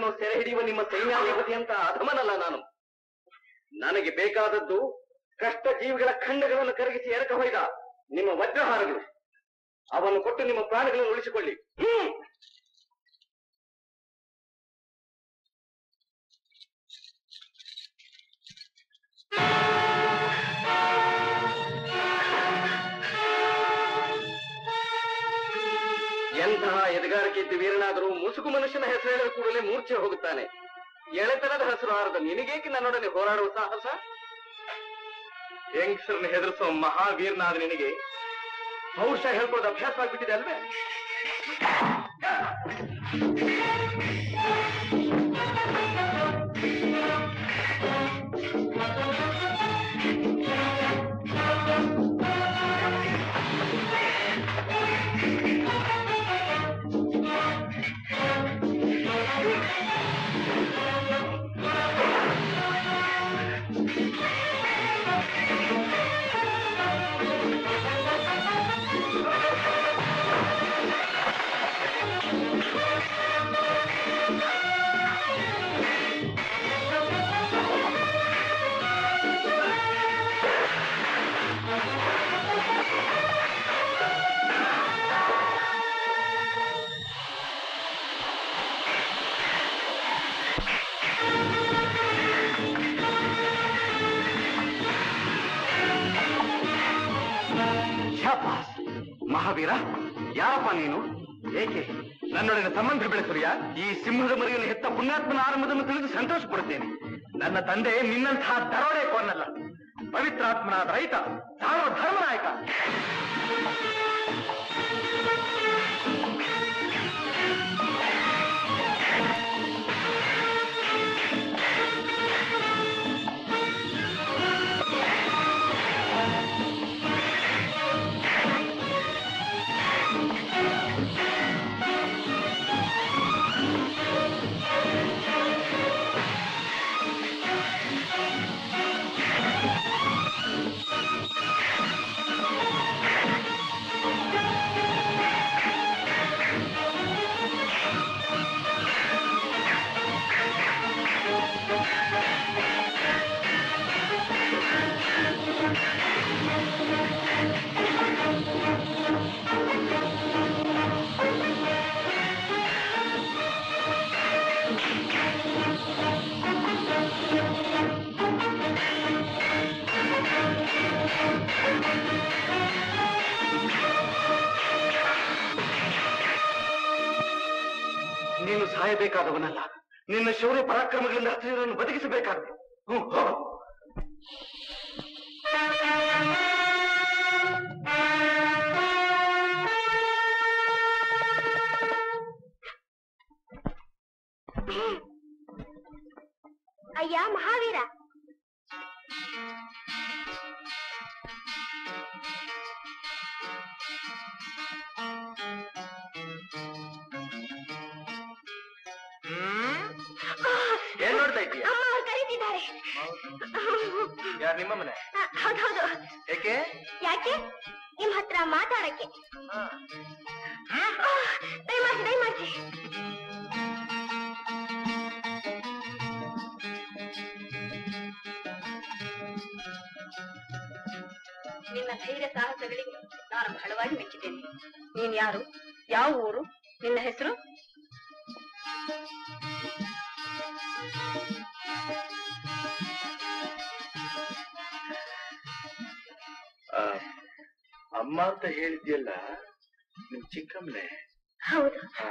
ಮಹಿಳೆಯರನ್ನು ಸೆರೆ ಹಿಡಿಯುವ ನಿಮ್ಮ ಸೈನ್ಯಾಧಿಪತಿ ಅಂತ ಅಧಮನಲ್ಲ ನಾನು ನನಗೆ ಬೇಕಾದದ್ದು ಕಷ್ಟ ಜೀವಿಗಳ ಖಂಡಗಳನ್ನು ಕರಗಿಸಿ ಎರಕ ಹೊಯ್ದ ನಿಮ್ಮ ವಜ್ರಹಾರಗಳು ಅವನ್ನು ಕೊಟ್ಟು ನಿಮ್ಮ ಪ್ರಾಣಗಳನ್ನು ಉಳಿಸಿಕೊಳ್ಳಿ ಹ್ಮ್ ಎಂತಹ ಎದಗಾರಿಕೆ ಇದ್ದ ವೀರನಾದರೂ ಮುಸುಕು ಮನುಷ್ಯನ ಹೆಸರು ಹೇಳಿದ ಕೂಡಲೇ ಮೂರ್ಛೆ ಹೋಗುತ್ತಾನೆ ಎಳೆತನದ ಹೆಸರು ಹಾರದ ನಿನಗೇಕೆ ನನ್ನೊಡನೆ ಹೋರಾಡುವ ಸಾಹಸ ಹೆಂಗಸರನ್ನು ಹೆದರಿಸುವ ಮಹಾವೀರನಾದ ನಿನಗೆ ಪೌರುಷ ಹೇಳ್ಕೊಳ್ಳೋದು ಅಭ್ಯಾಸ ಆಗ್ಬಿಟ್ಟಿದೆ ಅಲ್ವೇ ಶಾಬಾಸ್ ಮಹಾವೀರ ಯಾರಪ್ಪ ನೀನು ಏಕೆ ನನ್ನೊಡನೆ ಸಂಬಂಧ ಬೆಳೆಸುರಿಯ ಈ ಸಿಂಹದ ಮರಿಯನ್ನು ಹೆತ್ತ ಪುಣ್ಯಾತ್ಮನ ಆರಂಭವನ್ನು ತಿಳಿದು ಸಂತೋಷ ಪಡುತ್ತೇನೆ ನನ್ನ ತಂದೆ ನಿನ್ನಂತಹ ದರೋಡೆ ಕೋನಲ್ಲ ಪವಿತ್ರಾತ್ಮನಾದ ರೈತ ಸಾರ್ವ ಧರ್ಮನಾಯಕ ನೀನು ಸಾಯಬೇಕಾದವನಲ್ಲ ನಿನ್ನ ಶೌರ್ಯ ಪರಾಕ್ರಮಗಳಿಂದ ಹತ್ತಿರವನ್ನು ಬದುಕಿಸಬೇಕಾದ ಹ್ಞೂ ಹೋಗು ಅಯ್ಯ ಮಹಾವೀರ ಏನ್ ನೋಡ್ತಾ ಇದ್ದೀಯ ಅಮ್ಮ ಅವ್ರು ಕರೀತಿದ್ದಾರೆ ಯಾರು ನಿಮ್ಮ ಮನೆ ಹೌದೌದು ಏಕೆ ಯಾಕೆ ನಿಮ್ ಹತ್ರ ಮಾತಾಡಕ್ಕೆ ಆ, ದಯಮಾಡ್ಸಿ ದಯಮಾಡ್ಸಿ ನಿನ್ನ ಧೈರ್ಯ ಸಾಹಸಗಳಿಗೆ ನಾನು ಬಹಳವಾಗಿ ಮೆಚ್ಚಿದ್ದೇನೆ ನೀನ್ ಯಾರು ಯಾವ ಊರು ನಿನ್ನ ಹೆಸರು ಆ, ಅಮ್ಮ ಅಂತ ಹೇಳಿದ್ಯಲ್ಲ ನಿಮ್ ಚಿಕ್ಕಮ್ಮನೆ ಹೌದು ಆ,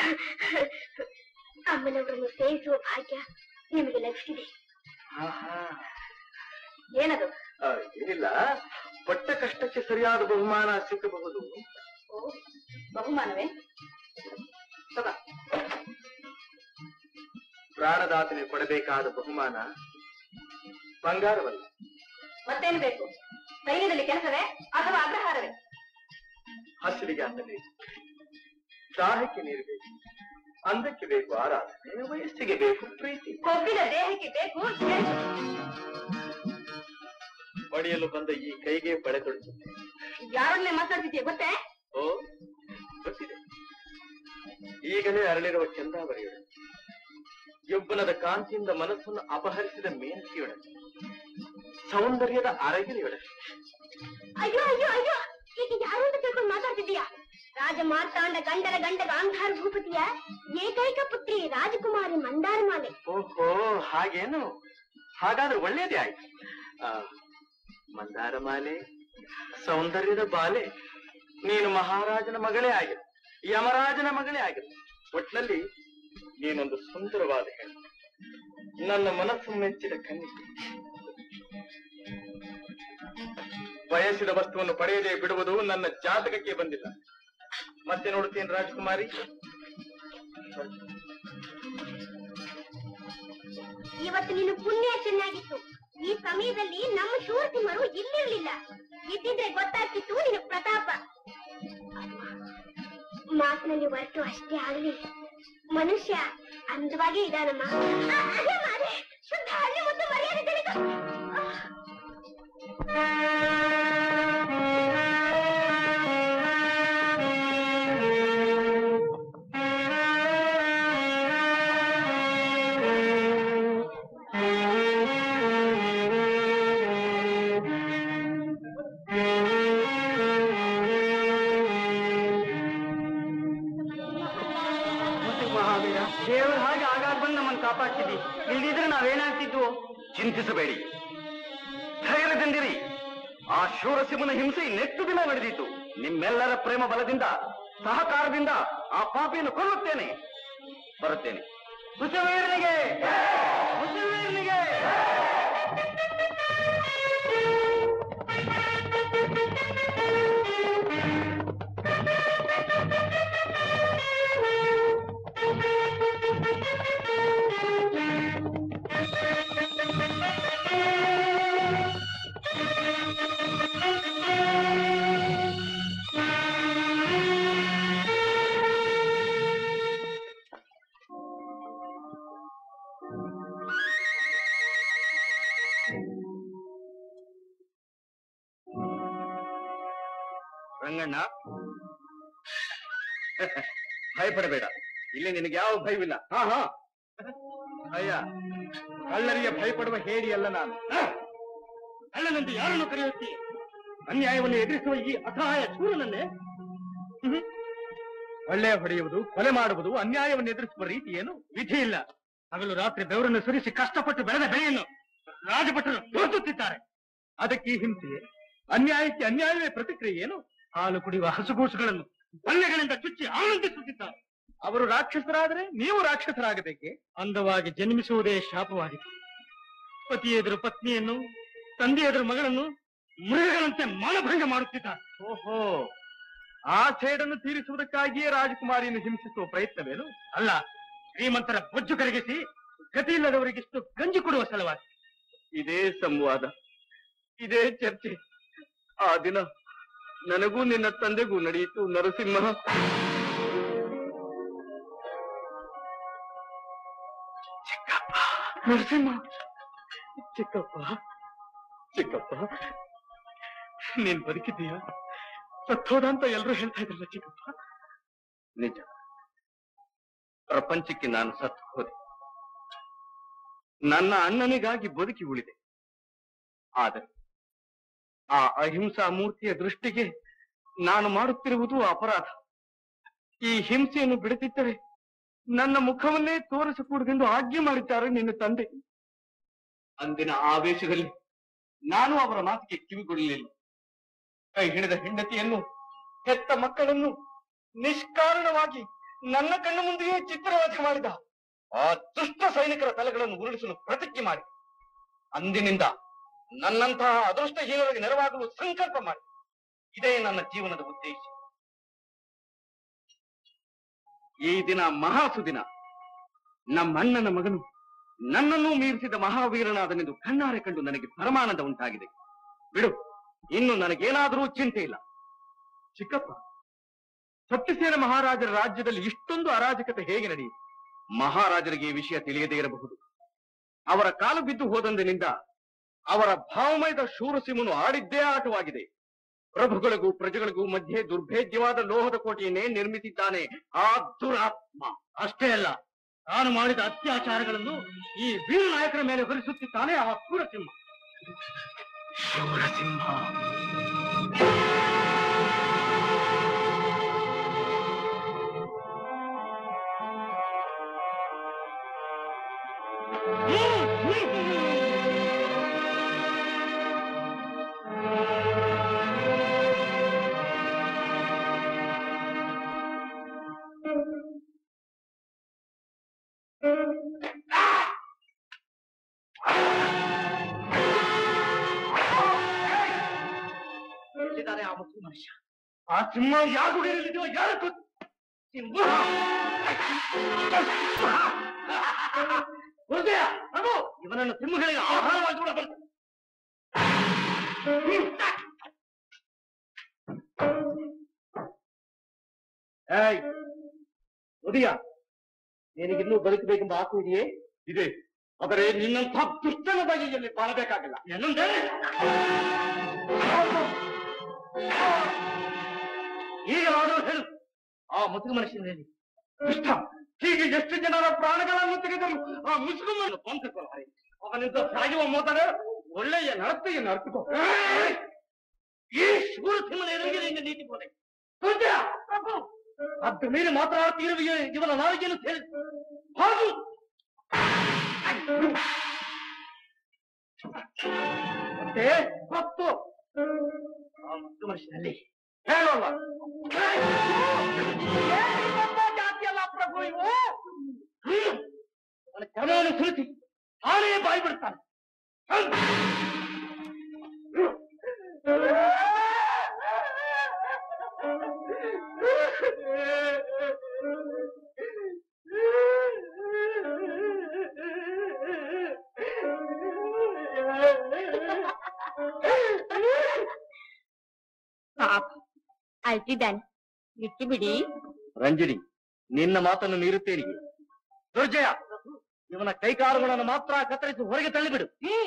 ಅಮ್ಮನವರನ್ನು ಸೇವಿಸುವ ಭಾಗ್ಯ ನಿಮಗೆ ಲಭಿಸಿದೆ ಆಹಾ. ಏನದು ಆ, ಏನಿಲ್ಲ ಪಟ್ಟ ಕಷ್ಟಕ್ಕೆ ಸರಿಯಾದ ಬಹುಮಾನ ಸಿಕ್ಕಬಹುದು ಓ ಬಹುಮಾನವೇ ತಗ ಪ್ರಾಣದಾತನಿಗೆ ಕೊಡಬೇಕಾದ ಬಹುಮಾನ ಬಂಗಾರವಲ್ಲ ಮತ್ತೇನು ಬೇಕು ಸೈನ್ಯದಲ್ಲಿ ಕೆಲಸವೇ ಅಥವಾ ಅಗ್ರಹಾರವೇ ಹಸಿರಿಗೆ ಅನ್ನ ಬೇಕು ದಾಹಕ್ಕೆ ನೀರು ಬೇಕು ಅಂದಕ್ಕೆ ಬೇಕು ಆರಾಧನೆ ವಯಸ್ಸಿಗೆ ಬೇಕು ಪ್ರೀತಿ ಕೊಬ್ಬಿದ ದೇಹಕ್ಕೆ ಬೇಕು ಕೆಂಚು. ಪಡೆಯಲು ಬಂದ ಈ ಕೈಗೆ ಬಳೆ ತೊಡಿಸುತ್ತೆ ಯಾರನ್ನೇ ಮಾತಾಡ್ತಿದ್ಯಾ ಗೊತ್ತೇ ಓ ಗೊತ್ತಿದೆ ಈಗಲೇ ಅರಳಿರುವ ಚಂದಾವರಿಗಳು ಯೌವನದ ಕಾಂತಿಯಿಂದ ಮನಸ್ಸನ್ನು ಅಪಹರಿಸಿದ ಮೇನಕಿಯೊಡನೆ ಸೌಂದರ್ಯದ ಅರಗಿರಿಯೊಡನೆ ಅಯ್ಯೋ ಅಯ್ಯೋ ಅಯ್ಯೋ ಈಗ ಯಾರು ಅಂತ ತಿಳ್ಕೊಂಡು ಮಾತಾಡ್ತಿದೀಯಾ ರಾಜ ಮಾರ್ತಾಂಡ ಗಂಡರ ಗಂಡ ಗಾಂಧಾರ ಭೂಪತಿಯ ಏಕೈಕ ಪುತ್ರಿ ರಾಜಕುಮಾರಿ ಮಂದಾರಮಾಲೆ ಓಹೋ ಹಾಗೇನು ಹಾಗಾದ್ರೆ ಒಳ್ಳೇದೇ ಆಯ್ತು ಆ, ಮಂದಾರ ಮಾಲೆ ಸೌಂದರ್ಯದ ಬಾಲೆ ನೀನು ಮಹಾರಾಜನ ಮಗಳೇ ಆಗಿರು ಯಮರಾಜನ ಮಗಳೇ ಆಗಿರು ಒಟ್ನಲ್ಲಿ ನೀನೊಂದು ಸುಂದರವಾದ ಹೆಣ್ಣು ನನ್ನ ಮನಸ್ಸು ಮೆಚ್ಚಿದ ಕನ್ನಿಕೆ ಬಯಸಿದ ವಸ್ತುವನ್ನು ಪಡೆಯದೆ ಬಿಡುವುದು ನನ್ನ ಜಾತಕಕ್ಕೆ ಬಂದಿಲ್ಲ ಮತ್ತೆ ನೋಡುತ್ತೇನೆ ರಾಜಕುಮಾರಿ ಇವತ್ತು ನೀನು ಪುಣ್ಯ ಚೆನ್ನಾಗಿತ್ತು ಈ ಸಮಯದಲ್ಲಿ ನಮ್ಮ ಶೂರಸಿಂಹರು ಇಲ್ಲಿರ್ಲಿಲ್ಲ ಇದ್ದಿದ್ರೆ ಗೊತ್ತಾಗ್ತಿತ್ತು ನಿನ್ನ ಪ್ರತಾಪ ಮಾತಿನಲ್ಲಿ ಹೊರಟು ಅಷ್ಟೇ ಆಗಲಿ ಮನುಷ್ಯ ಅಂದವಾಗೇ ಇದಾನಮ್ಮ ಆ, ಅದೇ ಮಾರೆ, ಶುದ್ಧ ಹಳ್ಳಿ ಮುದ್ದು ಮರ್ಯಾದೆ ತಿಳಿದು. ಮಹಾವೀರ ದೇವರು ಹಾಗೆ ಆಗಾಗ ಬಂದು ನಮ್ಮನ್ನು ಕಾಪಾಡ್ತಿದ್ದಿ ಇಲ್ದಿದ್ರೆ ನಾವೇನಾಗ್ತಿದ್ವು ಚಿಂತಿಸಬೇಡಿ ಧೈರ್ಯದಿಂದಿರಿ ಆ ಶೂರಸಿಂಹನ ಹಿಂಸೆ ನೆಟ್ಟು ದಿನ ನಡೆದಿತ್ತು ನಿಮ್ಮೆಲ್ಲರ ಪ್ರೇಮ ಬಲದಿಂದ ಸಹಕಾರದಿಂದ ಆ ಪಾಪಿಯನ್ನು ಕೊಲ್ಲುತ್ತೇನೆ ಬರುತ್ತೇನೆ ಕುಶವೀರನಿಗೆ ಕುಶವೀರನಿಗೆ ರಂಗಣ್ಣ ಭಯಪಡಬೇಡ ಇಲ್ಲಿ ನಿನಗೆ ಯಾವ ಭಯವಿಲ್ಲ ಹಾ ಹಾ ಭಯ ಕಳ್ಳರಿಗೆ ಭಯಪಡುವ ಹೇಳಿ ಅಲ್ಲ ನಾನು ಕಳ್ಳನೆಂದು ಯಾರನ್ನು ಕರೆಯುತ್ತಿ ಅನ್ಯಾಯವನ್ನು ಎದುರಿಸುವ ಈ ಅಸಹಾಯ ಶೂರನನ್ನೇ ಹ್ಮ್. ಒಳ್ಳೆ ಹೊಡೆಯುವುದು ಕೊಲೆ ಮಾಡುವುದು ಅನ್ಯಾಯವನ್ನು ಎದುರಿಸುವ ರೀತಿ ಏನು ವಿಧಿ ಇಲ್ಲ ಹಗಲು ರಾತ್ರಿ ಬೆವರನ್ನು ಸುರಿಸಿ ಕಷ್ಟಪಟ್ಟು ಬೆಳೆದ ಬೆಳೆಯನ್ನು ರಾಜಭಟರು ತೋರಿಸುತ್ತಿದ್ದಾರೆ ಅದಕ್ಕೆ ಈ ಹಿಂಸೆ ಅನ್ಯಾಯಕ್ಕೆ ಅನ್ಯಾಯವೇ ಪ್ರತಿಕ್ರಿಯೆ ಏನು ಹಾಲು ಕುಡಿಯುವ ಹಸುಗೂಸುಗಳನ್ನು ಬಲ್ಲೆಗಳಿಂದ ಚುಚ್ಚಿ ಆನಂದಿಸುತ್ತಿದ್ದಾರೆ ಅವರು ರಾಕ್ಷಸರಾದರೆ ನೀವು ರಾಕ್ಷಸರಾಗಬೇಕೆ ಅಂದವಾಗಿ ಜನ್ಮಿಸುವುದೇ ಶಾಪವಾಗಿದೆ ಪತಿ ಎದುರು ಪತ್ನಿಯನ್ನು ತಂದೆ ಎದುರು ಮಗಳನ್ನು ಮೃಗಗಳಂತೆ ಮಾನಭಂಗ ಮಾಡುತ್ತಿದ್ದಾರೆ ಓಹೋ ಆ ಸೇಡನ್ನು ತೀರಿಸುವುದಕ್ಕಾಗಿಯೇ ರಾಜಕುಮಾರಿಯನ್ನು ಹಿಂಸಿಸುವ ಪ್ರಯತ್ನವೇನು ಅಲ್ಲ ಶ್ರೀಮಂತರ ಬೊಜ್ಜು ಕರಗಿಸಿ ಗತಿ ಇಲ್ಲದವರಿಗಿಷ್ಟು ಗಂಜಿ ಕೊಡುವ ಸಲುವಾಗಿ ಇದೇ ಸಂವಾದ ಇದೇ ಚರ್ಚೆ ಆ ದಿನ ನನಗೂ ನಿನ್ನ ತಂದೆಗೂ ನಡೆಯಿತು ನರಸಿಂಹ ಚಿಕ್ಕಪ್ಪ ನರಸಿಂಹ ಚಿಕ್ಕಪ್ಪ ಚಿಕ್ಕಪ್ಪ ನೀನ್ ಬದುಕಿದ್ದೀಯಾ ಸತ್ತೋದ ಅಂತ ಎಲ್ರೂ ಹೇಳ್ತಾ ಇದ್ರಲ್ಲ ಚಿಕ್ಕಪ್ಪ ನಿಜ ಪ್ರಪಂಚಕ್ಕೆ ನಾನು ಸತ್ತು ಹೋದೆ ನನ್ನ ಅಣ್ಣನಿಗಾಗಿ ಬದುಕಿ ಉಳಿದೆ ಆದರೆ ಆ ಅಹಿಂಸಾ ಮೂರ್ತಿಯ ದೃಷ್ಟಿಗೆ ನಾನು ಮಾಡುತ್ತಿರುವುದು ಅಪರಾಧ ಈ ಹಿಂಸೆಯನ್ನು ಬಿಡುತ್ತಿದ್ದರೆ ನನ್ನ ಮುಖವನ್ನೇ ತೋರಿಸಕೂಡದೆಂದು ಆಜ್ಞೆ ಮಾಡಿದ್ದಾರೆ ನಿನ್ನ ತಂದೆ ಅಂದಿನ ಆವೇಶದಲ್ಲಿ ನಾನು ಅವರ ಮಾತಿಗೆ ಕಿವಿಗೊಳ್ಳಲಿಲ್ಲ ಕೈ ಹಿಡಿದ ಹೆಂಡತಿಯನ್ನು ಹೆತ್ತ ಮಕ್ಕಳನ್ನು ನಿಷ್ಕಾರಣವಾಗಿ ನನ್ನ ಕಣ್ಣು ಮುಂದೆಯೇ ಚಿತ್ರವಧೆ ಮಾಡಿದ ಆ ದುಷ್ಟ ಸೈನಿಕರ ತಲೆಗಳನ್ನು ಉರುಳಿಸಲು ಪ್ರತಿಜ್ಞೆ ಮಾಡಿ ಅಂದಿನಿಂದ ನನ್ನಂತಹ ಅದೃಷ್ಟಹೀನರಿಗೆ ನೆರವಾಗಲು ಸಂಕಲ್ಪ ಮಾಡಿ ಇದೇ ನನ್ನ ಜೀವನದ ಉದ್ದೇಶ ಈ ದಿನ ಮಹಾ ಸುದಿನ ನಮ್ಮಣ್ಣನ ಮಗನು ನನ್ನನ್ನು ಮೀರಿಸಿದ ಮಹಾವೀರನಾದನೆಂದು ಕಣ್ಣಾರೆ ಕಂಡು ನನಗೆ ಪರಮಾನಂದ ಉಂಟಾಗಿದೆ ಬಿಡು ಇನ್ನು ನನಗೇನಾದರೂ ಚಿಂತೆ ಇಲ್ಲ ಚಿಕ್ಕಪ್ಪ ಸತ್ಯಸೇನ ಮಹಾರಾಜರ ರಾಜ್ಯದಲ್ಲಿ ಇಷ್ಟೊಂದು ಅರಾಜಕತೆ ಹೇಗೆ ನಡೆಯಿತು ಮಹಾರಾಜರಿಗೆ ಈ ವಿಷಯ ತಿಳಿಯದೇ ಇರಬಹುದು ಅವರ ಕಾಲು ಬಿದ್ದು ಹೋದಂದಿನಿಂದ ಅವರ ಭಾವಮಯದ ಶೂರಸಿಂಹನು ಆಡಿದ್ದೇ ಆಟವಾಗಿದೆ ಪ್ರಭುಗಳಿಗೂ ಪ್ರಜೆಗಳಿಗೂ ಮಧ್ಯೆ ದುರ್ಭೇದ್ಯವಾದ ಲೋಹದ ಕೋಟೆಯನ್ನೇ ನಿರ್ಮಿಸಿದ್ದಾನೆ ಆ ದುರಾತ್ಮ ಅಷ್ಟೇ ಅಲ್ಲ ತಾನು ಮಾಡಿದ ಅತ್ಯಾಚಾರಗಳನ್ನು ಈ ವೀರ ನಾಯಕರ ಮೇಲೆ ಹೊರಿಸುತ್ತಿದ್ದಾನೆ ಆ ಸೂರಸಿಂಹ ಶೂರಸಿಂಹ ಎಲ್ಲಿದ್ದಾರೆ ಆ ಮುಸ್ಲಿಂ ಮನುಷ್ಯ ಆ ಸಿಂಹ ಯಾವ ಗುಡಿಯಲ್ಲಿದೆಯೋ ಯಾರು ಗೊತ್ತು ಸಿಂಹ ಹೃದಯ ಪ್ರಭು ಇವನನ್ನು ಸಿಂಹಗಳಿಗೆ ಆಹಾರವಾಗಿ ಕೂಡ ಬರ್ತದೆ ಏಯ್ ಉದಯ ನಿನಗಿನ್ನೂ ಬದುಕಬೇಕೆಂಬ ಆಸೆ ಇದೆಯೇ ಇದೆ ಆದರೆ ನಿನ್ನಂಥ ದುಷ್ಟನ ಬಗೆಯಲ್ಲಿ ಬಾಳಬೇಕಾಗಿಲ್ಲ ಏನಂದ್ರೆ ಈಗ ನಾನು ಹೇಳು ಆ ಮುಸುಗು ಮನುಷ್ಯನಲ್ಲಿ ದುಷ್ಟ ಹೀಗೆ ಎಷ್ಟು ಜನರ ಪ್ರಾಣಗಳನ್ನು ತೆಗೆದರು ಆ ಮುಸುಗುಮನ್ನು ಪಂಚಕೊಳ್ಳಾರೆ ಅವನಿಂದ ಸಾಯುವ ಮೊದಲ ಒಳ್ಳೆಯ ನಡತೆಯನ್ನು ಅರ್ಪಿಕೊ ಈ ಶೂರಸಿಂಹನ ಎದುರಿಗೆ ನಿನ್ನ ನೀತಿ ಬೋಧೆ ಸತ್ಯ ಅದ್ರ ಮೇಲೆ ಮಾತನಾಡುತ್ತಿರುವ ಇವನ ನಾಲಿಗೆಯನ್ನು ಸೇರಿ ಹಾಗೂ ಮತ್ತೆ ಮತ್ತು ಆ ಮುಸ್ಲಿಂ ಮನುಷ್ಯನಲ್ಲಿ ಹೇಳೋಲ್ಲ ಜಾತಿಯಲ್ಲ ಪ್ರಭು ಇವು ಹ್ಮ್. ಅವನ ಚರ್ಮವನ್ನು ಸುರಿಸಿ ತಾನೇ ಬಾಯಿ ಬಿಡ್ತಾನೆ ಪಾಪ ಅಳ್ತಿದ್ದಾನೆ ಬಿಟ್ಟು ಬಿಡಿ ರಂಜನಿ ನಿನ್ನ ಮಾತನ್ನು ಮೀರುತ್ತೇನೆ ದುರ್ಜಯ ಇವನ ಕೈಕಾಲುಗಳನ್ನು ಮಾತ್ರ ಕತ್ತರಿಸಿ ಹೊರಗೆ ತಳ್ಳಿಬಿಡು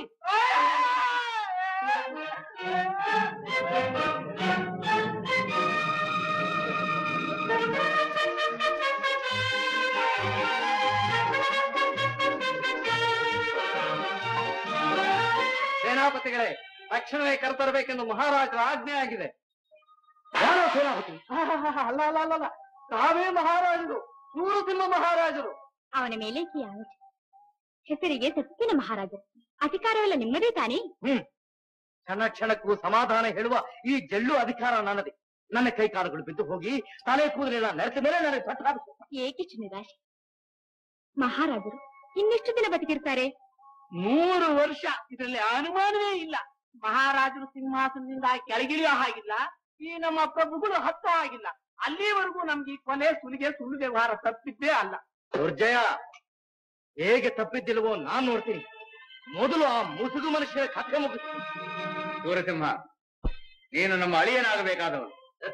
ಸೇನಾಪತಿಗಳೇ ತಕ್ಷಣವೇ ಕರೆತರಬೇಕೆಂದು ಮಹಾರಾಜರ ಆಜ್ಞೆ ಆಗಿದೆ ಯಾರೋ ಸೇನಾಪತಿ ಅಲ್ಲ ಅಲ್ಲ ಅಲ್ಲ ಅಲ್ಲ ತಾವೇ ಮಹಾರಾಜರು ಸೂರಸಿಂಹ ಮಹಾರಾಜರು ಅವನ ಮೇಲೆ ಯಾವ ಹೆಸರಿಗೆ ಸತ್ತಿನ ಮಹಾರಾಜರು ಅಧಿಕಾರವೆಲ್ಲ ನಿಮ್ಮದೇ ತಾನೇ ಹ್ಮ್ ಕ್ಷಣ ಕ್ಷಣಕ್ಕೂ ಸಮಾಧಾನ ಹೇಳುವ ಈ ಜಳ್ಳು ಅಧಿಕಾರ ನನ್ನದೇ ನನ್ನ ಕೈ ಕಾಲುಗಳು ಬಿದ್ದು ಹೋಗಿ ತಲೆ ಕೂದಲಿಲ್ಲ ನೆರೆತ ಮೇಲೆ ನನಗೆ ಪಟ್ಟಾಭಿಷೇಕ. ಏಕಿಷ್ಟು ನಿರಾಶೆ ಮಹಾರಾಜರು ಇನ್ನೆಷ್ಟು ದಿನ ಬದುಕಿರ್ತಾರೆ ಮೂರು ವರ್ಷ ಇದರಲ್ಲಿ ಅನುಮಾನವೇ ಇಲ್ಲ ಮಹಾರಾಜರು ಸಿಂಹಾಸನದಿಂದ ಕೆಳಗಿಳಿಯೋ ಹಾಗಿಲ್ಲ ಈ ನಮ್ಮ ಪ್ರಭುಗಳು ಹತ್ತೋ ಹಾಗಿಲ್ಲ ಅಲ್ಲಿವರೆಗೂ ನಮ್ಗೆ ಈ ಕೊನೆ ಸುಲಿಗೆ ಸುಳ್ಳು ವ್ಯವಹಾರ ತಪ್ಪಿದ್ದೇ ಅಲ್ಲ ದುರ್ಜಯ ಹೇಗೆ ತಪ್ಪಿದ್ದಿಲ್ವೋ ನಾನ್ ನೋಡ್ತೀನಿ ಮೊದಲು ಆ ಮುಸುಗು ಮನುಷ್ಯರ ಕಥೆ ಮುಗಿಸ್ತೀನಿ ಸೂರಸಿಂಹ ನೀನು ನಮ್ಮ ಅಳಿಯನಾಗಬೇಕಾದವನು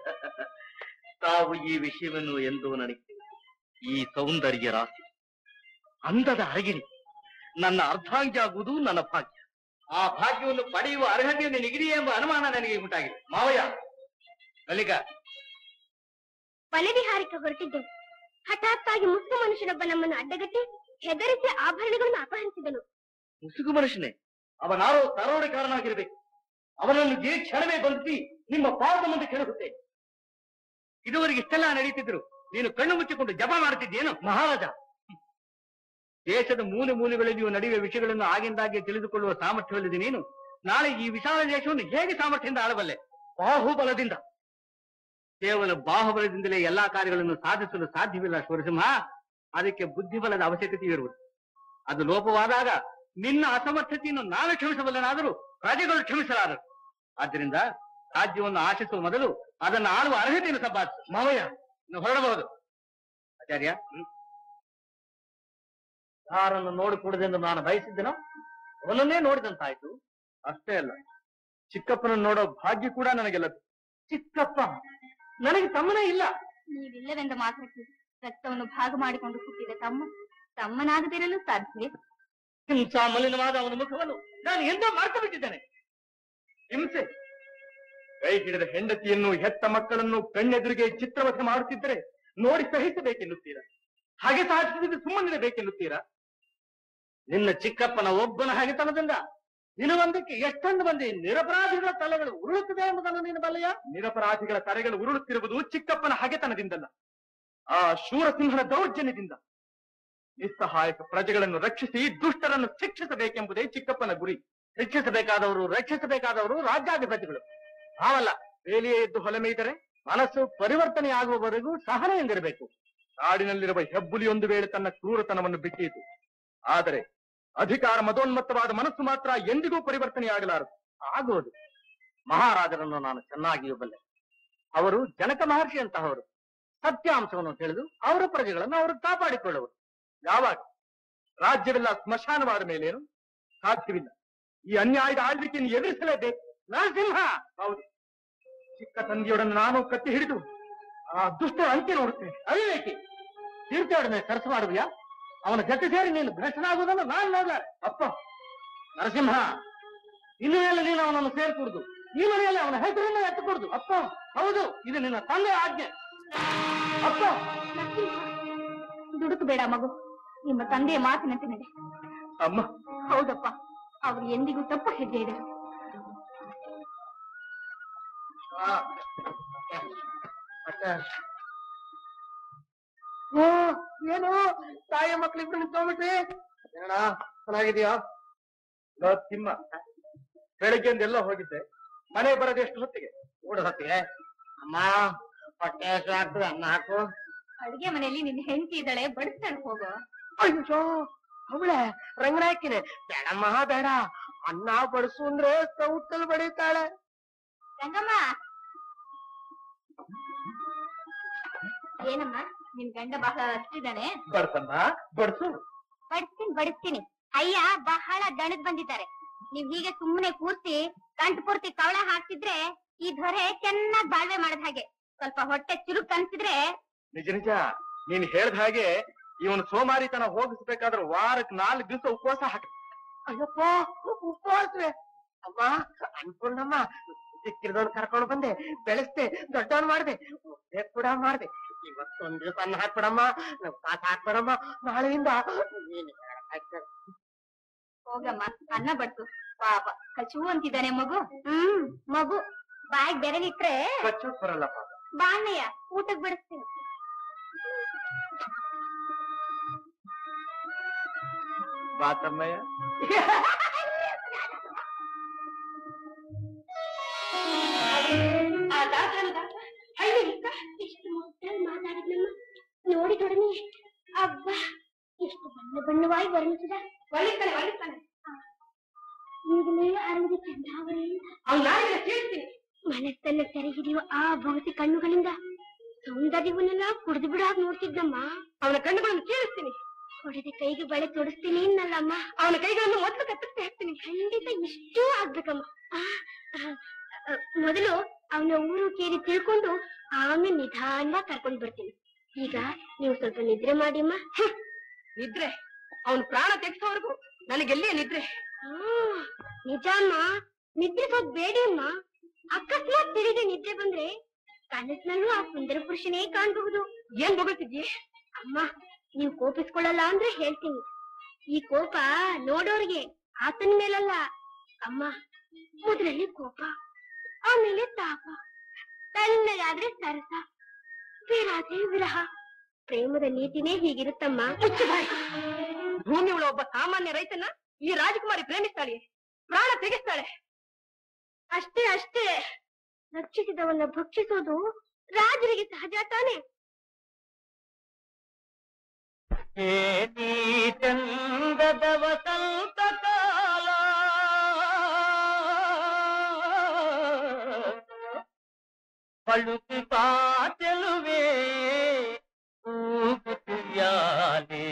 ತಾವು ಈ ವಿಷಯವನ್ನು ಎಂದು ನನಗೆ ಈ ಸೌಂದರ್ಯ ರಾಶಿ ಅಂದದ ಅರಗಿಣಿ ನನ್ನ ಅರ್ಧಾಂಗಿ ಆಗುವುದು ನನ್ನ ಭಾಗ್ಯ ಆ ಭಾಗ್ಯವನ್ನು ಪಡೆಯುವ ಅರ್ಹತೆಯನ್ನು ನಿಗದಿ ಎಂಬ ಅನುಮಾನ ನನಗೆ ಉಂಟಾಗಿದೆ ಮಾವಯ್ಯ ಮಲ್ಲಿಕ ವನವಿಹಾರಕ್ಕೆ ಹೊರಟಿದ್ದೆವು ಹಠಾತ್ತಾಗಿ ಮುಸ್ಲಿಂ ಮನುಷ್ಯನೊಬ್ಬ ನಮ್ಮನ್ನು ಅಡ್ಡಗಟ್ಟಿ ಹೆದರಿಸಿ ಆಭರಣಗಳನ್ನು ಅಪಹರಿಸಿದನು ಮುಸುಗು ಮನುಷ್ಯನೇ ಅವನಾರೋ ತರೋಡೆ ಕಾರಣವಾಗಿರಬೇಕು ಅವನನ್ನು ಈ ಕ್ಷಣವೇ ಬಂಧಿಸಿ ನಿಮ್ಮ ಪಾದದ ಮುಂದೆ ಕೆಳಗುತ್ತೆ ಇದುವರೆಗೆ ಇಷ್ಟೆಲ್ಲ ನಡೀತಿದ್ರು ನೀನು ಕಣ್ಣು ಮುಚ್ಚಿಕೊಂಡು ಜಪ ಮಾಡುತ್ತಿದ್ದೇನು ಮಹಾರಾಜ ದೇಶದ ಮೂಲೆ ಮೂಲೆಗಳಲ್ಲಿಯೂ ನಡೆಯುವ ವಿಷಯಗಳನ್ನು ಆಗಿಂದಾಗೆ ತಿಳಿದುಕೊಳ್ಳುವ ಸಾಮರ್ಥ್ಯವಿಲ್ಲದೆ ನೀನು ನಾಳೆ ಈ ವಿಶಾಲ ದೇಶವನ್ನು ಹೇಗೆ ಸಾಮರ್ಥ್ಯದಿಂದ ಆಳಬಲ್ಲೆ ಬಾಹುಬಲದಿಂದ ಕೇವಲ ಬಾಹುಬಲದಿಂದಲೇ ಎಲ್ಲಾ ಕಾರ್ಯಗಳನ್ನು ಸಾಧಿಸಲು ಸಾಧ್ಯವಿಲ್ಲ ಶೂರಸಿಂಹ ಅದಕ್ಕೆ ಬುದ್ಧಿಬಲದ ಅವಶ್ಯಕತೆ ಇರುವುದು ಅದು ಲೋಪವಾದಾಗ ನಿನ್ನ ಅಸಮರ್ಥತೆಯನ್ನು ನಾನು ಕ್ಷಮಿಸಬಲ್ಲನಾದರೂ ಪ್ರಜೆಗಳು ಕ್ಷಮಿಸಲಾರರು ಆದ್ದರಿಂದ ರಾಜ್ಯವನ್ನು ಆಶಿಸುವ ಮೊದಲು ಅದನ್ನು ಆಳುವ ಅರ್ಹತೆಯನ್ನು ಸಂಪಾದಿಸು ಮಾವಯ್ಯ ಇನ್ನು ಹೊರಡಬಹುದು ಆಚಾರ್ಯ ಯಾರನ್ನು ನೋಡಿಕೊಡದೆಂದು ನಾನು ಬಯಸಿದ್ದನೋ ಅವನನ್ನೇ ನೋಡಿದಂತಾಯ್ತು ಅಷ್ಟೇ ಅಲ್ಲ ಚಿಕ್ಕಪ್ಪನನ್ನು ನೋಡೋ ಭಾಗ್ಯ ಕೂಡ ನನಗೆಲ್ಲದು ಚಿಕ್ಕಪ್ಪ ನನಗೆ ತಮ್ಮನೇ ಇಲ್ಲ ನೀವಿಲ್ಲವೆಂದ ಮಾತ್ರಕ್ಕೆ ರಕ್ತವನ್ನು ಭಾಗ ಮಾಡಿಕೊಂಡು ಹುಟ್ಟಿದ ತಮ್ಮ ತಮ್ಮನಾಗದಿರಲು ಸಾಧ್ಯವೇ ಹಿಂಸಾ ಮಲಿನವಾದ ಅವನ ಮುಖವನ್ನು ನಾನು ಎಂದೋ ಮರೆತು ಬಿಟ್ಟಿದ್ದೇನೆ ಹಿಂಸೆ ಕೈ ಹಿಡಿದ ಹೆಂಡತಿಯನ್ನು ಹೆತ್ತ ಮಕ್ಕಳನ್ನು ಕಣ್ಣೆದುರಿಗೆ ಚಿತ್ರವಧೆ ಮಾಡುತ್ತಿದ್ದರೆ ನೋಡಿ ಸಹಿಸಬೇಕೆನ್ನುತ್ತೀರ ಹಾಗೆ ಸಾಧಿಸಿದ್ರೆ ಸುಮ್ಮನೆ ಬೇಕೆನ್ನುತ್ತೀರಾ ನಿನ್ನ ಚಿಕ್ಕಪ್ಪನ ಒಬ್ಬನ ಹಗೆತನದಿಂದ ದಿನವೊಂದಕ್ಕೆ ಎಷ್ಟೊಂದು ಮಂದಿ ನಿರಪರಾಧಿಗಳ ತಲೆಗಳು ಉರುಳುತ್ತದೆ ಎಂಬುದನ್ನು ನೀನು ಬಲ್ಲೆಯ ನಿರಪರಾಧಿಗಳ ತಲೆಗಳು ಉರುಳುತ್ತಿರುವುದು ಚಿಕ್ಕಪ್ಪನ ಹಗೆತನದಿಂದಲ್ಲ ಆ ಶೂರಸಿಂಹನ ದೌರ್ಜನ್ಯದಿಂದ ನಿಸ್ಸಹಾಯಕ ಪ್ರಜೆಗಳನ್ನು ರಕ್ಷಿಸಿ ದುಷ್ಟರನ್ನು ಶಿಕ್ಷಿಸಬೇಕೆಂಬುದೇ ಚಿಕ್ಕಪ್ಪನ ಗುರಿ ಶಿಕ್ಷಿಸಬೇಕಾದವರು ರಕ್ಷಿಸಬೇಕಾದವರು ರಾಜ್ಯಾಧಿಪತಿಗಳು ನಾವಲ್ಲ ಬೇಲಿಯೇ ಎದ್ದು ಹೊಲ ಮೇಯ್ದರೆ ಮನಸ್ಸು ಪರಿವರ್ತನೆ ಆಗುವವರೆಗೂ ಸಹನೆಯಿಂದಿರಬೇಕು ಕಾಡಿನಲ್ಲಿರುವ ಹೆಬ್ಬುಲಿ ಒಂದು ವೇಳೆ ತನ್ನ ಕ್ರೂರತನವನ್ನು ಬಿಟ್ಟೀತು ಆದರೆ ಅಧಿಕಾರ ಮದೋನ್ಮತ್ತವಾದ ಮನಸ್ಸು ಮಾತ್ರ ಎಂದಿಗೂ ಪರಿವರ್ತನೆಯಾಗಲಾರದು ಆಗುವುದು ಮಹಾರಾಜರನ್ನು ನಾನು ಚೆನ್ನಾಗಿಯೂ ಬಲ್ಲೆ ಅವರು ಜನಕ ಮಹರ್ಷಿ ಅಂತಹವರು ಸತ್ಯಾಂಶವನ್ನು ತಿಳಿದು ಅವರ ಪ್ರಜೆಗಳನ್ನು ಅವರು ಕಾಪಾಡಿಕೊಳ್ಳುವರು ಯಾವಾಗ ರಾಜ್ಯವೆಲ್ಲ ಸ್ಮಶಾನವಾದ ಮೇಲೇನು ಸಾಧ್ಯವಿಲ್ಲ ಈ ಅನ್ಯಾಯದ ಆಳ್ವಿಕೆಯನ್ನು ಎದುರಿಸಲೇಬೇಕು ನರಸಿಂಹ ಹೌದು ಚಿಕ್ಕ ತಂದೆಯೊಡನೆ ನಾನು ಕತ್ತಿ ಹಿಡಿದು ಆ ದುಷ್ಟ ಅಂತ್ಯ ನೋಡುತ್ತೇನೆ ಅವಿವೇಕಿ ತೀರ್ಥೆಯೊಡನೆ ಸರಸು ಮಾಡುವಿಯಾ ಅವನ ಜೊತೆ ಸೇರಿ ನೀನು ಭ್ರಷ್ಟನಾಗುವುದನ್ನು ನಾನು ನೋಡಲಾರೆ ಅಪ್ಪ ನರಸಿಂಹ ಇನ್ನು ಮೇಲೆ ನೀನು ಅವನನ್ನು ಸೇರ್ಕೂಡುದು ಈ ಮನೆಯಲ್ಲಿ ಅವನ ಹೆಸರನ್ನು ಎತ್ತಕೂಡುದು ಅಪ್ಪ ಹೌದು ಇದು ನಿನ್ನ ತಂದೆ ಆಜ್ಞೆ ಅಪ್ಪ ನರಸಿಂಹ ದುಡುಕು ಬೇಡ ಮಗು ನಿಮ್ಮ ತಂದೆಯ ಮಾತಿನಂತೆ ನಡೆ ಅಮ್ಮ ಹೌದಪ್ಪ ಅವರು ಎಂದಿಗೂ ತಪ್ಪು ಹೆಜ್ಜೆ ಇಡರು ಓ ಏನು ತಾಯಿ ಮಕ್ಳಿಬ್ರು ನಿಂತ್ಕೊಂಡ್ಬಿಟ್ರಿ ಏನಣ್ಣ ಚೆನ್ನಾಗಿದ್ಯಾ ಲೋ ತಿಮ್ಮ ಬೆಳಗ್ಗೆಯಿಂದ ಎಲ್ಲ ಹೋಗಿದ್ದೆ ಮನೆ ಬರೋದೆಷ್ಟು ಹೊತ್ತಿಗೆ ಊಟ ಹೊತ್ತಿಗೆ ಅಮ್ಮ ಹೊಟ್ಟೆ ಹಸು ಆಗ್ತದೆ ಅನ್ನ ಹಾಕು ಅಡಿಗೆ ಮನೆಯಲ್ಲಿ ನಿನ್ನ ಹೆಂಡತಿ ಇದ್ದಾಳೆ ಬಡಿಸ್ತಾಳೆ ಹೋಗೋ ಅಯ್ಯೋ ಅವಳೆ ರಂಗನಾಯ್ಕಿನೆ ಬೇಡಮ್ಮ ಬೇಡ ಅನ್ನ ಬಡಿಸು ಅಂದ್ರೆ ಸೌಟಲ್ಲಿ ಬಡಿತಾಳೆ ರಂಗಮ್ಮ ಏನಮ್ಮ ನಿನ್ ಗಂಡ ಬಹಳ ಹಚ್ಚಿದಾನೆ ಬಡ್ಸಮ್ಮ ಬಡ್ಸು ಬಡಿಸ್ತೀನಿ ಬಡಿಸ್ತೀನಿ ಅಯ್ಯ ಬಹಳ ದಣದ್ ಬಂದಿದ್ದಾರೆ ನೀವ್ ಹೀಗೆ ಸುಮ್ಮನೆ ಕೂರ್ಸಿ ಕಂಠ ಪೂರ್ತಿ ಕವಳ ಹಾಕ್ತಿದ್ರೆ ಈ ದೊರೆ ಚೆನ್ನಾಗ್ ಬಾಳ್ವೆ ಮಾಡದ್ ಹಾಗೆ ಸ್ವಲ್ಪ ಹೊಟ್ಟೆ ಚುರುಕ್ ಅನ್ಸಿದ್ರೆ ನಿಜ ನಿಜ ನೀನ್ ಹೇಳ್ದ ಹಾಗೆ ಇವನು ಸೋಮಾರಿತನ ಹೋಗಿಸ್ಬೇಕಾದ್ರೆ ವಾರಕ್ಕೆ ನಾಲ್ಕು ದಿವಸ ಉಪವಾಸ ಹಾಕ ಅಯ್ಯಪ್ಪ ಉಪವಾಸವೇ ಅಮ್ಮ ಅನ್ಕೊಂಡಮ್ಮ ಸಿಕ್ಕಿರ್ದವ್ನು ಕರ್ಕೊಂಡು ಬಂದೆ ಬೆಳೆಸ್ದೆ ದೊಡ್ಡವನ್ ಮಾಡ್ದೆ ಮುದ್ದೆ ಕೂಡ ಮಾಡ್ದೆ ಇವತ್ತೊಂದ್ ದಿವಸ ಅನ್ನ ಹಾಕ್ಬಿಡಮ್ಮ ನಮ್ ಕಾಸ ಹಾಕ್ಬಿಡಮ್ಮ ನಾಳೆಯಿಂದ ನೀನು ಹಾಕ್ತಾರೆ ಹೋಗಮ್ಮ ಅನ್ನ ಬಡ್ಸು ಪಾಪ ಕಚು ಅಂತಿದ್ದಾನೆ ಮಗು ಹ್ಮ್ ಮಗು ಬಾಯಿಗೆ ಬೆರಗಿಟ್ರೆ ಕಚ್ಚೋಕ್ ಬರಲ್ಲಪ್ಪ ಬಾಣಯ್ಯ ಊಟಕ್ ಬಡಿಸ್ತೀನಿ ಬಾ ತಮ್ಮಯ್ಯ ಎಷ್ಟು ಮುದ್ದಾಗಿ ಮಾತಾಡಿದ್ನಮ್ಮ ನೋಡಿದೊಡನೆ ಅಬ್ಬ ಎಷ್ಟು ಬಣ್ಣ ಬಣ್ಣವಾಗಿ ವರ್ಣಿಸಿದ ಒಳ್ಳಿತಾನೆ ಒಳ್ಳಿತಾನೆ ಈಗಲೇ ಅರವಿದ ಚಂದಾವರಿಯಿಂದ ಮನಸ್ಸನ್ನ ಸೆರೆ ಹಿಡಿಯುವ ಆ ಭಗತಿ ಕಣ್ಣುಗಳಿಂದ ಸೌಂದರ್ಯವನ್ನೆಲ್ಲ ಕುಡಿದು ಬಿಡಾಗ ನೋಡ್ತಿದ್ದಮ್ಮ ಅವನ ಕಣ್ಣುಗಳನ್ನು ಕೀಳಿಸ್ತೀನಿ ಹೊಡೆದ ಕೈಗೆ ಬಳೆ ತೊಡಿಸ್ತೀನಿ ಇನ್ನಲ್ಲಮ್ಮ ಅವನ ಕೈಗಳನ್ನು ಮೊದಲು ಕತ್ತರಿಸಿ ಹಾಕ್ತೀನಿ ಖಂಡಿತ ಇಷ್ಟೂ ಆಗ್ಬೇಕಮ್ಮ ಆ, ಆ, ಆ, ಮೊದಲು ಅವನ ಊರು ಕೇರಿ ತಿಳ್ಕೊಂಡು ಆಮೇಲೆ ನಿಧಾನವಾಗಿ ಕರ್ಕೊಂಡ್ ಬರ್ತೀನಿ ಈಗ ನೀವು ಸ್ವಲ್ಪ ನಿದ್ರೆ ಮಾಡಿಮ್ಮ ನಿದ್ರೆ ಅವನ್ ಪ್ರಾಣ ತೆಗೆಸೋವರೆಗೂ ನನಗೆಲ್ಲೇ ನಿದ್ರೆ ಹ್ಮ್, ನಿಜ ಅಮ್ಮ ನಿದ್ರೆ ಸ್ವಲ್ಪ ಬೇಡಿ ಅಮ್ಮ ಅಕಸ್ಮಾತ್ ತಿಳಿದೆ ನಿದ್ರೆ ಬಂದ್ರೆ ಕನಸಿನಲ್ಲೂ ಆ ಸುಂದರ ಪುರುಷನೇ ಕಾಣಬಹುದು ಏನ್ ಬೊಗಳ್ತಿದ್ಯೆ ಅಮ್ಮ ನೀವು ಕೋಪಿಸ್ಕೊಳ್ಳಲ್ಲ ಅಂದ್ರೆ ಹೇಳ್ತೀನಿ ಈ ಕೋಪ ನೋಡೋರಿಗೆ ಆತನ ಮೇಲಲ್ಲ ಅಮ್ಮ ಮೊದಲಲ್ಲಿ ಕೋಪ ಆಮೇಲೆ ತಾಪ ತಣ್ಣಗಾದ್ರೆ ಸರಸ ವಿರಾದೆ ವಿರಹ ಪ್ರೇಮದ ನೀತಿನೇ ಹೀಗಿರುತ್ತಮ್ಮ ಮುಚ್ಚು ಬಾಯಿ ಭೂಮಿ ಉಳ ಒಬ್ಬ ಸಾಮಾನ್ಯ ರೈತನ ಈ ರಾಜಕುಮಾರಿ ಪ್ರೇಮಿಸ್ತಾಳೆ ಪ್ರಾಣ ತೆಗೆಸ್ತಾಳೆ ಅಷ್ಟೇ ಅಷ್ಟೇ ರಕ್ಷಿಸಿದವನ್ನ ಭಕ್ಷಿಸೋದು ರಾಜರಿಗೆ ಸಹಜ ತಾನೆ ಚಂದದ ವಸಂತ ಕಾಲ ಪಳುಕು ಕಾಚಲುವೆ ಊಗುತ್ತಿಯಾಲೆ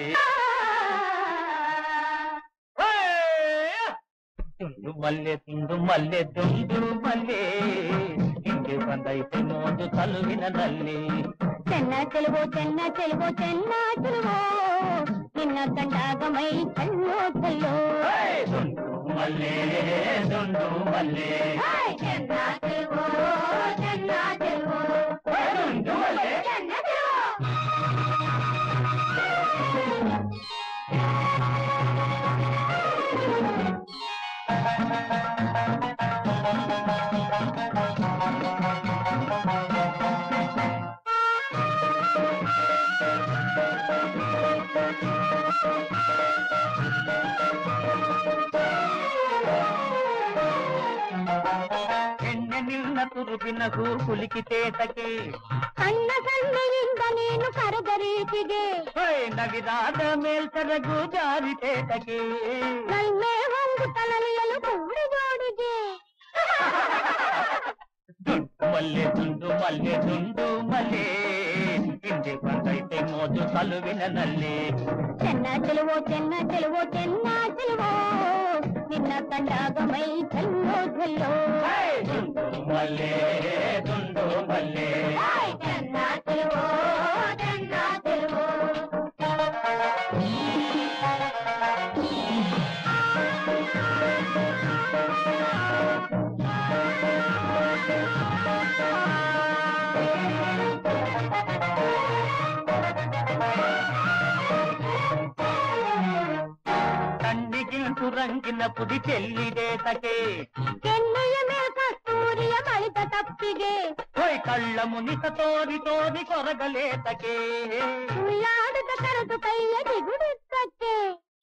ತುಂಡು ಮಲ್ಲೆ ತುಂಡು ಮಲ್ಲೆ ತುಂಡು ಮಲ್ಲೆ ಹಿಂದೆ ಬಂದೈತೆ ನೋಡು ತಲುವಿನಲ್ಲಿ ಚೆನ್ನ ಚೆಲುವೋ ಚೆನ್ನ ಚೆಲುವೋ ಚೆನ್ನ ಚೆಲುವೋ ನಿನ್ನ ಕಂಡಾಗ ಮೈ ಕಣ್ಣು ಕಲ್ಲೋ ದುಂಡು ಮಲ್ಲೆ ದುಂಡು ಮಲ್ಲೆ ಚೆನ್ನ ಚೆಲುವೋ ಚೆನ್ನ ಚೆಲುವೋ ದುಂಡು ಮಲ್ಲೆ ಚೆನ್ನ ಚೆಲುವೋ ಹೂವಿನ ಹೂ ಕುಲಿಕಿತೇತಕ್ಕೆ ಸಣ್ಣ ಸಣ್ಣೆಯಿಂದ ನೀನು ಕರೆದ ರೀತಿಗೆ ಹೊಯ್ ನವಿರಾದ ಮೇಲ್ಸರಗು ಜಾರಿತೇತಕ್ಕೆ ನಲ್ಮೆ ಒಂದು ತಲಲಿಯಲು ಕೂಡಿ ಜೋಡಿಗೆ ದುಂಡು ಮಲ್ಲೆ ದುಂಡು ಮಲ್ಲೆ ದುಂಡು ಮಲ್ಲೆ ಹಿಂದೆ ಬಂದೈತೆ ಮೋದು ಸಲುವಿನಲ್ಲಿ ಚೆನ್ನ ಚೆಲುವೋ ಚೆನ್ನ ಚೆಲುವೋ ಚೆನ್ನ ಚೆಲುವೋ ನಿನ್ನ ಕಂಡಾಗ ಮೈ ಚೆಲ್ಲೋ ಚೆಲ್ಲೋ ದುಂಡು ಮಲ್ಲೆ ದುಂಡು ಮಲ್ಲೆ ಚೆನ್ನ ಚೆಲುವೋ ಚೆನ್ನ ಚೆಲುವೋ ಕಣ್ಣಿಗಿಂತು ರಂಗಿನ ಪುಡಿ ಚೆಲ್ಲಿದೆ ತಕೆ ಕೆನ್ನೆಯ ಮೇಲ್ ಕಸ್ತೂರಿಯ ಬಳಿತ ತಪ್ಪಿಗೆ ಹೊಯ್ ಕಳ್ಳ ಮುನಿತ ತೋರಿ ತೋರಿ ಕೊರಗಲೇ ತಕೆ ಸುಳ್ಳಾಡದ ಕರೆದು ಕೈಯ ಜಿಗುಡಿದ್ದಕ್ಕೆ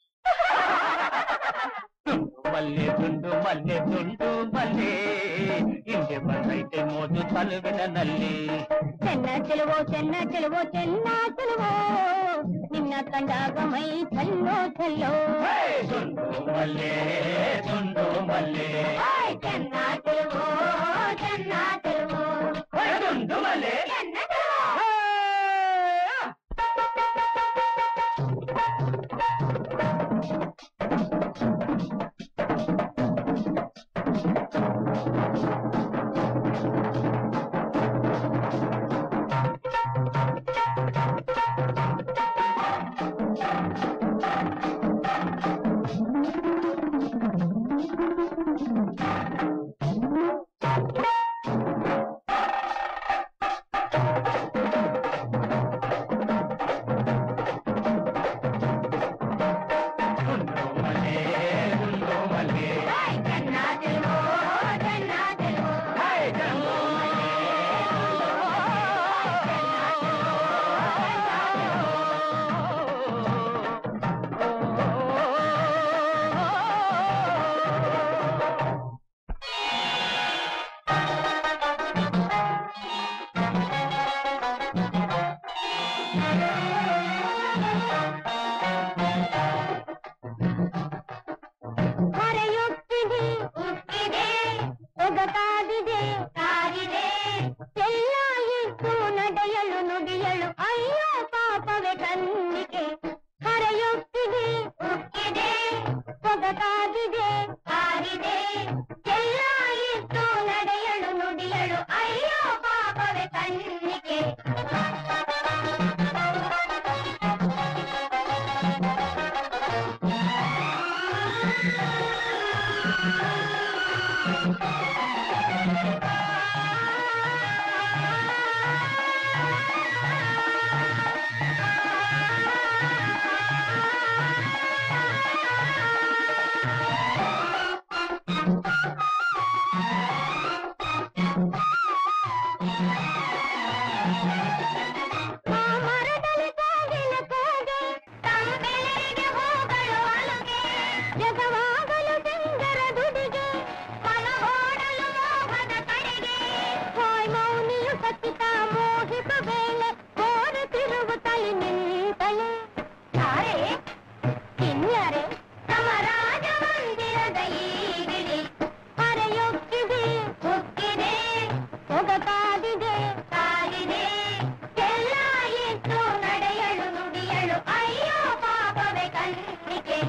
ದುಂಡು ಮಲ್ಲೆ ದುಂಡು ಮಲ್ಲೆ ದುಂಡು ಮಲ್ಲೆ ಹಿಂದೆ ಬಂದೈತೆ ಮೋದು ಸಲುವಿನಲ್ಲಿ ಚೆನ್ನ ಚೆಲುವೋ ಚೆನ್ನ ಚೆಲುವೋ ಚೆನ್ನ ಚೆಲುವೋ ನಿನ್ನ ಕಂಡಾಗ ಮೈ ಚೆಲ್ಲೋ ಚೆಲ್ಲೋ ದುಂಡು ಮಲ್ಲೆ ದುಂಡು ಮಲ್ಲೆ ಚೆನ್ನ ಚೆಲುವೋ ಚೆನ್ನ ಚೆಲುವೋ ದುಂಡು ಮಲ್ಲೆ ಚೆನ್ನ ಚೆಲುವೋ ದುಂಡು ಮಲ್ಲೆ ದುಂಡು ಮಲ್ಲೆ ಚೆನ್ನ ಚೆಲುವೋ ಚೆನ್ನ ಚೆಲುವೋ ದುಂಡು ಹೊರೆಯುತ್ತಿದೆ ಉಕ್ಕಿದೆ ಒಗಟಾಗಿದೆ ಕಾರಿದೆ ಎಲ್ಲ ಇದ್ದು ನಡೆಯಲು ನುಡಿಯಲು ಅಯ್ಯೋ ಪಾಪವೇ ಕಣ್ಣಿಗೆ ಹೊರೆಯುತ್ತಿದೆ ಉಕ್ಕಿದೆ ಒಗಟಾಗಿದೆ ಕಾರಿದೆ ಎಲ್ಲ ಇದ್ದು ನಡೆಯಲು ನುಡಿಯಲು ಅಯ್ಯೋ ಪಾಪವೇ ಕಣ್ಣಿಗೆ ಆ ಮರದಲ್ಲಿ ಕಾಗಿನ ಕೂಗೆ ತಂಬೆಲೆಗೆ ಹೂಗಳು ಅಲುಗೆ ಜಗವಾಗಲು ಸಿಂಗರ ದುಡಿಗೆ ಮನ ಓಡಲು ಮೋಹದ ಕಡೆಗೆ ಹೋಯ್ ಮೌನಿಯು ಸತ್ತಿತ ಮೋಹಿಪ ವೇಳೆ ಕೋರೆ ತಿರುಗುತ್ತಲಿ ನಿಂತಳೆ ಯಾರೇ ಇನ್ಯಾರೇ ನಮ್ಮ ರಾಜ ಮಂದಿರದ ಈಗಿಳಿ ಹರೆಯೊಕ್ಕಿದೆ ಉಕ್ಕಿದೆ ಒಗಟಾಗಿದೆ ಕಾಲಿದೆ ಎಲ್ಲ ಇಟ್ಟು ನಡೆಯಲು ನುಡಿಯಲು ಅಯ್ಯೋ ಪಾಪವೇ ಕಣ್ಣಿಗೆ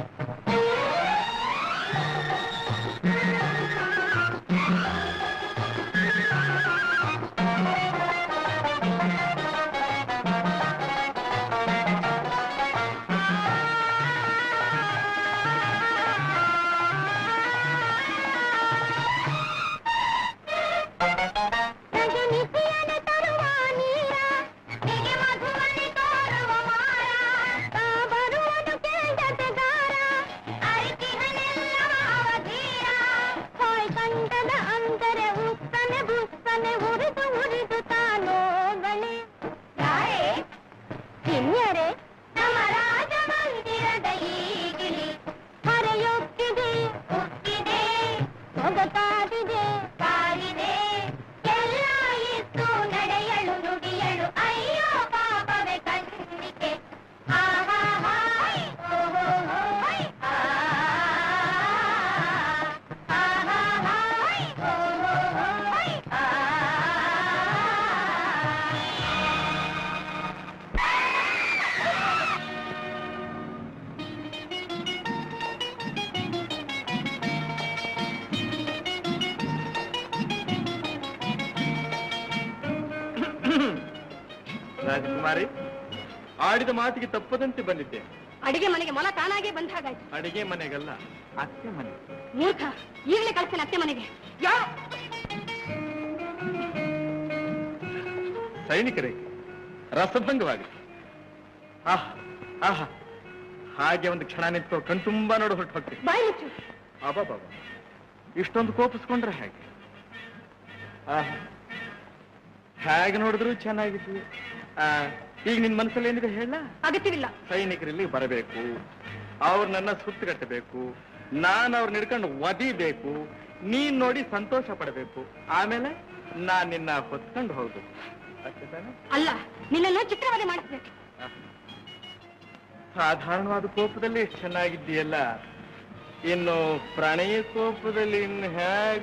ರಜನಿಸಿಯನೆ ತರುವ ನೀರ ನಿಗೆ ಮಧುವನೆ ತೋರುವ ಮಾರ ತಾ ಬರುವನು ಕೇಳ್ದತೆಗಾರ ಅರಿತಿಹನೆಲ್ಲವ ಅವಧೀರ ಹೋಯ್ ಕಂಠದ ಅಂದರೆ ಉತ್ತನೆ ಬುಸ್ತನೆ ಉರಿದು ಉರಿದು ತಾನೋಗಳೆ ರಾಜಕುಮಾರಿ ಆಡಿದ ಮಾತಿಗೆ ತಪ್ಪದಂತೆ ಬಂದಿದ್ದೆ ಅಡಿಗೆ ಮನೆಗೆ ಮೊಲ ತಾನಾಗೆ ಬಂದ ಹಾಗಾಯ್ತು ಅಡಿಗೆ ಮನೆಗಲ್ಲ ಅತ್ತೆ ಮನೆ ಮೂರ್ಖ ಈಗಲೇ ಕಳಿಸ್ತೇನೆ ಅತ್ತೆ ಮನೆಗೆ ಯಾವ ಸೈನಿಕರೇ ರಸಭಂಗವಾಗಿದೆ ಆಹ್ ಆಹಾ ಹಾಗೆ ಒಂದು ಕ್ಷಣ ನಿಂತು ಕಣ್ತುಂಬಾ ನೋಡು ಹೊರಟು ಹೋಗ್ತೀವಿ ಬಾಯಿ ಮುಚ್ಚು ಅಬ್ಬಬ್ಬ ಇಷ್ಟೊಂದು ಕೋಪಿಸ್ಕೊಂಡ್ರೆ ಹೇಗೆ ಆಹ್. ಹೇಗೆ ನೋಡಿದ್ರು ಚೆನ್ನಾಗಿತ್ತು ಆ, ಈಗ ನಿನ್ ಮನಸ್ಸಲ್ಲಿ ಏನಿದೆ ಹೇಳ ಅಗತ್ಯವಿಲ್ಲ ಸೈನಿಕರಲ್ಲಿ ಬರಬೇಕು ಅವ್ರು ನನ್ನ ಸುತ್ತುಗಟ್ಟಬೇಕು ನಾನು ಅವ್ರನ್ನ ಹಿಡ್ಕೊಂಡು ಒದಿಬೇಕು ನೀನ್ ನೋಡಿ ಸಂತೋಷ ಪಡಬೇಕು ಆಮೇಲೆ ನಾನ್ ನಿನ್ನ ಹೊತ್ಕೊಂಡು ಹೋಗ್ಬೇಕು ಅಷ್ಟೇ ತಾನೇ ಅಲ್ಲ ನಿನ್ನನ್ನು ಚಿತ್ರವಧೆ ಮಾಡಿಸ್ಬೇಕು ಸಾಧಾರಣವಾದ ಕೋಪದಲ್ಲಿ ಎಷ್ಟು ಚೆನ್ನಾಗಿದ್ದೀಯಲ್ಲ ಇನ್ನು ಪ್ರಣಯ ಕೋಪದಲ್ಲಿ ಇನ್ನು ಹೇಗೆ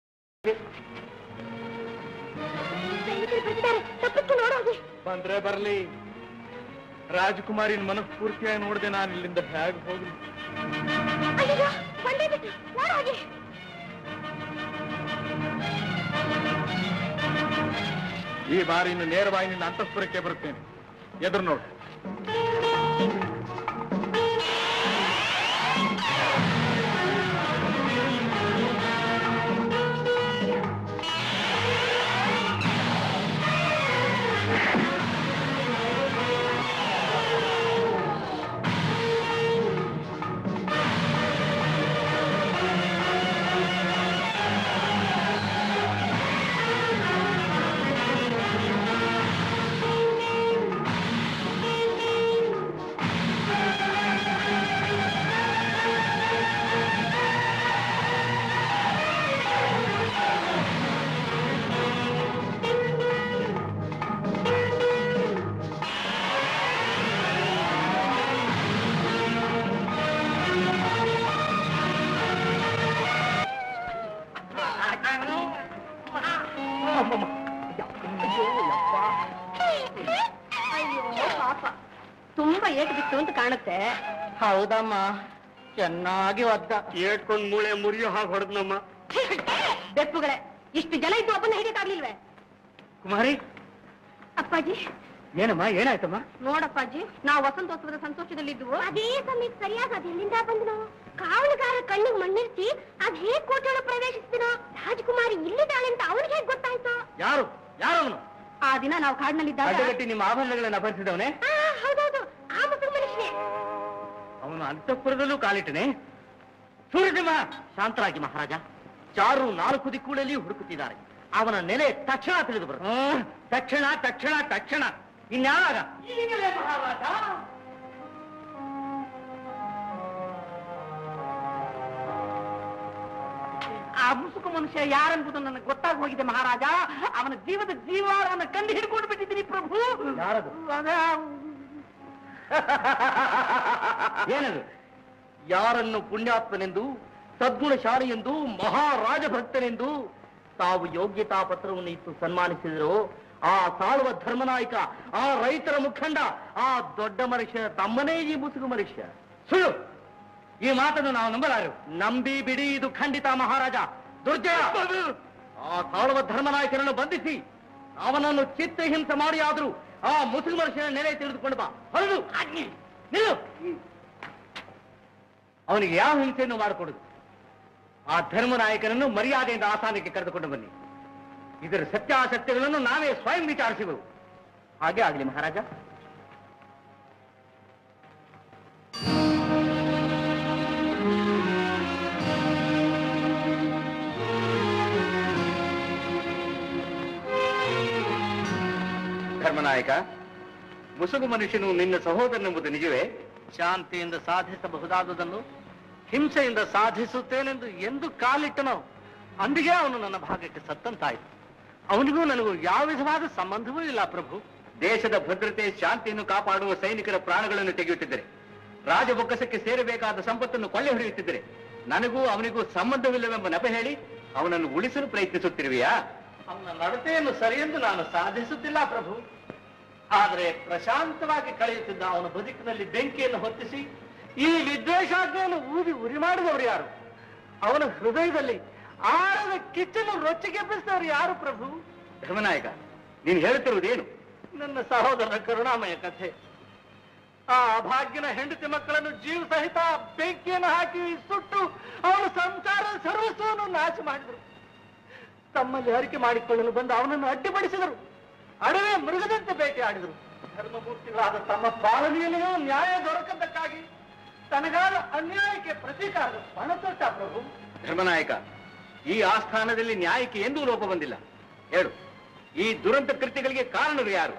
ಸೈನಿಕರು ಬರ್ತಿದ್ದಾರೆ ತಪ್ಪಿಸ್ಕೊಂಡು ಓಡೋಗಿ ಬಂದ್ರೆ ಬರ್ಲಿ ರಾಜಕುಮಾರಿನ ಮನಸ್ಫೂರ್ತಿಯಾಗಿ ನೋಡ್ದೆ ನಾನು ಇಲ್ಲಿಂದ ಹೇಗೆ ಹೋಗ್ಲಿ ಅಯ್ಯೋ ಬಂದೇ ಬಿಟ್ಟು ಓಡೋಗಿ ಈ ಬಾರಿ ಇನ್ನು ನೇರವಾಗಿ ನಿನ್ನ ಅಂತಃಪುರಕ್ಕೆ ಬರುತ್ತೇನೆ ಎದುರು ನೋಡು ಅಯ್ಯೋ ಪಾಪ ತುಂಬಾ ಏಟು ಬಿತ್ತು ಅಂತ ಕಾಣುತ್ತೆ ಹೌದಮ್ಮ ಚೆನ್ನಾಗಿ ಒದ್ದ ಏಟ್ಕೊಂಡ್ ಮೂಳೆ ಮುರಿಯೋ ಹಾಗೆ ಹೊಡೆದ್ನಮ್ಮ ಬೆಪ್ಪುಗಳೇ ಇಷ್ಟು ಜನ ಇದ್ದು ಒಬ್ಬನ ಹಿಡಿಯಕ್ಕಾಗ್ಲಿಲ್ವೇ ಕುಮಾರಿ ಅಪ್ಪಾಜಿ ಏನಮ್ಮ ಏನಾಯ್ತಮ್ಮ ನೋಡಪ್ಪಾಜಿ ನಾವು ವಸಂತೋತ್ಸವದ ಸಂತೋಷದಲ್ಲಿದ್ವು ಅದೇ ಸಮಯಕ್ಕೆ ಸರಿಯಾಗಿ ಅದು ಎಲ್ಲಿಂದ ಬಂದನು ಕಾವಲುಗಾರ ಕಣ್ಣಿಗೆ ಮಣ್ಣಿರ್ಸಿ ಅದ್ ಹೇಗ್ ಕೋಟೆಯೊಳ ಪ್ರವೇಶಿಸಿದನೋ ರಾಜಕುಮಾರಿ ಇಲ್ಲಿದ್ದಾಳೆ ಅಂತ ಅವನಿಗೆ ಹೇಗ್ ಗೊತ್ತಾಯ್ತು ಯಾರು ಯಾರವನು ಆ ದಿನ ನಾವು ಕಾಡಿನಲ್ಲಿದ್ದಾಗ ಅಡ್ಡಗಟ್ಟಿ ನಿಮ್ಮ ಆಭರಣಗಳನ್ನ ಅಪಹರಿಸಿದವನೇ ಆ, ಹೌದೌದು ಆ ಮುಸುಕು ಮನುಷ್ಯನೇ ಅವನು ಅಂತಃಪುರದಲ್ಲೂ ಕಾಲಿಟ್ಟನೆ ಸೂರ್ಯದೇವ ಶಾಂತರಾಗಿ ಮಹಾರಾಜ ಚಾರು ನಾಲ್ಕು ದಿಕ್ಕುಗಳಲ್ಲಿ ಹುಡುಕುತ್ತಿದ್ದಾರೆ ಅವನ ನೆಲೆ ತಕ್ಷಣ ತಿಳಿದು ಬರುತ್ತೆ ತಕ್ಷಣ ತಕ್ಷಣ ತಕ್ಷಣ ಇನ್ಯಾವಾಗ ಈಗಲೇ ಮಹಾರಾಜ ಆ ಮುಸುಕು ಮನುಷ್ಯ ಯಾರೆಂಬುದು ನನಗೆ ಗೊತ್ತಾಗಿ ಹೋಗಿದೆ ಮಹಾರಾಜ ಅವನ ಜೀವದ ಜೀವಾಳವನ್ನು ಕಂಡು ಹಿಡ್ಕೊಂಡು ಬಿಟ್ಟಿದ್ದೀನಿ ಪ್ರಭು ಯಾರದು? ಅದೇ ಏನದು ಯಾರನ್ನು ಪುಣ್ಯಾತ್ಮನೆಂದು ಸದ್ಗುಣಶಾಲಿ ಎಂದು ಮಹಾರಾಜಭಕ್ತನೆಂದು ತಾವು ಯೋಗ್ಯತಾ ಪತ್ರವನ್ನು ಇತ್ತು ಸನ್ಮಾನಿಸಿದರು ಆ ಸಾಳುವ ಧರ್ಮನಾಯಕ ಆ ರೈತರ ಮುಖಂಡ ಆ ದೊಡ್ಡ ಮನುಷ್ಯ ತಮ್ಮನೇ ಈ ಮುಸುಗು ಮನುಷ್ಯ ಸುಳ್ಳು ಈ ಮಾತನ್ನು ನಾವು ನಂಬಲಾರು ನಂಬಿ ಬಿಡಿ ಇದು ಖಂಡಿತ ಮಹಾರಾಜ ದುರ್ಜಯ ಆ ತಾಳುವ ಧರ್ಮನಾಯಕನನ್ನು ಬಂಧಿಸಿ ಅವನನ್ನು ಚಿತ್ತಹಿಂಸೆ ಮಾಡಿ ಆದ್ರೂ ಆ ಮುಸುಗು ಮನುಷ್ಯನ ನೆಲೆ ತಿಳಿದುಕೊಂಡು ಬಾ ಹೊರಡು ನಿಲ್ಲು ಅವನಿಗೆ ಯಾವ ಹಿಂಸೆಯನ್ನು ಮಾಡಿಕೊಡುದು ಆ ಧರ್ಮನಾಯಕನನ್ನು ಮರ್ಯಾದೆಯಿಂದ ಆಸ್ಥಾನಕ್ಕೆ ಕರೆದುಕೊಂಡು ಬನ್ನಿ ಇದರ ಸತ್ಯಾಸತ್ಯಗಳನ್ನು ನಾವೇ ಸ್ವಯಂ ವಿಚಾರಿಸುವೆವು ಹಾಗೆ ಆಗಲಿ ಮಹಾರಾಜ ಧರ್ಮನಾಯಕ ಮುಸುಗು ಮನುಷ್ಯನು ನಿನ್ನ ಸಹೋದರನೆಂಬುದು ನಿಜವೇ ಶಾಂತಿಯಿಂದ ಸಾಧಿಸಬಹುದಾದುದನ್ನು ಹಿಂಸೆಯಿಂದ ಸಾಧಿಸುತ್ತೇನೆಂದು ಎಂದು ಕಾಲಿಟ್ಟನೋ ಅಂದಿಗೆ ಅವನು ನನ್ನ ಭಾಗಕ್ಕೆ ಸತ್ತಂತಾಯಿತು ಅವನಿಗೂ ನನಗೂ ಯಾವ ವಿಧವಾದ ಸಂಬಂಧವೂ ಇಲ್ಲ ಪ್ರಭು ದೇಶದ ಭದ್ರತೆ ಶಾಂತಿಯನ್ನು ಕಾಪಾಡುವ ಸೈನಿಕರ ಪ್ರಾಣಗಳನ್ನು ತೆಗೆಯುತ್ತಿದ್ದರೆ ರಾಜ ಬೊಕ್ಕಸಕ್ಕೆ ಸೇರಬೇಕಾದ ಸಂಪತ್ತನ್ನು ಕೊಳ್ಳೆ ಹೊಡೆಯುತ್ತಿದ್ದರೆ ನನಗೂ ಅವನಿಗೂ ಸಂಬಂಧವಿಲ್ಲವೆಂಬ ನೆಪ ಹೇಳಿ ಅವನನ್ನು ಉಳಿಸಲು ಪ್ರಯತ್ನಿಸುತ್ತಿರುವೆಯಾ ಅವನ ನಡತೆಯನ್ನು ಸರಿಯೆಂದು ನಾನು ಸಾಧಿಸುತ್ತಿಲ್ಲ ಪ್ರಭು ಆದರೆ ಪ್ರಶಾಂತವಾಗಿ ಕಳೆಯುತ್ತಿದ್ದ ಅವನ ಬದುಕಿನಲ್ಲಿ ಬೆಂಕಿಯನ್ನು ಹೊತ್ತಿಸಿ ಈ ವಿದ್ವೇಷಾಜ್ಞೆಯನ್ನು ಊದಿ ಉರಿ ಮಾಡಿದವರು ಯಾರು ಅವನ ಹೃದಯದಲ್ಲಿ ಆಳದ ಕಿಚ್ಚನ್ನು ರೊಚ್ಚಿಗೆಬ್ಬಿಸಿದವರು ಯಾರು ಪ್ರಭು ಧರ್ಮನಾಯಕ ನೀನು ಹೇಳುತ್ತಿರುವುದೇನು ನನ್ನ ಸಹೋದರನ ಕರುಣಾಮಯ ಕಥೆ ಆ ಅಭಾಗ್ಯನ ಹೆಂಡತಿ ಮಕ್ಕಳನ್ನು ಜೀವ ಸಹಿತ ಬೆಂಕಿಯನ್ನು ಹಾಕಿ ಸುಟ್ಟು ಅವನ ಸಂಸಾರ ಸರ್ವಸ್ವವನ್ನು ನಾಶ ಮಾಡಿದರು ತಮ್ಮಲ್ಲಿ ಹರಿಕೆ ಮಾಡಿಕೊಳ್ಳಲು ಬಂದು ಅವನನ್ನು ಅಡ್ಡಿಪಡಿಸಿದರು ಅಡವೆ ಮೃಗದಂತೆ ಬೇಟೆ ಆಡಿದರು ಧರ್ಮಮೂರ್ತಿಗಳಾದ ತಮ್ಮ ಪಾಲನೆಯಲ್ಲಿಯೂ ನ್ಯಾಯ ದೊರಕದ್ದಕ್ಕಾಗಿ ತನಗಾದ ಅನ್ಯಾಯಕ್ಕೆ ಪ್ರತೀಕಾರ ಪಣ ತೊಟ್ಟ ಪ್ರಭು ಧರ್ಮನಾಯಕ ಈ ಆಸ್ಥಾನದಲ್ಲಿ ನ್ಯಾಯಕ್ಕೆ ಎಂದೂ ಲೋಪ ಬಂದಿಲ್ಲ ಹೇಳು ಈ ದುರಂತ ಕೃತ್ಯಗಳಿಗೆ ಕಾರಣರು ಯಾರು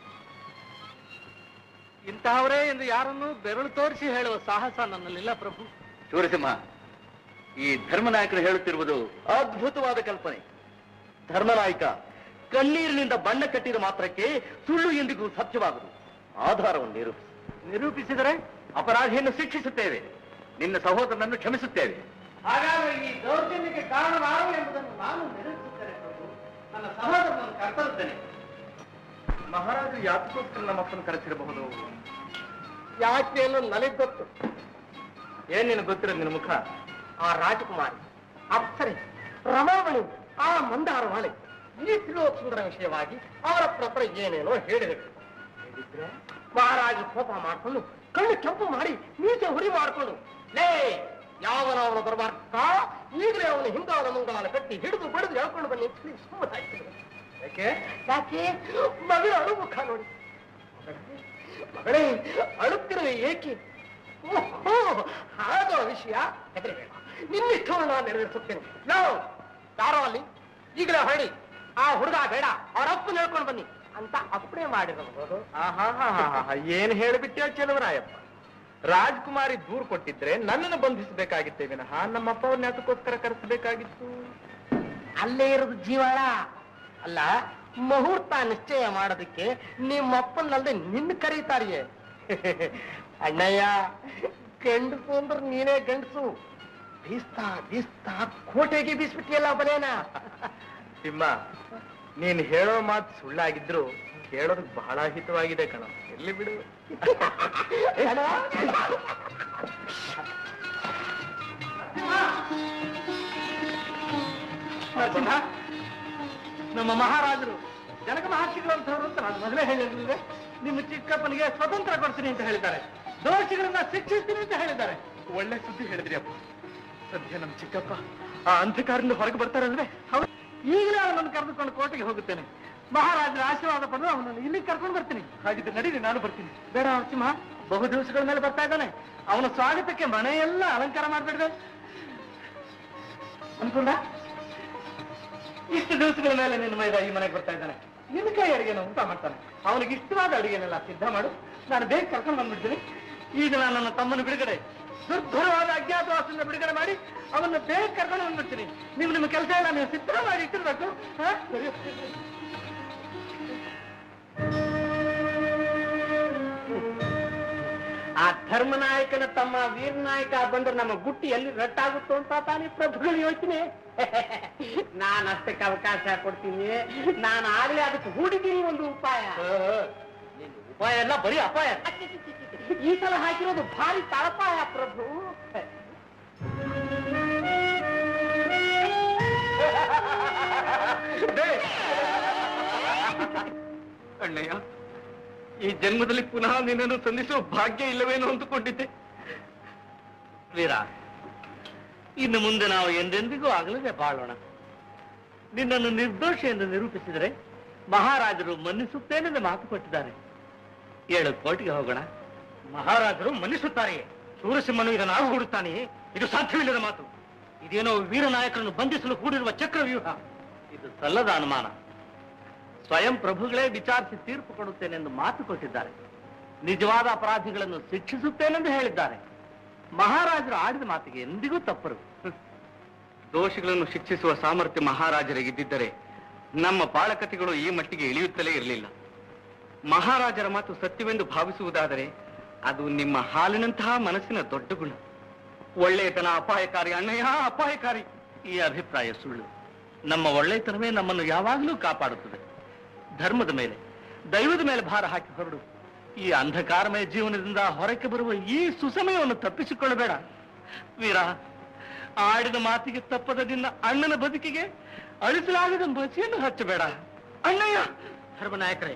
ಇಂತಹವರೇ ಎಂದು ಯಾರನ್ನು ಬೆರಳು ತೋರಿಸಿ ಹೇಳುವ ಸಾಹಸ ನನ್ನಲ್ಲಿಲ್ಲ ಪ್ರಭು ಸೂರ್ಯಸಿಂಹ ಈ ಧರ್ಮನಾಯಕರು ಹೇಳುತ್ತಿರುವುದು ಅದ್ಭುತವಾದ ಕಲ್ಪನೆ ಧರ್ಮನಾಯಕ ಕಣ್ಣೀರಿನಿಂದ ಬಣ್ಣ ಕಟ್ಟಿದ ಮಾತ್ರಕ್ಕೆ ಸುಳ್ಳು ಎಂದಿಗೂ ಸತ್ಯವಾಗದು ಆಧಾರವನ್ನು ನಿರೂಪಿಸಿ ನಿರೂಪಿಸಿದರೆ ಅಪರಾಧಿಯನ್ನು ಶಿಕ್ಷಿಸುತ್ತೇವೆ ನಿನ್ನ ಸಹೋದರನನ್ನು ಕ್ಷಮಿಸುತ್ತೇವೆ ಹಾಗಾದರೆ ಈ ದೌರ್ಜನ್ಯಕ್ಕೆ ಕಾರಣವಾರು ಎಂಬುದನ್ನು ನಾನು ನಿರೂಪಿಸುತ್ತೇನೆ ಪ್ರಭು ನನ್ನ ಸಹೋದರನನ್ನು ಕರ್ತರುತ್ತೇನೆ ಮಹಾರಾಜರು ಯಾತಕ್ಕೋಸ್ಕರ ನಮ್ಮ ಅಪ್ಪನ ಕರೆಸಿರಬಹುದು ಯಾಕೆ ಅನ್ನೋದು ನನಗೆ ಗೊತ್ತು ಏನ್ ನಿನಗೆ ಗೊತ್ತಿರೋದು ನಿನ್ನ ಮುಖ ಆ ರಾಜಕುಮಾರಿ ಅಪ್ಸರೆ ರಮಾವಣಿ ಆ ಮಂದಾರವಾಳೆ ಈ ತ್ರಿಲೋಕ ಸುಂದರ ವಿಷಯವಾಗಿ ಅವರ ಪ್ರತ್ರ ಏನೇನೋ ಹೇಳಿದರು ಹೇಳಿದ್ರೆ ಮಹಾರಾಜ ಕೋಪ ಮಾಡಿಕೊಂಡು ಕಣ್ಣು ಕೆಂಪು ಮಾಡಿ ಮೀಸೆ ಹುರಿ ಮಾಡಿಕೊಂಡು ಲೇ ಯಾವನ ಅವನ ಬರಬಾರ್ಕ ಈಗಲೇ ಅವನು ಹಿಂಗಾದ ಮುಂಗಾಲ ಕಟ್ಟಿ ಹಿಡಿದು ಬಡಿದು ಹೇಳ್ಕೊಂಡು ಬನ್ನಿ ಅಂತ ಹೇಳಿ ಸುಮ್ಮನೆ ಹಾಕಿದ್ರು. ಯಾಕೆ ಯಾಕೆ ಮಗಳ ಅಳು ಮುಖ ನೋಡಿ ಮಗಳೇ ಅಳುತ್ತಿರುವ ಏಕೆ ಓಹೋ ಹಾಗೋ ವಿಷಯ ಹೆದರಬೇಡ ನಿನ್ನಿಷ್ಟವನ್ನು ನಾನು ನೆರವೇರಿಸುತ್ತೇನೆ ಲೋ ಯಾರೋ ಅಲ್ಲಿ ಈಗಲೇ ಹೊರಡಿ ಆ ಹುಡುಗ ಬೇಡ ಅವ್ರ ಅಪ್ಪನ ಹೇಳ್ಕೊಂಡು ಬನ್ನಿ ಅಂತ ಅಪ್ಪಣೆ ಮಾಡಿರಬಹುದು ಏನ್ ಹೇಳಿಬಿಟ್ಟೆ ಚೆಲುವರಾಯಪ್ಪ ರಾಜ್ಕುಮಾರಿ ದೂರ್ ಕೊಟ್ಟಿದ್ರೆ ನನ್ನನ್ನು ಬಂಧಿಸಬೇಕಾಗಿತ್ತೇ ವಿನಃ ನಮ್ಮಪ್ಪ ಅವ್ರನ್ನ ಯಾತಕ್ಕೋಸ್ಕರ ಕರೆಸಬೇಕಾಗಿತ್ತು ಅಲ್ಲೇ ಇರೋದು ಜೀವಾಳ ಅಲ್ಲ ಮುಹೂರ್ತ ನಿಶ್ಚಯ ಮಾಡೋದಕ್ಕೆ ನಿಮ್ಮಪ್ಪನಲ್ಲದೆ ನಿನ್ನ ಕರೀತಾರಿಯೇ ಅಣ್ಣಯ್ಯ ಗಂಡಸು ಅಂದ್ರೆ ನೀನೇ ಗಂಡಸು ಬೀಸ್ತಾ ಬೀಸ್ತಾ ಕೋಟೆಗೆ ಬೀಸ್ಬಿಟ್ಟಿಯಲ್ಲ ಬಲೇನ ತಿಮ್ಮ ನೀನ್ ಹೇಳೋ ಮಾತು ಸುಳ್ಳಾಗಿದ್ರು ಕೇಳೋದಕ್ ಬಹಳ ಹಿತವಾಗಿದೆ ಕಣ ಎಲ್ಲಿ ಬಿಡು ಅಣ್ಣ, ನರಸಿಂಹ ನಮ್ಮ ಮಹಾರಾಜರು ಜನಕ ಮಹರ್ಷಿಗಳು ಅಂತವ್ರು ಅಂತ ನಾನು ಮೊದಲೇ ಹೇಳಿರ್ಲಿಲ್ವೇ ನಿಮ್ಮ ಚಿಕ್ಕಪ್ಪನಿಗೆ ಸ್ವತಂತ್ರ ಕೊಡ್ತೀನಿ ಅಂತ ಹೇಳಿದ್ದಾರೆ ದೋಷಿಗಳನ್ನ ಶಿಕ್ಷಿಸ್ತೀನಿ ಅಂತ ಹೇಳಿದ್ದಾರೆ ಒಳ್ಳೆ ಸುದ್ದಿ ಹೇಳಿದ್ರಿ ಅಪ್ಪ ಸದ್ಯ ನಮ್ ಚಿಕ್ಕಪ್ಪ ಆ ಅಂಧಕಾರದಿಂದ ಹೊರಗೆ ಬರ್ತಾರಲ್ವೇ ಹೌದು ಈಗಲೇ ಅವನನ್ನು ಕರೆದುಕೊಂಡು ಕೋಟೆಗೆ ಹೋಗುತ್ತೇನೆ ಮಹಾರಾಜರ ಆಶೀರ್ವಾದ ಪಡೆದು ಅವನನ್ನು ಇಲ್ಲಿಗೆ ಕರ್ಕೊಂಡು ಬರ್ತೀನಿ ಹಾಗಿದ್ರೆ ನಡೀರಿ ನಾನು ಬರ್ತೀನಿ ಬೇಡ ನರಸಿಂಹ ಬಹು ದಿವಸಗಳ ಮೇಲೆ ಬರ್ತಾ ಇದ್ದಾನೆ ಅವನ ಸ್ವಾಗತಕ್ಕೆ ಮನೆಯೆಲ್ಲ ಅಲಂಕಾರ ಮಾಡ್ಬಿಡ್ದೆ ಅನ್ಕೊಂಡ ಇಷ್ಟು ದಿವಸಗಳ ಮೇಲೆ ನಿನ್ನ ಮೈದ ಈ ಮನೆಗೆ ಬರ್ತಾ ಇದ್ದಾನೆ ನಿನ್ನ ಕೈ ಅಡಿಗೆನ ಊಟ ಮಾಡ್ತಾನೆ ಅವನಿಗೆ ಇಷ್ಟವಾದ ಅಡಿಗೆನೆಲ್ಲ ಸಿದ್ಧ ಮಾಡು ನಾನು ಬೇಗ ಕರ್ಕೊಂಡು ಬಂದ್ಬಿಡ್ತೀನಿ ಈಗ ನಾನು ನನ್ನ ತಮ್ಮನ ಬಿಡುಗಡೆ ದುರ್ಭರವಾದ ಅಜ್ಞಾತವಾಸದಿಂದ ಬಿಡುಗಡೆ ಮಾಡಿ ಅವನ್ನ ಬೇಗ ಕರ್ಕೊಂಡು ಬಂದ್ಬಿಡ್ತೀನಿ ನೀವು ನಿಮ್ಮ ಕೆಲಸ ಎಲ್ಲ ನೀವು ಸಿದ್ಧ ಮಾಡಿ ಇಟ್ಟಿರ್ಬೇಕು ಹಾ? ಆ ಧರ್ಮನಾಯಕನ ತಮ್ಮ ವೀರನಾಯಕ ಬಂದ್ರೆ ನಮ್ಮ ಗುಟ್ಟಿ ಎಲ್ಲಿ ರಟ್ಟಾಗುತ್ತೋ ಅಂತ ತಾನೇ ಪ್ರಭುಗಳು ಯೋಚನೆ ನಾನು ಅಷ್ಟಕ್ಕೆ ಅವಕಾಶ ಕೊಡ್ತೀನಿ ನಾನು ಆಗ್ಲೇ ಅದಕ್ಕೆ ಹೂಡಿದ್ದೀನಿ ಒಂದು ಉಪಾಯ ಉಪಾಯ ಎಲ್ಲ ಬರೀ ಅಪಾಯ ಈ ಸಲ ಹಾಕಿರೋದು ಭಾರಿ ತಳಪಾಯ ಪ್ರಭು ಅಣ್ಣಯ್ಯ ಈ ಜನ್ಮದಲ್ಲಿ ಪುನಃ ನಿನ್ನನ್ನು ಸಂಧಿಸುವ ಭಾಗ್ಯ ಇಲ್ಲವೇನೋ ಅಂದುಕೊಂಡಿದ್ದೆ ವೀರ ಇನ್ನು ಮುಂದೆ ನಾವು ಎಂದೆಂದಿಗೂ ಆಗಲದೆ ಬಾಳೋಣ ನಿನ್ನನ್ನು ನಿರ್ದೋಷ ಎಂದು ನಿರೂಪಿಸಿದರೆ ಮಹಾರಾಜರು ಮನ್ನಿಸುತ್ತೇನೆಂದು ಮಾತು ಕೊಟ್ಟಿದ್ದಾರೆ ಏಳು ಕೋಟಿಗೆ ಹೋಗೋಣ ಮಹಾರಾಜರು ಮನ್ನಿಸುತ್ತಾರೆಯೇ ಸೂರಸಿಂಹನು ಇದನ್ನು ಹೂಡುತ್ತಾನೆ ಇದು ಸಾಧ್ಯವಿಲ್ಲದ ಮಾತು ಇದೇನೋ ವೀರನಾಯಕರನ್ನು ಬಂಧಿಸಲು ಕೂಡಿರುವ ಚಕ್ರವ್ಯೂಹ ಇದು ಸಲ್ಲದ ಅನುಮಾನ ಸ್ವಯಂ ಪ್ರಭುಗಳೇ ವಿಚಾರಿಸಿ ತೀರ್ಪು ಕೊಡುತ್ತೇನೆಂದು ಮಾತು ಕೊಟ್ಟಿದ್ದಾರೆ ನಿಜವಾದ ಅಪರಾಧಿಗಳನ್ನು ಶಿಕ್ಷಿಸುತ್ತೇನೆಂದು ಹೇಳಿದ್ದಾರೆ ಮಹಾರಾಜರು ಆಡಿದ ಮಾತಿಗೆ ಎಂದಿಗೂ ತಪ್ಪರು ದೋಷಿಗಳನ್ನು ಶಿಕ್ಷಿಸುವ ಸಾಮರ್ಥ್ಯ ಮಹಾರಾಜರಿಗಿದ್ದರೆ ನಮ್ಮ ಬಾಳಕತೆಗಳು ಈ ಮಟ್ಟಿಗೆ ಇಳಿಯುತ್ತಲೇ ಇರಲಿಲ್ಲ ಮಹಾರಾಜರ ಮಾತು ಸತ್ಯವೆಂದು ಭಾವಿಸುವುದಾದರೆ ಅದು ನಿಮ್ಮ ಹಾಲಿನಂತಹ ಮನಸ್ಸಿನ ದೊಡ್ಡ ಗುಣ ಒಳ್ಳೆಯತನ ಅಪಾಯಕಾರಿ ಅಣ್ಣಯ್ಯ ಅಪಾಯಕಾರಿ ಈ ಅಭಿಪ್ರಾಯ ಸುಳ್ಳು ನಮ್ಮ ಒಳ್ಳೆತನವೇ ನಮ್ಮನ್ನು ಯಾವಾಗಲೂ ಕಾಪಾಡುತ್ತದೆ ಧರ್ಮದ ಮೇಲೆ ದೈವದ ಮೇಲೆ ಭಾರ ಹಾಕಿ ಹೊರಡು ಈ ಅಂಧಕಾರಮಯ ಜೀವನದಿಂದ ಹೊರಕ್ಕೆ ಬರುವ ಈ ಸುಸಮಯವನ್ನು ತಪ್ಪಿಸಿಕೊಳ್ಳಬೇಡ ವೀರ ಆಡಿದ ಮಾತಿಗೆ ತಪ್ಪದ ನಿನ್ನ ಅಣ್ಣನ ಬದುಕಿಗೆ ಅಳಿಸಲಾಗದ ಬಸಿಯನ್ನು ಹಚ್ಚಬೇಡ ಅಣ್ಣಯ್ಯ ಧರ್ಮನಾಯಕರೇ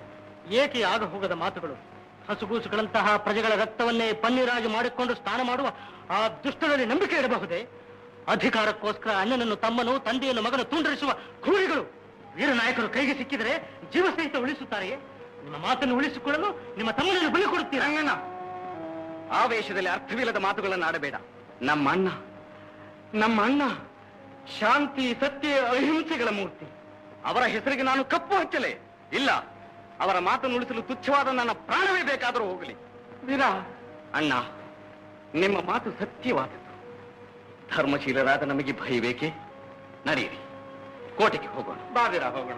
ಏಕೆ ಆಗ ಹೋಗದ ಮಾತುಗಳು ಹಸುಗೂಸುಗಳಂತಹ ಪ್ರಜೆಗಳ ರಕ್ತವನ್ನೇ ಪನ್ನೀರಾಗಿ ಮಾಡಿಕೊಂಡು ಸ್ನಾನ ಮಾಡುವ ಆ ದುಷ್ಟರಲ್ಲಿ ನಂಬಿಕೆ ಇಡಬಹುದೇ ಅಧಿಕಾರಕ್ಕೋಸ್ಕರ ಅಣ್ಣನನ್ನು ತಮ್ಮನು ತಂದೆಯನ್ನು ಮಗನು ತುಂಡರಿಸುವ ಕ್ರೂರಿಗಳು ವೀರನಾಯಕರು ಕೈಗೆ ಸಿಕ್ಕಿದರೆ ಜೀವ ಸಹಿತ ಉಳಿಸುತ್ತಾರೆಯೇ ನಿಮ್ಮ ಮಾತನ್ನು ಉಳಿಸಿಕೊಳ್ಳಲು ನಿಮ್ಮ ತಮ್ಮನನ್ನು ಬಲಿ ಕೊಡುತ್ತೀರಾ ರಂಗಣ್ಣ ಆವೇಶದಲ್ಲಿ ಅರ್ಥವಿಲ್ಲದ ಮಾತುಗಳನ್ನು ಆಡಬೇಡ ನಮ್ಮ ಅಣ್ಣ ನಮ್ಮ ಅಣ್ಣ ಶಾಂತಿ ಸತ್ಯ ಅಹಿಂಸೆಗಳ ಮೂರ್ತಿ ಅವರ ಹೆಸರಿಗೆ ನಾನು ಕಪ್ಪು ಹಚ್ಚಲೆ ಇಲ್ಲ ಅವರ ಮಾತನ್ನು ಉಳಿಸಲು ತುಚ್ಛವಾದ ನನ್ನ ಪ್ರಾಣವೇ ಬೇಕಾದರೂ ಹೋಗಲಿ ವೀರ ಅಣ್ಣ ನಿಮ್ಮ ಮಾತು ಸತ್ಯವಾದದ್ದು ಧರ್ಮಶೀಲರಾದ ನಮಗೆ ಭಯ ಬೇಕೆ ನಡೆಯಿರಿ ಕೋಟೆಗೆ ಹೋಗೋಣ ಬಾವಿರ ಹೋಗೋಣ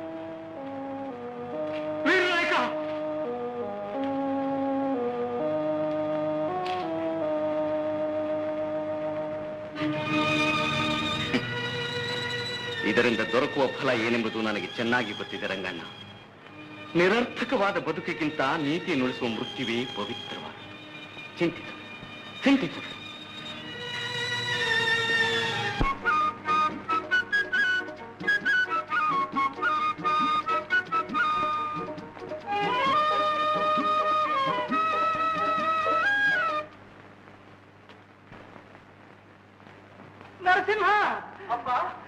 ವೀರನಾಯಕ ಇದರಿಂದ ದೊರಕುವ ಫಲ ಏನೆಂಬುದು ನನಗೆ ಚೆನ್ನಾಗಿ ಗೊತ್ತಿದೆ ರಂಗಣ್ಣ ನಿರರ್ಥಕವಾದ ಬದುಕಿಗಿಂತ ನೀತಿಯನ್ನು ಉಳಿಸುವ ಮೃತ್ಯುವೇ ಪವಿತ್ರವಾದ ಚಿಂತಿತ ಚಿಂತಿತ ನರಸಿಂಹ ಅಪ್ಪ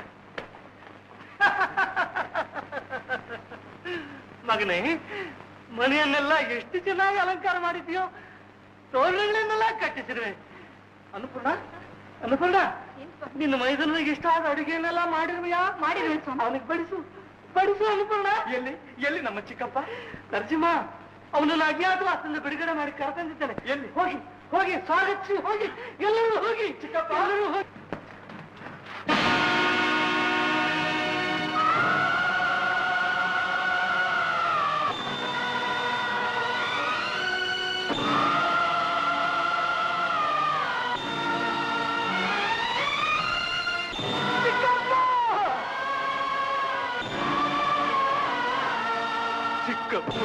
ಮಗನೇ ಮನೆಯನ್ನೆಲ್ಲ ಎಷ್ಟು ಚೆನ್ನಾಗಿ ಅಲಂಕಾರ ಮಾಡಿದ್ಯೋ ತೋರಣಗಳನ್ನೆಲ್ಲ ಕಟ್ಟಿಸಿರುವೆ ಅನುಪೂರ್ಣ ಅನುಪೂರ್ಣ ನಿನ್ನ ಮೈದನಿಗೆ ಇಷ್ಟ ಆದ ಅಡುಗೆಯನ್ನೆಲ್ಲ ಮಾಡಿರುವೆಯಾ ಮಾಡಿರುವೆ ಅವನಿಗೆ ಬಡಿಸು ಬಡಿಸು ಅನುಪೂರ್ಣ ಎಲ್ಲಿ ಎಲ್ಲಿ ನಮ್ಮ ಚಿಕ್ಕಪ್ಪ ನರಸಿಂಹ ಅವನನ್ನು ಅಜ್ಞಾತವಾಸದಿಂದ ಬಿಡುಗಡೆ ಮಾಡಿ ಕರೆತಂದಿದ್ದಾನೆ ಎಲ್ಲಿ ಹೋಗಿ ಹೋಗಿ ಸ್ವಾಗತಿಸಿ ಹೋಗಿ ಎಲ್ಲರೂ ಹೋಗಿ ಚಿಕ್ಕಪ್ಪ ಎಲ್ಲರೂ ಹೋಗಿ ಚಿಕ್ಕಪ್ಪ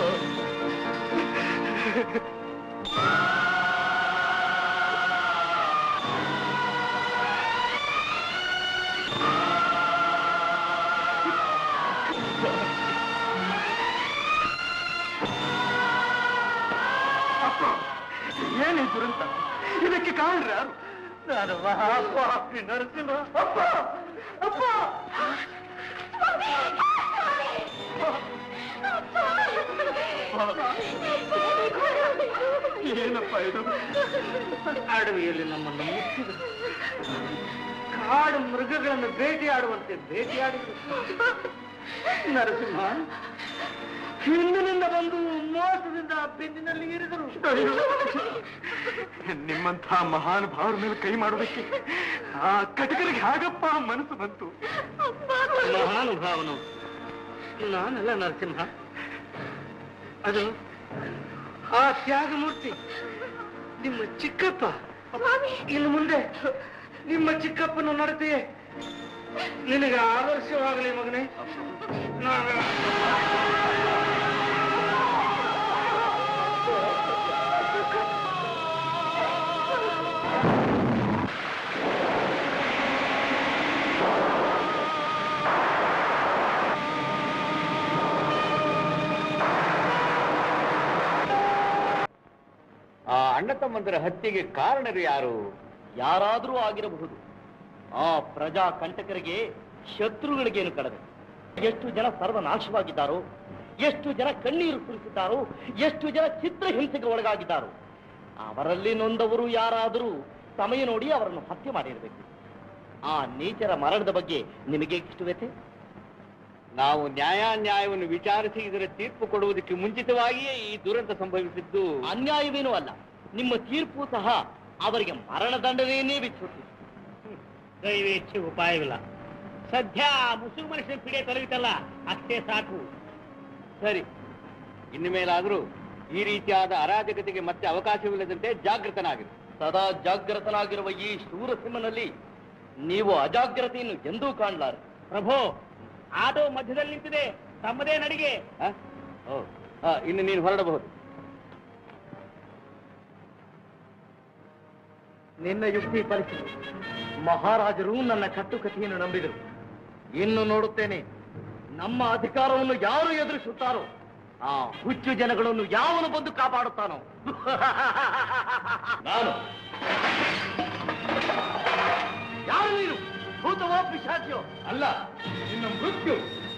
ಏನೇ ದುರಂತ ಇದಕ್ಕೆ ಕಾರಣ ಯಾರು ನಾನು ಮಹಾಪಾಪಿ ನರಸಿಂಹ ಅಪ್ಪ ಅಪ್ಪ ಏನಪ್ಪ ಇದು ಅಡವಿಯಲ್ಲಿ ನಮ್ಮನ್ನು ಮುಚ್ಚಿದರು ಕಾಡು ಮೃಗಗಳನ್ನು ಬೇಟೆಯಾಡುವಂತೆ ಬೇಟೆಯಾಡಿದರು ನರಸಿಂಹ ಹಿಂದಿನಿಂದ ಬಂದು ಮೋಸದಿಂದ ಬೆನ್ನಿನಲ್ಲಿ ಇರಿದರು ನಿಮ್ಮಂತಹ ಮಹಾನ್ ಭಾವರ ಮೇಲೆ ಕೈ ಮಾಡೋದಕ್ಕೆ ಆ ಕಟಕರಿಗೆ ಹಾಗಪ್ಪ ಮನಸ್ಸು ಬಂತು ಮಹಾನುಭಾವನು ನಾನಲ್ಲ ನರಸಿಂಹ ಅದು ಆ ತ್ಯಾಗಮೂರ್ತಿ ನಿಮ್ಮ ಚಿಕ್ಕಪ್ಪ ಇನ್ನು ಮುಂದೆ ನಿಮ್ಮ ಚಿಕ್ಕಪ್ಪನ ನಡತೆ ನಿನಗೆ ಆದರ್ಶವಾಗಲಿ ಮಗನೇ ನಾನು ಆ ಅಣ್ಣ ತಮ್ಮಂದರ ಹತ್ಯೆಗೆ ಕಾರಣರು ಯಾರು ಯಾರಾದರೂ ಆಗಿರಬಹುದು ಆ ಪ್ರಜಾ ಕಂಟಕರಿಗೆ ಶತ್ರುಗಳಿಗೇನು ಕಡದೆ ಎಷ್ಟು ಜನ ಸರ್ವನಾಶವಾಗಿದ್ದಾರೋ ಎಷ್ಟು ಜನ ಕಣ್ಣೀರು ಸುರಿಸಿದ್ದಾರೋ ಎಷ್ಟು ಜನ ಚಿತ್ರ ಹಿಂಸೆಗೆ ಒಳಗಾಗಿದ್ದಾರೋ ಅವರಲ್ಲಿ ನೊಂದವರು ಯಾರಾದರೂ ಸಮಯ ನೋಡಿ ಅವರನ್ನು ಹತ್ಯೆ ಮಾಡಿರಬೇಕು ಆ ನೀಚರ ಮರಣದ ಬಗ್ಗೆ ನಿಮಗೆ ಎಷ್ಟು ವ್ಯಥೆ ನಾವು ನ್ಯಾಯಾನ್ಯಾಯವನ್ನು ವಿಚಾರಿಸಿ ಇದರ ತೀರ್ಪು ಕೊಡುವುದಕ್ಕೆ ಮುಂಚಿತವಾಗಿಯೇ ಈ ದುರಂತ ಸಂಭವಿಸಿದ್ದು ಅನ್ಯಾಯವೇನೂ ಅಲ್ಲ ನಿಮ್ಮ ತೀರ್ಪು ಸಹ ಅವರಿಗೆ ಮರಣದಂಡನೆಯನ್ನೇ ವಿಧಿಸುತ್ತಿದೆ ದಯವೇಚ್ಛೆ ಉಪಾಯವಿಲ್ಲ ಸದ್ಯ ಮುಸುಗು ಮನುಷ್ಯನ ಪಿಡೆ ತೊಲಗಿತಲ್ಲ ಅಷ್ಟೇ ಸಾಕು ಸರಿ ಇನ್ನು ಮೇಲಾದರೂ ಈ ರೀತಿಯಾದ ಅರಾಜಕತೆಗೆ ಮತ್ತೆ ಅವಕಾಶವಿಲ್ಲದಂತೆ ಜಾಗೃತನಾಗಿರು ಸದಾ ಜಾಗೃತನಾಗಿರುವ ಈ ಶೂರಸಿಂಹನಲ್ಲಿ ನೀವು ಅಜಾಗ್ರತೆಯನ್ನು ಎಂದೂ ಕಾಣಲಾರೆ ಪ್ರಭು ಆಟೋ ಮಧ್ಯದಲ್ಲಿ ನಿಂತಿದೆ ತಮ್ಮದೇ ನಡಿಗೆ ಆ? ಓ, ಆ, ಇನ್ನು ನೀನು ಹೊರಡಬಹುದು ನಿನ್ನ ಯುಕ್ತಿ ಫಲಿಸಿತು ಮಹಾರಾಜರು ನನ್ನ ಕಟ್ಟುಕಥೆಯನ್ನು ನಂಬಿದರು ಇನ್ನು ನೋಡುತ್ತೇನೆ ನಮ್ಮ ಅಧಿಕಾರವನ್ನು ಯಾರು ಎದುರಿಸುತ್ತಾರೋ ಆ ಹುಚ್ಚು ಜನಗಳನ್ನು ಯಾವನು ಬಂದು ಕಾಪಾಡುತ್ತಾನೋ ನಾನು ಯಾರು ನೀನು ಭೂತವೋ ಪಿಶಾಚಿಯೋ ಅಲ್ಲ ನಿನ್ನ ಮೃತ್ಯು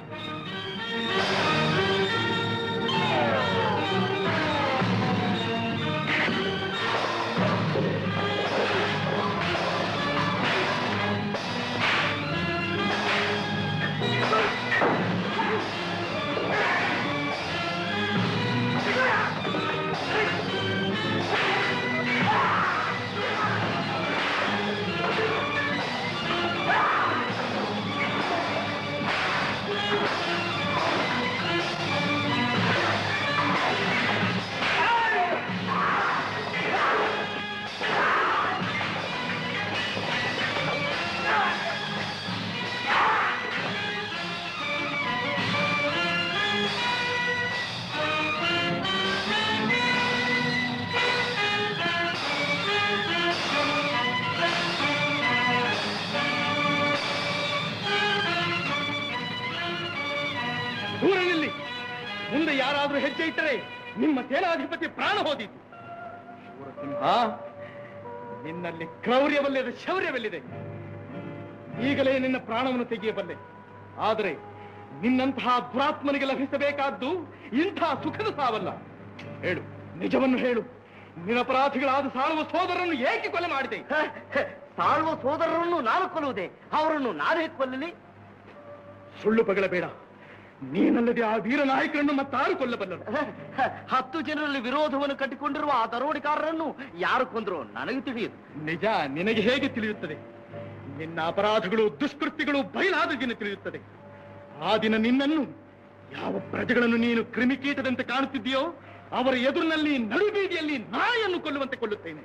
ದೂರ ನಿಲ್ಲಿ ಮುಂದೆ ಯಾರಾದ್ರೂ ಹೆಜ್ಜೆ ಇಟ್ಟರೆ ನಿಮ್ಮ ಸೇನಾಧಿಪತಿ ಪ್ರಾಣ ಹೋದಿತು ಶೂರಸಿಂಹ ನಿನ್ನಲ್ಲಿ ಕ್ರೌರ್ಯವಲ್ಲದೆ ಶೌರ್ಯವೆಲ್ಲಿದೆ ಈಗಲೇ ನಿನ್ನ ಪ್ರಾಣವನ್ನು ತೆಗೆಯಬಲ್ಲೆ ಆದರೆ ನಿನ್ನಂತಹ ದುರಾತ್ಮನಿಗೆ ಲಭಿಸಬೇಕಾದ್ದು ಇಂಥ ಸುಖದ ಸಾವಲ್ಲ ಹೇಳು ನಿಜವನ್ನು ಹೇಳು ನಿರಪರಾಧಿಗಳಾದ ಸಾಳುವ ಸೋದರನ್ನು ಏಕೆ ಕೊಲೆ ಮಾಡಿದೆ ಸಾಳುವ ಸೋದರರನ್ನು ನಾನು ಕೊಲ್ಲುವುದೇ ಅವರನ್ನು ನಾನೇ ಕೊಲ್ಲಲಿ ಸುಳ್ಳು ಪಗಳಬೇಡ ನೀನಲ್ಲದೆ ಆ ವೀರ ನಾಯಕರನ್ನು ಮತ್ತಾರು ಕೊಲ್ಲಬಲ್ಲರು ಹತ್ತು ಜನರಲ್ಲಿ ವಿರೋಧವನ್ನು ಕಟ್ಟಿಕೊಂಡಿರುವ ಆ ದರೋಡಿಕಾರರನ್ನು ಯಾರು ಕೊಂದ್ರು ನನಗೆ ತಿಳಿಯುದು ನಿಜ ನಿನಗೆ ಹೇಗೆ ತಿಳಿಯುತ್ತದೆ ನಿನ್ನ ಅಪರಾಧಗಳು ದುಷ್ಕೃತ್ಯಗಳು ಬಯಲಾದ ದಿನ ತಿಳಿಯುತ್ತದೆ ಆ ದಿನ ನಿನ್ನನ್ನು ಯಾವ ಪ್ರಜೆಗಳನ್ನು ನೀನು ಕ್ರಿಮಿಕೀಟದಂತೆ ಕಾಣುತ್ತಿದ್ದೀಯೋ ಅವರ ಎದುರಿನಲ್ಲಿ ನಡುಬೀದಿಯಲ್ಲಿ ನಾಯನ್ನು ಕೊಲ್ಲುವಂತೆ ಕೊಲ್ಲುತ್ತೇನೆ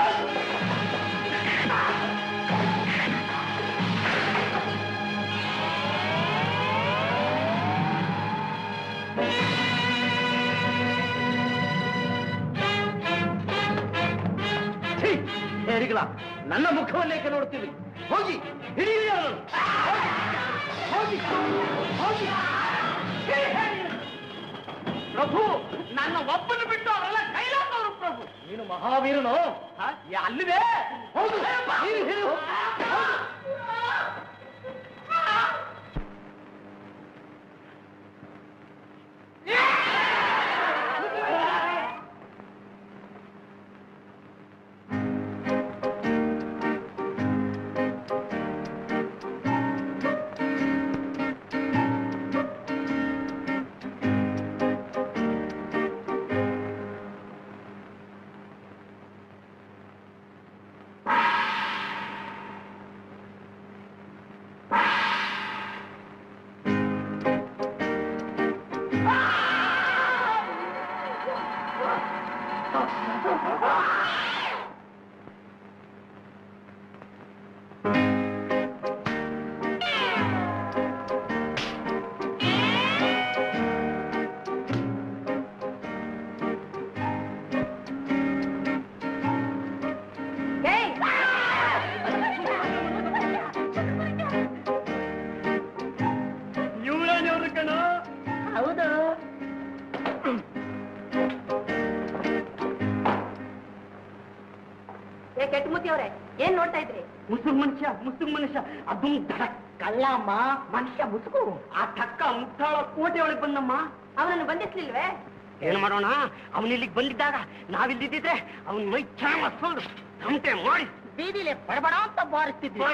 ಛೀ, ಹೇರಿಗಳ ನನ್ನ ಮುಖವನ್ನೇಕೆ ನೋಡ್ತೀವಿ ಹೋಗಿ ಹಿಡಿಯಿರಿ ಅವರನ್ನು. ಹೋಗಿ ಹೋಗಿ ಛೀ, ಹೇರಿಗಳ. ಪ್ರಭು ನನ್ನ ಒಬ್ಬನು ಬಿಟ್ಟು ಅವರೆಲ್ಲ ಕೈಲಾಸವರು ಪ್ರಭು ನೀನು ಮಹಾವೀರನು ಹ? ಯಾ, ಅಲ್ಲಿದೆ ಹೌದು ಹಿರಿ, ಹಿರಿ, ಹೋಗು. ಇವಳೇನವ್ರು ಕಣ ಹೌದು ಏ ಕೆಟ್ಟಮೂತಿ ಅವ್ರೆ ಏನ್ ನೋಡ್ತಾ ಇದ್ರಿ ಮುಸುಗ್ ಮನುಷ್ಯ ಮುಸುಗ್ ಮನುಷ್ಯ ಅದು ಧಡಕ್ ಕಳ್ಳಮ್ಮ ಮನುಷ್ಯ ಮುಸುಗು ಆ ಟಕ್ಕ ಮುಟ್ಟಾಳ ಕೋಟೆ ಒಳಗೆ ಬಂದಮ್ಮ ಅವನನ್ನು ಬಂಧಿಸ್ಲಿಲ್ವೇ ಏನ್ ಮಾಡೋಣ ಅವನು ಇಲ್ಲಿಗೆ ಬಂದಿದ್ದಾಗ ನಾವಿಲ್ಲಿದ್ದಿದ್ರೆ ಅವನ ಮೈ ಚೆನ್ನಾಗಿ ಮಸ್ಕೊಂಡು ತಮಟೆ ಮಾಡಿ ಬೀದಿಲೆ ಬಡಬಡ ಅಂತ ಬಾರಿಸ್ತಿದ್ವಿ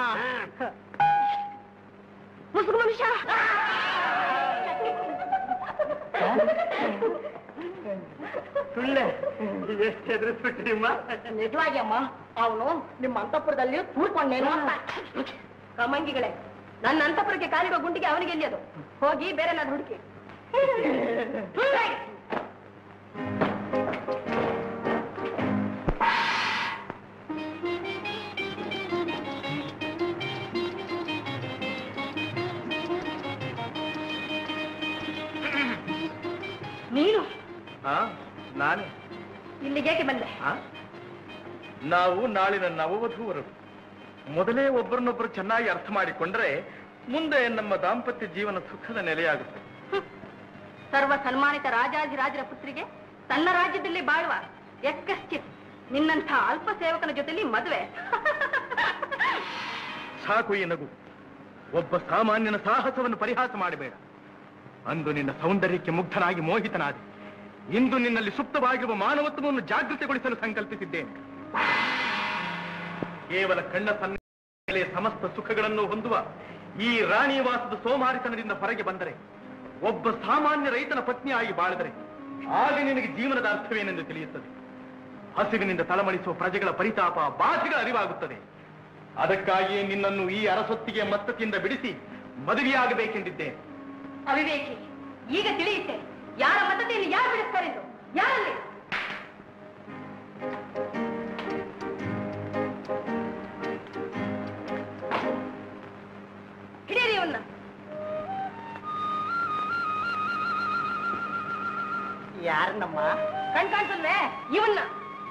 ಮುಸುಗು ಮನುಷ್ಯ ಸುಳ್ಳೆ ಎಷ್ಟು ಹೆದರಿಸ್ಬಿಟ್ರಿಮ್ಮ ನಿಜವಾಗಿ ಅಮ್ಮ ಅವನು ನಿಮ್ಮ ಅಂತಪುರದಲ್ಲಿ ಕೂರ್ಕೊಂಡೇನು ಅಂತ ಕಮಂಗಿಗಳೇ ನನ್ನ ಅಂತಪುರಕ್ಕೆ ಕಾಲಿಡೋ ಗುಂಡಿಗೆ ಅವನಿಗೆ ಎಲ್ಲಿ ಅದು ಹೋಗಿ ಬೇರೆ ನಾನು ಹುಡುಕಿ ನೀನು ಹಾ ನಾನೇ ಇಲ್ಲಿಗೇಕೆ ಬಂದೆ ಆ? ನಾವು ನಾಳಿನ ನವವಧೂವರು ಮೊದಲೇ ಒಬ್ಬರನ್ನೊಬ್ಬರು ಚೆನ್ನಾಗಿ ಅರ್ಥ ಮಾಡಿಕೊಂಡ್ರೆ ಮುಂದೆ ನಮ್ಮ ದಾಂಪತ್ಯ ಜೀವನ ಸುಖದ ನೆಲೆಯಾಗುತ್ತೆ ಸರ್ವ ಸನ್ಮಾನಿತ ರಾಜಾಧಿರಾಜರ ಪುತ್ರಿಗೆ ತನ್ನ ರಾಜ್ಯದಲ್ಲಿ ಬಾಳುವ ಎಕ್ಕಶ್ಚಿತ್ ನಿನ್ನಂಥ ಅಲ್ಪ ಸೇವಕನ ಜೊತೆಲಿ ಮದುವೆ ಸಾಕು ಈ ನಗು ಒಬ್ಬ ಸಾಮಾನ್ಯನ ಸಾಹಸವನ್ನು ಪರಿಹಾಸ ಮಾಡಬೇಡ ಅಂದು ನಿನ್ನ ಸೌಂದರ್ಯಕ್ಕೆ ಮುಗ್ಧನಾಗಿ ಮೋಹಿತನಾದೆ ಇಂದು ನಿನ್ನಲ್ಲಿ ಸುಪ್ತವಾಗಿರುವ ಮಾನವತ್ವವನ್ನು ಜಾಗೃತಿಗೊಳಿಸಲು ಸಂಕಲ್ಪಿಸಿದ್ದೇನೆ ಕೇವಲ ಕಣ್ಣ ಸಣ್ಣ ಮೇಲೆ ಸಮಸ್ತ ಸುಖಗಳನ್ನು ಹೊಂದುವ ಈ ರಾಣಿವಾಸದ ಸೋಮಾರಿತನದಿಂದ ಹೊರಗೆ ಬಂದರೆ ಒಬ್ಬ ಸಾಮಾನ್ಯ ರೈತನ ಪತ್ನಿಯಾಗಿ ಬಾಳಿದರೆ ಆಗ ನಿನಗೆ ಜೀವನದ ಅರ್ಥವೇನೆಂದು ತಿಳಿಯುತ್ತದೆ ಹಸಿವಿನಿಂದ ತಳಮಳಿಸುವ ಪ್ರಜೆಗಳ ಪರಿತಾಪ ಬಾಧೆಗಳ ಅರಿವಾಗುತ್ತದೆ ಅದಕ್ಕಾಗಿಯೇ ನಿನ್ನನ್ನು ಈ ಅರಸೊತ್ತಿಗೆ ಮತ್ತತಿಯಿಂದ ಬಿಡಿಸಿ ಮದುವೆಯಾಗಬೇಕೆಂದಿದ್ದೇನೆ ಅವಿವೇಕಿ ಈಗ ತಿಳಿಯುತ್ತೆ ಯಾರ ಮತತೆಯನ್ನು ಯಾರು ಬಿಡಿಸ್ತಾರೆಂದು ಯಾರಲ್ಲಿ ಹಿಡಿಯಿರಿ ಇವನ್ನ ಯಾರನ್ನಮ್ಮ ಕಣ್ ಕಾಣಿಸಲ್ವೇ ಇವನ್ನ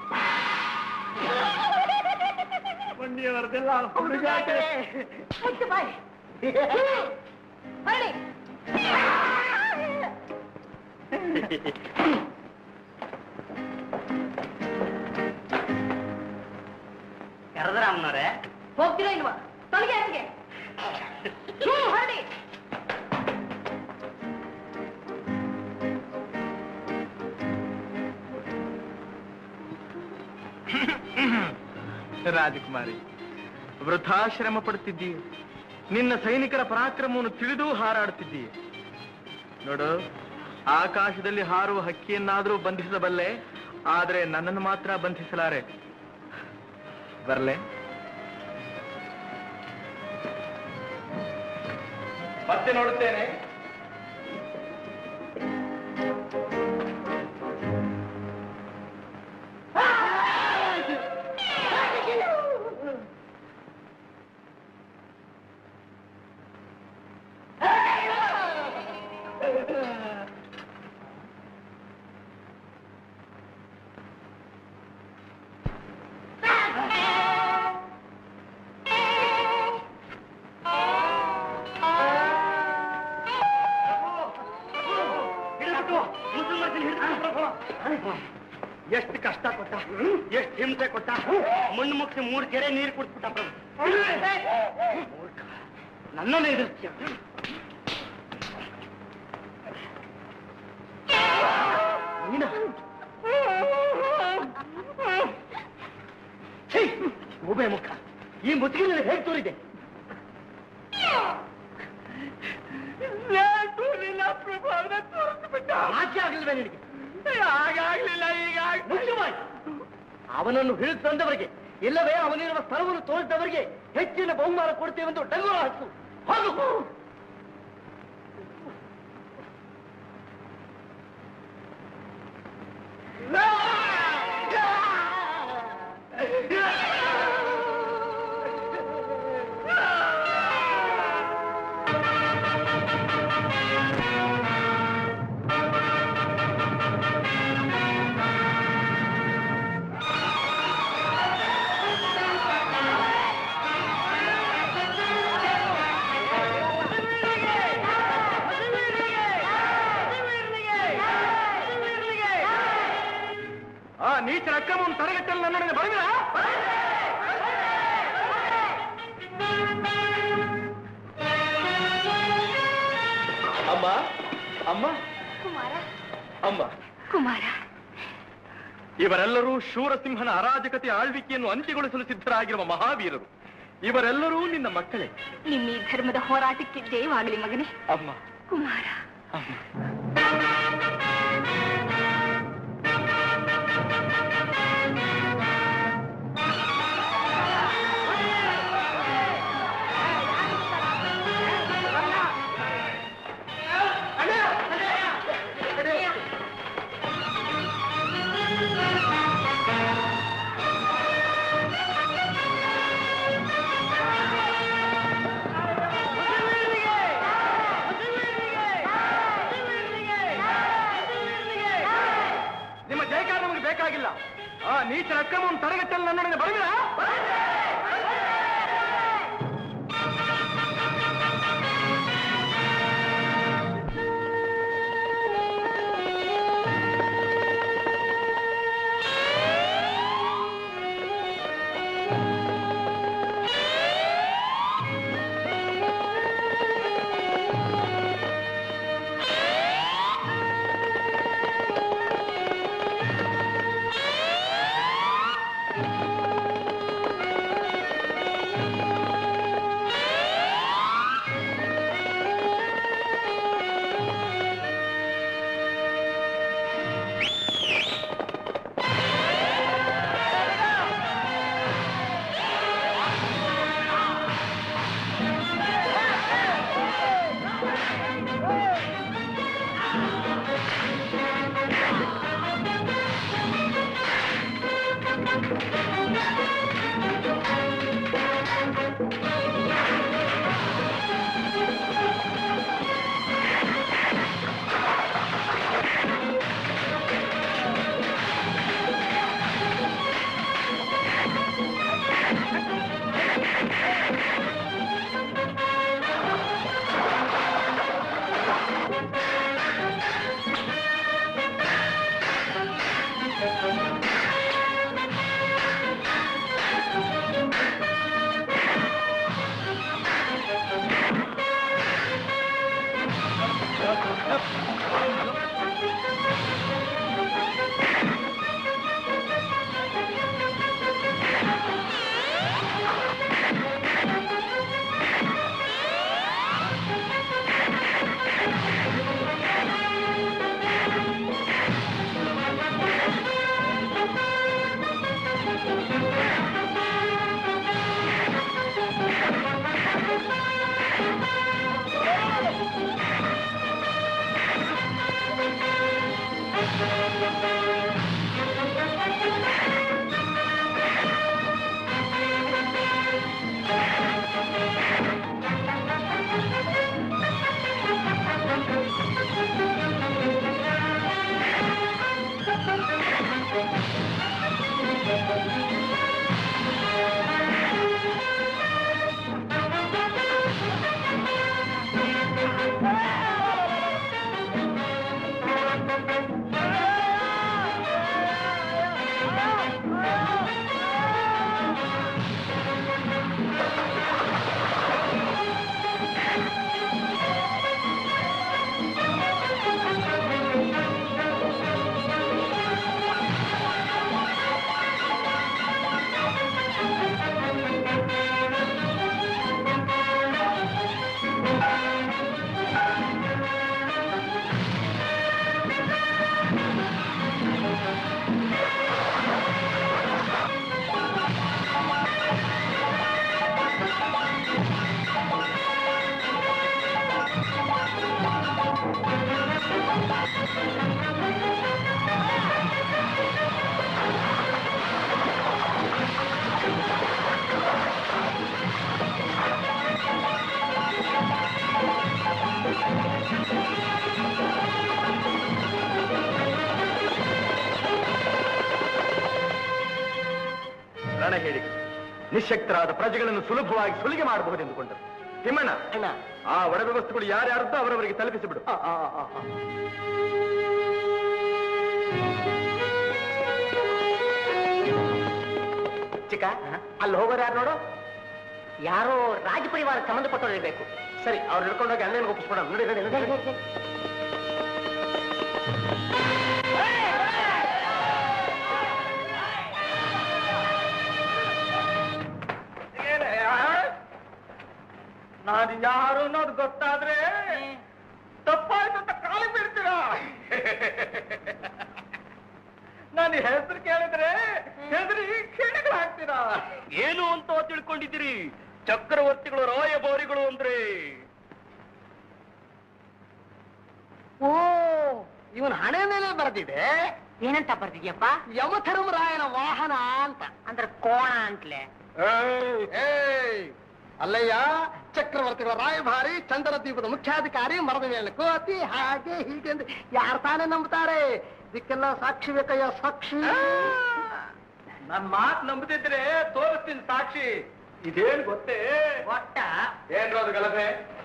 ಮುಚ್ಚು ಬಾಯಿ ಹೊರಡಿ ಕರೆದ್ರಾಮನವ್ರೆ ಹೋಗ್ತೀರಾ ಇಲ್ವಾ ತೊಲಗೆ ಹಂಗೆ ಹ್ಮ್ ಹೊರಡಿ ರಾಜಕುಮಾರಿ ವೃಥಾಶ್ರಮ ಪಡುತ್ತಿದ್ದೀಯ ನಿನ್ನ ಸೈನಿಕರ ಪರಾಕ್ರಮವನ್ನು ತಿಳಿದು ಹಾರಾಡುತ್ತಿದ್ದೀಯ ನೋಡು ಆಕಾಶದಲ್ಲಿ ಹಾರುವ ಹಕ್ಕಿಯನ್ನಾದರೂ ಬಂಧಿಸಬಲ್ಲೆ ಆದರೆ ನನ್ನನ್ನು ಮಾತ್ರ ಬಂಧಿಸಲಾರೆ ಬರ್ಲೆ ಮತ್ತೆ ನೋಡುತ್ತೇನೆ ಎಷ್ಟು ಕಷ್ಟ ಕೊಟ್ಟ ಎಷ್ಟು ಹಿಂಸೆ ಕೊಟ್ಟ ಮಣ್ಣು ಮುಗಿಸಿ ಮೂರು ಕೆರೆ ನೀರು ಕುಡಿಸ್ಬಿಟ್ಟ ಪ್ರಭು ಮೂರ್ಖ. ನನ್ನನ್ನು ಎದುರಿಸ್ತೀಯ ನೀನ ಛೀ, ಉಭಯ ಮುಖ ಈ ಮುಸುಗಿನಲ್ಲಿ ಹೇಗೆ ತೋರಿದೆ ನಾಚಿಕೆ ಆಗ್ಲಿಲ್ವೇ ನಿನಗೆ ಹಾಗಾಗ್ಲಿಲ್ಲ ಈಗ ಅವನನ್ನು ಹಿಡಿದು ತಂದವರಿಗೆ ಇಲ್ಲವೇ ಅವನಿರುವ ಸ್ಥಳವನ್ನು ತೋರಿಸಿದವರಿಗೆ ಹೆಚ್ಚಿನ ಬಹುಮಾನ ಕೊಡ್ತೇವೆಂದು ಡಂಗುರ ಹಚ್ಚು ಹೋಗು ಆ ನೀಚರ ಅಕ್ರಮವನ್ನು ತಡೆಗಟ್ಟಲು ನನ್ನೊಡನೆ ಬರುವಿರಾ ಅಮ್ಮ ಅಮ್ಮ ಕುಮಾರ ಅಮ್ಮ ಕುಮಾರ ಇವರೆಲ್ಲರೂ ಶೂರಸಿಂಹನ ಅರಾಜಕತೆ ಆಳ್ವಿಕೆಯನ್ನು ಅಂತ್ಯಗೊಳಿಸಲು ಸಿದ್ಧರಾಗಿರುವ ಮಹಾವೀರರು ಇವರೆಲ್ಲರೂ ನಿನ್ನ ಮಕ್ಕಳೇ ನಿಮ್ಮ ಈ ಧರ್ಮದ ಹೋರಾಟಕ್ಕೆ ಜಯವಾಗಲಿ ಮಗನೇ ಅಮ್ಮ ಕುಮಾರ ಅಮ್ಮ ನಿಮ್ಮ ಜಯಕಾರ ನಮಗೆ ಬೇಕಾಗಿಲ್ಲ ಆ ನೀಚರ ಅಕ್ರಮವನ್ನು ತಡೆಗಟ್ಟಲು ನನ್ನೊಡನೆ ಬರುವಿರಾ ರಣ ಹೇಳಿಕೆ ನಿಶಕ್ತರಾದ ಪ್ರಜೆಗಳನ್ನು ಸುಲಭವಾಗಿ ಸುಲಿಗೆ ಮಾಡಬಹುದೆಂದುಕೊಂಡರು ತಿಮ್ಮಣ್ಣ ಅಣ್ಣ ಆ ಒಡವೆ ವಸ್ತುಗಳು ಯಾರ್ಯಾರದ್ದು ಅವರವರಿಗೆ ತಲುಪಿಸಿಬಿಡು ಆ, ಆ, ಆ, ಆ. ಚಿಕ್ಕ ಅಲ್ಲಿ ಹೋಗೋರು ಯಾರು ನೋಡು ಯಾರೋ ರಾಜ ಪರಿವಾರ ಸಂಬಂಧಪಟ್ಟವ್ರು ಇರಬೇಕು ಸರಿ ಅವ್ರು ಹಿಡ್ಕೊಂಡೋಗಿ ಅಣ್ಣನಿಗೆ ಒಪ್ಪಿಸ್ಬಿಡೋಣ ನೋಡಿ ನೋಡಿ ನೋಡಿ, ನೋಡಿ ನಾನು ಯಾರು ಅನ್ನೋದು ಗೊತ್ತಾದ್ರೆ ತಪ್ಪಾಯ್ತು ಅಂತ ಕಾಲಿ ಬೀಳ್ತೀರಾ ನಾನು ಹೆಸರು ಕೇಳಿದ್ರೆ ಹೆದರಿ ಕಿಡಿಗಳು ಹಾಕ್ತೀರಾ ಏನು ಅಂತ ತಿಳ್ಕೊಂಡಿದ್ದೀರಿ ಚಕ್ರವರ್ತಿಗಳು ರಾಯಭಾರಿಗಳು ಅಂದ್ರೆ ಓ ಇವನ್ ಹಣೆ ಮೇಲೆ ಬರೆದಿದೆ ಏನಂತ ಬರ್ದಿದ್ಯಪ್ಪ ಯಮಧರ್ಮರಾಯನ ವಾಹನ ಅಂತ ಅಂದ್ರೆ ಕೋಣ ಅಂತಲೇ ಏಯ್! ಅಲ್ಲಯ್ಯ ಚಕ್ರವರ್ತಿಗಳ ರಾಯಭಾರಿ ಚಂದನ ದ್ವೀಪದ ಮುಖ್ಯಾಧಿಕಾರಿ ಮರದ ಮೇಲೆ ಕೋತಿ ಹಾಗೆ ಹೀಗೆ ಅಂತ ಯಾರು ತಾನೇ ನಂಬ್ತಾರೆ ಇದಕ್ಕೆಲ್ಲ ಸಾಕ್ಷಿ ಬೇಕಯ್ಯ ಸಾಕ್ಷಿ ನನ್ ಮಾತ್ ನಂಬದಿದ್ರೆ ತೋರಿಸ್ತೀನಿ ಸಾಕ್ಷಿ ಇದೇನ್ ಗೊತ್ತೇ ಒಟ್ಟ ಏನ್ರದು ಗಲಭೆ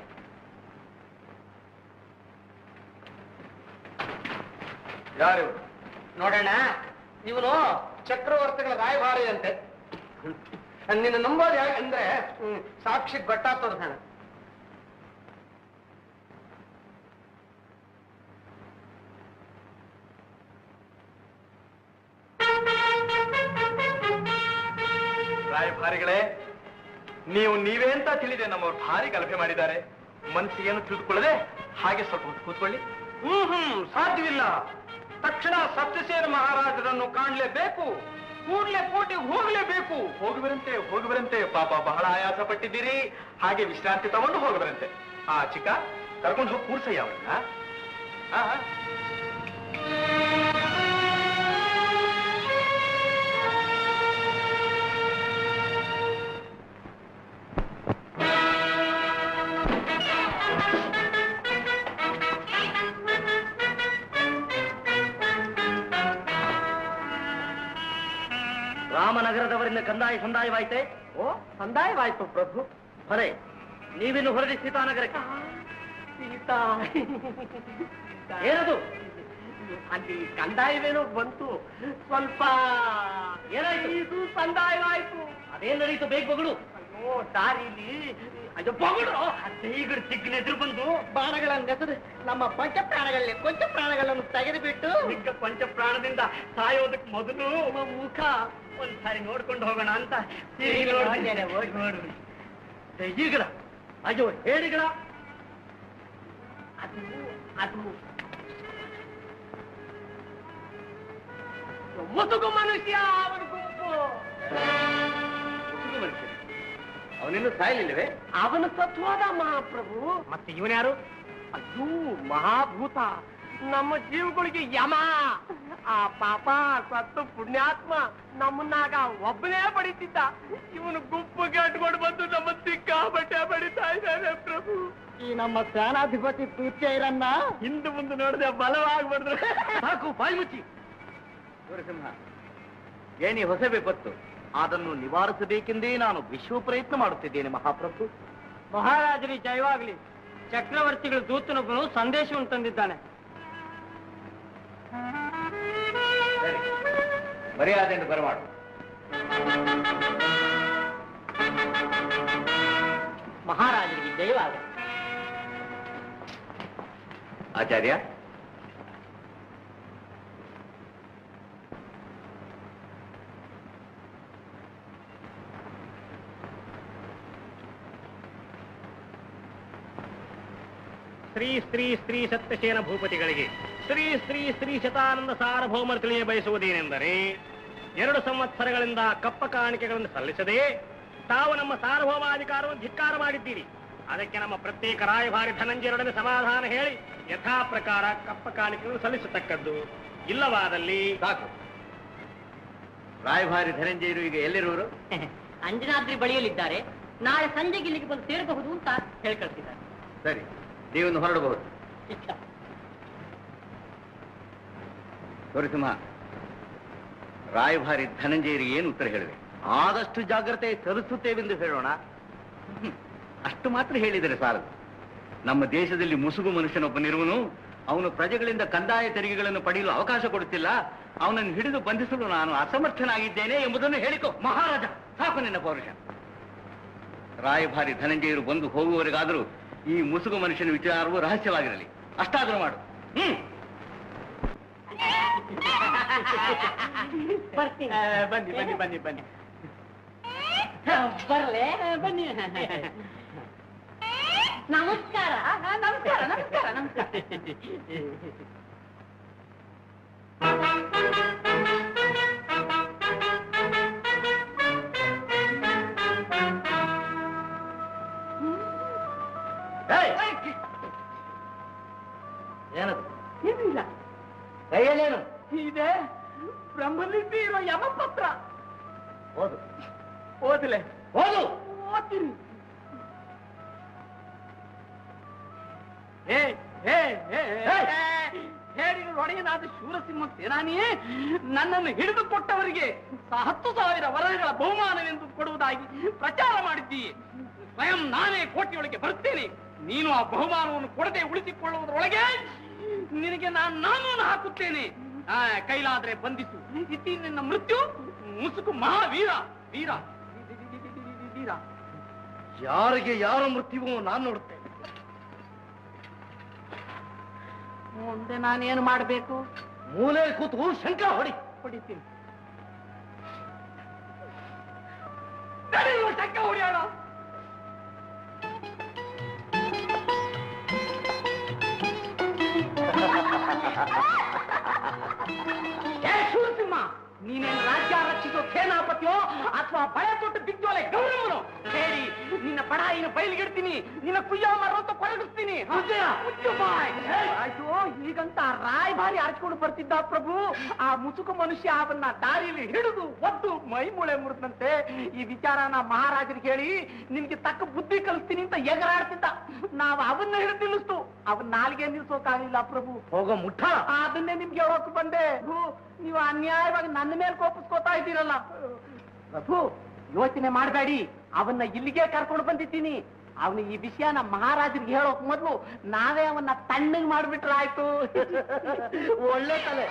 ಯಾರು ನೋಡೋಣ ಇವನು ಚಕ್ರವರ್ತಿಗಳ ರಾಯಭಾರಿ ಅಂತೆ ನಿನ್ನ ನಂಬೋದು ಯಾಕೆ ಅಂದ್ರೆ ಹ್ಮ್, ಸಾಕ್ಷಿ ಗೊಟ್ಟಾ ತೋರ್ಸೋಣ ರಾಯಭಾರಿಗಳೇ ನೀವು ನೀವೇ ಅಂತ ತಿಳಿದೆ ನಮ್ಮವ್ರು ಭಾರಿ ಗಲಭೆ ಮಾಡಿದ್ದಾರೆ ಮನಸ್ಸಿಗೇನು ತಿಳಿದುಕೊಳ್ಳದೆ ಹಾಗೆ ಸ್ವಲ್ಪ ಹೊತ್ತು ಕೂತ್ಕೊಳ್ಳಿ ಹ್ಮ್ ಹ್ಮ್ ಸಾಧ್ಯವಿಲ್ಲ ತಕ್ಷಣ ಸತ್ಯಸೇನ ಮಹಾರಾಜರನ್ನು ಕಾಣಲೇಬೇಕು ಕೂಡ್ಲೆ ಕೋಟೆಗೆ ಹೋಗ್ಲೇಬೇಕು ಹೋಗುವರಂತೆ ಹೋಗುವರಂತೆ ಪಾಪ ಬಹಳ ಆಯಾಸ ಪಟ್ಟಿದ್ದೀರಿ ಹಾಗೆ ವಿಶ್ರಾಂತಿ ತಗೊಂಡು ಹೋಗುವರಂತೆ ಆ ಚಿಕ್ಕ ಕರ್ಕೊಂಡು ಹೋಗಿ ಕೂರ್ಸಯ್ಯ ಅವನ್ನ ಆ, ಆ. ರಾಮನಗರದವರಿಂದ ಕಂದಾಯ ಸಂದಾಯವಾಯ್ತೆ ಓ ಸಂದಾಯವಾಯ್ತು ಪ್ರಭು ಬರೇ ನೀವಿನ್ನು ಹೊರಡಿ ಸೀತಾನಗರಕ್ಕೆ ಸೀತಾ ಏನದು ಅಲ್ಲಿ ಕಂದಾಯವೇನೋ ಬಂತು ಸ್ವಲ್ಪ ಏನಾಯ್ತು? ಇದು ಸಂದಾಯವಾಯ್ತು ಅದೇನ್ ನಡೀತು ಬೇಗ ಮಗಳು ಅಯ್ಯೋ ದಾರಿಲಿ ಅಯ್ಯೋ ಬಗಳು ಈಗ ಚಿಕ್ಕನ ಎದುರು ಬಂದು ಬಾಣಗಳನ್ನೆಸೆದು ನಮ್ಮ ಪಂಚ ಪ್ರಾಣಗಳಲ್ಲಿ ಕೊಂಚ ಪ್ರಾಣಗಳನ್ನು ತೆಗೆದುಬಿಟ್ಟು ಚಿಕ್ಕ ಪಂಚ ಪ್ರಾಣದಿಂದ ಸಾಯೋದಕ್ ಮೊದಲು ಮುಖ ಒಂದ್ಸಾರಿ ನೋಡ್ಕೊಂಡು ಹೋಗೋಣ ಅಂತ ತಿರುಗಿ ನೋಡ್ತೇನೆ, ನೋಡ್ತೇನೆ ಹೋಗಿ. ನೋಡು ಈಗಲ ಅಯ್ಯೋ ಹೇಳಿಗಳ ಅದು ಅದು ಮುಸುಗು ಮನುಷ್ಯ ಅವನ ಗುಂಪು ಅವನಿನ್ನೂ ಸಾಯಲಿಲ್ಲವೇ ಅವನು ಸತ್ವಾದ ಮಹಾಪ್ರಭು ಮತ್ತೆ ಇವನ್ಯಾರು ಅಯ್ಯೋ ಮಹಾಭೂತ ನಮ್ಮ ಜೀವಗಳಿಗೆ ಯಮ ಆ ಪಾಪ ಸತ್ತು ಪುಣ್ಯಾತ್ಮ ನಮ್ಮನ್ನಾಗ ಒಬ್ಬನೇ ಬಡಿತಿದ್ದ ಇವನು ಗುಂಪು ಕಟ್ಕೊಂಡು ಬಂದು ನಮ್ಮ ಸಿಕ್ಕಾಪಟ್ಟೆ ಬಡಿತಾ ಇದ್ದಾನೆ ಪ್ರಭು ಈ ನಮ್ಮ ಸೇನಾಧಿಪತಿ ಇರನ್ನ ಹಿಂದೆ ಮುಂದೆ ನೋಡಿದೆ ಬಲವಾಗಿ ಬಡಿದ್ರೆ ಸಾಕು ಬಾಯಿ ಮುಚ್ಚಿ ಸೂರ್ಯಸಿಂಹ ಏನಿ ಹೊಸ ವಿಪತ್ತು ಅದನ್ನು ನಿವಾರಿಸಬೇಕೆಂದೇ ನಾನು ವಿಶ್ವ ಪ್ರಯತ್ನ ಮಾಡುತ್ತಿದ್ದೇನೆ ಮಹಾಪ್ರಭು ಮಹಾರಾಜರಿ ಜಯವಾಗ್ಲಿ ಚಕ್ರವರ್ತಿಗಳ ದೂತನೊಬ್ಬನು ಸಂದೇಶವನ್ನು ತಂದಿದ್ದಾನೆ ಸರಿ ಮರ್ಯಾದೆಯನ್ನು ಬರಮಾಡು ಮಹಾರಾಜರಿಗೆ ಜಯವಾಗಲಿ ಆಚಾರ್ಯ ಶ್ರೀ ಸ್ತ್ರೀ ಸ್ತ್ರೀ ಸತ್ಯಶೇನ ಭೂಪತಿಗಳಿಗೆ ಶ್ರೀ ಸ್ತ್ರೀ ಸ್ತ್ರೀ ಶತಾನಂದ ಸಾರ್ವಭೌಮರು ತಿಳಿಯ ಬಯಸುವುದೇನೆಂದರೆ ಎರಡು ಸಂವತ್ಸರಗಳಿಂದ ಕಪ್ಪ ಕಾಣಿಕೆಗಳನ್ನು ಸಲ್ಲಿಸದೆ ತಾವು ನಮ್ಮ ಸಾರ್ವಭೌಮಾಧಿಕಾರವನ್ನು ಧಿಕ್ಕಾರ ಮಾಡಿದ್ದೀರಿ ಅದಕ್ಕೆ ನಮ್ಮ ಪ್ರತ್ಯೇಕ ರಾಯಭಾರಿ ಧನಂಜಯರೊಡನೆ ಸಮಾಧಾನ ಹೇಳಿ ಯಥಾ ಪ್ರಕಾರ ಕಪ್ಪ ಕಾಣಿಕೆಗಳನ್ನು ಸಲ್ಲಿಸತಕ್ಕದ್ದು ಇಲ್ಲವಾದಲ್ಲಿ ಸಾಕು ರಾಯಭಾರಿ ಧನಂಜಯರು ಈಗ ಎಲ್ಲಿರುವರು ಅಂಜನಾದ್ರಿ ಬಳಿಯಲ್ಲಿದ್ದಾರೆ ನಾಳೆ ಸಂಜೆಗೆ ಇಲ್ಲಿಗೆ ಬಂದು ಸೇರಬಹುದು ಅಂತ ಹೇಳಿ ಕಳಿಸಿದ್ದಾರೆ ಸರಿ ನೀವನ್ನು ಹೊರಡಬಹುದು ಸೂರ್ಯಸಿಂಹ ರಾಯಭಾರಿ ಧನಂಜಯರಿಗೆ ಏನು ಉತ್ತರ ಹೇಳಿದೆ ಆದಷ್ಟು ಜಾಗ್ರತೆ ಸಲ್ಲಿಸುತ್ತೇವೆಂದು ಹೇಳೋಣ ಹ್ಮ್. ಅಷ್ಟು ಮಾತ್ರ ಹೇಳಿದರೆ ಸಾಲದು ನಮ್ಮ ದೇಶದಲ್ಲಿ ಮುಸುಗು ಮನುಷ್ಯನೊಬ್ಬನಿರುವನು ಅವನು ಪ್ರಜೆಗಳಿಂದ ಕಂದಾಯ ತೆರಿಗೆಗಳನ್ನು ಪಡೆಯಲು ಅವಕಾಶ ಕೊಡುತ್ತಿಲ್ಲ ಅವನನ್ನು ಹಿಡಿದು ಬಂಧಿಸಲು ನಾನು ಅಸಮರ್ಥನಾಗಿದ್ದೇನೆ ಎಂಬುದನ್ನು ಹೇಳಿಕೊ ಮಹಾರಾಜ ಸಾಕು ನಿನ್ನ ಪೌರುಷ ರಾಯಭಾರಿ ಧನಂಜಯರು ಬಂದು ಹೋಗುವವರೆಗಾದರೂ ಈ ಮುಸುಗು ಮನುಷ್ಯನ ವಿಚಾರವು ರಹಸ್ಯವಾಗಿರಲಿ ಅಷ್ಟಾದರೂ ಮಾಡು ಹ್ಮ್ ಬರ್ತೀನಿ ಬನ್ನಿ ಬನ್ನಿ ಬನ್ನಿ ಬನ್ನಿ ಬರ್ಲೆ ಬನ್ನಿ ನಮಸ್ಕಾರ ನಮಸ್ಕಾರ ನಮಸ್ಕಾರ ನಮಸ್ಕಾರ ಏಯ್! ಏನದು ಏನಿಲ್ಲ ಕೈಯಲ್ಲೇನು ಇದೆ ಬ್ರಹ್ಮಲಿಪಿ ಇರೋ ಯಮಪತ್ರ ಓದು ಓದಲೆ ಓದು ಓದ್ತೀನಿ ಹೇ ಹೇ ಹೇ ಹೇಳಿದ ಒಡೆಯನಾದ ಶೂರಸಿಂಹ ಸೇನಾನಿಯೇ ನನ್ನನ್ನು ಹಿಡಿದು ಕೊಟ್ಟವರಿಗೆ ಹತ್ತು ಸಾವಿರ ವರಗಳ ಬಹುಮಾನವೆಂದು ಕೊಡುವುದಾಗಿ ಪ್ರಚಾರ ಮಾಡಿದ್ದೀಯೆ ಸ್ವಯಂ ನಾನೇ ಕೋಟೆಯೊಳಗೆ ಬರುತ್ತೇನೆ ನೀನು ಆ ಬಹುಮಾನವನ್ನು ಕೊಡದೆ ಉಳಿಸಿಕೊಳ್ಳುವುದರೊಳಗೆ ನಿನಗೆ ನಾನು ನಾಮವನ್ನು ಹಾಕುತ್ತೇನೆ ಆ, ಕೈಲಾದ್ರೆ ಬಂಧಿಸು ಇತಿ ನಿನ್ನ ಮೃತ್ಯು ಮುಸುಕು ಮಹಾವೀರ ವೀರ ವೀರ ಯಾರಿಗೆ ಯಾರ ಮೃತ್ಯುವೋ ನಾನು ನೋಡುತ್ತೇನೆ ಮುಂದೆ ನಾನೇನು ಮಾಡಬೇಕು ಮೂಲೆ ಕೂತು ಶಂಕ ಹೊಡಿ ಹೊಡಿತೀನಿ ನಡೆಯುವ ಟಕ್ಕ ಹೊಡೆಯೋಣ ಏ ಶೂರಸಿಂಹ ನೀನೇನು ರಾಜ್ಯ ರಕ್ಷಿಸೋ ಸೇನಾಪತಿಯೋ ಅಥವಾ ಬಳೆ ತೊಟ್ಟು ಬಿದ್ದೋಲೆ ಗೌರವನು ಹೇಳಿ ನಿನ್ನ ಬಡಾಯಿನ ಬಯಲಿಗಿಡ್ತೀನಿ ನಿನ್ನ ಕುಯ್ಯೋ ಮರವಂತ ಕೊರಗಿಸ್ತೀನಿ ಮುಚ್ಚು ಬಾಯ್. ಅಯ್ಯೋ ಹೀಗಂತ ರಾಯಭಾರಿ ಆಡ್ಕೊಂಡು ಬರ್ತಿದ್ದ ಪ್ರಭು ಆ ಮುಸುಕು ಮನುಷ್ಯ ಅವನ್ನ ದಾರಿಯಲ್ಲಿ ಹಿಡಿದು ಒದ್ದು ಮೈ ಮೂಳೆ ಮುರಿದಂತೆ ಈ ವಿಚಾರನ ಮಹಾರಾಜರಿಗೆ ಹೇಳಿ ನಿನ್ಗೆ ತಕ್ಕ ಬುದ್ಧಿ ಕಲಿಸ್ತೀನಿ ಅಂತ ಎಗರಾಡ್ತಿದ್ದ ನಾವು ಅವನ್ನ ಹಿಡಿದು ನಿಲ್ಲಿಸ್ತು ಅವನ್ ನಾಲ್ಗೆ ನಿಲ್ಸೋಕಾಗಿಲ್ಲ ಪ್ರಭು ಹೋಗೋ ಮುಠ ಅದನ್ನೇ ನಿಮ್ಗೆ ಹೇಳೋಕ್ ಬಂದೆ ಪ್ರಭು ನೀವು ಅನ್ಯಾಯವಾಗಿ ನನ್ನ ಮೇಲೆ ಕೋಪಿಸ್ಕೋತಾ ಇದ್ದೀರಲ್ಲ ಪ್ರಭು ಯೋಚನೆ ಮಾಡಬೇಡಿ ಅವನ್ನ ಇಲ್ಲಿಗೆ ಕರ್ಕೊಂಡು ಬಂದಿದ್ದೀನಿ ಅವನು ಈ ವಿಷಯ ನಮ್ಮ ಮಹಾರಾಜರಿಗೆ ಹೇಳೋಕ್ ಮೊದ್ಲು ನಾವೇ ಅವನ್ನ ತಣ್ಣಗ್ ಮಾಡ್ಬಿಟ್ರೆ ಆಯ್ತು ಒಳ್ಳೆ ತಲೆ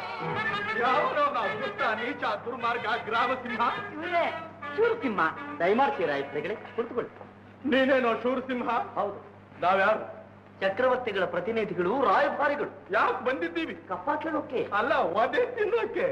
ನೀಚ ದುರ್ಮಾರ್ಗ ಗ್ರಾಮ ಸಿಂಹ ಇವರೇ ಚೂರು ಸಿಂಹ ದಯಮಾಡ್ತೀರಾ ಇಬ್ಬರಿಗಳೇ ಕುಳಿತುಕೊಳ್ಳಿ ನೀನೇನೋ ಶೂರಸಿಂಹ ಹೌದು ನಾವ್ಯಾರು ಚಕ್ರವರ್ತಿಗಳ ಪ್ರತಿನಿಧಿಗಳು ರಾಯಭಾರಿಗಳು ಯಾಕೆ ಬಂದಿದ್ದೀವಿ ಕಪ್ಪ ಕೇಳೋಕೆ ಅಲ್ಲ ಒದೆ ತಿನ್ನೋಕೆ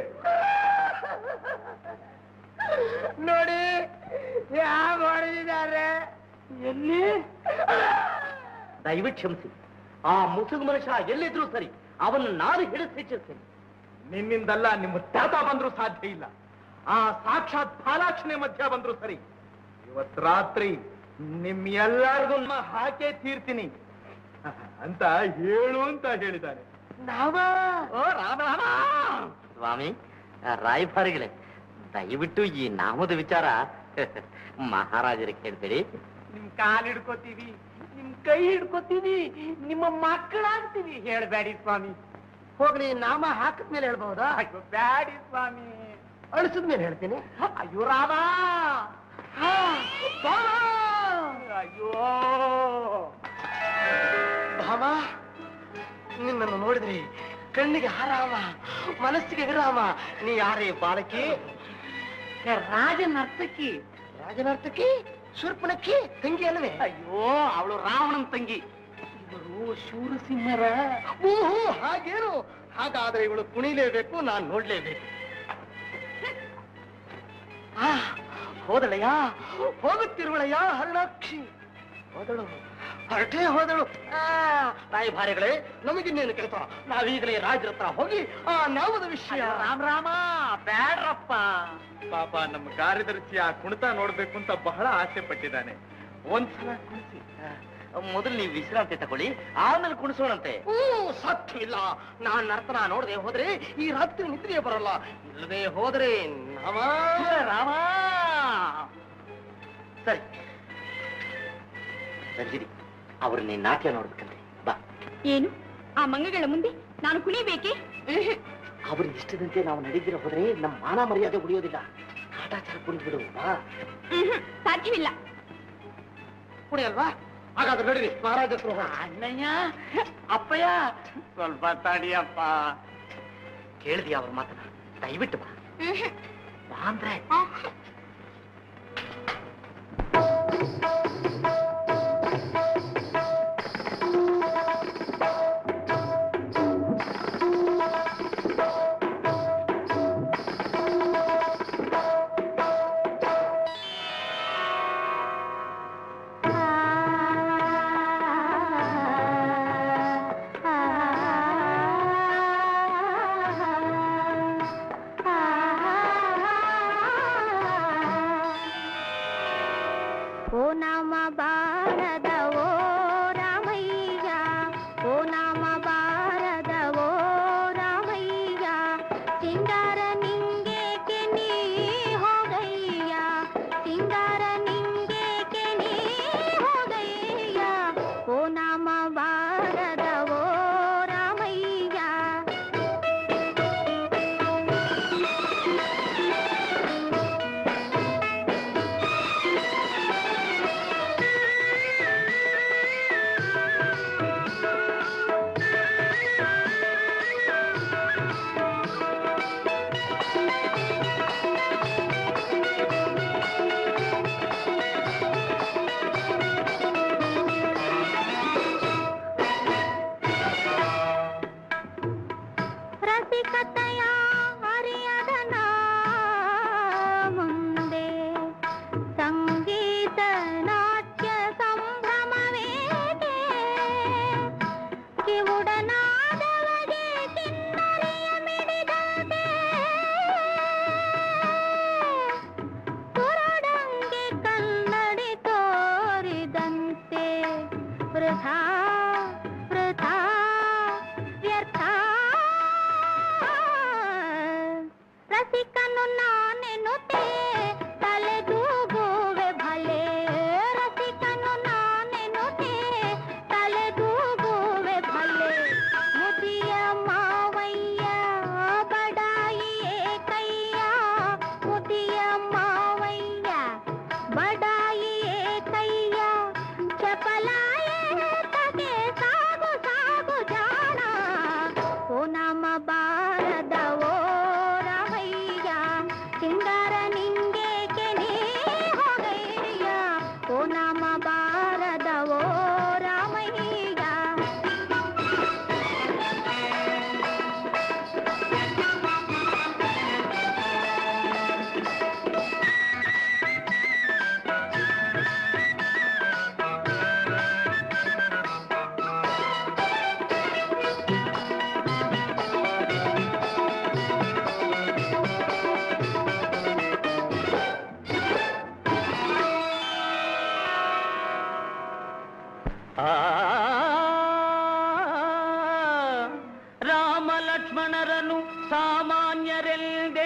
ನೋಡಿ ಯಾವ ಹೊಡೆದಿದ್ದಾರೆ ಎಲ್ಲಿ ದಯವಿಟ್ಟು ಕ್ಷಮಿಸಿ ಆ ಮುಸುಗು ಮನುಷ್ಯ ಎಲ್ಲಿದ್ರು ಸರಿ ಅವನ್ನ ನಾನು ಹಿಡಿದು ಹೆಚ್ಚಿರ್ತೀನಿ ನಿನ್ನಿಂದಲ್ಲ ನಿಮ್ಮ ತಾತ ಬಂದ್ರು ಸಾಧ್ಯ ಇಲ್ಲ ಆ ಸಾಕ್ಷಾತ್ ಫಾಲಾಕ್ಷಣೆ ಮಧ್ಯ ಬಂದ್ರು ಸರಿ ಇವತ್ ರಾತ್ರಿ ನಿಮ್ ಎಲ್ಲಾರ್ಗು ನಾ ಹಾಕೇ ತೀರ್ತೀನಿ ಅಂತ ಹೇಳು ಅಂತ ಹೇಳಿದ್ದಾನೆ ಓ ರಾಮ ರಾಮ ಸ್ವಾಮಿ ರಾಯಭಾರಿಗಳೇ ದಯವಿಟ್ಟು ಈ ನಾಮದ ವಿಚಾರ ಮಹಾರಾಜರಿಗೆ ಹೇಳ್ಬೇಡಿ ನಿಮ್ ಕಾಲ್ ಹಿಡ್ಕೋತೀವಿ ನಿಮ್ ಕೈ ಹಿಡ್ಕೋತೀವಿ ನಿಮ್ಮ ಮಕ್ಕಳಾಗ್ತೀವಿ ಹೇಳ್ಬೇಡಿ ಸ್ವಾಮಿ ಹೋಗ್ಲಿ ನಾಮ ಹಾಕಿದ್ಮೇಲೆ ಹೇಳ್ಬಹುದಾ ಅಯ್ಯೋ ಬ್ಯಾಡಿ ಸ್ವಾಮಿ ಅಳಿಸಿದ್ಮೇಲೆ ಹೇಳ್ತೀನಿ ಅಯ್ಯೋ ರಾಮ ಹಾ, ಬಾಮ! ಅಯ್ಯೋ ಭಾಮ ನಿನ್ನನ್ನು ನೋಡಿದ್ರಿ ಕಣ್ಣಿಗೆ ಆರಾಮ ಮನಸ್ಸಿಗೆ ವಿರಾಮ ನೀ ಯಾರೇ ಬಾಲಕಿ ರಾಜನರ್ತಕಿ ರಾಜನರ್ತಕಿ ಶೂರ್ಪಣಕ್ಕಿ ತಂಗಿ ಅಲ್ವೇ ಅಯ್ಯೋ ಅವಳು ರಾವಣನ್ ತಂಗಿ ಇವರು ಶೂರಸಿಂಹರ ಓಹೋ ಹಾಗೇನು ಹಾಗಾದ್ರೆ ಇವಳು ಕುಣಿಲೇಬೇಕು ನಾನ್ ನೋಡ್ಲೇಬೇಕು ಆ, ಹೋದಳಯ್ಯ ಹೋಗುತ್ತಿರುವಳಯ್ಯ ಹರಣಾಕ್ಷಿ ಹೋದಳು ಹೊರಟೇ ಹೋದಳು ಆ, ರಾಯಭಾರಿಗಳೇ ನಮಗಿನ್ನೇನು ಕೆಲಸ ನಾವೀಗಲೇ ರಾಜರ ಹತ್ರ ಹೋಗಿ ಆ ನಾಮದ ವಿಷಯ ರಾಮ ರಾಮ ಬ್ಯಾಡ್ರಪ್ಪ ಪಾಪ ನಮ್ಮ ಕಾರ್ಯದರ್ಶಿ ಆ ಕುಣಿತ ನೋಡ್ಬೇಕು ಅಂತ ಬಹಳ ಆಸೆ ಪಟ್ಟಿದ್ದಾನೆ ಒಂದ್ಸಲ ಕುಣಿಸಿ ಮೊದಲು ನೀವು ವಿಶ್ರಾಂತಿ ತಗೊಳ್ಳಿ ಆಮೇಲೆ ಕುಣಿಸೋಣಂತೆ ಸಾಧ್ಯವಿಲ್ಲ ನಾನ್ ನರ್ತನ ನೋಡದೆ ಹೋದ್ರೆ ಈ ರಾತ್ರಿ ನಿದ್ರೆಯೇ ಬರಲ್ಲ ಇಲ್ಲದೆ ಹೋದ್ರೆ ನಾಮ ರಾಮ ಸರಿ ರಂಜಿನಿ ಅವ್ರನ್ನ ನಾಟ್ಯ ನೋಡ್ಬೇಕಂತೆ ಬಾ ಏನು ಆ ಮಂಗಗಳ ಮುಂದೆ ನಾನು ಕುಣಿಬೇಕೆ ಅವ್ರ ಇಷ್ಟದಂತೆ ನಾವು ನಡೆದಿರ ಹೋದ್ರೆ ನಮ್ಮ ಮಾನ ಮರ್ಯಾದೆ ಉಳಿಯೋದಿಲ್ಲ ಕಾಟಾಚಾರ ಕುಣಿದ್ಬಿಡು ಬಾ ಸಾಧ್ಯವಿಲ್ಲ ಕುಡಿ ಅಲ್ವಾ ಹಾಗಾದ್ರೆ ನಡೀರಿ ಮಹಾರಾಜ ಅಣ್ಣಯ್ಯ ಅಪ್ಪಯ್ಯ ಸ್ವಲ್ಪ ತಡಿಯಪ್ಪ ಕೇಳಿದ್ಯಾ ಅವ್ರ ಮಾತನ್ನ ದಯವಿಟ್ಟು ಬಾ ಬಾ ಅಂದ್ರೆ ಆ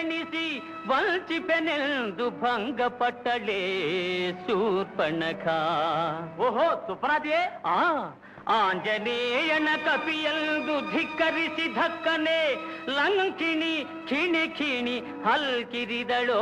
ಎಣಿಸಿ ವಂಚಿಪೆನೆಂದು ಭಂಗಪಟ್ಟಳೆ ಶೂರ್ಪಣಖ ಓಹೋ ಸುಪ್ರಾದಿಯೇ ಆ ಆಂಜನೇಯನ ಕಪಿಯಂದು ಧಿಕ್ಕರಿಸಿ ಧಕ್ಕನೆ ಲಂಕಿಣಿ ಖಿಣಿ ಖಿಣಿ ಹಲ್ಕಿರಿದಳೋ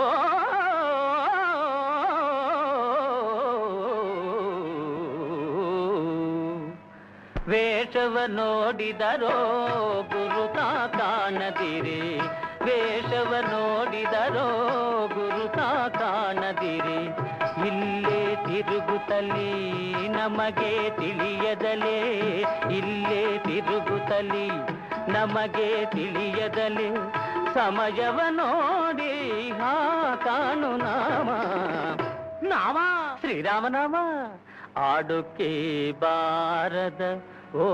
ವೇಷವ ನೋಡಿದರೋ ಗುರುತ ಕಾಣದಿರಿ ವೇಷವ ನೋಡಿದರೋ ಗುರುತ ಕಾಣದಿರಿ ಇಲ್ಲೇ ತಿರುಗುತ್ತಲಿ ನಮಗೆ ತಿಳಿಯದಲೇ ಇಲ್ಲೇ ತಿರುಗುತ್ತಲಿ ನಮಗೆ ತಿಳಿಯದಲೆ ಸಮಯವ ನೋಡಿ ಹಾ ಕಾಣು ನಾಮ ನಾಮ ಶ್ರೀರಾಮನಾಮ ಆಡುಕ್ಕೆ ಬಾರದ ಓ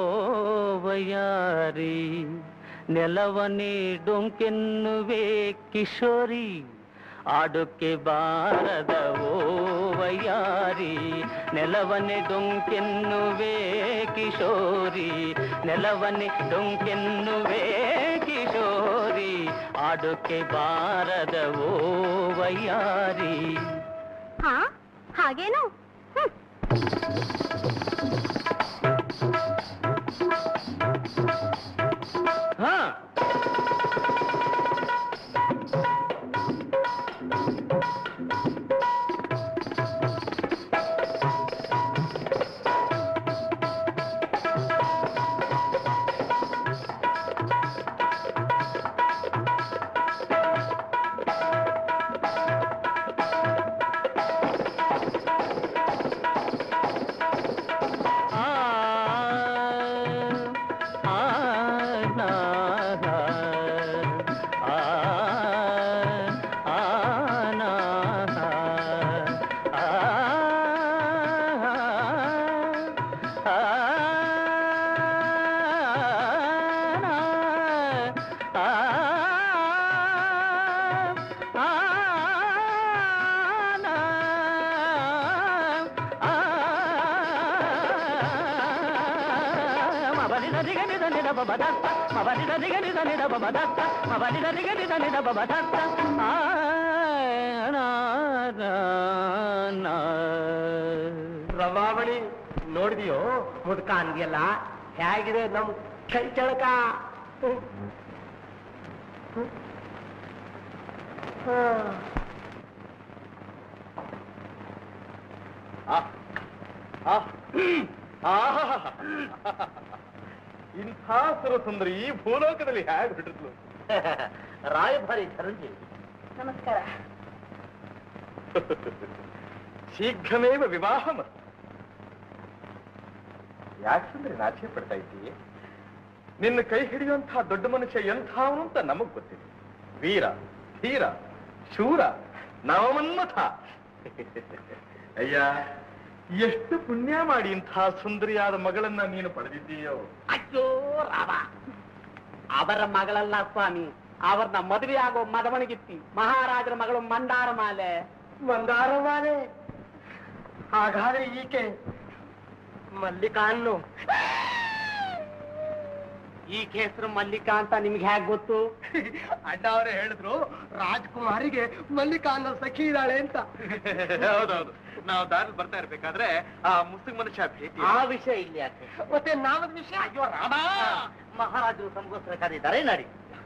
ವಯಾರಿ ನೆಲವನೇ ಡೊಂಕೆನ್ನುವೆ ಕಿಶೋರಿ ಆಡುಕ್ಕೆ ಬಾರದ ಓ ವಯಾರಿ ನೆಲವನೆ ಡೊಂಕೆನ್ನುವೆ ಕಿಶೋರಿ ನೆಲವನೆ ಡೊಂಕೆನ್ನುವೆ ಕಿಶೋರಿ ಆಡುಕ್ಕೆ ಬಾರದ ಓ ವಯಾರಿ ಹಾ ಹಾಗೇನು ಹ್ಮ್. ಹಾ ಆ ಆ ನಾ ಆ ಆ ನಾ ಆ ಆ ರಮಾವಳಿ ನೋಡಿದ್ಯೋ ಮುದ್ಕ ಅಂದ್ಯಲ್ಲ ಹೇಗಿದೆ ನಮ್ ಕೈ ಚಳಕ ಹ್ಮ್. ಹ್ಮ್. ಹಾ. ಇಂಥ ಸುರಸುಂದರಿ ಈ ಭೂಲೋಕದಲ್ಲಿ ಹೇಗೆ ಬಿಟ್ಟಿದ್ಲು ರಾಯಭಾರಿ ಧರಂಜಿ ನಮಸ್ಕಾರ ಶೀಘ್ರಮೇವ ವಿವಾಹ ಯಾಕೆ ಸುಂದರಿ ನಾಚಿಕೆ ಪಡ್ತಾ ಇದ್ದೀಯ ನಿನ್ನ ಕೈ ಹಿಡಿಯುವಂತಹ ದೊಡ್ಡ ಮನುಷ್ಯ ಎಂಥವನು ಅಂತ ನಮಗ್ ಗೊತ್ತಿದೆ ವೀರ ಧೀರ ಶೂರ ನವಮನ್ಮಥ ಅಯ್ಯ ಎಷ್ಟು ಪುಣ್ಯ ಮಾಡಿ ಇಂತಹ ಸುಂದರಿಯಾದ ಮಗಳನ್ನ ನೀನು ಪಡೆದಿದ್ದೀಯೋ ಅಯ್ಯೋ ರಾಮ ಅವರ ಮಗಳಲ್ಲ ಸ್ವಾಮಿ ಅವ್ರನ್ನ ಮದುವೆ ಆಗೋ ಮದವಣಿಗಿತ್ತಿ ಮಹಾರಾಜರ ಮಗಳು ಮಂದಾರ ಮಾಲೆ ಮಂದಾರ ಮಾಲೆ ಹಾಗಾದ್ರೆ ಈಕೆ ಮಲ್ಲಿಕಾನ್ನು ಈಕೆ ಹೆಸರು ಮಲ್ಲಿಕಾ ಅಂತ ನಿಮ್ಗೆ ಹೇಗ್ ಗೊತ್ತು ಅಡ್ಡ ಅವರೇ ಹೇಳಿದ್ರು ರಾಜ್ಕುಮಾರಿಗೆ ಮಲ್ಲಿಕಾ ಅನ್ನೋ ಸಖಿ ಇದ್ದಾಳೆ ಅಂತ ಹೌದೌದು ನಾವು ದಾರಿ ಬರ್ತಾ ಇರ್ಬೇಕಾದ್ರೆ ಆ ಮುಸುಗ್ ಮನುಷ್ಯ ಭೇಟಿ ಆ ವಿಷಯ ಇಲ್ಲಿ ಯಾಕೆ ಮತ್ತೆ ನಾಮದ ವಿಷಯ ಅಯ್ಯೋ ರಾಮ ಮಹಾರಾಜರು ಸಂಗೋಸ್ಕರ ಕರೀತಾರೆ ನಡಿ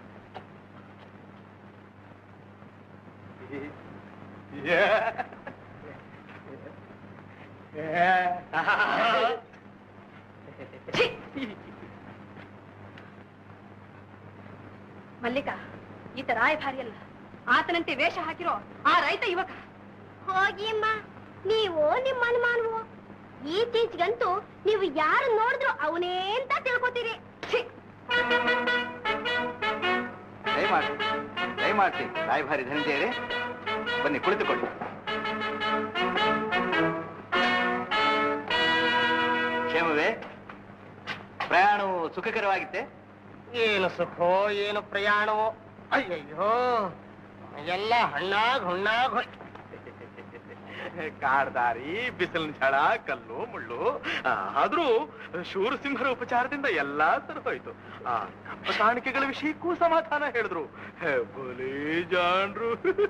ಮಲ್ಲಿಕ ಈತ ರಾಯಭಾರಿ ಅಲ್ಲ ಆತನಂತೆ ವೇಷ ಹಾಕಿರೋ ಆ ರೈತ ಯುವಕ ಹೋಗಿ ಅಮ್ಮ ನೀವು ನಿಮ್ಮ ಅನುಮಾನವು ಈಚೀಚೆಗಂತೂ ನೀವು ಯಾರು ನೋಡಿದ್ರು ಅವನೇ ಅಂತ ತಿಳ್ಕೊತೀರಿ ಛೀ! ದಯಮಾಡಿ ದಯಮಾಡಿ ರಾಯಭಾರಿ ಧನಂಜಯರೇ ಬನ್ನಿ ಕುಳಿತುಕೊಳ್ಳಿ ಕ್ಷೇಮವೇ ಪ್ರಯಾಣವು ಸುಖಕರವಾಗಿತ್ತೆ ಏನು ಸುಖೋ ಏನು ಪ್ರಯಾಣವೋ ಅಯ್ಯಯ್ಯೋ ಎಲ್ಲ ಹಣ್ಣಾಗ್ ಹುಣ್ಣಾಗ್ ಹೋಯ್ ಕಾಡ್ದಾರಿ ಬಿಸಿಲಿನ ಝಳ ಕಲ್ಲು ಮುಳ್ಳು ಆ, ಆದ್ರೂ ಶೂರಸಿಂಹರ ಉಪಚಾರದಿಂದ ಎಲ್ಲಾ ಸರಿ ಹೋಯ್ತು ಆ ಕಪ್ಪ ಕಾಣಿಕೆಗಳ ವಿಷಯಕ್ಕೂ ಸಮಾಧಾನ ಹೇಳಿದ್ರು ಹೇ, ಬಲೇ ಜಾಣ್ರು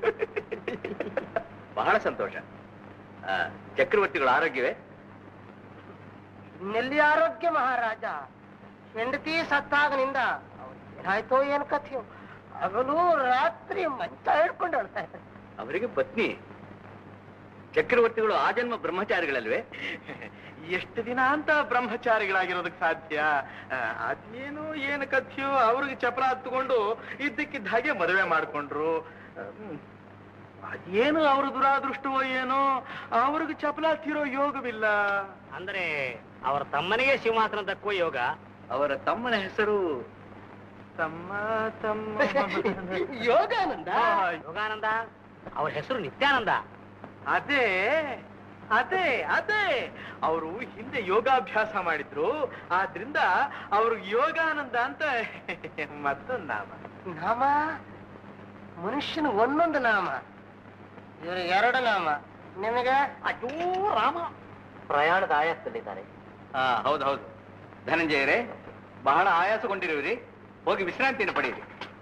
ಬಹಳ ಸಂತೋಷ ಚಕ್ರವರ್ತಿಗಳ ಆರೋಗ್ಯವೇ ಇನ್ನೆಲ್ಲಿ ಆರೋಗ್ಯ ಮಹಾರಾಜ ಹೆಂಡತಿ ಸತ್ತಾಗನಿಂದ ಅವ್ರಿಗೆ ಏನಾಯ್ತೋ ಏನ್ ಕಥೆಯೋ ಹಗಲು ರಾತ್ರಿ ಮಂಚ ಹಿಡ್ಕೊಂಡು ಹೇಳ್ತಾ ಇದ್ದಾರೆ ಅವರಿಗೆ ಪತ್ನಿ ಚಕ್ರವರ್ತಿಗಳು ಆಜನ್ಮ ಬ್ರಹ್ಮಚಾರಿಗಳಲ್ವೇ ಎಷ್ಟು ದಿನ ಅಂತ ಬ್ರಹ್ಮಚಾರಿಗಳಾಗಿರೋದಕ್ಕೆ ಸಾಧ್ಯ ಆ, ಅದೇನು ಏನು ಕಥೆಯೋ ಅವ್ರಿಗೆ ಚಪ್ರ ಹತ್ಕೊಂಡು ಇದ್ದಕ್ಕಿದ್ದ ಹಾಗೆ ಮದುವೆ ಮಾಡ್ಕೊಂಡ್ರು ಹ್ಮ್. ಅದೇನು ಅವ್ರ ದುರಾದೃಷ್ಟವೋ ಏನೋ ಅವ್ರಿಗೆ ಚಪಲ ತೀರೋ ಯೋಗವಿಲ್ಲ ಅಂದ್ರೆ ಅವರ ತಮ್ಮನಿಗೆ ಸಿಂಹಾಸನ ದಕ್ಕುವ ಯೋಗ ಅವರ ತಮ್ಮನ ಹೆಸರು ತಮ್ಮ ತಮ್ಮ ಯೋಗಾನಂದ ಯೋಗಾನಂದ ಅವ್ರ ಹೆಸರು ನಿತ್ಯಾನಂದ ಅದೇ ಅದೇ ಅದೇ ಅವರು ಹಿಂದೆ ಯೋಗಾಭ್ಯಾಸ ಮಾಡಿದ್ರು ಆದ್ರಿಂದ ಅವ್ರು ಯೋಗಾನಂದ ಅಂತ ಮತ್ತೊಂದು ನಾಮ ನಾಮ ಮನುಷ್ಯನ ಒಂದೊಂದು ನಾಮ ಇವರು ಎರಡು ನಾಮ ನಿಮಗೆ ಅಯ್ಯೋ ರಾಮ ಪ್ರಯಾಣದ ಆಯಾಸದಲ್ಲಿದ್ದಾರೆ ಹಾ ಹೌದು ಹೌದು ಧನಂಜಯರೇ ಬಹಳ ಆಯಾಸಗೊಂಡಿರುವಿರಿ ಹೋಗಿ ವಿಶ್ರಾಂತಿಯನ್ನು ಪಡೆಯಿರಿ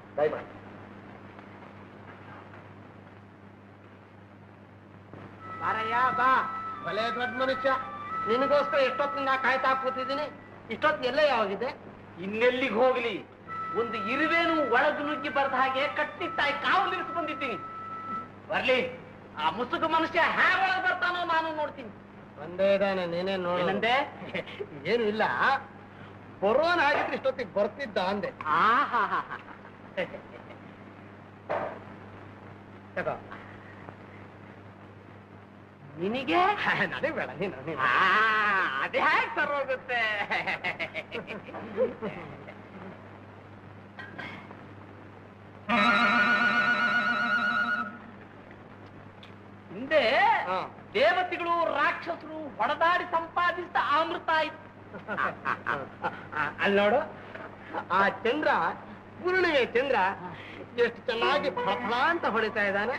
ಬಾರಯ್ಯ ಬಾ ಭಲೇ ದೊಡ್ಡ ಮನುಷ್ಯ ನಿನಗೋಸ್ಕರ ಎಷ್ಟೊತ್ತಿಂದ ಕಾಯ್ತಾ ಕೂತಿದ್ದೀನಿ ಇಷ್ಟೊತ್ತು ಎಲ್ಲೇ ಯಾವಾಗಿದೆ ಇನ್ನೆಲ್ಲಿಗೆ ಹೋಗ್ಲಿ ಒಂದು ಇರುವೇನು ಒಳಗೆ ನುಗ್ಗಿ ಬರ್ದ ಹಾಗೆ ಕಟ್ಟಿಟ್ಟಾಗಿ ಕಾವು ನಿಲ್ಲಿಸಿ ಬಂದಿದ್ದೀನಿ ಬರ್ಲಿ ಆ ಮುಸುಕು ಮನುಷ್ಯ ಹ್ಯಾಗ ಒಳಗೆ ಬರ್ತಾನೋ ನಾನು ನೋಡ್ತೀನಿ ಒಂದೇ ಇದ್ದಾನೆ ನೀನೇ ನೋಡ ಏನಂದೆ ಏನು ಇಲ್ಲ ಬರೋನ್ ಆಗಿದ್ರೆ ಇಷ್ಟೊತ್ತಿಗೆ ಬರ್ತಿದ್ದ ಅಂದೆ ಆಹಾಹಾಹಾ. ತಗೋ. ನಿನಗೆ ನನಗೆ ಬೇಡ ನೀನು ನೀನು. ಆ, ಅದೇ ಹೇಗೆ ಸರೋಗುತ್ತೆ ಹಿಂದೆ ಹಾ. ದೇವತೆಗಳು ರಾಕ್ಷಸರು ಹೊಡೆದಾಡಿ ಸಂಪಾದಿಸಿದ ಅಮೃತ ಇತ್ತು ಅಲ್ಲಿ ನೋಡು ಆ ಚಂದ್ರ ಪೂರ್ಣಿಮೆ ಚಂದ್ರ ಎಷ್ಟು ಚೆನ್ನಾಗಿ ಫಳ ಅಂತ ಹೊಡಿತಾ ಇದ್ದಾನೆ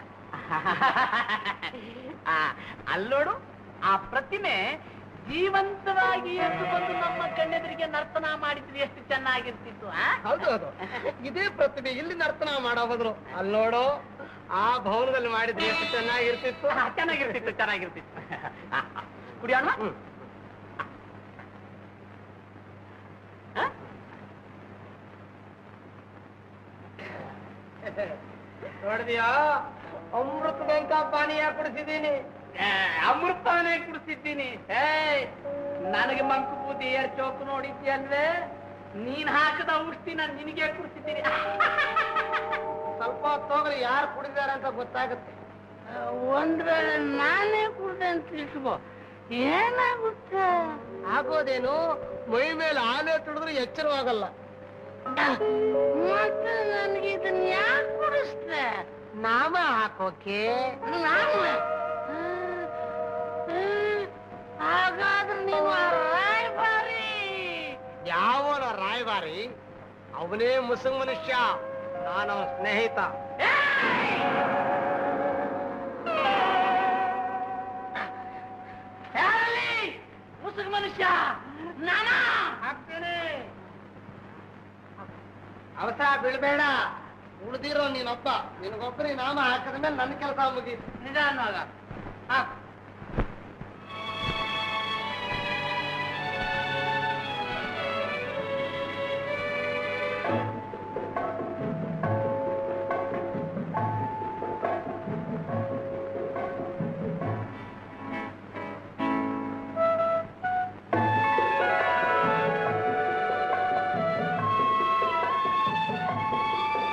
ಆ, ಅಲ್ಲೋಡು ಆ ಪ್ರತಿಮೆ ಜೀವಂತವಾಗಿ ಎದ್ದು ಬಂದು ನಮ್ಮ ಕಣ್ಣೆದುರಿಗೆ ನರ್ತನ ಮಾಡಿದ್ರೆ ಎಷ್ಟು ಚೆನ್ನಾಗಿರ್ತಿತ್ತು ಆ? ಹೌದು ಹೌದು ಇದೇ ಪ್ರತಿಭೆ ಇಲ್ಲಿ ನರ್ತನ ಮಾಡೋ ಬದ್ರು ಅಲ್ಲಿ ನೋಡು ಆ ಭವನದಲ್ಲಿ ಮಾಡಿದ್ರೆ ಎಷ್ಟು ಚೆನ್ನಾಗಿರ್ತಿತ್ತು ಆ, ಚೆನ್ನಾಗಿರ್ತಿತ್ತು ಚೆನ್ನಾಗಿರ್ತಿತ್ತು ಆ, ಆ, ಕುಡಿಯೋಣ ಹ್ಮ್. ಆ? ನೋಡಿದ್ಯಾ ಅಮೃತದಂತ ಪಾನೀಯ ಕುಡಿಸಿದ್ದೀನಿ ಏ, ಅಮೃತವನ್ನೇ ಕುಡಿಸಿದ್ದೀನಿ ಏಯ್ ನನಗೆ ಮಂಕು ಬೂದಿ ಏರ್ ಚೋಕು ನೋಡಿದ್ಯಲ್ವೇ ನೀನ್ ಹಾಕದ ಔಷಧಿ ನಾನು ನಿನಗೆ ಕುಡಿಸಿದ್ದೀನಿ ಸ್ವಲ್ಪ ಹೊತ್ತೋಗ್ರಿ ಯಾರು ಕುಡಿದಾರೆ ಅಂತ ಗೊತ್ತಾಗುತ್ತೆ ಒಂದ್ ವೇಳೆ ನಾನೇ ಕುಡ್ದೆ ಅಂತ ಇಟ್ಕೋ ಏನಾಗುತ್ತೆ ಆಗೋದೇನು ಮೈ ಮೇಲೆ ಆನೆ ತುಡಿದ್ರೆ ಎಚ್ಚರವಾಗಲ್ಲ ಮತ್ತೆ ನನಗೆ ಇದನ್ನ ಯಾಕೆ ಕುಡಿಸ್ದೆ ನಾಮ ಹಾಕೋಕೆ ನಾನು ಹಾಗಾದ್ರೆ ನೀವು ಆ ರಾಯಭಾರಿ ಯಾವನ ರಾಯಭಾರಿ ಅವನೇ ಮುಸುಗ್ ಮನುಷ್ಯ ನಾನು ಅವನ ಸ್ನೇಹಿತ ಯಾರಲ್ಲಿ ಮುಸುಗ್ ಮನುಷ್ಯ ನಾನಾ ಹಾಕ್ತೇನೆ ಅವಸರ ಬೀಳ್ಬೇಡ ಉಳಿದಿರೋ ನೀನೊಬ್ಬ ನಿನಗೊಬ್ಬರಿಗೆ ನಾಮ ಹಾಕಿದ ಮೇಲೆ ನನ್ನ ಕೆಲಸ ಮುಗೀತು ನಿಧಾನವಾಗ ಹಾಕು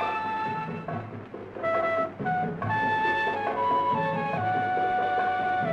ಆ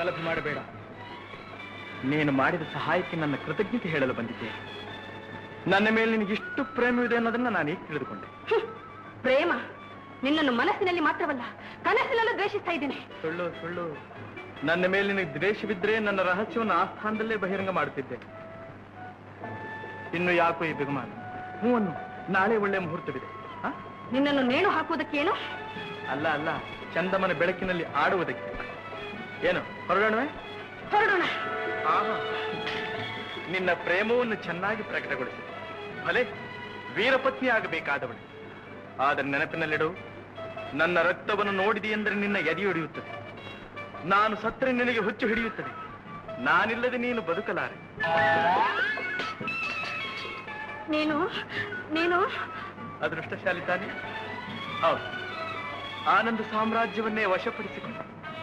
ಗಲಭೆ ಮಾಡಬೇಡ ನೀನು ಮಾಡಿದ ಸಹಾಯಕ್ಕೆ ನನ್ನ ಕೃತಜ್ಞತೆ ಹೇಳಲು ಬಂದಿದ್ದೆ ನನ್ನ ಮೇಲೆ ನಿನಗೆ ಇಷ್ಟು ಪ್ರೇಮವಿದೆ ಅನ್ನೋದನ್ನ ನಾನು ಈಗ ತಿಳಿದುಕೊಂಡೆ ಹ್ಮ್. ಪ್ರೇಮ ನಿನ್ನನ್ನು ಮನಸ್ಸಿನಲ್ಲಿ ಮಾತ್ರವಲ್ಲ ಕನಸಿನಲ್ಲೂ ದ್ವೇಷಿಸ್ತಾ ಇದ್ದೇನೆ ಸುಳ್ಳು ಸುಳ್ಳು ನನ್ನ ಮೇಲೆ ನಿನಗೆ ದ್ವೇಷವಿದ್ರೆ ನನ್ನ ರಹಸ್ಯವನ್ನು ಆ ಸ್ಥಾನದಲ್ಲೇ ಬಹಿರಂಗ ಮಾಡುತ್ತಿದ್ದೆ ಇನ್ನು ಯಾಕೋ ಈ ಬಿಗುಮಾನ ಹ್ಞೂ ಅನ್ನು ನಾಳೆ ಒಳ್ಳೆ ಮುಹೂರ್ತವಿದೆ ಹ? ನಿನ್ನನ್ನು ನೇಣು ಹಾಕುವುದಕ್ಕೇನು ಅಲ್ಲ ಅಲ್ಲ ಚಂದಮನ ಬೆಳಕಿನಲ್ಲಿ ಆಡುವುದಕ್ಕೆ ಏನು ಹೊರಡೋಣವೇ ಹೊರಡೋಣ ಆಹಾ. ನಿನ್ನ ಪ್ರೇಮವನ್ನು ಚೆನ್ನಾಗಿ ಪ್ರಕಟಗೊಳಿಸಿ ಭಲೆ ವೀರಪತ್ನಿ ಆಗಬೇಕಾದವಳು ಆದರೆ ನೆನಪಿನಲ್ಲಿಡು ನನ್ನ ರಕ್ತವನ್ನು ನೋಡಿದೆ ಎಂದರೆ ನಿನ್ನ ಎದೆಯೊಡೆಯುತ್ತದೆ ನಾನು ಸತ್ತರೆ ನಿನಗೆ ಹುಚ್ಚು ಹಿಡಿಯುತ್ತದೆ ನಾನಿಲ್ಲದೆ ನೀನು ಬದುಕಲಾರೆ ನೀನು ನೀನು ಅದೃಷ್ಟಶಾಲಿ ತಾನೆ ಹೌದು ಆನಂದ ಸಾಮ್ರಾಜ್ಯವನ್ನೇ ವಶಪಡಿಸಿಕೊಂಡ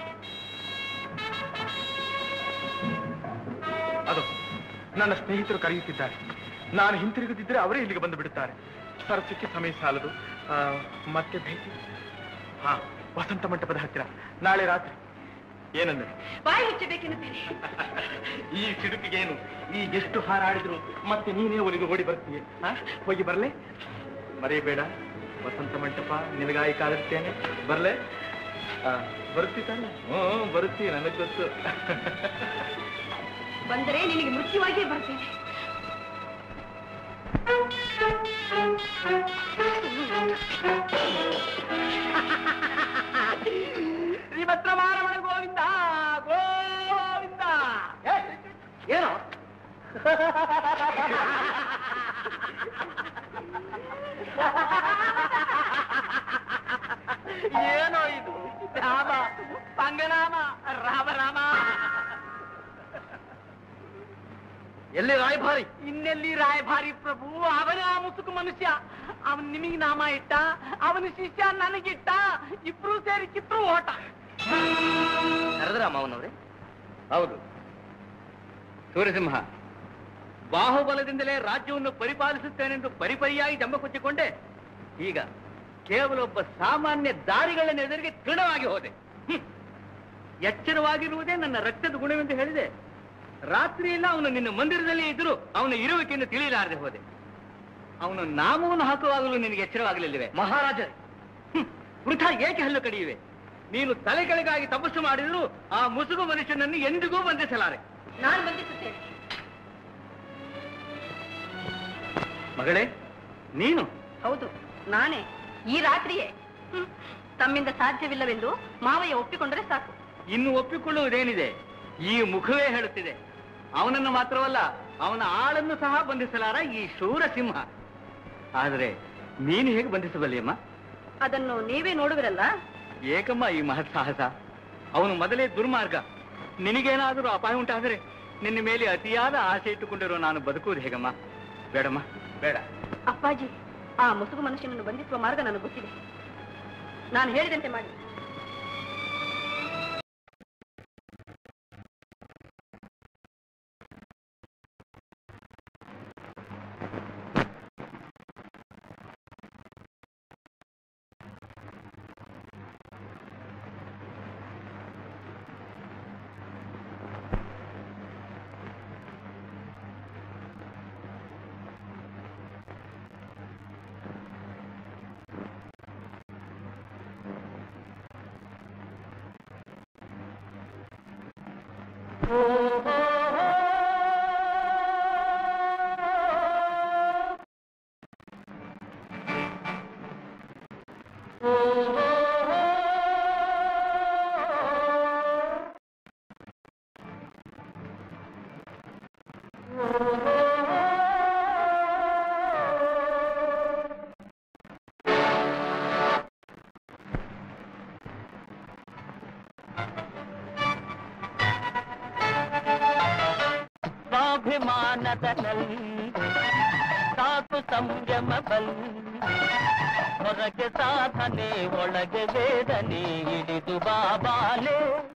ಅದು ನನ್ನ ಸ್ನೇಹಿತರು ಕರೆಯುತ್ತಿದ್ದಾರೆ ನಾನು ಹಿಂತಿರುಗುತ್ತಿದ್ದರೆ ಅವರೇ ಇಲ್ಲಿಗೆ ಬಂದು ಬಿಡುತ್ತಾರೆ ಸರಸಕ್ಕೆ ಸಮಯ ಸಾಲದು ಆ, ಮತ್ತೆ ಭೇಟಿ ಹಾ ವಸಂತ ಮಂಟಪದ ಹತ್ತಿರ ನಾಳೆ ರಾತ್ರಿ ಏನಂದ್ರೆ ಬಾಯಿ ಮುಚ್ಚಬೇಕೆನ್ನುತ್ತೇನೆ ಈ ಸಿಡುಕಿಗೇನು ಈ ಎಷ್ಟು ಹಾರಾಡಿದ್ರು ಮತ್ತೆ ನೀನೇ ಒಲಿದು ಓಡಿ ಬರ್ತೀಯ ಹಾ? ಹೋಗಿ ಬರ್ಲೆ ಮರೆಯಬೇಡ ವಸಂತ ಮಂಟಪ ನಿನಗಾಗಿ ಕಾದಿರ್ತೇನೆ ಬರ್ಲೆ ಆ, ಬರ್ತಿ ತಾನೆ ಹ್ಞೂ ಬರುತ್ತಿ ನನಗೆ ಗೊತ್ತು ಬಂದರೆ ನಿನಗೆ ಮೃತ್ಯುವಾಗಿಯೇ ಬರ್ತೇನೆ ಶ್ರೀಭದ್ರಮಾರಮಣ ಗೋವಿಂದ ಗೋವಿಂದ ಏ, ಏನು ಏನೋ ಇದು ರಾಮ ಪಂಗನಾಮ ರಾಮ ರಾಮ ಎಲ್ಲಿ ರಾಯಭಾರಿ ಇನ್ನೆಲ್ಲಿ ರಾಯಭಾರಿ ಪ್ರಭು ಅವನ ಆ ಮುಸುಕು ಮನುಷ್ಯ ಅವನ್ ನಿಮಗೆ ನಾಮ ಇಟ್ಟ ಅವನ ಶಿಷ್ಯ ನನಗಿಟ್ಟ ಇಬ್ರು ಸೇರಿ ಕಿತ್ರು ಓಟ ನರದರಾಮವನವರೇ ಹೌದು ಸೂರ್ಯಸಿಂಹ ಬಾಹುಬಲದಿಂದಲೇ ರಾಜ್ಯವನ್ನು ಪರಿಪಾಲಿಸುತ್ತೇನೆಂದು ಪರಿಪರಿಯಾಗಿ ಜಂಬ ಕೊಚ್ಚಿಕೊಂಡೆ ಈಗ ಕೇವಲ ಒಬ್ಬ ಸಾಮಾನ್ಯ ದಾರಿಗಳನ್ನ ಎದುರಿಗೆ ತೃಣವಾಗಿ ಹೋದೆ ಹ್ಮ್. ಎಚ್ಚರವಾಗಿರುವುದೇ ನನ್ನ ರಕ್ತದ ಗುಣವೆಂದು ಹೇಳಿದೆ ರಾತ್ರಿ ಎಲ್ಲ ಅವನು ನಿನ್ನ ಮಂದಿರದಲ್ಲಿ ಇದ್ದರೂ ಅವನ ಇರುವಿಕೆಯನ್ನು ತಿಳಿಯಲಾರದೆ ಹೋದೆ ಅವನು ನಾಮವನ್ನು ಹಾಕುವಾಗಲೂ ನಿನಗೆ ಎಚ್ಚರವಾಗಲಿಲ್ಲವೆ ಮಹಾರಾಜ ವೃಥ ಏಕೆ ಹಲ್ಲು ಕಡಿಯುವೆ ನೀನು ತಲೆ ಕೆಳಗಾಗಿ ತಪಸ್ಸು ಮಾಡಿದರೂ ಆ ಮುಸುಗು ಮನುಷ್ಯನನ್ನು ಎಂದಿಗೂ ಬಂಧಿಸಲಾರೆ ನಾನು ಬಂಧಿಸುತ್ತೇನೆ ಮಗಳೇ ನೀನು ಹೌದು ನಾನೇ ಈ ರಾತ್ರಿಯೇ ಹ್ಮ್. ತಮ್ಮಿಂದ ಸಾಧ್ಯವಿಲ್ಲವೆಂದು ಮಾವಯ್ಯ ಒಪ್ಪಿಕೊಂಡರೆ ಸಾಕು ಇನ್ನು ಒಪ್ಪಿಕೊಳ್ಳುವುದೇನಿದೆ ಈ ಮುಖವೇ ಹೇಳುತ್ತಿದೆ ಅವನನ್ನು ಮಾತ್ರವಲ್ಲ ಅವನ ಆಳನ್ನು ಸಹ ಬಂಧಿಸಲಾರ ಈ ಶೂರ ಸಿಂಹ ಆದರೆ ನೀನು ಹೇಗೆ ಬಂಧಿಸಬಲ್ಲಿಯಮ್ಮ ಅದನ್ನು ನೀವೇ ನೋಡುವಿರಲ್ಲ ಏಕಮ್ಮ ಈ ಮಹತ್ ಸಾಹಸ ಅವನು ಮೊದಲೇ ದುರ್ಮಾರ್ಗ ನಿನಗೇನಾದರೂ ಅಪಾಯ ಉಂಟಾದರೆ ನಿನ್ನ ಮೇಲೆ ಅತಿಯಾದ ಆಸೆ ಇಟ್ಟುಕೊಂಡಿರೋ ನಾನು ಬದುಕುವುದು ಹೇಗಮ್ಮ ಬೇಡಮ್ಮ ಬೇಡ ಅಪ್ಪಾಜಿ ಆ ಮುಸುಗು ಮನುಷ್ಯನನ್ನು ಬಂಧಿಸುವ ಮಾರ್ಗ ನನಗೆ ಗೊತ್ತಿದೆ ನಾನು ಹೇಳಿದಂತೆ ಮಾಡಿ ಸ್ವಾಭಿಮಾನದಲ್ಲಿ ಸಾಕು ಸಂಯಮ ಬಲ್ ಹೊರಗೆ ಸಾಧನೆ ಒಳಗೆ ವೇದನೆ ಇಳಿದು ಬಾಬಾಲೆ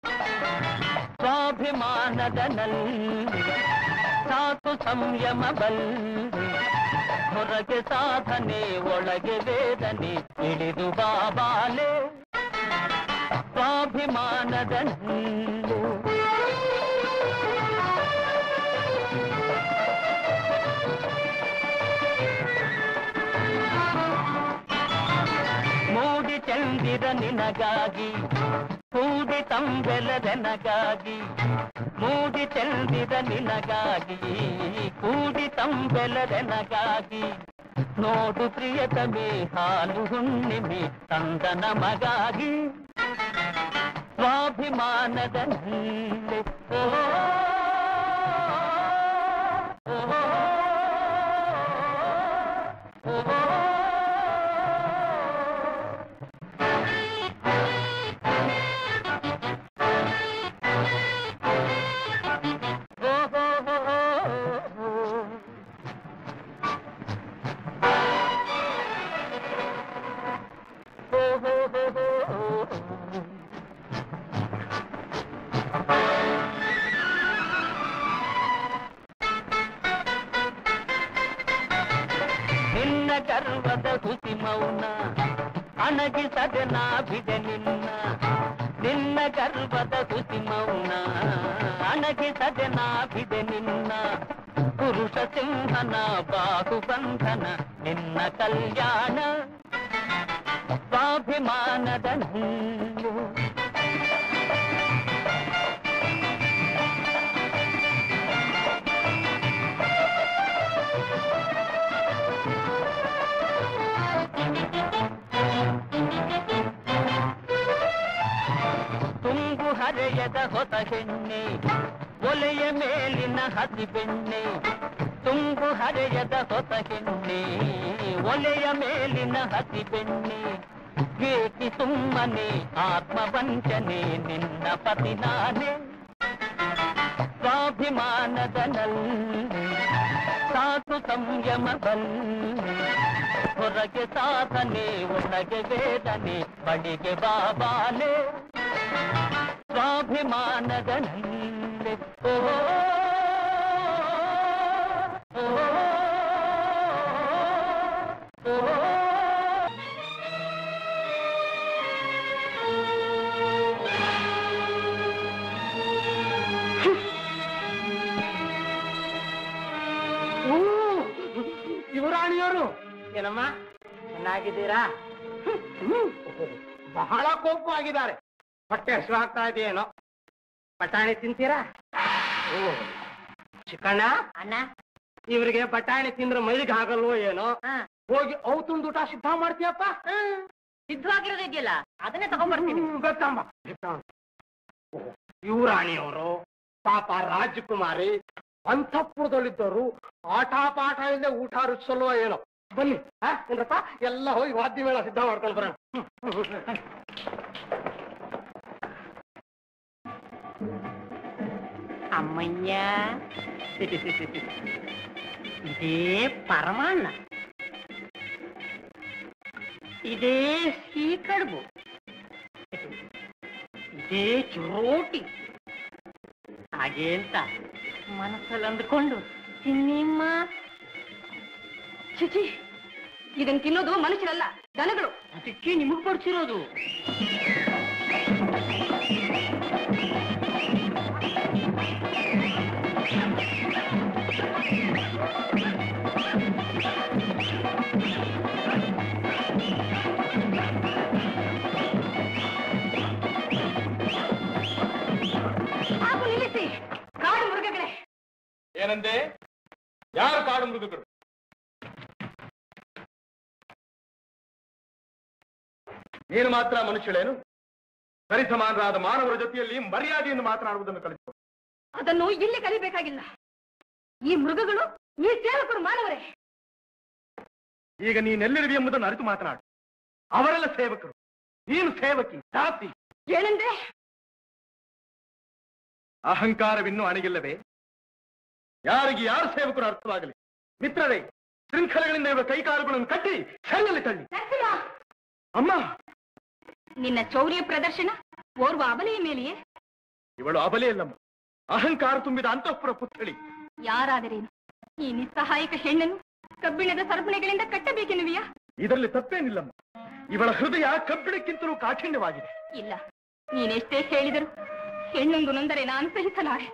ಸ್ವಾಭಿಮಾನದಲ್ಲಿ ಸಾಕು ಸಂಯಮ ಬಲ್ ಹೊರಗೆ ಸಾಧನೆ ಒಳಗೆ ವೇದನೆ ಇಳಿದು ಬಾಬಾಲೆ ಸ್ವಾಭಿಮಾನದಲ್ಲಿ ಚೆಂದಿರ ನಿನಗಾಗಿ ಕೂಡಿ ತಂಬೆಲದೆನಗಾಗಿ ಮೂಡಿ ಚೆಂದಿರ ನಿನಗಾಗಿ ಕೂಡಿ ತಂಬೆಲದೆನಗಾಗಿ ನೋಡು ಪ್ರಿಯತಮೆ ಹಾಲು ಹುಣ್ಣಿಮೆ ತಂದ ನಮಗಾಗಿ ಸ್ವಾಭಿಮಾನದ ನಲ್ಲೆ ಓ ಓ ನಿನ್ನ ಗರ್ವದ ಹುಸಿ ಮೌನ ಅಣಗಿಸದೆ ನಾಭಿದೆ ನಿನ್ನ ನಿನ್ನ ಗರ್ವದ ಹುಸಿ ಮೌನ ಅಣಗಿಸದೆ ನಾಭಿದೆ ನಿನ್ನ ಪುರುಷ ಸಿಂಹನ ಬಾಹುಬಂಧನ ನಿನ್ನ ಕಲ್ಯಾಣ ಸ್ವಾಭಿಮಾನದ ನಲ್ಲು ತುಂಬು ಹರೆಯದ ಹೊಸ ಹೆಣ್ಣೆ ಒಲೆಯ ಮೇಲಿನ ಹಸಿ ಬೆಣ್ಣೆ ತುಂಬು ಹರೆಯದ ಹೊಸ ಹೆಣ್ಣೆ ಒಲೆಯ ಮೇಲಿನ ಹಸಿ ಬೆಣ್ಣೆ ಏಕೆ ಸುಮ್ಮನೆ ಆತ್ಮವಂಚನೆ ನಿನ್ನ ಪತಿ ನಾನೇ ಸ್ವಾಭಿಮಾನದ ನಲ್ಲಿ ಸಾಕು ಸಂಯಮ ಬಲ್ಲಿ ಹೊರಗೆ ಸಾಧನೆ ಒಳಗೆ ವೇದನೆ ಬಳಿಗೆ ಬಾಬಾಲೆ ಸ್ವಾಭಿಮಾನದ ನಲ್ಲಿ ಓ ಓ, ಓ, ಓ. ಯುವರಾಣಿಯವರು ಏನಮ್ಮ ಚೆನ್ನಾಗಿದ್ದೀರಾ ಹ್ಮ್. ಬಹಳ ಕೋಪವಾಗಿದ್ದಾರೆ ಹೊಟ್ಟೆ ಹಸಿವು ಆಗ್ತಾ ಇದೆಯೇನೋ ಬಟಾಣಿ ತಿಂತೀರಾ ಓ ಚಿಕ್ಕಣ್ಣ ಅಣ್ಣ ಇವರಿಗೆ ಬಟಾಣಿ ತಿಂದ್ರೆ ಮೈಲಿಗೆ ಆಗಲ್ವೋ ಏನೋ ಹಾ. ಹೋಗಿ ಅವು ತುಂಡು ಊಟ ಸಿದ್ಧ ಮಾಡ್ತೀಯಪ್ಪ ಸಿದ್ಧವಾಗಿರೋದಿದೆಯಲ್ಲ ಅದನ್ನೇ ತಗೊಂಡ್ಬರ್ತೀನಿ ಹ್ಮ್, ಗೊತ್ತಮ್ಮ ಯುವರಾಣಿಯವರು ಪಾಪ ರಾಜಕುಮಾರಿ ಅಂತಃಪುರದಲ್ಲಿದ್ದರು ಆಟ ಪಾಠ ಇಲ್ಲದೆ ಊಟ ರುಚಿಸಲ್ವ ಏನೋ ಬನ್ನಿ ಆ, ಏನ್ರಪ್ಪ ಎಲ್ಲ ಹೋಗಿ ವಾದ್ಯ ಮೇಳ ಸಿದ್ಧ ಮಾಡ್ಕೊಂಡು ಬರೋಣ ಹ್ಮ್. ಅಮ್ಮಯ್ಯ ಇದೇ ಪರಮಾನ್ನ ಇದೇ ಸಿಹಿ ಕಡುಬು ಇದೇ ಚಿರೋಟಿ ಹಾಗೆ ಅಂತ ಮನಸ್ಸಲ್ಲಿ ಅಂದುಕೊಂಡು ತಿನ್ನಿಮ್ಮ ಚಿಚಿ ಇದನ್ ತಿನ್ನೋದು ಮನುಷ್ಯರಲ್ಲ ದನಗಳು ಅದಕ್ಕೆ ನಿಮಗ್ ಬಡ್ಸಿರೋದು ಸಾಕು ನಿಲ್ಲಿಸಿ ಕಾಡು ಮೃಗಗಳೇ ಏನಂದೆ ಯಾರು ಕಾಡು ಮೃಗಗಳು ನೀನು ಮಾತ್ರ ಮನುಷ್ಯಳೇನು ಸರಿಸಮಾನರಾದ ಮಾನವರ ಜೊತೆಯಲ್ಲಿ ಮರ್ಯಾದೆಯನ್ನು ಮಾತನಾಡುವುದನ್ನು ಕಲಿತು ಅದನ್ನು ಇಲ್ಲಿ ಕಲಿಬೇಕಾಗಿಲ್ಲ ಈ ಮೃಗಗಳು ಈ ಸೇವಕರು ಮಾನವರೇ ಈಗ ನೀನೆಲ್ಲಿರುವಿ ಎಂಬುದನ್ನು ಅರಿತು ಮಾತನಾಡು ಅವರೆಲ್ಲ ಸೇವಕರು ನೀನು ಸೇವಕಿ ದಾಸಿ ಏನಂದ್ರೆ ಅಹಂಕಾರವಿನ್ನೂ ಅಣಗಿಲ್ಲವೇ ಯಾರಿಗೆ ಯಾರು ಸೇವಕರು ಅರ್ಥವಾಗಲಿ ಮಿತ್ರರೇ ಶೃಂಖಲೆಗಳಿಂದ ಇರುವ ಕೈಕಾಲುಗಳನ್ನು ಕಟ್ಟಿ ಸೆಲ್ಲಲ್ಲಿ ತಳ್ಳಿ ನರಸಿಂಹ, ಅಮ್ಮ ನಿನ್ನ ಚೌರ್ಯ ಪ್ರದರ್ಶನ ಓರ್ವ ಅಬಲೆಯ ಮೇಲೆಯೇ ಇವಳು ಅಬಲೆಯಲ್ಲಮ್ಮ ಅಹಂಕಾರ ತುಂಬಿದ ಅಂತಃಪುರ ಪುತ್ಥಳಿ ಯಾರಾದರೇನು ಈ ನಿಸ್ಸಹಾಯಕ ಹೆಣ್ಣನ್ನು ಕಬ್ಬಿಣದ ಸರಪಣಿಗಳಿಂದ ಕಟ್ಟಬೇಕೆನ್ನುವಿಯಾ ಇದರಲ್ಲಿ ತಪ್ಪೇನಿಲ್ಲಮ್ಮ ಇವಳ ಹೃದಯ ಕಬ್ಬಿಣಕ್ಕಿಂತಲೂ ಕಾಠಿಣ್ಯವಾಗಿದೆ ಇಲ್ಲ ನೀನೆಷ್ಟೇ ಹೇಳಿದರು ಹೆಣ್ಣೊಂದು ನೊಂದರೆ ನಾನು ಸಹಿಸಲಾರೆ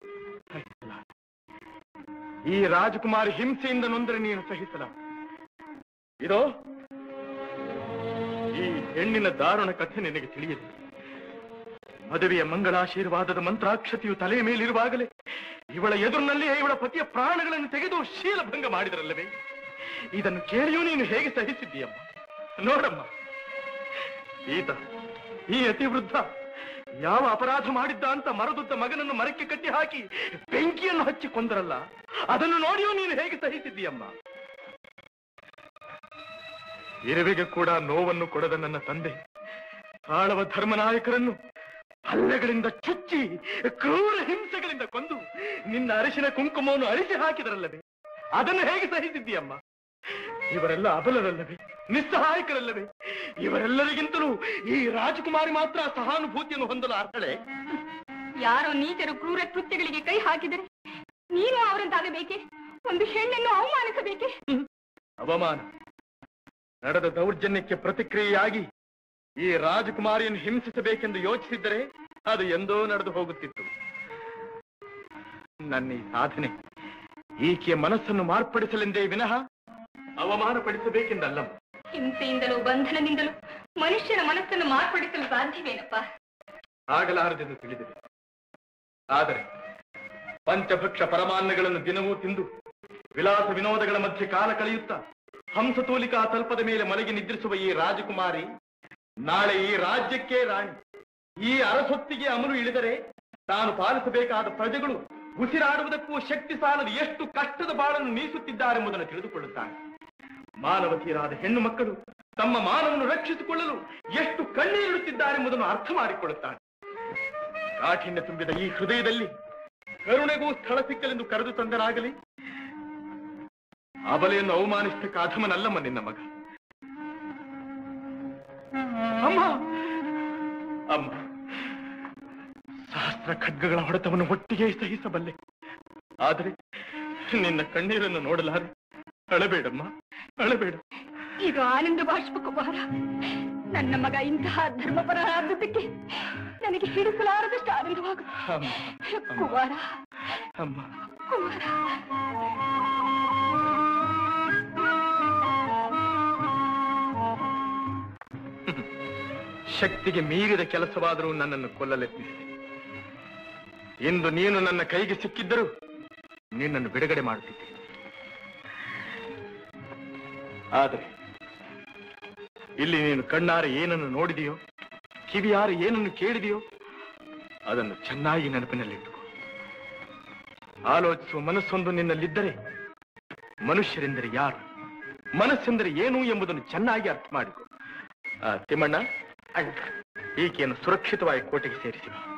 ಈ ರಾಜಕುಮಾರಿ ಹಿಂಸೆಯಿಂದ ನೊಂದರೆ ನೀನು ಸಹಿಸಲ ಇದೋ ಈ ಈ ಹೆಣ್ಣಿನ ದಾರುಣ ಕಥೆ ನಿನಗೆ ತಿಳಿಯದು ಮದುವೆಯ ಮಂಗಳಾಶೀರ್ವಾದದ ಮಂತ್ರಾಕ್ಷತೆಯು ತಲೆಯ ಮೇಲಿರುವಾಗಲೇ ಇವಳ ಎದುರಿನಲ್ಲಿಯೇ ಇವಳ ಪತಿಯ ಪ್ರಾಣಗಳನ್ನು ತೆಗೆದು ಶೀಲಭಂಗ ಮಾಡಿದರಲ್ಲವೇ ಇದನ್ನು ಕೇಳಿಯೂ ನೀನು ಹೇಗೆ ಸಹಿಸಿದ್ದೀಯಮ್ಮ ನೋಡಮ್ಮ ಈತ ಈ ಅತಿವೃದ್ಧ ಯಾವ ಅಪರಾಧ ಮಾಡಿದ್ದ ಅಂತ ಮರದುದ್ದ ಮಗನನ್ನು ಮರಕ್ಕೆ ಕಟ್ಟಿ ಹಾಕಿ ಬೆಂಕಿಯನ್ನು ಹಚ್ಚಿ ಕೊಂದರಲ್ಲ ಅದನ್ನು ನೋಡಿಯೂ ನೀನು ಹೇಗೆ ಸಹಿಸಿದ್ದೀಯಮ್ಮ ಇರುವೆಗೆ ಕೂಡ ನೋವನ್ನು ಕೊಡದ ನನ್ನ ತಂದೆ ಆಳವ ಧರ್ಮನಾಯಕರನ್ನು ಹಲ್ಲೆಗಳಿಂದ ಚುಚ್ಚಿ ಕ್ರೂರ ಹಿಂಸೆಗಳಿಂದ ಕೊಂದು ನಿನ್ನ ಅರಿಶಿನ ಕುಂಕುಮವನ್ನು ಅಳಿಸಿ ಹಾಕಿದರಲ್ಲವೇ ಅದನ್ನು ಹೇಗೆ ಸಹಿಸಿದ್ದೀಯಮ್ಮ ಇವರೆಲ್ಲ ಅಬಲರಲ್ಲವೇ ನಿಸ್ಸಹಾಯಕರಲ್ಲವೇ ಇವರೆಲ್ಲರಿಗಿಂತಲೂ ಈ ರಾಜಕುಮಾರಿ ಮಾತ್ರ ಸಹಾನುಭೂತಿಯನ್ನು ಹೊಂದಲು ಅರ್ಹಳೆ ಯಾರೋ ನೀಚರು ಕ್ರೂರ ಕೃತ್ಯಗಳಿಗೆ ಕೈ ಹಾಕಿದರೆ ನೀನು ಅವರಂತಾಗಬೇಕೆ ಒಂದು ಹೆಣ್ಣನ್ನು ಅವಮಾನಿಸಬೇಕೆ ಅವಮಾನ ನಡೆದ ದೌರ್ಜನ್ಯಕ್ಕೆ ಪ್ರತಿಕ್ರಿಯೆಯಾಗಿ ಈ ರಾಜಕುಮಾರಿಯನ್ನು ಹಿಂಸಿಸಬೇಕೆಂದು ಯೋಚಿಸಿದ್ದರೆ ಅದು ಎಂದೋ ನಡೆದು ಹೋಗುತ್ತಿತ್ತು ನನ್ನ ಈ ಸಾಧನೆ ಈಕೆಯ ಮನಸ್ಸನ್ನು ಮಾರ್ಪಡಿಸಲೆಂದೇ ವಿನಃ ಅವಮಾನಪಡಿಸಬೇಕೆಂದಲ್ಲ ಹಿಂಸೆಯಿಂದಲೂ ಬಂಧನದಿಂದಲೂ ಮನುಷ್ಯನ ಮನಸ್ಸನ್ನು ಮಾರ್ಪಡಿಸಲು ಸಾಧ್ಯವೇನಪ್ಪ ಆಗಲಾರದೆಂದು ತಿಳಿದಿದೆ ಆದರೆ ಪಂಚಭಕ್ಷ ಪರಮಾನ್ನಗಳನ್ನು ದಿನವೂ ತಿಂದು ವಿಲಾಸ ವಿನೋದಗಳ ಮಧ್ಯೆ ಕಾಲ ಕಳೆಯುತ್ತಾ ಹಂಸತೂಲಿಕಾ ತಲ್ಪದ ಮೇಲೆ ಮಲಗಿ ನಿದ್ರಿಸುವ ಈ ರಾಜಕುಮಾರಿ ನಾಳೆ ಈ ರಾಜ್ಯಕ್ಕೆ ರಾಣಿ ಈ ಅರಸೊತ್ತಿಗೆ ಅಮರು ಇಳಿದರೆ ತಾನು ಪಾಲಿಸಬೇಕಾದ ಪ್ರಜೆಗಳು ಉಸಿರಾಡುವುದಕ್ಕೂ ಶಕ್ತಿ ಸಾಲದು ಎಷ್ಟು ಕಷ್ಟದ ಬಾಳನ್ನು ನೀಸುತ್ತಿದ್ದಾರೆಂಬುದನ್ನು ತಿಳಿದುಕೊಳ್ಳುತ್ತಾನೆ ಮಾನವತಿಯರಾದ ಹೆಣ್ಣು ಮಕ್ಕಳು ತಮ್ಮ ಮಾನವನ್ನು ರಕ್ಷಿಸಿಕೊಳ್ಳಲು ಎಷ್ಟು ಕಣ್ಣೀರಿಡುತ್ತಿದ್ದಾರೆಂಬುದನ್ನು ಅರ್ಥ ಮಾಡಿಕೊಳ್ಳುತ್ತಾನೆ ಕಾಠಿಣ್ಯ ತುಂಬಿದ ಈ ಹೃದಯದಲ್ಲಿ ಕರುಣೆಗೂ ಸ್ಥಳ ಸಿಕ್ಕಲೆಂದು ಕರೆದು ತಂದನಾಗಲಿ ಅಬಲೆಯನ್ನು ಅವಮಾನಿಸಿದ ಕಾಧಮನಲ್ಲಮ್ಮ ನಿನ್ನ ಮಗ ಅಮ್ಮ ಅಮ್ಮ ಸಹಸ್ರ ಖಡ್ಗಗಳ ಹೊಡೆತವನ್ನು ಒಟ್ಟಿಗೆ ಸಹಿಸಬಲ್ಲೆ ಆದರೆ ನಿನ್ನ ಕಣ್ಣೀರನ್ನು ನೋಡಲಾರೆ ಅಳಬೇಡಮ್ಮ ಅಳಬೇಡ ಇದು ಆನಂದ ಬಾಷ್ಪ ಕುಮಾರ ನನ್ನ ಮಗ ಇಂತಹ ಧರ್ಮಪರನಾದದ್ದಕ್ಕೆ ನನಗೆ ಹಿಡಿಸಲಾರದಷ್ಟು ಆನಂದವಾಗುತ್ತದೆ ಅಮ್ಮ ಕುಮಾರ ಅಮ್ಮ ಕುಮಾರ ಶಕ್ತಿಗೆ ಮೀರಿದ ಕೆಲಸವಾದರೂ ನನ್ನನ್ನು ಕೊಲ್ಲಲೆತ್ನಿಸಿದೆ ಇಂದು ನೀನು ನನ್ನ ಕೈಗೆ ಸಿಕ್ಕಿದ್ದರೂ ನಿನ್ನನ್ನು ಬಿಡುಗಡೆ ಮಾಡುತ್ತಿದ್ದೆ ಆದರೆ ಇಲ್ಲಿ ನೀನು ಕಣ್ಣಾರೆ ಏನನ್ನು ನೋಡಿದೆಯೋ ಕಿವಿಯಾರೆ ಏನನ್ನು ಕೇಳಿದೆಯೋ ಅದನ್ನು ಚೆನ್ನಾಗಿ ನೆನಪಿನಲ್ಲಿಟ್ಟುಕೋ ಆಲೋಚಿಸುವ ಮನಸ್ಸೊಂದು ನಿನ್ನಲ್ಲಿದ್ದರೆ ಮನುಷ್ಯರೆಂದರೆ ಯಾರು ಮನಸ್ಸೆಂದರೆ ಏನು ಎಂಬುದನ್ನು ಚೆನ್ನಾಗಿ ಅರ್ಥ ಮಾಡಿಕೊ ಆ, ತಿಮ್ಮಣ್ಣ ಅಣ್ಣ, ಈಕೆಯನ್ನು ಸುರಕ್ಷಿತವಾಗಿ ಕೋಟೆಗೆ ಸೇರಿಸಿ ಬಾ.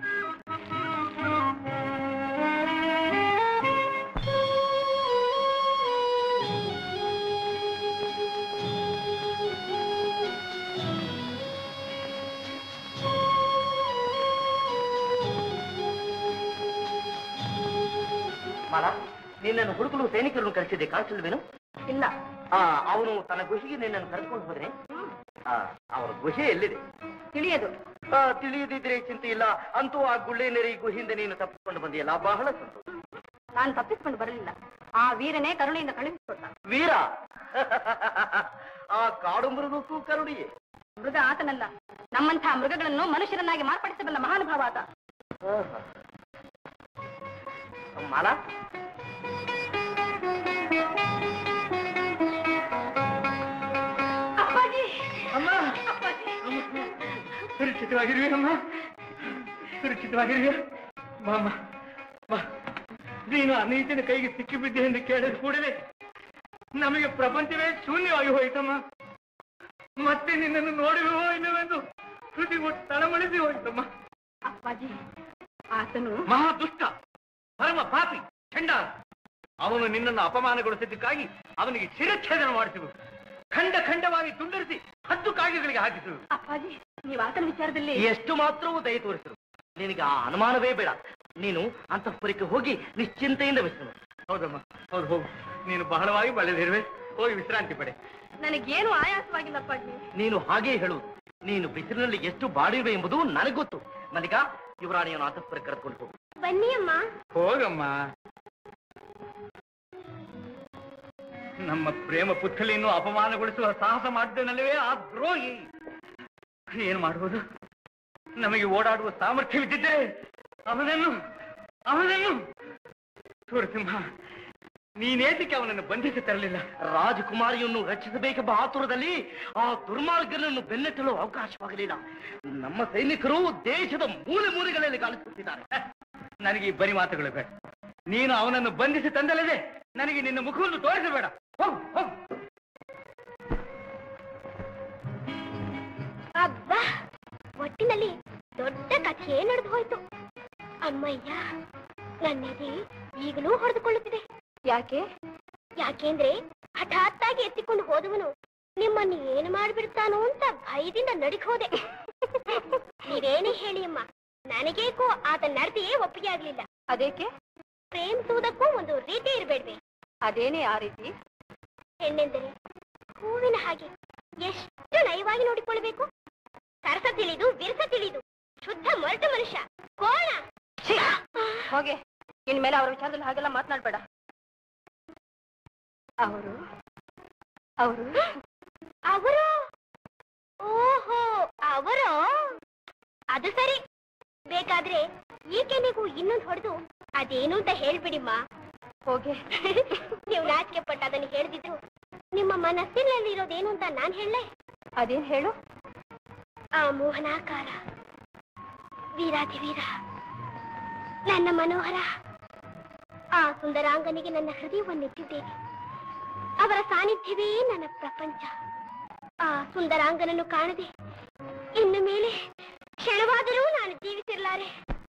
ಮಾಲ ನಿನ್ನನ್ನು ಹುಡುಕಲು ಸೈನಿಕರನ್ನು ಕಳಿಸಿದ್ದೆ ಕಾಣಿಸಲ್ವೇನು ಇಲ್ಲ ಆ ಅವನು ತನ್ನ ಗುಹೆಗೆ ನಿನ್ನನ್ನು ಕರೆದುಕೊಂಡು ಹೋದ್ರೆ ಆ, ಅವರ ಗುಹೆ ಎಲ್ಲಿದೆ ತಿಳಿಯದು ಆ, ತಿಳಿಯದಿದ್ರೆ ಚಿಂತೆ ಇಲ್ಲ ಅಂತೂ ಆ ಗುಳ್ಳೆ ನೆರೆ ಗುಹೆಯಿಂದ ನೀನು ತಪ್ಪಿಕೊಂಡು ಬಂದಿಯಲ್ಲ ಬಹಳ ಸಂತೋಷ ನಾನು ತಪ್ಪಿಸಿಕೊಂಡು ಬರಲಿಲ್ಲ ಆ ವೀರನೇ ಕರುಣೆಯಿಂದ ಕಳುಹಿಸಿಕೊಟ್ಟ ವೀರ ಆ ಕಾಡು ಮೃಗಕ್ಕೂ ಕರುಣಿಯೇ ಮೃಗ ಆತನಲ್ಲ ನಮ್ಮಂತಹ ಮೃಗಗಳನ್ನು ಮನುಷ್ಯರನ್ನಾಗಿ ಮಾರ್ಪಡಿಸಬಲ್ಲ ಮಹಾನುಭಾವ ಆತ ಮಾಲ ಅಪ್ಪಾಜಿ ಅಮ್ಮ ಅಪ್ಪಾಜಿ ಸುರಕ್ಷಿತವಾಗಿರುವೆ ಅಮ್ಮ ಸುರಕ್ಷಿತವಾಗಿರುವೆ ಬಾ ಅಮ್ಮ ಬಾ ನೀನು ಆ ನೀತಿನ ಕೈಗೆ ಸಿಕ್ಕಿಬಿದ್ದೆ ಎಂದು ಕೇಳಿದ ಕೂಡಲೇ ನಮಗೆ ಪ್ರಪಂಚವೇ ಶೂನ್ಯವಾಗಿ ಹೋಯ್ತಮ್ಮ ಮತ್ತೆ ನಿನ್ನನ್ನು ನೋಡುವೋ ಇಲ್ಲವೆಂದು ಹೃದಯ ತಳಮಳಿಸಿ ಹೋಯ್ತಮ್ಮ ಅಪ್ಪಾಜಿ ಆತನು ಮಹಾ ದುಷ್ಟ ಪರಮ ಪಾಪಿ ಚಂಡಾಲ ಅವನು ನಿನ್ನನ್ನು ಅಪಮಾನಗೊಳಿಸಿದ್ದಕ್ಕಾಗಿ ಅವನಿಗೆ ಶಿರಚ್ಛೇದನ ಮಾಡಿಸುವುದು ಖಂಡ ಖಂಡವಾಗಿ ತುಂಡರಿಸಿ ಹತ್ತು ಕಾಗೆಗಳಿಗೆ ಹಾಕಿಸುವುದು ಅಪ್ಪಾಜಿ ನೀವು ಆತನ ವಿಚಾರದಲ್ಲಿ ಎಷ್ಟು ಮಾತ್ರವೂ ದಯ ತೋರಿಸಿರು ನಿನಗೆ ಆ ಅನುಮಾನವೇ ಬೇಡ ನೀನು ಅಂತಃಪುರಕ್ಕೆ ಹೋಗಿ ನಿಶ್ಚಿಂತೆಯಿಂದ ವಿಶ್ರಮ ಹೌದಮ್ಮ ಹೌದು ಹೋಗು ನೀನು ಬಹಳವಾಗಿ ಬಳೆದಿರುವೆ ಹೋಗಿ ವಿಶ್ರಾಂತಿ ಪಡೆ ನನಗೇನು ಆಯಾಸವಾಗಿಲ್ಲ ಅಪ್ಪಾಜಿ ನೀನು ಹಾಗೇ ಹೇಳುವುದು ನೀನು ಬಿಸಿಲಿನಲ್ಲಿ ಎಷ್ಟು ಬಾಡಿರುವೆ ಎಂಬುದು ನನಗೆ ಗೊತ್ತು ಮಲ್ಲಿಕಾ ಯುವರಾಣಿಯನ್ನು ಅಂತಃಪುರಕ್ಕೆ ಕರೆದುಕೊಂಡು ಹೋಗು ಬನ್ನಿ ಅಮ್ಮ ಹೋಗಮ್ಮ ನಮ್ಮ ಪ್ರೇಮ ಪುತ್ಥಳಿಯನ್ನು ಅಪಮಾನಗೊಳಿಸುವ ಸಾಹಸ ಮಾಡಿದ್ದನಲ್ಲವೇ ಆ ದ್ರೋಹಿ ಏನು ಮಾಡುವುದು ನಮಗೆ ಓಡಾಡುವ ಸಾಮರ್ಥ್ಯವಿದ್ದಿದ್ದರೆ ಅವನನ್ನು ಅವನನ್ನು ಸೂರಸಿಂಹ ನೀನೇತಕ್ಕೆ ಅವನನ್ನು ಬಂಧಿಸಿ ತರಲಿಲ್ಲ ರಾಜಕುಮಾರಿಯನ್ನು ರಕ್ಷಿಸಬೇಕೆಂಬ ಆತುರದಲ್ಲಿ ಆ ದುರ್ಮಾರ್ಗನನ್ನು ಬೆನ್ನಟ್ಟಲು ಅವಕಾಶವಾಗಲಿಲ್ಲ ನಮ್ಮ ಸೈನಿಕರು ದೇಶದ ಮೂಲೆ ಮೂಲೆಗಳಲ್ಲಿ ಕಾಣಿಸುತ್ತಿದ್ದಾರೆ ನನಗೆ ಈ ಬರಿ ಮಾತುಗಳು ಬೇಡ ನೀನು ಅವನನ್ನು ಬಂಧಿಸಿ ತಂದಲ್ಲದೆ ನನಗೆ ನಿನ್ನ ಮುಖವನ್ನು ತೋರಿಸಬೇಡ ಹೋಗು ಹೋಗು ಅಬ್ಬಾ ಒಟ್ಟಿನಲ್ಲಿ ದೊಡ್ಡ ಕಥೆಯೇ ನಡೆದು ಹೋಯ್ತು ಅಮ್ಮಯ್ಯ ನನ್ನೆದೆ ಈಗಲೂ ಹೊಡೆದುಕೊಳ್ಳುತ್ತಿದೆ ಯಾಕೆ ಯಾಕೆಂದ್ರೆ ಹಠಾತ್ತಾಗಿ ಎತ್ತಿಕೊಂಡು ಹೋದವನು ನಿಮ್ಮನ್ನು ಏನು ಮಾಡಿಬಿಡ್ತಾನೋ ಅಂತ ಭಯದಿಂದ ನಡಿಕ್ ಹೋದೆ ನೀವೇನೇ ಹೇಳಿ ಅಮ್ಮ ನನಗೇಕೋ ಆತ ನಡತೆಯೇ ಒಪ್ಪಿಗೆ ಆಗ್ಲಿಲ್ಲ ಅದೇಕೆ ಪ್ರೇಮಿಸುವುದಕ್ಕೂ ಒಂದು ರೀತಿ ಇರಬೇಡ್ವೆ ಅದೇನೇ ಆ ರೀತಿ ಹೆಣ್ಣೆಂದರೆ ಹೂವಿನ ಹಾಗೆ ಎಷ್ಟು ನಯವಾಗಿ ನೋಡಿಕೊಳ್ಬೇಕು ಸರಸ ತಿಳಿದು ವಿರಸ ತಿಳಿದು ಶುದ್ಧ ಮೊರಟ ಮನುಷ್ಯ ಕೋಣ ಹೋಗೆ ಇನ್ಮೇಲೆ ಅವರ ವಿಚಾರದಲ್ಲಿ ಹಾಗೆಲ್ಲ ಮಾತನಾಡ್ಬೇಡ ಅವರು ಅವರು ಅವರು ಓಹೋ ಅವರು ಅದು ಸರಿ ಬೇಕಾದ್ರೆ ಈಕೆನಿಗೂ ಇನ್ನೊಂದು ಹೊಡೆದು ಅದೇನು ಅಂತ ಹೇಳ್ಬಿಡಿಮ್ಮ ಹೋಗೆ ನೀವು ನಾಚಿಕೆ ಪಟ್ಟು ಅದನ್ನು ಹೇಳ್ದಿದ್ರು ನಿಮ್ಮ ಮನಸ್ಸಿನಲ್ಲಿ ಇರೋದೇನು ಅಂತ ನಾನ್ ಹೇಳಲೆ ಅದೇನ್ ಹೇಳು ಆ ಮೋಹನಾಕಾರ ವೀರಾಧಿವೀರ ನನ್ನ ಮನೋಹರ ಆ ಸುಂದರಾಂಗನಿಗೆ ನನ್ನ ಹೃದಯವನ್ನಿಟ್ಟಿದ್ದೇನೆ ಅವರ ಸಾನ್ನಿಧ್ಯವೇ ನನ್ನ ಪ್ರಪಂಚ ಆ ಸುಂದರಾಂಗನನ್ನು ಕಾಣದೆ ಇನ್ನು ಮೇಲೆ ಕ್ಷಣವಾದರೂ ನಾನು ಜೀವಿಸಿರ್ಲಾರೆ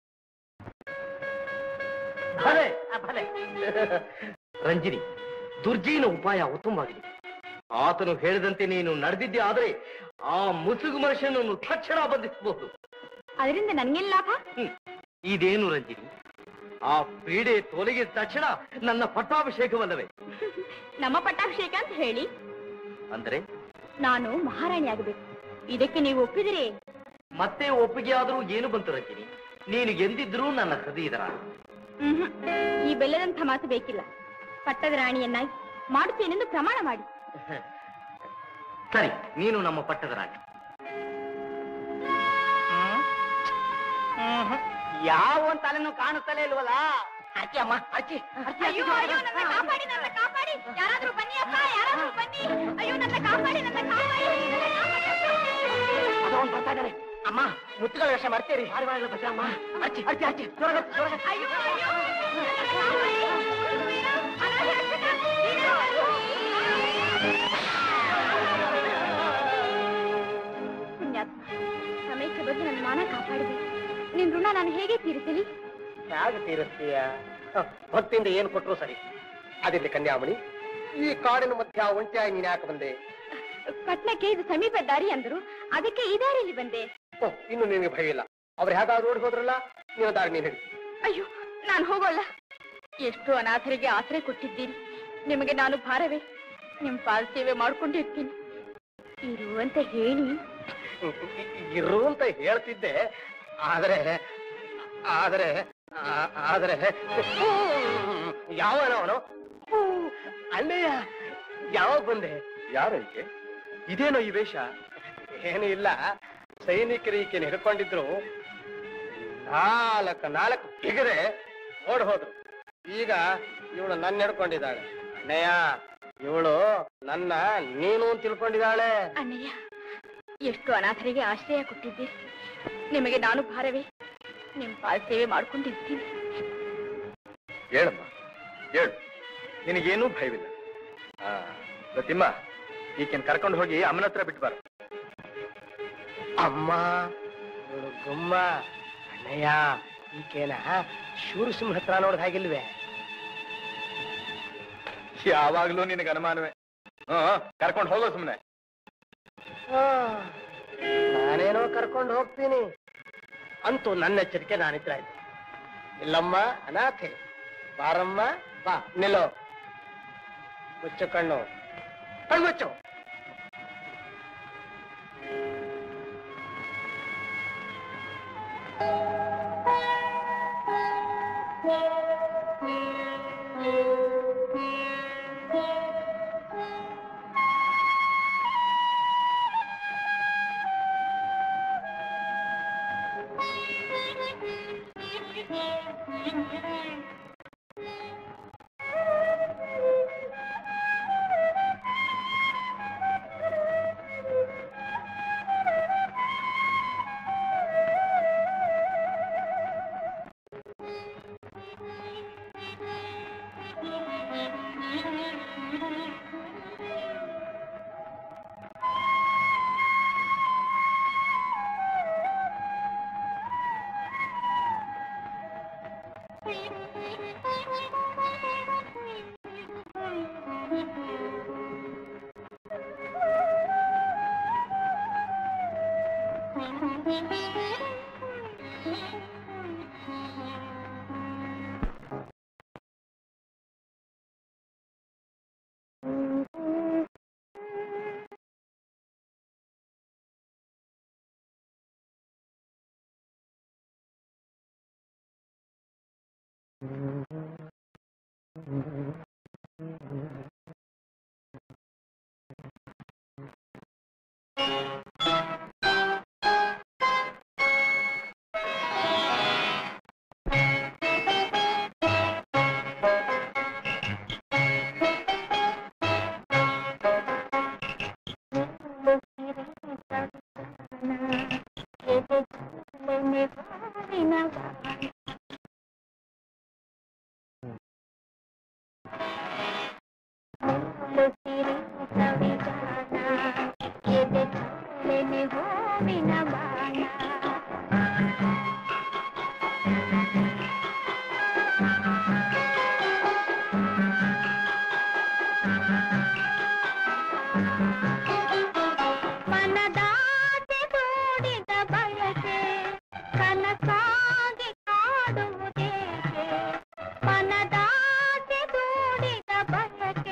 ಭಲೆ ಭಲೆ ರಂಜಿನಿ ದುರ್ಜೀನ ಉಪಾಯ ಉತ್ತಮವಾಗಿದೆ ಆತನು ಹೇಳಿದಂತೆ ನೀನು ನಡೆದಿದ್ದೆ ಆದರೆ ಆ ಮುಸುಗು ಮನುಷ್ಯನನ್ನು ತಕ್ಷಣ ಬಂಧಿಸಬಹುದು ಅದರಿಂದ ನನಗೇನ್ ಲಾಭ ಹ್ಮ್. ಇದೇನು ರಂಜಿನಿ ಆ ಪೀಡೆ ತೊಲಗಿದ ತಕ್ಷಣ ನನ್ನ ಪಟ್ಟಾಭಿಷೇಕವಲ್ಲವೇ ನಮ್ಮ ಪಟ್ಟಾಭಿಷೇಕ ಅಂತ ಹೇಳಿ ಅಂದರೆ ನಾನು ಮಹಾರಾಣಿ ಆಗಬೇಕು ಇದಕ್ಕೆ ನೀವು ಒಪ್ಪಿದರೆ ಮತ್ತೆ ಒಪ್ಪಿಗೆ ಆದರೂ ಏನು ಬಂತು ರಂಜಿನಿ ನೀನು ಎಂದಿದ್ರೂ ನನ್ನ ಹೃದಯದ ರಾಣಿ. ಮ್ಹೂ. ಈ ಬೆಲ್ಲದಂಥ ಮಾತು ಬೇಕಿಲ್ಲ ಪಟ್ಟದ ರಾಣಿಯನ್ನಾಗಿ ಮಾಡುತ್ತೇನೆಂದು ಪ್ರಮಾಣ ಮಾಡಿ ಸರಿ ನೀನು ನಮ್ಮ ಪಟ್ಟದ ರಾಣಿ ಯಾವ ಒಂದ್ ತಲೆನೂ ಕಾಣುತ್ತಲೇ ಇಲ್ವಲ್ಲ ಅರ್ಚಿ ಅಮ್ಮ ಅರ್ಚಿ ಅರ್ಚಿ ಅಯ್ಯೋ ಅಯ್ಯೋ ನನ್ನ ಕಾಪಾಡಿ ನನ್ನ ಕಾಪಾಡಿ ಯಾರಾದ್ರೂ ಬನ್ನಿ ಅಪ್ಪ ಯಾರಾದ್ರೂ ಬನ್ನಿ ಅಯ್ಯೋ ನನ್ನ ಕಾಪಾಡಿ ನನ್ನ ಕಾಪಾಡಿ ನನ್ನ ಕಾಪಾಡಿ ಅಪ್ಪ. ಅದೊಂದು ಬರ್ತಾ ಇದ್ದಾನೆ ಅಮ್ಮ ಮುತ್ತುಗಳ ವೇಷ ಮಾಡ್ತೀರಿ ಭಾರಿ ಭಾರಿ ಬಸ ಅಮ್ಮ ಅರ್ಚಿ ಅರ್ಚಿ ಅರ್ಚಿ ಜೋರಾಗಿ, ಜೋರಾಗಿ. ಅಯ್ಯೋ ಅಯ್ಯೋ ನನ್ನ ಕಾಪಾಡಿ ಅನಾಥ ರಕ್ಷಕ, ನೀನು ಅಯ್ಯೋ. ಪುಣ್ಯಾತ್ಮ ಸಮಯಕ್ಕೆ ಬಂದು ನನ್ನ ಮಾನ ಕಾಪಾಡಿದೆ ನಿನ್ ಋಣ ನಾನು ಹೇಗೆ ತೀರಿಸಲಿ ಹೇಗೆ ತೀರಿಸ್ತೀಯ ಹ, ಭಕ್ತಿಯಿಂದ ಏನು ಕೊಟ್ರು ಸರಿ ಅದಿರ್ಲಿ ಕನ್ಯಾಮಣಿ ಈ ಕಾಡಿನ ಮಧ್ಯ ಒಂಟಿಯಾಗಿ ನೀನ್ ಯಾಕೆ ಬಂದೆ ಪಟ್ನಕ್ಕೆ ಇದು ಸಮೀಪ ದಾರಿ ಅಂದ್ರು ಅದಕ್ಕೆ ಈ ದಾರಿಯಲ್ಲಿ ಬಂದೆ ಓ ಇನ್ನು ನಿನಗೆ ಭಯ ಇಲ್ಲ ಅವ್ರು ಹೇಗಾದ್ರು ಓಡಿ ಹೋದ್ರಲ್ಲ ನೀನು ದಾರಿ ನೀನು ಹಿಡಿ ಅಯ್ಯೋ ನಾನು ಹೋಗೋಲ್ಲ ಎಷ್ಟು ಅನಾಥರಿಗೆ ಆಸರೆ ಕೊಟ್ಟಿದ್ದೀರಿ ನಿಮಗೆ ನಾನು ಭಾರವೇ ನಿಮ್ ಪಾಲ್ ಸೇವೆ ಮಾಡ್ಕೊಂಡಿರ್ತೀನಿ ಇರು ಅಂತ ಹೇಳಿ ಇರು ಅಂತ ಹೇಳ್ತಿದ್ದೆ ಆದ್ರೆ ಆದ್ರೆ ಆ- ಆದ್ರೆ ಯಾವನವನು ಅಣ್ಣಯ್ಯ ಯಾವಾಗ ಬಂದೆ ಯಾರೈಕೆ ಇದೇನೋ ಈ ವೇಷ ಏನು ಇಲ್ಲ ಸೈನಿಕರು ಈಕೆನ ಹಿಡ್ಕೊಂಡಿದ್ರು ನಾಲ್ಕು ನಾಲ್ಕು ಬಿಗರೆ ಓಡ್ ಹೋದ್ರು ಈಗ ಇವಳು ನನ್ನ ಹಿಡ್ಕೊಂಡಿದ್ದಾಳೆ ಅಣ್ಣಯ್ಯ ಇವಳು ನನ್ನ ನೀನು ಅಂತ ತಿಳ್ಕೊಂಡಿದ್ದಾಳೆ ಅಣ್ಣಯ್ಯ ಎಷ್ಟು ಅನಾಥರಿಗೆ ಆಶ್ರಯ ಕೊಟ್ಟಿದ್ದೀರಿ ನಿಮಗೆ ನಾನು ಭಾರವೇ ನಿಮ್ ಪಾಲ್ ಸೇವೆ ಮಾಡ್ಕೊಂಡಿರ್ತೀನಿ ಹೇಳಮ್ಮ ಹೇಳು ನಿನಗೇನೂ ಭಯವಿಲ್ಲ ಆ, ಪ್ರತಿಮ್ಮ ಈಕೆನ್ ಕರ್ಕೊಂಡು ಹೋಗಿ ಅಮ್ಮನ ಹತ್ರ ಬಿಟ್ಟು ಬಾರ ಅಮ್ಮ ಇವಳು ಗುಮ್ಮ ಅಣ್ಣಯ್ಯ ಈಕೆನ ಶೂರಸಿಂಹ ಹತ್ರ ನೋಡ್ದ ಹಾಗಿಲ್ವೇ ಯಾವಾಗ್ಲೂ ನಿನಗೆ ಅನುಮಾನವೇ ಹ್ಮ್ ಕರ್ಕೊಂಡು ಹೋಗೋ ಸುಮ್ಮನೆ ಆ, ನಾನೇನೋ ಕರ್ಕೊಂಡು ಹೋಗ್ತೀನಿ ಅಂತೂ ನನ್ನ ಎಚ್ಚರಿಕೆ ನಾನಿದ್ರ ಆಯ್ತು ಇಲ್ಲಮ್ಮ ಅನಾಥೆ ಬಾರಮ್ಮ ಬಾ ನಿಲ್ಲೋ ಮುಚ್ಚು ಕಣ್ಣು ಕಣ್ಮುಚ್ಚು ಮನದಾಸೆ ಮೂಡಿದ ಬಯಕೆ ಕನಸಾಗಿ ಕಾಡುವುದೇಕೆ ಮನದಾಸೆ ಮೂಡಿದ ಬಯಕೆ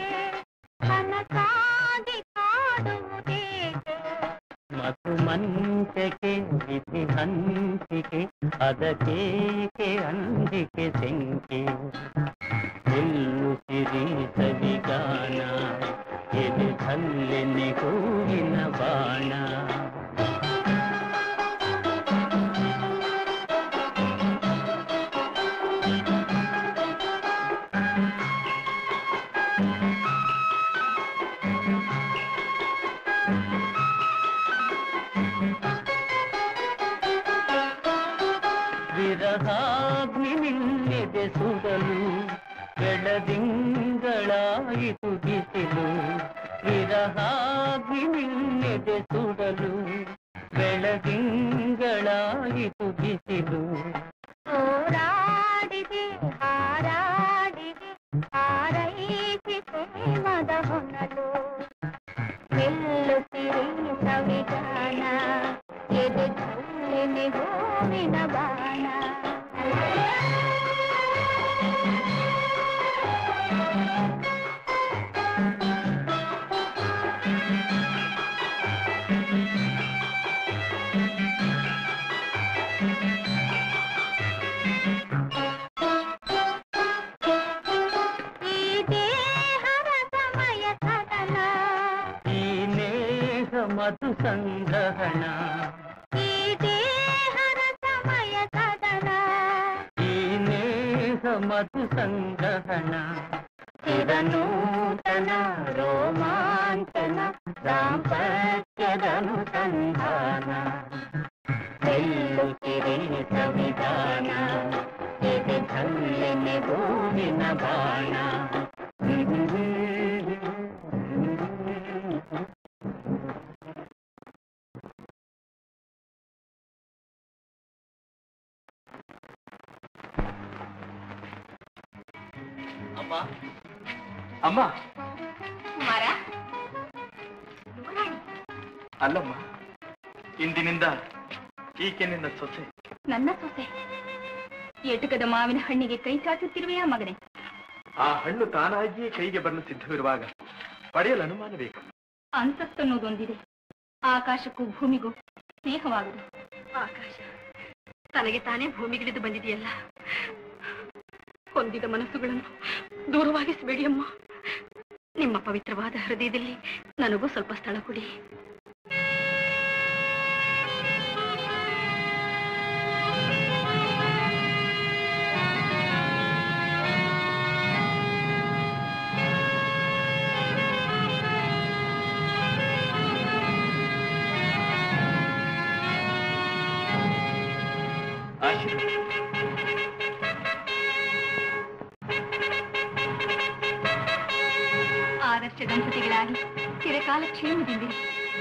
ಕನಸಾಗಿ ಕಾಡುವುದೇಕೆ ಮಧು ಮಂಚಕೆ ವಿಧಿ ಹಂಚಿಕೆ ಅದಕ್ಕೇಕೆ ಅಂಜಿಕೆ ಸೆಂಕೆ ನಿಲ್ಲು ಸಿರಿ ಸವಿಗಾನ ಎದೆ ಹಲ್ಲೆನೆ ಹೂವಿನ ಬಾಣ ವಿರಹಾಗ್ನಿ ನಿನ್ನೆದೆ ಸುಡಲು ಬೆಳದಿಂಗಳಾಯಿತು ಬಿಸಿಲು ವಿರಹಾಗ್ನಿ ನಿನ್ನೆದೆ ಸುಡಲು ಬೆಳದಿಂಗಳಾಯಿತು ಬಿಸಿಲು ಹೋರಾಡಿದೆ ಹಾರಾಡಿದೆ ಹಾರೈಸಿ ಪ್ರೇಮದ ಹೊನಲು ನಿಲ್ಲುತ್ತಿರಿ ಸವಿಗಾನ ಎದೆ ಚಲ್ಲೆನೆ ಹೂವಿನ ಬಾಣ ಈ ದೇಹದ ಸಮಯ ಸದನ ಈ ನೇಹ ಮಧು ಸಂಗ್ರಹಣ ಈ ದೇಹದ ಸಮಯ ಸದನ ಈ ನೇಹ ಮಧು ಸಂಗ್ರಹಣ ಚಿರನೂತನ ರೋಮಾಂಚನ ದಾಂಪತ್ಯದನು ಸಂಧಾನ ನಿಲ್ಲುತ್ತಿರಿ ಸಂವಿಧಾನ ಎದೆ ಧಲ್ಲೆನೆ ಹೂವಿನ ಬಾಣ ಅಮ್ಮ ಅಮ್ಮ ಕುಮಾರ ಅಲ್ಲಮ್ಮ ಇಂದಿನಿಂದ ಈಕೆ ನಿನ್ನ ಸೊಸೆ ನನ್ನ ಸೊಸೆ ಎಟುಕದ ಮಾವಿನ ಹಣ್ಣಿಗೆ ಕೈ ಚಾಚುತ್ತಿರುವೆಯಾ ಮಗನೇ ಆ ಹಣ್ಣು ತಾನಾಗಿಯೇ ಕೈಗೆ ಬರಲು ಸಿದ್ಧವಿರುವಾಗ ಪಡೆಯಲು ಅನುಮಾನ ಬೇಕು ಅಂತಸ್ತನ್ನೋದೊಂದಿದೆ ಆಕಾಶಕ್ಕೂ ಭೂಮಿಗೂ ಸ್ನೇಹವಾಗುದು ಆಕಾಶ ತನಗೆ ತಾನೇ ಭೂಮಿಗಿಳಿದು ಬಂದಿದೆಯಲ್ಲ ಹೊಂದಿದ ಮನಸ್ಸುಗಳನ್ನು ದೂರವಾಗಿಸಬೇಡಿ ಅಮ್ಮ ನಿಮ್ಮ ಪವಿತ್ರವಾದ ಹೃದಯದಲ್ಲಿ ನನಗೂ ಸ್ವಲ್ಪ ಸ್ಥಳ ಕೊಡಿ ಆಶೀರ್ವದಿಸಿ ಆದರ್ಶ ದಂಪತಿಗಳಾಗಿ ಚಿರಕಾಲ ಕ್ಷೇಮದಿಂದಿರಿ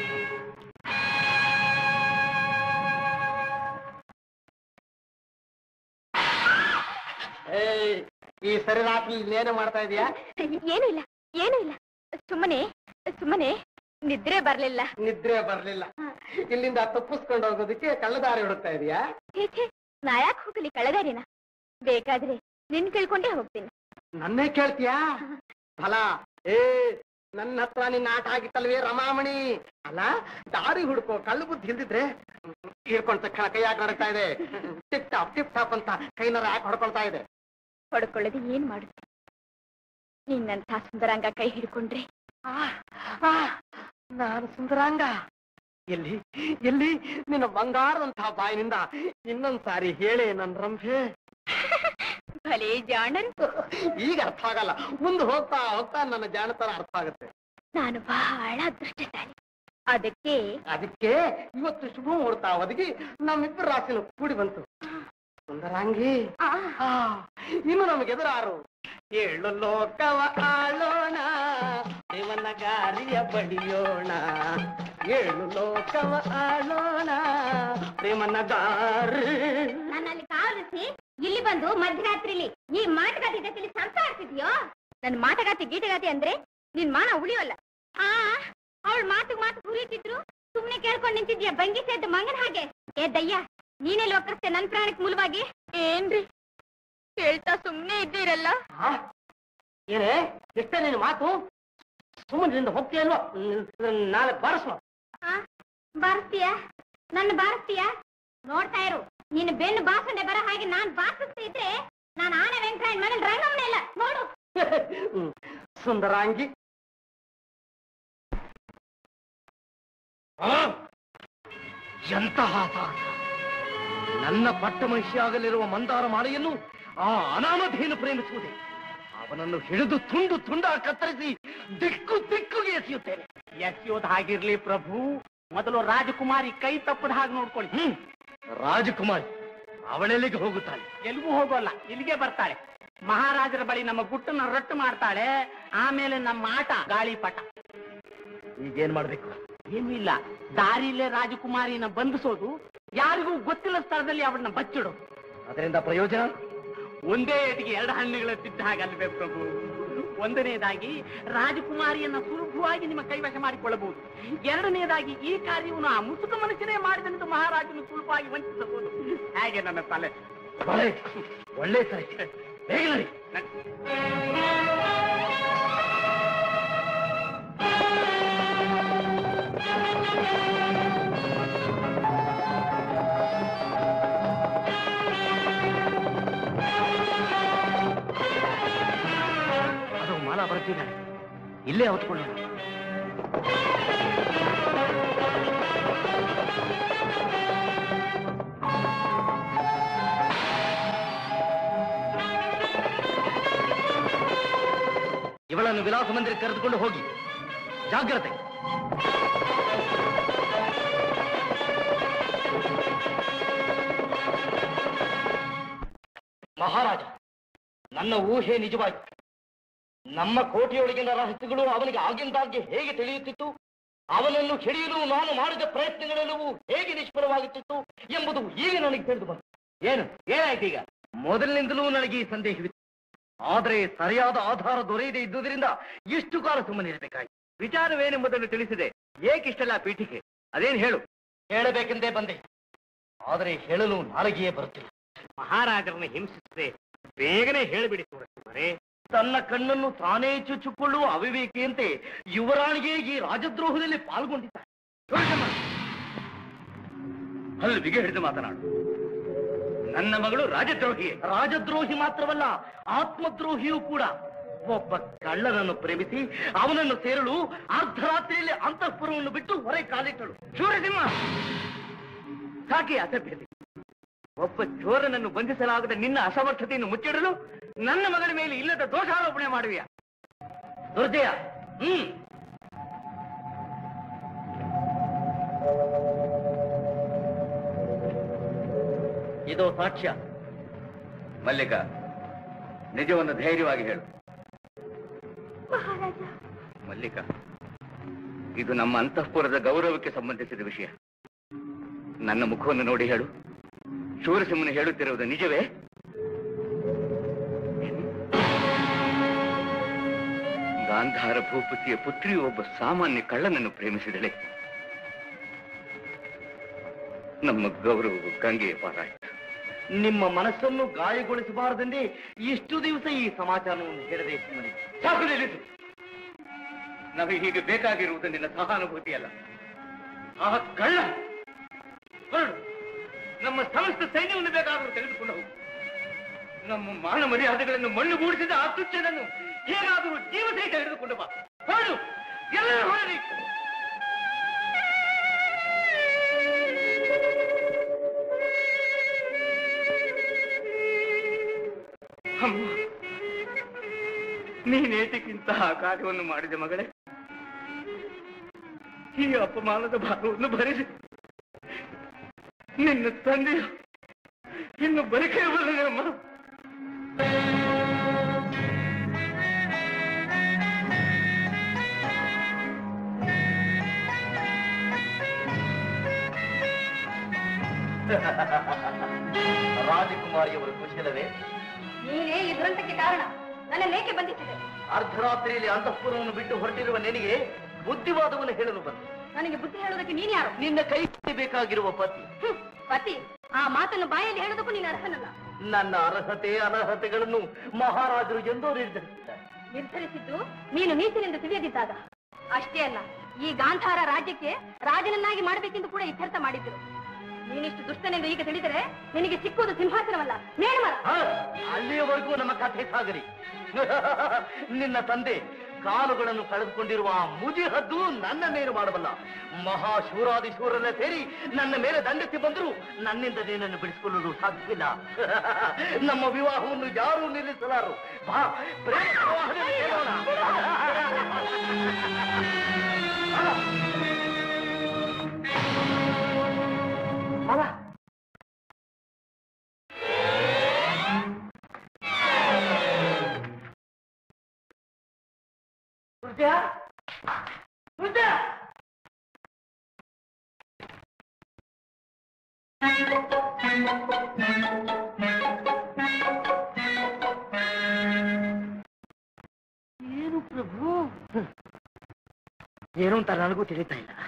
ಏಯ್ ಈ ಸರಿ ರಾತ್ರಿ ಇನ್ನೇನು ಮಾಡ್ತಾ ಇದೀಯಾ ಏನೂ ಇಲ್ಲ ಏನೂ ಇಲ್ಲ ಸುಮ್ಮನೆ ಸುಮ್ಮನೆ ನಿದ್ರೆ ಬರ್ಲಿಲ್ಲ ನಿದ್ರೆ ಬರ್ಲಿಲ್ಲ ಇಲ್ಲಿಂದ ತಪ್ಪಿಸ್ಕೊಂಡು ಹೋಗೋದಕ್ಕೆ ಕಳ್ಳದಾರಿ ಹುಡುಕ್ತಾ ಇದೀಯಾ ಛೇ ಛೇ ನಾ ಯಾಕೆ ಹೋಗಲಿ ಕಳೆದಾರಿನ ಬೇಕಾದ್ರೆ ನಿನ್ ಕೇಳ್ಕೊಂಡೇ ಹೋಗ್ತೀನಿ ನನ್ನೇ ಕೇಳ್ತೀಯಾ ಫಲ ಏ ನನ್ನ ಹತ್ರ ನಿನ್ನ ಆಟ ಆಗಿತ್ತಲ್ವೇ ರಮಾಮಣಿ ಅಲ್ಲ ದಾರಿ ಹುಡುಕೋ ಕಳ್ಳು ಬುದ್ಧಿ ಇಲ್ದಿದ್ರೆ ಹಿಡ್ಕೊಂಡ ತಕ್ಷಣ ಕೈಯಾಗ ನಡೀತಾ ಇದೆ ಟಿಪ್ ಟಾಪ್ ಟಿಪ್ ಟಾಪ್ ಅಂತ ಕೈನರ ಯಾಕೆ ಹೊಡ್ಕೊಳ್ತಾ ಇದೆ ಹೊಡ್ಕೊಳ್ಳದೆ ಏನ್ ಮಾಡುತ್ತೆ ನಿನ್ನಂಥ ಸುಂದರಾಂಗ ಕೈ ಹಿಡ್ಕೊಂಡ್ರೆ ಆ, ಆ, ನಾನು ಸುಂದರಾಂಗ ಎಲ್ಲಿ ಎಲ್ಲಿ ನಿನ್ನ ಬಂಗಾರದಂತಹ ಬಾಯಿನಿಂದ ಇನ್ನೊಂದ್ ಸಾರಿ ಹೇಳೇ ನನ್ ರಂಭೆ ಭಲೇ ಜಾಣರು ಈಗ ಅರ್ಥ ಆಗಲ್ಲ ಮುಂದೆ ಹೋಗ್ತಾ ಹೋಗ್ತಾ ನನ್ನ ಜಾಣತನ ಅರ್ಥ ಆಗುತ್ತೆ ನಾನು ಬಹಳ ಅದೃಷ್ಟಶಾಲಿ ಅದಕ್ಕೆ ಅದಕ್ಕೆ ಇವತ್ತು ಶುಭ ಮುಹೂರ್ತ ಒದಗಿ ನಮ್ಮಿಬ್ಬರ ರಾಶಿನ ಕೂಡಿ ಬಂತು ಸುಂದರಾಂಗಿ ಆ, ಆ, ಇನ್ನು ನಮಗೆ ಎದುರಾರು ಏಳು ಲೋಕವ ಆಳೋಣ ದೇವನ ಗಾರಿಯ ಬಡಿಯೋಣ ಏಳು ಲೋಕವ ಆಳೋಣ ಪ್ರೇಮನ ಗಾರಿ ನನ್ನಲ್ಲಿ ಕಾವಲಿಸಿ ಇಲ್ಲಿ ಬಂದು ಮಧ್ಯರಾತ್ರಿಲಿ ಈ ಮಾಟಗಾತಿ ಜೊತೆಲಿ ಸಂಸಾರಿಸಿದ್ಯೋ ನನ್ ಮಾಟಗಾತಿ ಗೀಟಗಾತಿ ಅಂದ್ರೆ ನಿನ್ ಮಾನ ಉಳಿಯೋಲ್ಲ ಆ ಅವಳ ಮಾತು ಮಾತು ಹುರಿತಿದ್ರು ಸುಮ್ನೆ ಕೇಳ್ಕೊಂಡ್ ನಿಂತಿದ್ಯಾ ಬಂಗಿ ಸೇದ್ದು ಮಂಗನ ಹಾಗೆ ಏ ದಯ್ಯ ನೀನೆಲ್ಲಿ ಒಕ್ಕರ್ಸ್ತೆ ನನ್ ಪ್ರಾಣಕ್ ಮೂಲವಾಗಿ ಏನ್ರಿ ಕೇಳ್ತಾ ಸುಮ್ನೆ ಇದ್ದೀರಲ್ಲ ಆ? ಏನೇ ಎಷ್ಟೇ ನಿನ್ನ ಮಾತು ಸುಮ್ಮನಿಂದ ಹೋಗ್ತೀಯಲ್ವ ನಾಳೆ ಬಾರಿಸುವ ಆ ಬಾರಿಸ್ತೀಯ ನನ್ನ ಬಾರಿಸ್ತೀಯ ನೋಡ್ತಾ ಇರು ನಿನ್ನ ಬೆನ್ನು ಬಾಸಂಡೆ ಬರ ಹಾಗೆ ನಾನ್ ಬಾರಿಸ್ತಾ ಇದ್ರೆ ನಾನು ಆನೆ ವೆಂಕಟರಾಯನ್ ಮಗನ್ ರಂಗಮ್ಮನ ಇಲ್ಲ ನೋಡು ಸುಂದರಾಂಗಿ ಎಂತಹ ಸಾಹಸ ನನ್ನ ಪಟ್ಟ ಮನುಷ್ಯಾಗಲಿರುವ ಮಂದಾರ ಮಾಲೆಯನ್ನು ಆ ಅನಾಮಧೇನು ಪ್ರೇಮಿಸುವುದೇ ಅವನನ್ನು ಹಿಡಿದು ತುಂಡು ತುಂಡ ಕತ್ತರಿಸಿ ದಿಕ್ಕು ದಿಕ್ಕುಗೆ ಎಸೆಯುತ್ತೇನೆ ಎಸೆಯೋದು ಹಾಗಿರ್ಲಿ ಪ್ರಭು ಮೊದಲು ರಾಜಕುಮಾರಿ ಕೈ ತಪ್ಪದ ಹಾಗೆ ನೋಡ್ಕೊಳ್ಳಿ ಹ್ಮ್ ರಾಜಕುಮಾರಿ ಅವಳೆಲ್ಲಿಗೆ ಹೋಗುತ್ತಾಳೆ ಎಲ್ಗೂ ಹೋಗೋಲ್ಲ ಇಲ್ಲಿಗೆ ಬರ್ತಾಳೆ ಮಹಾರಾಜರ ಬಳಿ ನಮ್ಮ ಗುಟ್ಟನ್ನ ರಟ್ಟು ಮಾಡ್ತಾಳೆ ಆಮೇಲೆ ನಮ್ಮ ಆಟ ಗಾಳಿಪಟ ಈಗೇನ್ ಮಾಡ್ಬೇಕು ಏನೂ ಇಲ್ಲ ದಾರಿಲೇ ರಾಜಕುಮಾರಿನ ಬಂಧಿಸೋದು ಯಾರಿಗೂ ಗೊತ್ತಿಲ್ಲ ಸ್ಥಳದಲ್ಲಿ ಅವಳನ್ನ ಬಚ್ಚಿಡು ಅದರಿಂದ ಪ್ರಯೋಜನ ಒಂದೇ ಏಟಿಗೆ ಎರಡು ಹಣ್ಣುಗಳ ತಿದ್ದ ಹಾಗಲ್ವೇ ಪ್ರಭು ಒಂದನೇದಾಗಿ ರಾಜಕುಮಾರಿಯನ್ನ ಸುಲಭವಾಗಿ ನಿಮ್ಮ ಕೈವಶ ಮಾಡಿಕೊಳ್ಳಬಹುದು ಎರಡನೇದಾಗಿ ಈ ಕಾರ್ಯವನ್ನು ಆ ಮುಸುಕ ಮನುಷ್ಯನೇ ಮಾಡಿದಂತ ಮಹಾರಾಜನು ಸುಲಭವಾಗಿ ವಂಚಿಸಬಹುದು ಹೇಗೆ ನನ್ನ ತಲೆ ಒಳ್ಳೆ ಒಳ್ಳೆ ಸರಿ ಬೇಗ ನಡಿ. ಅದು ಮಾಲಾ ಬರ್ತಿದ್ದಾಳೆ ಇಲ್ಲೇ ಹೊತ್ಕೊಳ್ಳೋಣ ಇವಳನ್ನು ವಿಲಾಸ ಮಂದಿರಕ್ಕೆ ಕರೆದುಕೊಂಡು ಹೋಗಿ ಜಾಗ್ರತೆ ಮಹಾರಾಜ ನನ್ನ ಊಹೆ ನಿಜವಾಯಿತು ನಮ್ಮ ಕೋಟೆಯೊಳಗಿನ ರಹಸ್ಯಗಳು ಅವನಿಗೆ ಆಗಿಂದಾಗ್ಗೆ ಹೇಗೆ ತಿಳಿಯುತ್ತಿತ್ತು ಅವನನ್ನು ಹಿಡಿಯಲು ನಾನು ಮಾಡಿದ ಪ್ರಯತ್ನಗಳೆಲ್ಲವೂ ಹೇಗೆ ನಿಷ್ಫಲವಾಗುತ್ತಿತ್ತು ಎಂಬುದು ಈಗ ನನಗೆ ತಿಳಿದು ಬಂತು ಏನು ಏನಾಯ್ತು ಈಗ ಮೊದಲಿನಿಂದಲೂ ನನಗೆ ಈ ಸಂದೇಹವಿತ್ತು ಆದರೆ ಸರಿಯಾದ ಆಧಾರ ದೊರೆಯದೇ ಇದ್ದುದರಿಂದ ಇಷ್ಟು ಕಾಲ ಸುಮ್ಮನಿರಬೇಕಾಯಿತು ವಿಚಾರವೇನೆಂಬುದನ್ನು ತಿಳಿಸಿದೆ ಏಕಿಷ್ಟೆಲ್ಲ ಪೀಠಿಕೆ ಅದೇನು ಹೇಳು ಹೇಳಬೇಕೆಂದೇ ಬಂದೆ ಆದರೆ ಹೇಳಲು ನಾಲಿಗೆಯೇ ಬರುತ್ತಿಲ್ಲ ಮಹಾರಾಜರನ್ನು ಹಿಂಸಿಸದೆ ಬೇಗನೆ ಹೇಳಿಬಿಡಿ ತೋರಿಸುವರೆ ತನ್ನ ಕಣ್ಣನ್ನು ತಾನೇ ಚುಚ್ಚಿಕೊಳ್ಳುವ ಅವಿವೇಕಿಯಂತೆ ಯುವರಾಣಿಗೆ ಈ ರಾಜದ್ರೋಹದಲ್ಲಿ ಪಾಲ್ಗೊಂಡಿದ್ದಾರೆ ಹಲ್ವಿಗೆ ಹಿಡಿದು ಮಾತನಾಡು ನನ್ನ ಮಗಳು ರಾಜದ್ರೋಹಿ ರಾಜದ್ರೋಹಿ ಮಾತ್ರವಲ್ಲ ಆತ್ಮದ್ರೋಹಿಯೂ ಕೂಡ ಒಬ್ಬ ಕಳ್ಳನನ್ನು ಪ್ರೇಮಿಸಿ ಅವನನ್ನು ಸೇರಲು ಅರ್ಧರಾತ್ರಿಯಲ್ಲಿ ಅಂತಃಪುರವನ್ನು ಬಿಟ್ಟು ಹೊರಗೆ ಕಾಲಿಟ್ಟಳು ಶೂರಸಿಂಹ ಸಾಕಿ ಅಸಭ್ಯತೆ ಒಬ್ಬ ಚೋರನನ್ನು ಬಂಧಿಸಲಾಗದ ನಿನ್ನ ಅಸಮರ್ಥತೆಯನ್ನು ಮುಚ್ಚಿಡಲು ನನ್ನ ಮಗನ ಮೇಲೆ ಇಲ್ಲದ ದೋಷಾರೋಪಣೆ ಮಾಡುವಿಯ ದುರ್ಜಯ ಹ್ಮ್ ಇದು ಸಾಕ್ಷ್ಯ ಮಲ್ಲಿಕ ನಿಜವನ್ನು ಧೈರ್ಯವಾಗಿ ಹೇಳು ಮಹಾರಾಜ ಮಲ್ಲಿಕ ಇದು ನಮ್ಮ ಅಂತಃಪುರದ ಗೌರವಕ್ಕೆ ಸಂಬಂಧಿಸಿದ ವಿಷಯ ನನ್ನ ಮುಖವನ್ನು ನೋಡಿ ಹೇಳು ಶೂರಸಿಂಹನು ಹೇಳುತ್ತಿರುವುದು ನಿಜವೇ ಗಾಂಧಾರ ಭೂಪತಿಯ ಪುತ್ರಿಯು ಒಬ್ಬ ಸಾಮಾನ್ಯ ಕಳ್ಳನನ್ನು ಪ್ರೇಮಿಸಿದಳೆ ನಮ್ಮ ಗೌರವವು ಗಂಗೆಯ ಪಾರಾಯಿತು ನಿಮ್ಮ ಮನಸ್ಸನ್ನು ಗಾಯಗೊಳಿಸಬಾರದೆಂದೇ ಇಷ್ಟು ದಿವಸ ಈ ಸಮಾಚಾರವನ್ನು ಹೇಳದೆ ಸುಮ್ಮನೆ ಸಾಕು ನಿಲ್ಲಿಸು ನಮಗೆ ಹೀಗೆ ಬೇಕಾಗಿರುವುದು ನಿನ್ನ ಸಹಾನುಭೂತಿ ಅಲ್ಲ ಆ ಕಳ್ಳ ಹೊರಡು ನಮ್ಮ ಸಮಸ್ತ ಸೈನ್ಯವನ್ನು ಬೇಕಾದರೂ ತೆಗೆದುಕೊಂಡು ಹೋಗು ನಮ್ಮ ಮಾನ ಮರ್ಯಾದೆಗಳನ್ನು ಮಣ್ಣು ಗೂಡಿಸಿದ ಆ ತುಚ್ಛನನ್ನು ಹೇಗಾದರೂ ಜೀವ ಸಹಿತ ಹಿಡಿದುಕೊಂಡು ಬಾ ಹೊರಡು ಎಲ್ಲರೂ ಹೊರಡಿ ಅಮ್ಮ ನೀನೇತಕ್ಕಿಂತಹ ಕಾರ್ಯವನ್ನು ಮಾಡಿದೆ ಮಗಳೇ ಈ ಅಪಮಾನದ ಭಾರವನ್ನು ಭರಿಸಿ ನಿನ್ನ ತಂದೆಯು ಇನ್ನು ಬದುಕೇ ಬರಲಿದೆ ಅಮ್ಮ ರಾಜಕುಮಾರಿಯವರು ಕುಶಲವೇ ನೀನೇ ಈ ದುರಂತಕ್ಕೆ ಕಾರಣ ನನ್ನ ಲೇಖೆ ಬಂಧಿಸಿದೆ ಅರ್ಧರಾತ್ರಿಯಲ್ಲಿ ಅಂತಃಪುರವನ್ನು ಬಿಟ್ಟು ಹೊರಟಿರುವ ನಿನಗೆ ಬುದ್ಧಿವಾದವನ್ನು ಹೇಳಲು ಬಂದೆ ನನಗೆ ಬುದ್ಧಿ ಹೇಳೋದಕ್ಕೆ ನೀನ್ ಯಾರು ನಿನ್ನ ಕೈ ಬೇಕಾಗಿರುವ ಪತಿ ಹ್ಮ್, ಪತಿ ಆ ಮಾತನ್ನು ಬಾಯಲ್ಲಿ ಹೇಳೋದಕ್ಕೂ ನೀನು ಅರ್ಹನಲ್ಲ ನನ್ನ ಅರ್ಹತೆ ಅನರ್ಹತೆಗಳನ್ನು ಮಹಾರಾಜರು ಎಂದೋ ನಿರ್ಧರಿಸಿದ್ದಾರೆ ನಿರ್ಧರಿಸಿದ್ದು ನೀನು ನೀಚನೆಂದು ತಿಳಿಯದಿದ್ದಾಗ ಅಷ್ಟೇ ಅಲ್ಲ ಈ ಗಾಂಧಾರ ರಾಜ್ಯಕ್ಕೆ ರಾಜನನ್ನಾಗಿ ಮಾಡಬೇಕೆಂದು ಕೂಡ ಇತ್ಯರ್ಥ ಮಾಡಿದ್ದರು ನೀನಿಷ್ಟು ದುಷ್ಟನೆಂದು ಈಗ ತಿಳಿದರೆ ನಿನಗೆ ಸಿಕ್ಕುವುದು ಸಿಂಹಾಸನವಲ್ಲ ನೇಣಮರ ಹ, ಅಲ್ಲಿಯವರೆಗೂ ನಮ್ಮ ಕಥೆ ಸಾಗಲಿ ನಿನ್ನ ತಂದೆ ಕಾಲುಗಳನ್ನು ಕಳೆದುಕೊಂಡಿರುವ ಆ ಮುದಿ ಹದ್ದು ನನ್ನ ನೇರು ಮಾಡಬಲ್ಲ ಮಹಾಶೂರಾದಿ ಶೂರನ ಸೇರಿ ನನ್ನ ಮೇಲೆ ದಂಡೆತ್ತಿ ಬಂದರೂ ನನ್ನಿಂದ ನೀನನ್ನು ಬಿಡಿಸಿಕೊಳ್ಳಲು ಸಾಧ್ಯವಿಲ್ಲ ನಮ್ಮ ವಿವಾಹವನ್ನು ಯಾರೂ ನಿಲ್ಲಿಸಲಾರು ಬಾ ಪ್ರೇಮ ಪ್ರವಾಹದಲ್ಲಿ ತೇಲೋಣ. ಅಲ್ಲ ದುರ್ಜಯ ದುರ್ಜಯ ಏನು ಪ್ರಭು ಏನು ಅಂತ ನನಗೂ ತಿಳಿತಾ ಇಲ್ಲ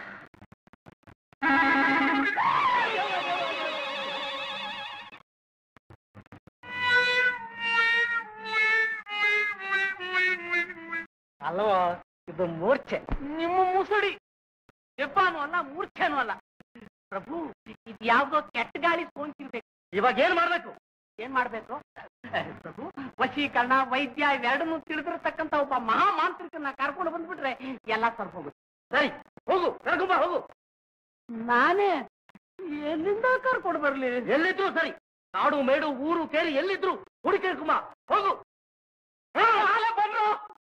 ಅಲ್ವಾ ಇದು ಮೂರ್ಛೆ ನಿಮ್ಮ ಮುಸುಡಿ ದೆಬ್ಬಾನು ಅಲ್ಲ ಮೂರ್ಛೆನೂ ಅಲ್ಲ ಪ್ರಭು ಇದು ಯಾವ್ದೋ ಕೆಟ್ಟ ಗಾಳಿ ಸೋಂಕಿರ್ಬೇಕು ಇವಾಗ ಏನ್ ಮಾಡ್ಬೇಕು ಏನ್ ಮಾಡ್ಬೇಕು ಪ್ರಭು ವಶೀಕರಣ ವೈದ್ಯ ಇವೆರಡನ್ನು ತಿಳಿದಿರತಕ್ಕಂತ ಒಬ್ಬ ಮಹಾ ಮಾಂತ್ರಿಕನ್ನ ಕರ್ಕೊಂಡು ಬಂದ್ಬಿಟ್ರೆ ಎಲ್ಲ ಸರ್फ ಹೋಗುತ್ತೆ ಸರಿ ಹೋಗು ಕರ್ಕೊಂಬ ಹೋಗು ನಾನೇ ಎಲ್ಲಿಂದ ಕರ್ಕೊಂಡು ಬರ್ಲಿ ಎಲ್ಲಿದ್ರು ಸರಿ ನಾಡು ಮೇಡು ಊರು ಕೇರಿ ಎಲ್ಲಿದ್ರು ಹುಡುಕಿರ್ಕುಮ ಹೋಗು ಬಂದ್ರು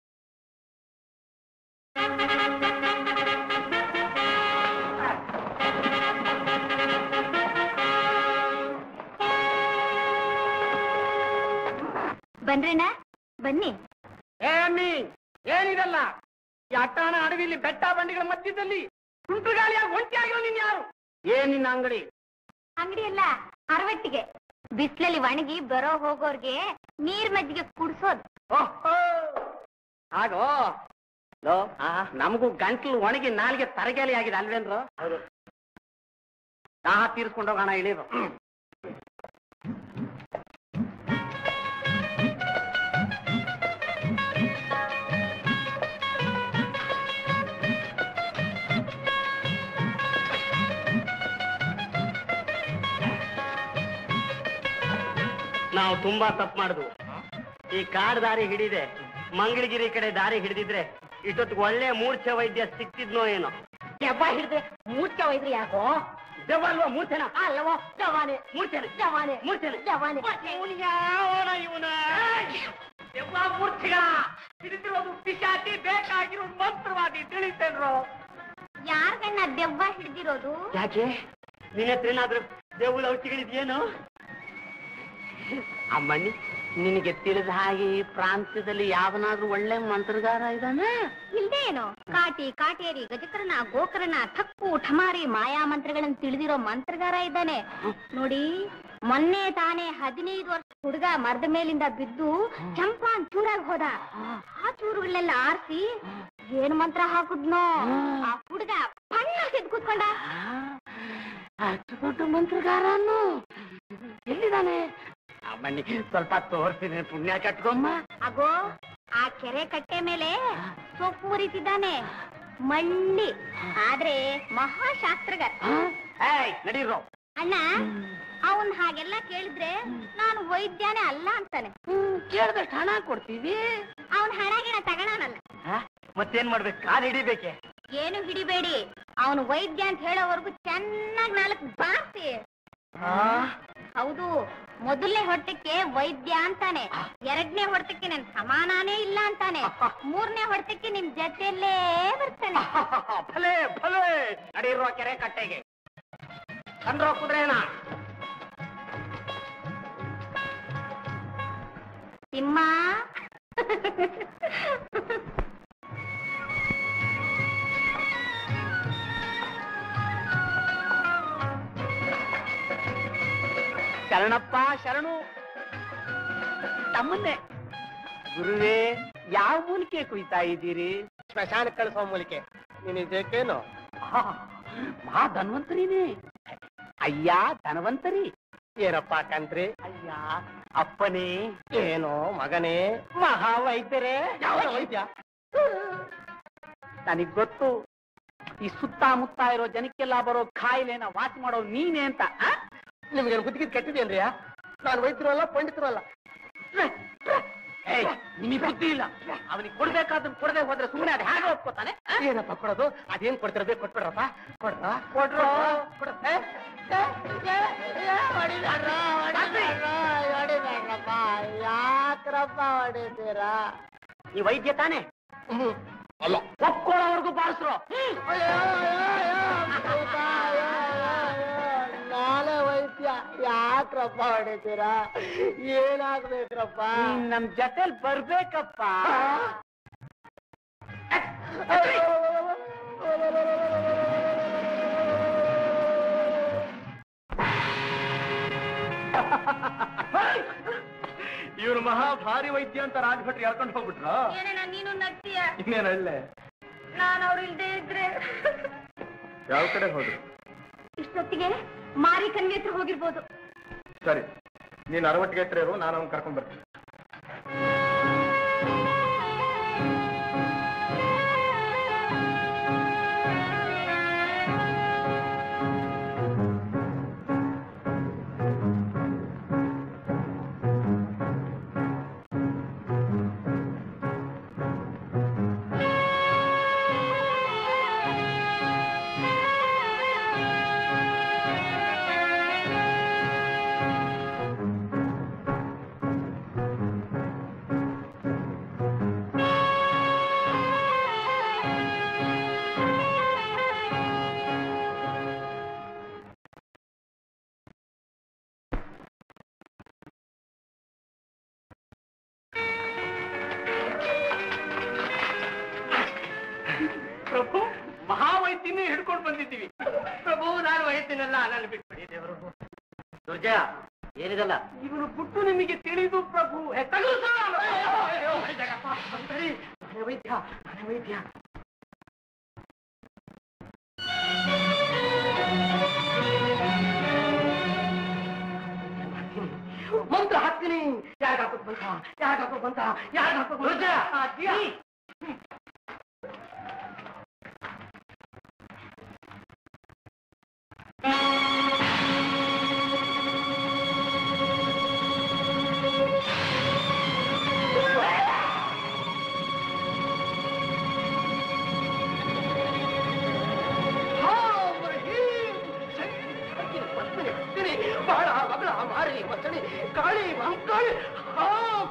ಬನ್ರೇನ ಬನ್ನಿ ಏಮಿ ಏನಿದಲ್ಲ ಈ ಅಟ್ಟಾಣ ಅಡವಿಲಿ ಬೆಟ್ಟ ಬಂಡಿಗಳ ಮಧ್ಯದಲ್ಲಿ ಸುಂಟು ಗಾಳಿಯಾಗಿ ಒಂಟಿಯಾಗಿರೋ ನೀನ್ ಯಾರು ಏನ್ ನಿನ್ನ ಅಂಗಡಿ ಅಂಗಡಿ ಅಲ್ಲ ಅರವಟ್ಟಿಗೆ ಬಿಸ್ಲಲ್ಲಿ ಒಣಗಿ ಬರೋ ಹೋಗೋರ್ಗೆ ನೀರ್ ಮಜ್ಜಿಗೆ ಕುಡ್ಸೋದು ಓಹೋ ಹಾಗೋ ಲೋ, ನಮಗೂ ಗಂಟ್ಲು ಒಣಗಿ ನಾಲ್ಗೆ ತರಗೇಲಿ ಆಗಿದೆ ಅಲ್ವೇನ್ರು ದಾಹ ತೀರಿಸ್ಕೊಂಡು ಹೋಗೋಣ ಇಳೀರು ನಾವು ತುಂಬಾ ತಪ್ಪು ಮಾಡುದು ಈ ಕಾಡ್ ದಾರಿ ಹಿಡಿದೆ ಮಂಗಳಗಿರಿ ಕಡೆ ದಾರಿ ಹಿಡಿದಿದ್ರೆ ಇಷ್ಟೊತ್ತಿಗೆ ಒಳ್ಳೆ ಮೂರ್ಛೆ ವೈದ್ಯ ಸಿಕ್ತಿದ್ನೋ ಏನೋ ದೆವ್ವ ಹಿಡ್ದೆ ಮೂರ್ಛೆ ಒಯ್ದ್ರಿ ಯಾಕೋ ದೆವ್ವ ಅಲ್ವಾ ಮೂರ್ಛೆನ ಅಲ್ಲವೋ ಜವಾನೆ ಮೂರ್ಛೆನೆ ಜವಾನೆ ಮೂರ್ಛೆನೆ ಜವಾನೆ ಯಾವನ ಇವನ ದೆವ್ವ ಮೂರ್ಛೆಗ ಹಿಡಿದಿರೋದು ಪಿಶಾಚಿ ಬೇಕಾಗಿರೋದು ಮಂತ್ರವಾದಿ ತಿಳಿತೇನ್ರೋ ಯಾರ್ಗಣ್ಣ ದೆವ್ವ ಹಿಡ್ದಿರೋದು ಯಾಕೆ ನಿನ್ನ ಹತ್ರ ಏನಾದ್ರೂ ದೆವ್ವದ ಔಷಧಿಗಳಿದೆಯೇನು ಅಮ್ಮಣ್ಣಿ ನಿನಗೆ ತಿಳಿದ ಹಾಗೆ ಈ ಪ್ರಾಂತ್ಯದಲ್ಲಿ ಯಾವನಾದ್ರೂ ಒಳ್ಳೆ ಮಂತ್ರಗಾರ ಇದ್ದಾನೆ ಇಲ್ದೇ ಏನೋ ಕಾಟಿ ಕಾಟೇರಿ ಗಜಕರ್ಣ ಗೋಕರ್ಣ ಥಕ್ಕು ಠಮಾರಿ ಮಾಯಾ ಮಂತ್ರಗಳನ್ನು ತಿಳಿದಿರೋ ಮಂತ್ರಗಾರ ಇದ್ದಾನೆ ನೋಡಿ ಮೊನ್ನೆ ತಾನೇ ಹದಿನೈದು ವರ್ಷ ಹುಡುಗ ಮರದ ಮೇಲಿಂದ ಬಿದ್ದು ಚಂಪಾನ್ ಚೂರಾಗಿ ಹೋದ ಆ ಚೂರುಗಳನ್ನೆಲ್ಲ ಆರಿಸಿ ಏನ್ ಮಂತ್ರ ಹಾಕುದ್ನೋ ಆ ಹುಡುಗ ಬಣ್ಣ ಕೆದ್ದು ಕೂತ್ಕೊಂಡ ಅಷ್ಟು ದೊಡ್ಡ ಮಂತ್ರಗಾರನು ಎಲ್ಲಿದ್ದಾನೆ ಅಮ್ಮಣ್ಣಿ ಸ್ವಲ್ಪ ತೋರ್ತೀನಿ ಪುಣ್ಯ ಕಟ್ಕೊಮ್ಮ ಅಗೋ ಆ ಕೆರೆ ಕಟ್ಟೆ ಮೇಲೆ ಸೊಪ್ಪು ಉರಿತಿದ್ದಾನೆ ಮಳ್ಳಿ ಆದ್ರೆ ಮಹಾಶಾಸ್ತ್ರಗಾರ ಏಯ್ ನಡೀರೋ ಅಣ್ಣ ಅವನ್ ಹಾಗೆಲ್ಲ ಕೇಳಿದ್ರೆ ನಾನು ವೈದ್ಯನೇ ಅಲ್ಲ ಅಂತಾನೆ ಕೇಳಿದಷ್ಟು ಹಣ ಕೊಡ್ತೀವಿ ಅವನ್ ಹಣ ಗಿಣ ತಗೊಳನಲ್ಲ ಮತ್ತೇನ್ ಮಾಡ್ಬೇಕು ಕಾಲ್ ಹಿಡಿಬೇಕೆ ಏನು ಹಿಡಿಬೇಡಿ ಅವನು ವೈದ್ಯ ಅಂತ ಹೇಳೋವರೆಗೂ ಚೆನ್ನಾಗಿ ನಾಲ್ಕು ಬಾರ್ಸಿ ಹೌದು ಮೊದಲನೇ ಹೊಟ್ಟಕ್ಕೆ ವೈದ್ಯ ಅಂತಾನೆ ಎರಡನೇ ಹೊಡೆತಕ್ಕೆ ನನ್ ಸಮಾನಾನೇ ಇಲ್ಲ ಅಂತಾನೆ ಮೂರನೇ ಹೊಡೆತಕ್ಕೆ ನಿಮ್ ಜೊತೆಯಲ್ಲೇ ಬರ್ತಾನೆ ಫಲೆ ಫಲೆ ನಡೀರೋ ಕೆರೆ ಕಟ್ಟೆಗೆ ಕಂಡ್ರೋ ಕುದುರೆನ ಸಿಂಹ ಶರಣಪ್ಪ ಶರಣು ತಮ್ಮನ್ನೇ ಗುರುವೇ ಯಾವ ಮೂಲಿಕೆ ಕುಯ್ತಾ ಇದ್ದೀರಿ ಸ್ಮಶಾನ ಕಳಿಸೋ ಮೂಲಿಕೆ ನೀನ್ ಇದಕ್ಕೇನು ಮಹಾ ಧನ್ವಂತರಿನೇ ಅಯ್ಯ ಧನವಂತರಿ ಏನಪ್ಪ ಕಂತ್ರಿ ಅಯ್ಯ ಅಪ್ಪನೇ ಏನೋ ಮಗನೇ ಮಹಾ ವೈದ್ಯರೇ ಯಾವ ವೈದ್ಯ ನನಗ್ ಗೊತ್ತು ಈ ಸುತ್ತಮುತ್ತ ಇರೋ ಜನಕ್ಕೆಲ್ಲ ಬರೋ ಕಾಯಿಲೆನ ವಾಸಿ ಮಾಡೋ ನೀನೇ ಅಂತ ಆ? ನಿಮ್ಗೆ ಗುತ್ತಿಗೆ ಕಟ್ಟಿದೇನ್ರಿ ನಾನು ವೈದ್ಯರು ಅಲ್ಲ ಪಂಡಿತರು ಅಲ್ಲ ಏಯ್, ನಿಮಗೆ ಬುದ್ಧಿ ಇಲ್ಲ ಅವನಿಗೆ ಕೊಡ್ಬೇಕಾದನ್ನ ಕೊಡದೆ ಹೋದ್ರೆ ಸುಮ್ಮನೆ ಅದು ಹೇಗೆ ಒಪ್ಕೋತಾನೆ ಆ? ಏನಪ್ಪ ಕೊಡೋದು ಅದೇನ್ ಕೊಡ್ತಿರೋದೇ ಕೊಟ್ಬಿಡ್ರಪ್ಪ ಕೊಡ್ರ ಕೊಡ್ರೋ ಕೊಡ ಯಾಕ್ರಪ್ಪ ಹೊಡಿತೀರಾ ಈ ವೈದ್ಯ ತಾನೆ ಅಲ್ಲ ಒಪ್ಕೊಳ್ಳೋವರೆಗೂ ಬಾರಿಸ್ರು ನಾಳೆ ವೈದ್ಯ ಯಾಕ್ರಪ್ಪ ಹೊಡಿತೀರಾ ಏನಾಗ್ಬೇಕ್ರಪ್ಪ ನಮ್ ಜೊತೆಲ್ ಬರ್ಬೇಕಪ್ಪ ಇವನು ಮಹಾ ಭಾರಿ ವೈದ್ಯ ಅಂತ ರಾಜಭಟ್ರು ಹೇಳ್ಕೊಂಡು ಹೋಗ್ಬಿಟ್ರ ಏನೇನ ನೀನು ನಗ್ತೀಯ ಇನ್ನೇನು ಹೇಳಲೆ ನಾನು ಅವ್ರು ಇಲ್ದೇ ಇದ್ರೆ ಯಾವ ಕಡೆ ಹೋದ್ರು ಇಷ್ಟೊತ್ತಿಗೆ ಮಾರಿ ಕನ್ಗೆ ಹತ್ರ ಹೋಗಿರ್ಬೋದು ಸರಿ ನೀನ್ ಅರವಟ್ಟಿಗೆ ಹತ್ರ ಇರು ನಾನು ಅವ್ನು ಕರ್ಕೊಂಡ್ ಬರ್ತೀನಿ ಪ್ರಭು ಮಹಾವೈದ್ಯನೇ ಹಿಡ್ಕೊಂಡು ಬಂದಿದ್ದೀವಿ ಪ್ರಭು ನಾನು ವೈದ್ಯನಲ್ಲ ನನ್ನ ಬಿಟ್ಬಿಡಿ ದೇವರು ದುರ್ಜಯ ಏನಿದಲ್ಲ ಇವನು ಗುಟ್ಟು ನಿಮಗೆ ತಿಳಿದು ಪ್ರಭು ಹೇ, ತಗಲು ಸರ್. ಅಯ್ಯೋ, ಜಗಪ್ಪ, ಸರಿ, ನಾನೇ ವೈದ್ಯ ನಾನೇ ವೈದ್ಯ ಮಂತ್ರ ಹಾಕ್ತೀನಿ ಯಾರು ಹಾಕೋದ್ ಬಂತ ಯಾರು ಹಾಕೋದ್ ಬಂತ ಯಾರು ಹಾಕೋದ್ ಬಂತ ಆ, ದಿಯಾ. ಬಾಳ ಮಗಳ ಮಾರಿ ಮಸಣಿ ಕಾಳಿ ಮಂಕಾಳಿ ಹಾ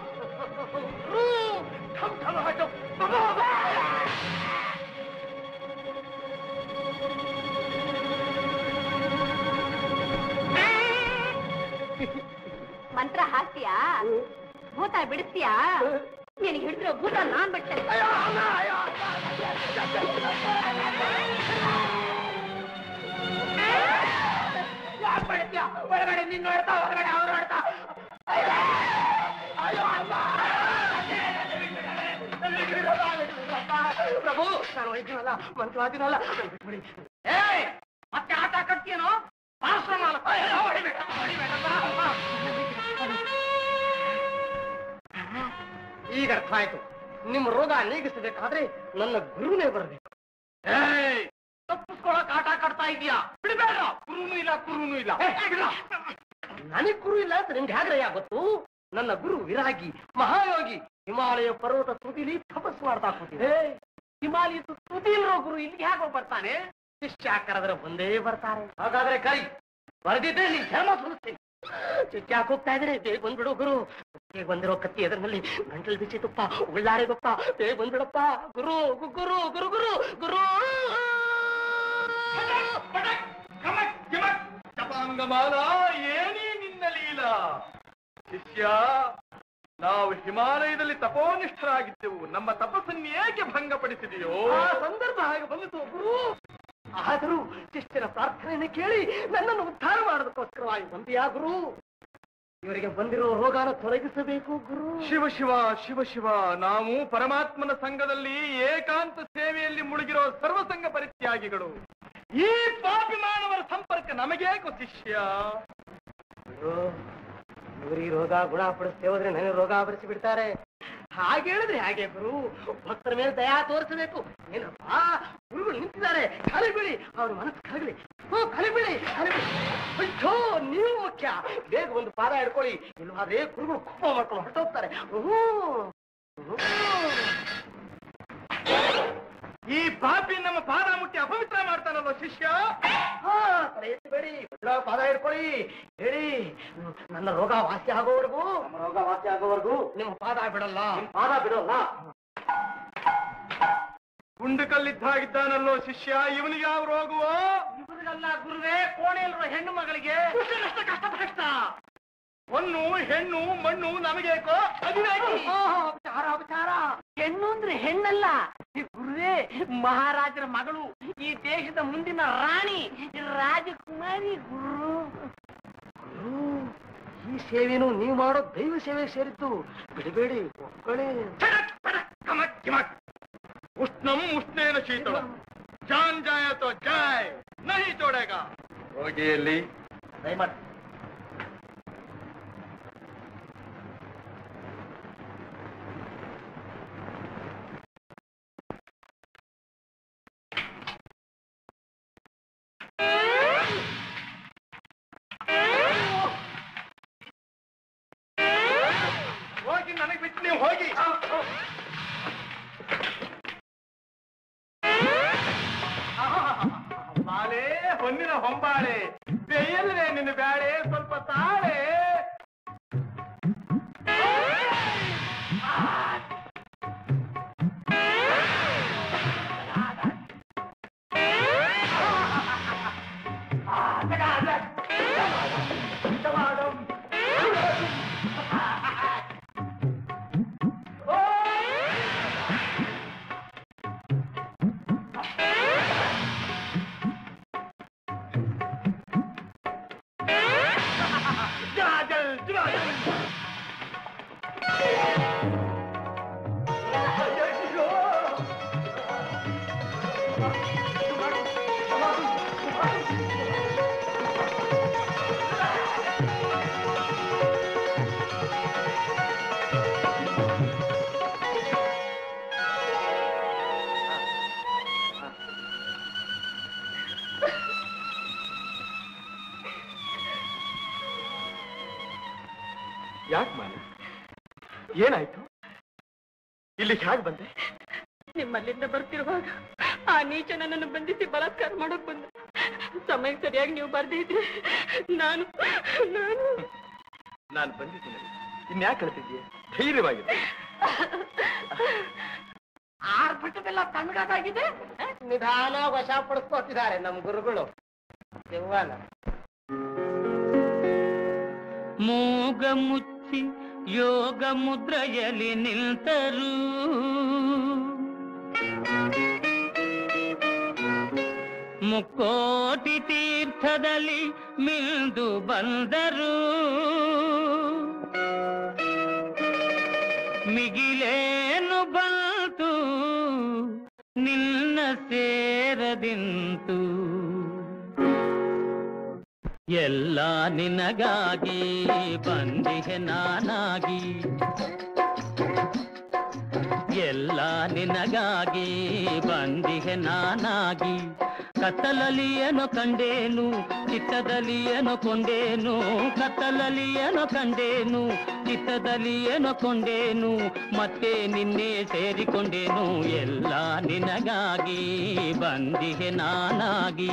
ಠಮ್ ಠಮ್ ಹಾಟು ಮಂತ್ರ ಹಾಕಿ ಭೂತ ಬಿಡಿಸ್ತೀಯಾ ನಿನಗೆ ಹಿಡಿದಿರೋ ಭೂತ ನಾನ್ ಬಿಡ್ತೇನೆ ಒಳಗಡೆ ನಿನ್ನ ನೋಡ್ತಾ ಹೊರಗಡೆ ಅವ್ರು ನೋಡ್ತಾ ಪ್ರಭು ನಾನು ವೈದ್ಯನಲ್ಲ ಮಂತ್ರವಾದಿನಲ್ಲ ಬಿಟ್ಬಿಡಿ ಏಯ್ ಮತ್ತೆ ಆಟ ಕಟ್ತೀನೋ ಆಶ್ರಮ ಅಲ್ಲ. ಅಯ್ಯೋ, ಹೊಡಿಬೇಡ, ಹೊಡಿಬೇಡಪ್ಪ. ಈಗ ಅರ್ಥ ಆಯ್ತು ನಿಮ್ಮ ರೋಗ ನೀಗಿಸಬೇಕಾದ್ರೆ ನನ್ನ ಗುರುನೇ ಬರಬೇಕು ಏಯ್ ತಪ್ಪಿಸ್ಕೊಳಕ್ ಆಟ ಕಟ್ತಾ ಇದೀಯಾ ಬಿಡಬೇಡ ಗುರುನು ಇಲ್ಲ ಕುರುನು ಇಲ್ಲ ನನಗ್ ಗುರು ಇಲ್ಲ ಅಂತ ನಿಮ್ಗೆ ಹೇಗ್ರಯ್ಯ ಗೊತ್ತು ನನ್ನ ಗುರು ವಿರಾಗಿ ಮಹಾಯೋಗಿ ಹಿಮಾಲಯ ಪರ್ವತ ತುದಿಲಿ ತಪಸ್ಸು ಮಾಡ್ತಾ ಕೂತಿದೆ ಹಿಮಾಲಯದ ತುದಿಲಿರೋ ಗುರು ಇಲ್ಲಿಗೆ ಹೇಗೋ ಬರ್ತಾನೆ ಶಿಷ್ಯ ಕರೆದ್ರೆ ಬಂದೇ ಬರ್ತಾರೆ ಹಾಗಾದ್ರೆ ಕೈ ಬರೆದಿದ್ದೆ ನೀನ್ ಧರ್ಮ ಸುರಿಸ್ತೀನಿ ಯಾಕೆ ಹೋಗ್ತಾ ಇದ್ರೆ ಬೇಗ ಬಂದ್ಬಿಡು ಗುರು ಬೇಗ ಬಂದಿರೋ ಕತ್ತಿ ಎದರಲ್ಲಿ ಗಂಟಲು ಬಿಚ್ಚಿ ತುಪ್ಪ ಉಳ್ಳಾರೆ ತುಪ್ಪ ಬೇಗ ಬಂದ್ಬಿಡಪ್ಪ ಗುರು ಗು- ಗುರು ಗುರು ಗುರು ಗುರು ಜಪಾಂಗಮಾಲ ಏನೇ ನಿನ್ನ ಲೀಲ ಶಿಷ್ಯ ನಾವು ಹಿಮಾಲಯದಲ್ಲಿ ತಪೋನಿಷ್ಠರಾಗಿದ್ದೆವು ನಮ್ಮ ತಪಸ್ಸನ್ನು ಏಕೆ ಭಂಗಪಡಿಸಿದೆಯೋ ಆ ಸಂದರ್ಭ ಹಾಗೆ ಬಂದಿತು ಗುರು ಆದರೂ ಶಿಷ್ಯರ ಪ್ರಾರ್ಥನೆಯನ್ನು ಕೇಳಿ ನನ್ನನ್ನು ಉದ್ಧಾರ ಮಾಡೋದಕ್ಕೋಸ್ಕರವಾಗಿ ಬಂದಿಯಾ ಗುರು ಇವರಿಗೆ ಬಂದಿರೋ ರೋಗಾನ ತೊಲಗಿಸಬೇಕು ಗುರು ಶಿವ ಶಿವ ಶಿವ ಶಿವ ನಾವು ಪರಮಾತ್ಮನ ಸಂಘದಲ್ಲಿ ಏಕಾಂತ ಸೇವೆಯಲ್ಲಿ ಮುಳುಗಿರೋ ಸರ್ವಸಂಗ ಪರಿತ್ಯಾಗಿಗಳು ಈ ಪಾಪಿ ಮಾನವರ ಸಂಪರ್ಕ ನಮಗೇಕೋ ಶಿಷ್ಯ ಇವರಿಗೆ ರೋಗ ಗುಣಪಡಿಸ್ತೇ ಹೋದ್ರೆ ನನಗೆ ರೋಗ ಬಡಿಸಿ ಬಿಡ್ತಾರೆ ಹಾಗೆ ಹೇಳಿದ್ರೆ ಹಾಗೆ ಗುರು ಭಕ್ತರ ಮೇಲೆ ದಯಾ ತೋರಿಸಬೇಕು ಏನಪ್ಪ ಗುರುಗಳು ನಿಂತಿದ್ದಾರೆ ಕಲಿಬಿಡಿ ಅವ್ರ ಮನಸ್ಸು ಕಲಗಲಿ ಹ್ಞೂ ಕಲಿಬಿಡಿ ಕಲಿಬಿಡಿ ಅಯ್ಯೋ ನೀವು ಮುಖ್ಯ ಬೇಗ ಒಂದು ಪಾದ ಹಿಡ್ಕೊಳ್ಳಿ ಇಲ್ವಾದ್ರೆ ಗುರುಗಳು ಕೋಪ ಮಾಡ್ಕೊಂಡು ಹೊರಟೋಗ್ತಾರೆ ಹ್ಞೂ ಹ್ಞೂ. ಈ ಪಾಪಿ ನಮ್ಮ ಪಾದ ಮುಟ್ಟಿ ಅಪವಿತ್ರ ಮಾಡ್ತಾನಲ್ವ ಶಿಷ್ಯ ಹಾ, ತಲೆ ಎತ್ತಬೇಡಿ ಬಿಡೋ, ಪಾದ ಹಿಡ್ಕೊಳ್ಳಿ ಹೇಳಿ ಹ್ಮ್, ನನ್ನ ರೋಗ ವಾಸಿ ಆಗೋವರೆಗೂ ನಮ್ಮ ರೋಗ ವಾಸಿ ಆಗೋವರೆಗೂ ನಿಮ್ಮ ಪಾದ ಬಿಡಲ್ಲ ಪಾದ ಬಿಡಲ್ಲ ಗುಂಡು ಕಲ್ಲಿದ್ದಾಗಿದ್ದಾನಲ್ಲೋ ಶಿಷ್ಯ ಇವನಿಗೆ ಯಾವ ರೋಗವೋ ಇವರಿಗಲ್ಲ ಗುರುವೇ ಕೋಣೆಯಲ್ಲಿರೋ ಹೆಣ್ಣು ಮಗಳಿಗೆ ಕಷ್ಟ ಕಷ್ಟ ಕಷ್ಟ ಹೊನ್ನು ಹೆಣ್ಣು ಮಣ್ಣು ನಮಗೇಕೋ ಅದಿನಾಗಿ ಅಪಚಾರ ಅಪಚಾರ ಹೆಣ್ಣು ಅಂದ್ರೆ ಹೆಣ್ಣಲ್ಲ ಈ ಗುರುವೇ ಮಹಾರಾಜರ ಮಗಳು ಈ ದೇಶದ ಮುಂದಿನ ರಾಣಿ ಈ ರಾಜಕುಮಾರಿ ಗುರು ಗುರು ಈ ಸೇವೆನೂ ನೀವು ಮಾಡೋ ದೈವ ಸೇವೆ ಸೇರಿದ್ದು ಬಿಡಬೇಡಿ ಒಪ್ಕೊಳ್ಳಿ ಉಷ್ಣಂ ಉಷ್ಣೇನ ಶೀತಳ ಜಾನ್ ಜಾಯ ತೋ ಜಾಯ್ ನಹಿ ಚೋಡೇಗ ರೋಗಿಯಲ್ಲಿ ದಯಮಾಡಿ ಹೋಗಿ ನನಗೆ ಬಿಟ್ಟು ನೀವು ಹೋಗಿ ಬಾಳೆ ಹೊನ್ನಿನ ಹೊಂಬಾಳೆ ಬೇಯಲ್ವೇ ನಿನ್ನ ಬ್ಯಾಳೆ ಸ್ವಲ್ಪ ತಾಳೆ ಯಾಕೆ ಮಾನ ಏನಾಯ್ತು ಇಲ್ಲಿಗೆ ಹೇಗೆ ಬಂದೆ ನಿಮ್ಮಲ್ಲಿಂದ ಬರ್ತಿರುವಾಗ ಆ ನೀಚ ನನ್ನನ್ನು ಬಂಧಿಸಿ ಬಲಾತ್ಕಾರ ಮಾಡೋಕ್ ಬಂದ ಸಮಯಕ್ಕೆ ಸರಿಯಾಗಿ ನೀವು ಬರ್ದೇ ಇದ್ರೆ ನಾನು ನಾನು ನಾನು ಬಂದಿದ್ದೀನಿ ಇನ್ಯಾಕೆ ಕಳ್ತಿದ್ಯೆ ಧೈರ್ಯವಾಗಿದೆ ಆರ್ಭಟವೆಲ್ಲ ತಣ್ಣಗಾಗಿದೆ ನಿಧಾನ ವಶಪಡಿಸ್ಕೊತಿದ್ದಾರೆ ನಮ್ಮ ಗುರುಗಳು ದೆವ್ವನ ಮೂಗ ಮುಚ್ಚಿ ಯೋಗ ಮುದ್ರೆಯಲ್ಲಿ ನಿಲ್ತರು ಮುಕ್ಕೋಟಿ ತೀರ್ಥದಲ್ಲಿ ಮಿಲ್ದು ಬಂದರು ಮಿಗಿಲೇನು ಬಂತು ನಿನ್ನ ಸೇರದಿಂತು ಎಲ್ಲ ನಿನಗಾಗಿ ಬಂದಿಹೆ ನಾನಾಗಿ ಎಲ್ಲ ನಿನಗಾಗಿ ಬಂದಿಹೆ ನಾನಾಗಿ ಕತ್ತಲಲ್ಲಿ ಏನೋ ಕಂಡೇನು ಚಿತ್ತದಲ್ಲಿ ಏನೋ ಕೊಂಡೇನು ಕತ್ತಲಲ್ಲಿ ಏನೋ ಕಂಡೇನು ಚಿತ್ತದಲ್ಲಿ ಏನೋ ಕೊಂಡೇನು ಮತ್ತೆ ನಿನ್ನೆ ಸೇರಿಕೊಂಡೇನು ಎಲ್ಲ ನಿನಗಾಗಿ ಬಂದಿಹೆ ನಾನಾಗಿ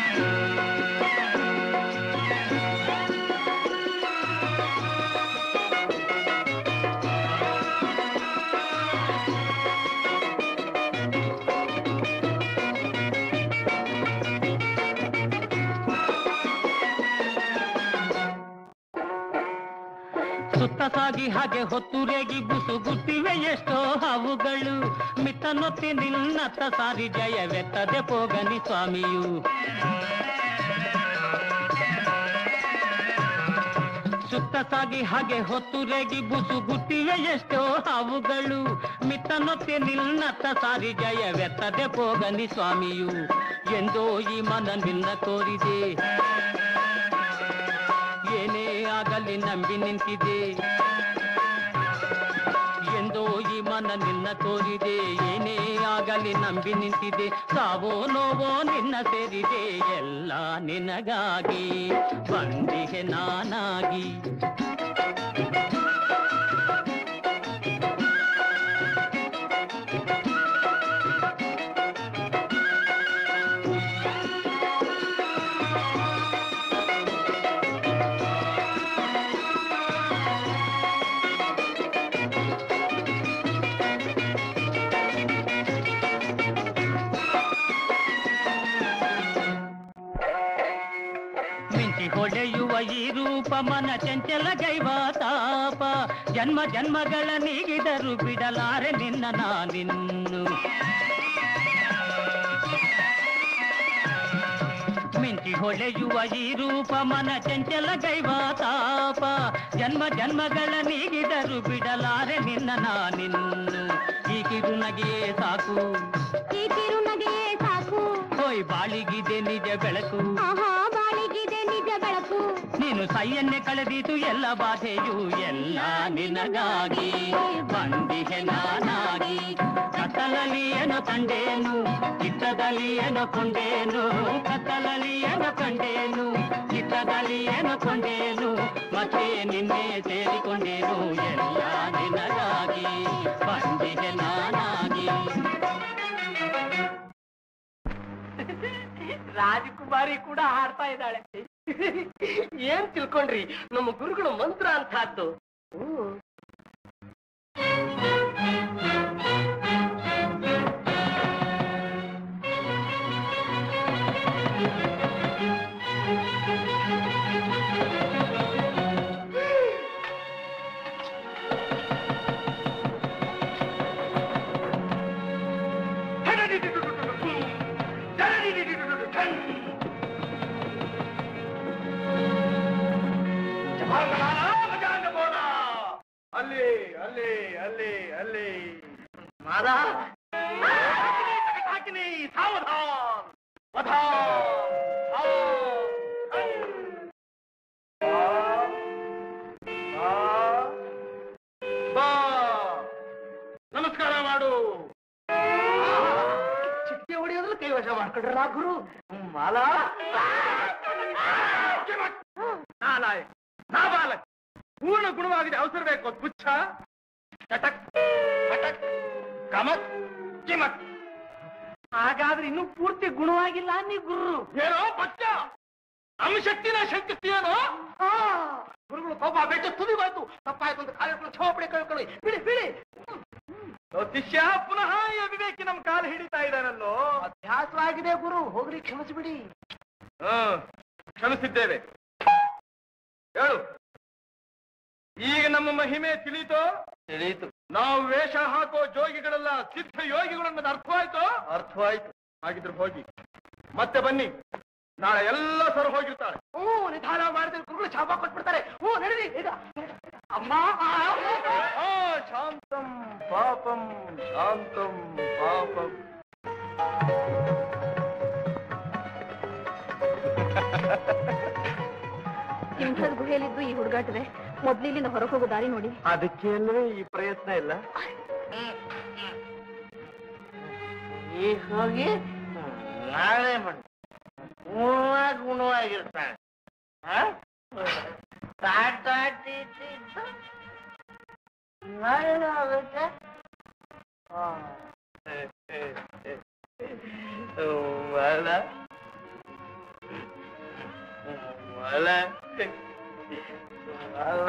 ಸುತ್ತ ಸಾಗಿ ಹಾಗೆ ಹೊತ್ತುರೇಗಿ ಬುಸುಗುಟ್ಟಿವೆ ಎಷ್ಟೋ ಹಾವುಗಳು ಮಿತ್ತನೊತ್ತಿ ನಿನ್ನತ್ತ ಸಾರಿ ಜಯವೆತ್ತದೆ ಪೋಗನಿ ಸ್ವಾಮಿಯು ಸುತ್ತ ಸಾಗಿ ಹಾಗೆ ಹೊತ್ತುರೇಗಿ ಬುಸುಗುಟ್ಟಿವೆ ಎಷ್ಟೋ ಹಾವುಗಳು ಮಿತ್ತನೊತ್ತಿ ನಿನ್ನತ್ತ ಸಾರಿ ಜಯವೆತ್ತದೆ ಪೋಗನಿ ಸ್ವಾಮಿಯು ಎಂದೋ ಈ ಮನ ನಿನ್ನ ಕೋರಿದೆ ಏನೇ ಆಗಲಿ ನಂಬಿ ನಿಂತಿದೆ ಎಂದೋ ಈ ಮನ ನಿನ್ನ ತೋರಿದೆ ಏನೇ ಆಗಲಿ ನಂಬಿ ನಿಂತಿದೆ ಸಾವೋ ನೋವೋ ನಿನ್ನ ಸೇರಿದೆ ಎಲ್ಲ ನಿನಗಾಗಿ ಬಂದಿಗೆ ನಾನಾಗಿ ಮಿಂಚಿ ಹೊಡೆಯುವ ಈ ರೂಪ ಮನ ಚಂಚಲ ಗೈವ ತಾಪ ಜನ್ಮ ಜನ್ಮಗಳ ನೀಗಿದರು ಬಿಡಲಾರೆ ನಿನ್ನ ನಾನಿನ್ನು ಮಿಂಚಿ ಹೊಳೆಯುವ ಈ ರೂಪ ಮನ ಚಂಚಲ ಗೈವ ತಾಪ ಜನ್ಮ ಜನ್ಮಗಳ ನೀಗಿದರು ಬಿಡಲಾರೆ ನಿನ್ನ ನಾನಿನ್ನು ಈ ಕಿರುನಗೆಯೇ ಸಾಕು ಈ ಕಿರುನಗೆಯೇ ಸಾಕು ಹೋಯ್ ಬಾಳಿಗಿದೆ ನಿಜ ಬೆಳಕು ಆಹಾ ಬಾಳಿಗಿದೆ ನಿಜ ಬೆಳಕು ನೀನು ಸೈಯನ್ನೇ ಕಳೆದಿತು ಎಲ್ಲ ಬಾಧೆಯು ಎಲ್ಲ ನಿನಗಾಗಿ ಬಂದಿಹೆ ನಾನಾಗಿ ಕತ್ತಲಲ್ಲಿ ಏನೋ ಕಂಡೇನು ಚಿತ್ತದಲ್ಲಿ ಏನೋ ಕೊಂಡೇನು ಕತ್ತಲಲ್ಲಿ ಏನೋ ಕಂಡೇನು ಚಿತ್ತದಲ್ಲಿ ಏನೋ ಕೊಂಡೇನು ಮತ್ತೆ ನಿನ್ನೆ ಸೇರಿಕೊಂಡೇನು ಎಲ್ಲ ನಿನಗಾಗಿ ಬಂದಿಹೆ ನಾನಾಗಿ ರಾಜಕುಮಾರಿ ಕೂಡ ಹಾಡ್ತಾ ಇದ್ದಾಳೆ ಏನ್ ತಿಳ್ಕೊಂಡ್ರಿ ನಮ್ಮ ಗುರುಗಳು ಮಂತ್ರ ಅಂತಹದ್ದು ಹ್ಮ್. ಅಲ್ಲಿ ಅಲ್ಲಿ ಅಲ್ಲಿ ಅಲ್ಲಿ ಮಾದ ಹಾಕಿನಿ ಸಾವಧಾನ್ ವಧಾನ್ ನಮಸ್ಕಾರ ಮಾಡು ಚಿಟ್ಟಿ ಹೊಡೆಯೋದ್ರಲ್ಲಿ ಕೈವಶ ಮಾಡ್ಕೊಂಡ್ರಲ್ಲ ಗುರು ಹ್ಮ್, ಮಾಲಾ ನಾಲಾಯಕ್ ನಾಬಾಲಕ್ ಪೂರ್ಣ ಗುಣವಾಗಿದೆ ಅವಸರ ಬೇಕು ಪುಚ್ಛ ಚಟಕ್ ಪಟಕ್ ಕಮಕ್ ಕಿಮಕ್ ಹಾಗಾದ್ರೆ ಇನ್ನೂ ಪೂರ್ತಿ ಗುಣವಾಗಿಲ್ಲ ನೀ ಗುರು ಏನೋ ಬಚ್ಚ ನಮ್ಮ ಶಕ್ತಿನ ಶಂಕಿಸ್ತೀಯೇನೋ ಆ, ಗುರುಗಳು ಕೋಪ ಬೆಟ್ಟು ತುದಿ ಬಂತು ತಪ್ಪಾಯ್ತು ಅಂತ ಕಾಲಿಡ್ಕೊಂಡು ಕ್ಷೋಪಣೆ ಕಳ್ಕೊಳ್ಳಿ ಬಿಡಿ ಬಿಡಿ ಓ ಶಿಷ್ಯ ಪುನಃ ಈ ಅವಿವೇಕಿ ನಮ್ ಕಾಲು ಹಿಡಿತಾ ಇದ್ದಾನಲ್ಲೋ ಅಭ್ಯಾಸವಾಗಿದೆ ಗುರು ಹೋಗ್ರಿ ಕ್ಷಮಿಸಿಬಿಡಿ ಹ್ಮ್ ಕ್ಷಮಿಸಿದ್ದೇವೆ ಹೇಳು ಈಗ ನಮ್ಮ ಮಹಿಮೆ ತಿಳಿಯಿತೋ ತಿಳಿಯಿತು ನಾವು ವೇಷ ಹಾಕೋ ಜೋಗಿಗಳೆಲ್ಲ ಸಿದ್ಧ ಯೋಗಿಗಳು ಅನ್ನೋದು ಅರ್ಥವಾಯ್ತು ಅರ್ಥವಾಯ್ತು ಹಾಗಿದ್ರೆ ಹೋಗಿ ಮತ್ತೆ ಬನ್ನಿ ನಾಳೆ ಎಲ್ಲ ಸರ್ ಹೋಗಿರ್ತಾಳೆ ಹ್ಞೂ ನಿಧಾನ ಮಾಡಿದ್ರೆ ಗುರುಗಳು ಶಾಪ ಕೊಟ್ಬಿಡ್ತಾರೆ ಹ್ಞೂ ನಡೀರಿ ಈಗ ಅಮ್ಮ ಆ, ಶಾಂತಂ ಪಾಪಂ ಶಾಂತಂ ಪಾಪಂ ಸಿಂಹದ ಗುಹೆಯಲ್ಲಿದ್ದು ಈ ಹುಡುಗಾಟವೇ ಮೊದ್ಲು ಇಲ್ಲಿಂದ ಹೊರಗೆ ಹೋಗೋ ದಾರಿ ನೋಡಿ ಅದಕ್ಕೆ ಅಲ್ವೇ ಈ ಪ್ರಯತ್ನ ಇಲ್ಲ ಈಗ ಹೋಗಿ ನಾಳೆ ಮಾಡಿ ಗುಣವಾಗಿ ಗುಣವಾಗಿರ್ತಾನೆ ತಾಟಾಟಿ ನಾಳೆ ಆಗುತ್ತೆ ಮಲ ಮಲ ಮಲ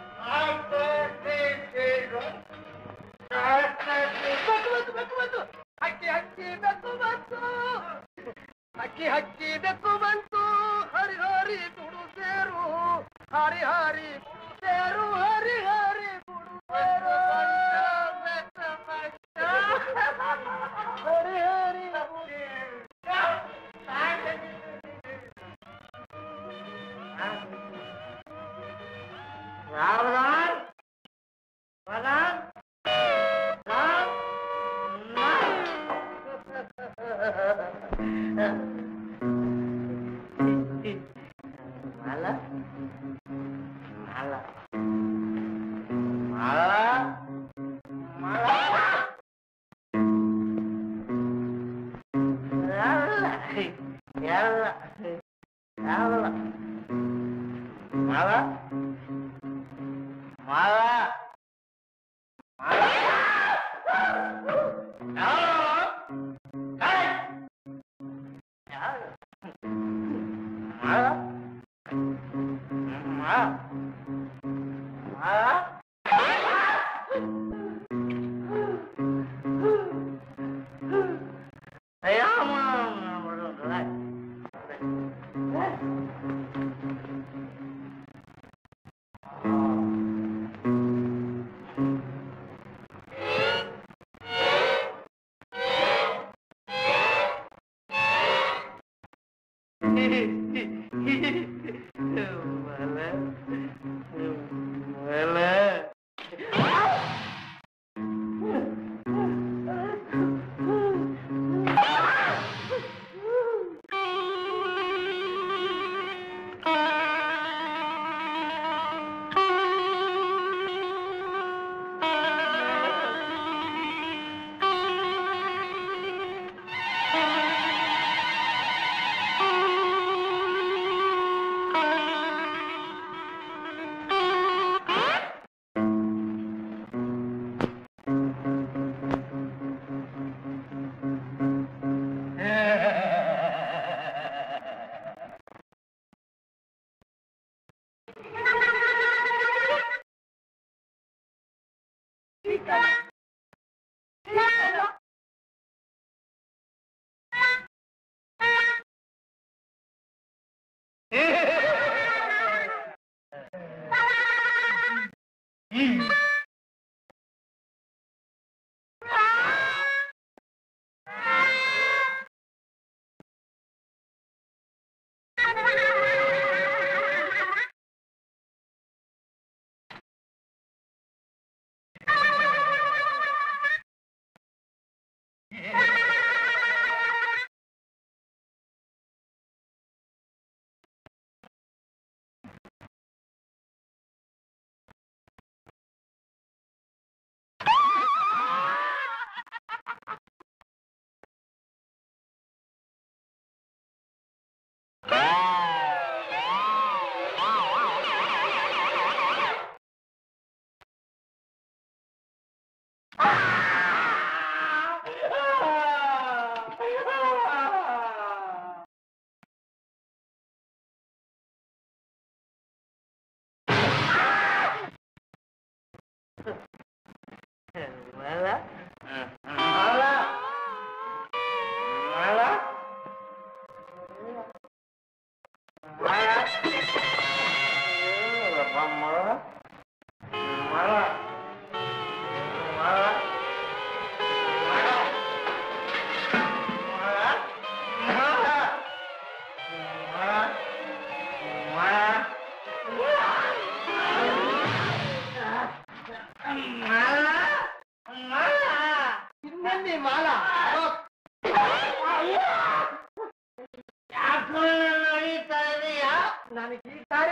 ಹಕ್ಕಿ ಹಕ್ಕಿ ಬೆಕ್ಕು ಬಂತು ಹಕ್ಕಿ ಹಕ್ಕಿ ಬೆಕ್ಕು ಬಂತು ಹರಿ ಹರಿ ಗುಡು ಸೇರು ಹರಿ ಹರಿ ಗುಡು ಸೇರು ಹರಿ ಹರಿ ಗುಡು ಸೇರು ಹರಿ ಹರಿ ರಾಮದಾನ್ ಮದಾನ್ ಮಾಲ ಮಾಲ ಮಾಲ ಮಾಲ ಯಾರಲ್ಲ ಯಾರಲ್ಲ ಯಾರಲ್ಲ ಮಾಲ ಮಾಲ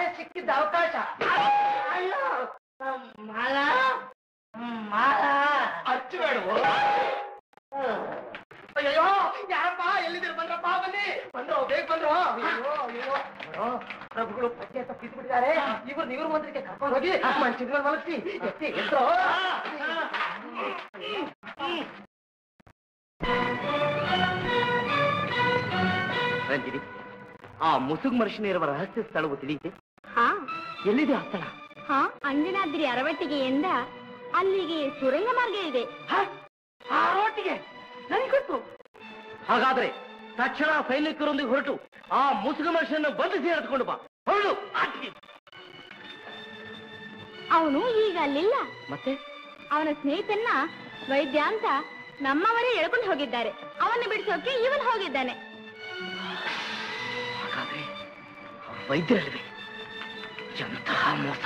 ಸಿಕ್ಕಿದ್ದ ಅವಕಾಶ ಅಯ್ಯೋ ಮಾಲ ಮಾಲ ಹಚ್ಚಬೇಡವೋ ಅಯ್ಯೋ ಯಾರಪ್ಪ ಎಲ್ಲಿದ್ದೀರ ಬಂದ್ರಪ್ಪ ಬನ್ನಿ ಬಂದ್ರು ಬೇಗ ಬಂದ್ರು ಅಯ್ಯೋ ಅಯ್ಯೋ ಅಯ್ಯೋ, ಪ್ರಭುಗಳು ಪಟ್ಟಿ ಅಂತ ಬಿಟ್ಬಿಟ್ಟಿದ್ದಾರೆ ಇವ್ರು ಇವ್ರ ಮಂದಿರಕ್ಕೆ ಕರ್ಕೊಂಡು ಹೋಗಿ ಮಂಚಿದ ಮೇಲೆ ಮಲಗಿಸಿ ಎತ್ತಿ ಎದ್ರು ರಂಜಿನಿ ಆ ಮುಸುಗ್ ಮನುಷ್ಯನ ಇರುವ ರಹಸ್ಯ ಸ್ಥಳವು ತಿಳಿಯಿತೆ ಹಾ ಎಲ್ಲಿದೆ ಆ ಸ್ಥಳ ಹಾ ಅಂಜನಾದ್ರಿ ಅರವಟ್ಟಿಗೆಯಿಂದ ಅಲ್ಲಿಗೆ ಸುರಂಗ ಮಾರ್ಗ ಇದೆ ಆ ರೋಟಿಗೆ ನನಗೆ ಗೊತ್ತು ಹಾಗಾದ್ರೆ ತಕ್ಷಣ ಸೈನಿಕರೊಂದಿಗೆ ಹೊರಟು ಆ ಮುಸುಗು ಮನುಷ್ಯನ ಬಂಧಿಸಿ ಎಳೆದುಕೊಂಡು ಬಾ ಹೊರಡು ಆಟಿಗೆ ಅವನು ಈಗ ಅಲ್ಲಿಲ್ಲ ಮತ್ತೆ ಅವನ ಸ್ನೇಹಿತನ್ನ ವೈದ್ಯ ಅಂತ ನಮ್ಮವರೇ ಎಳ್ಕೊಂಡು ಹೋಗಿದ್ದಾರೆ ಅವನ್ನ ಬಿಡಿಸೋಕೆ ಇವನ್ ಹೋಗಿದ್ದಾನೆ ಹಾಗಾದ್ರೆ ವೈದ್ಯರಲ್ವೇ ಎಂತಹ ಮೋಸ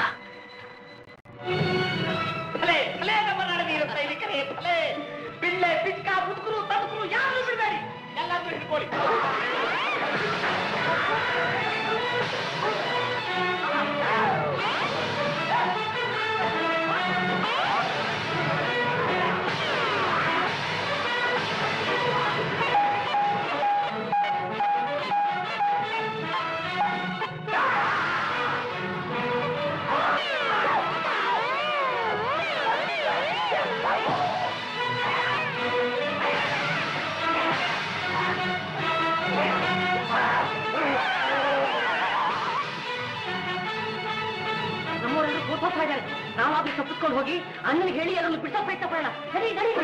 ಭಲೆ ಭಲೆ ನಮ್ಮ ನಡುವೀರ ಸೈನಿಕರೇ ಭಲೆ ಬಿಲ್ಲೆ ಪಿಚ್ಕ ಮುದುಕರು ತದುಕರು ಯಾರು ಬಿಡಬೇಡಿ ಎಲ್ಲಾದ್ರೂ ಹಿಡ್ಕೊಳ್ಳಿ ನಮ್ಮವರೆಲ್ಲರೂ ಕೂತ್ಕೋತಾ ಇದ್ದಾರೆ ನಾವಾದ್ರೂ ತಪ್ಪಿಸ್ಕೊಂಡು ಹೋಗಿ ಅಣ್ಣನಿಗೆ ಹೇಳಿ ಅದನ್ನು ಬಿಟ್ಟ ಪ್ರಯತ್ನ ಪಡೋಣ ಸರಿ ನಡಿ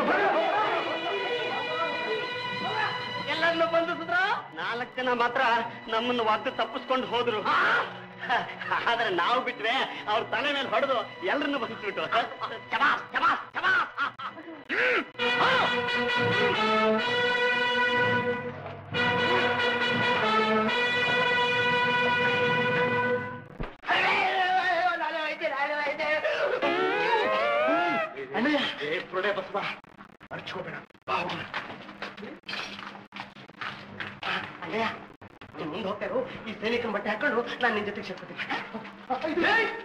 ಎಲ್ಲರನ್ನು ಬಂಧಿಸಿದ್ರ ನಾಲ್ಕು ಜನ ಮಾತ್ರ ನಮ್ಮನ್ನು ಒದ್ದು ತಪ್ಪಿಸ್ಕೊಂಡು ಹೋದ್ರು ಆದ್ರೆ ನಾವು ಬಿಟ್ವೆ ಅವ್ರ ತಲೆ ಮೇಲೆ ಹೊಡೆದು ಎಲ್ಲರನ್ನು ಬಂದ್ಬಿಟ್ಟು ಚಮಾಸ್ ಚಮಾಸ್ ಚಮಾಸ್ ಅಣ್ಣಯ್ಯ ಪ್ರೊಡೆ ಬಸವ ಅರ್ಚ್ಕೋಬೇಡ ಬಾ ಹೋಗೋಣ ಅಣ್ಣಯ್ಯ ನೀನ್ ಮುಂದೆ ಹೋಗ್ತಾರೋ ಈ ಸೈನಿಕನ ಬಟ್ಟೆ ಹಾಕೊಂಡು ನಾನು ನಿನ್ ಜೊತೆಗೆ ಸೇರ್ಕೊತೀನಿ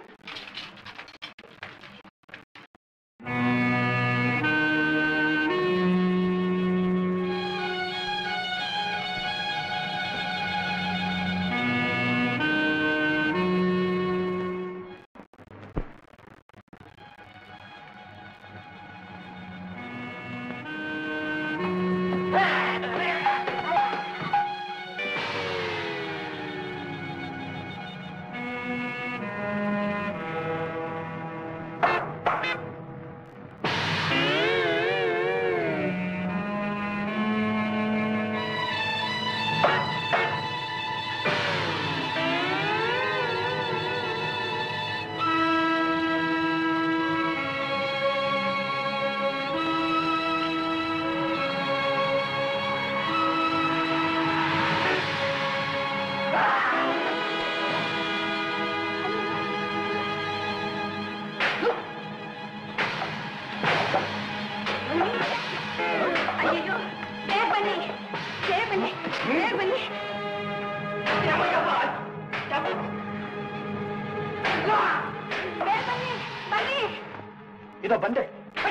ಅಯ್ಯೋ ಬೇಗ ಬನ್ನಿ ಬೇಗ ಬನ್ನಿ ಬೇಗ ಬನ್ನಿ ಬೇಗ ಬನ್ನಿ ಬನ್ನಿ ಇದೋ ಬಂದೆ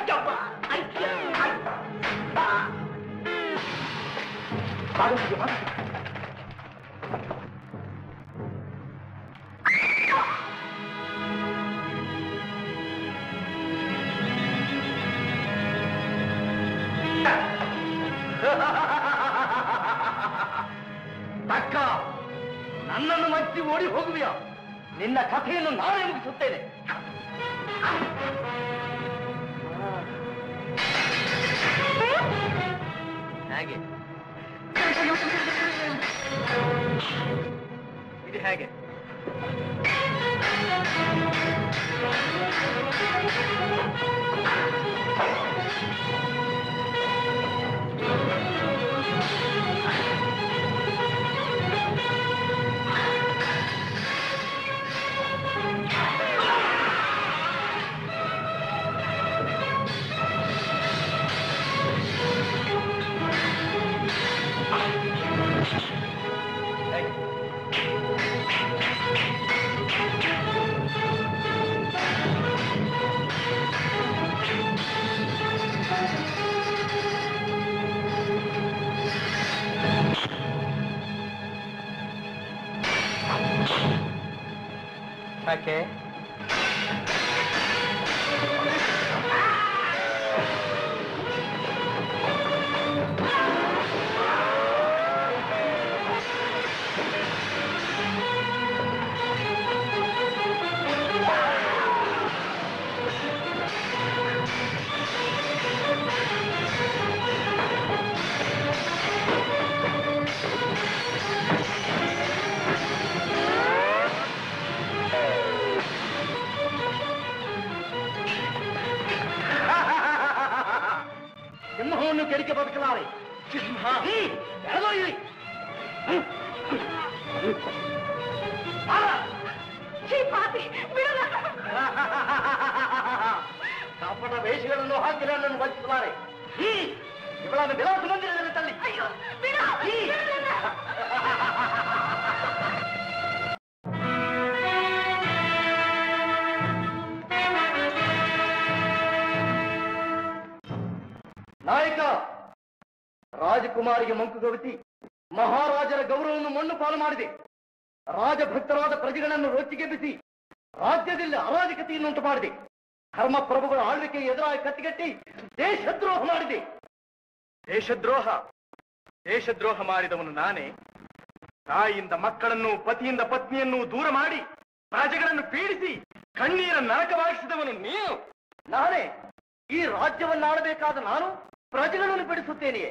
ಬಾಗಿಲಿಗೆ ಬಾ. ತಕ್ಕ ನನ್ನನ್ನು ಮಚ್ಚಿ ಓಡಿ ಹೋಗುವಿಯ ನಿನ್ನ ಕಥೆಯನ್ನು ನಾನೇ ಮುಗಿಸುತ್ತೇನೆ ಹೇಗೆ ಇದು ಹೇಗೆ ಹೇಗೆ ಯಾಕೆ ಸಿಂಹವನ್ನು ಕೆಡಿಕೆ ಬದುಕಲಾರೆ ಸಿಂಹ ಎಳೆದೊಯ್ಯಿರಿ ಕಾಪಟ ವೇಷಗಳನ್ನು ಹಾಕಿ ನನ್ನನ್ನು ವಂಚಿಸಲಾರೆ ಹ್ಮ್ ಇವಳನ್ನು ವಿಲಾಸ ಮಂದಿರದಲ್ಲಿ ತಳ್ಳಿ ನಾಯಕ ರಾಜಕುಮಾರಿಗೆ ಮಂಕುಗವಿಸಿ ಮಹಾರಾಜರ ಗೌರವವನ್ನು ಮಣ್ಣು ಪಾಲು ಮಾಡಿದೆ ರಾಜಭಕ್ತರಾದ ಪ್ರಜೆಗಳನ್ನು ರೊಚ್ಚಿಗೆಬ್ಬಿಸಿ ರಾಜ್ಯದಲ್ಲಿ ಅರಾಜಕತೆಯನ್ನುಂಟು ಮಾಡಿದೆ ಧರ್ಮಪ್ರಭುಗಳ ಆಳ್ವಿಕೆ ಎದುರಾಗಿ ಕತ್ತಿಗಟ್ಟಿ ದೇಶದ್ರೋಹ ಮಾಡಿದೆ ದೇಶದ್ರೋಹ ದೇಶದ್ರೋಹ ಮಾಡಿದವನು ನಾನೇ ತಾಯಿಯಿಂದ ಮಕ್ಕಳನ್ನು ಪತಿಯಿಂದ ಪತ್ನಿಯನ್ನು ದೂರ ಮಾಡಿ ಪ್ರಜೆಗಳನ್ನು ಪೀಡಿಸಿ ಕಣ್ಣೀರ ನರಕವಾಗಿಸಿದವನು ನೀನು ನಾನೇ ಈ ರಾಜ್ಯವನ್ನಾಡಬೇಕಾದ ನಾನು ಪ್ರಜೆಗಳನ್ನು ಬಿಡಿಸುತ್ತೇನೆಯೇ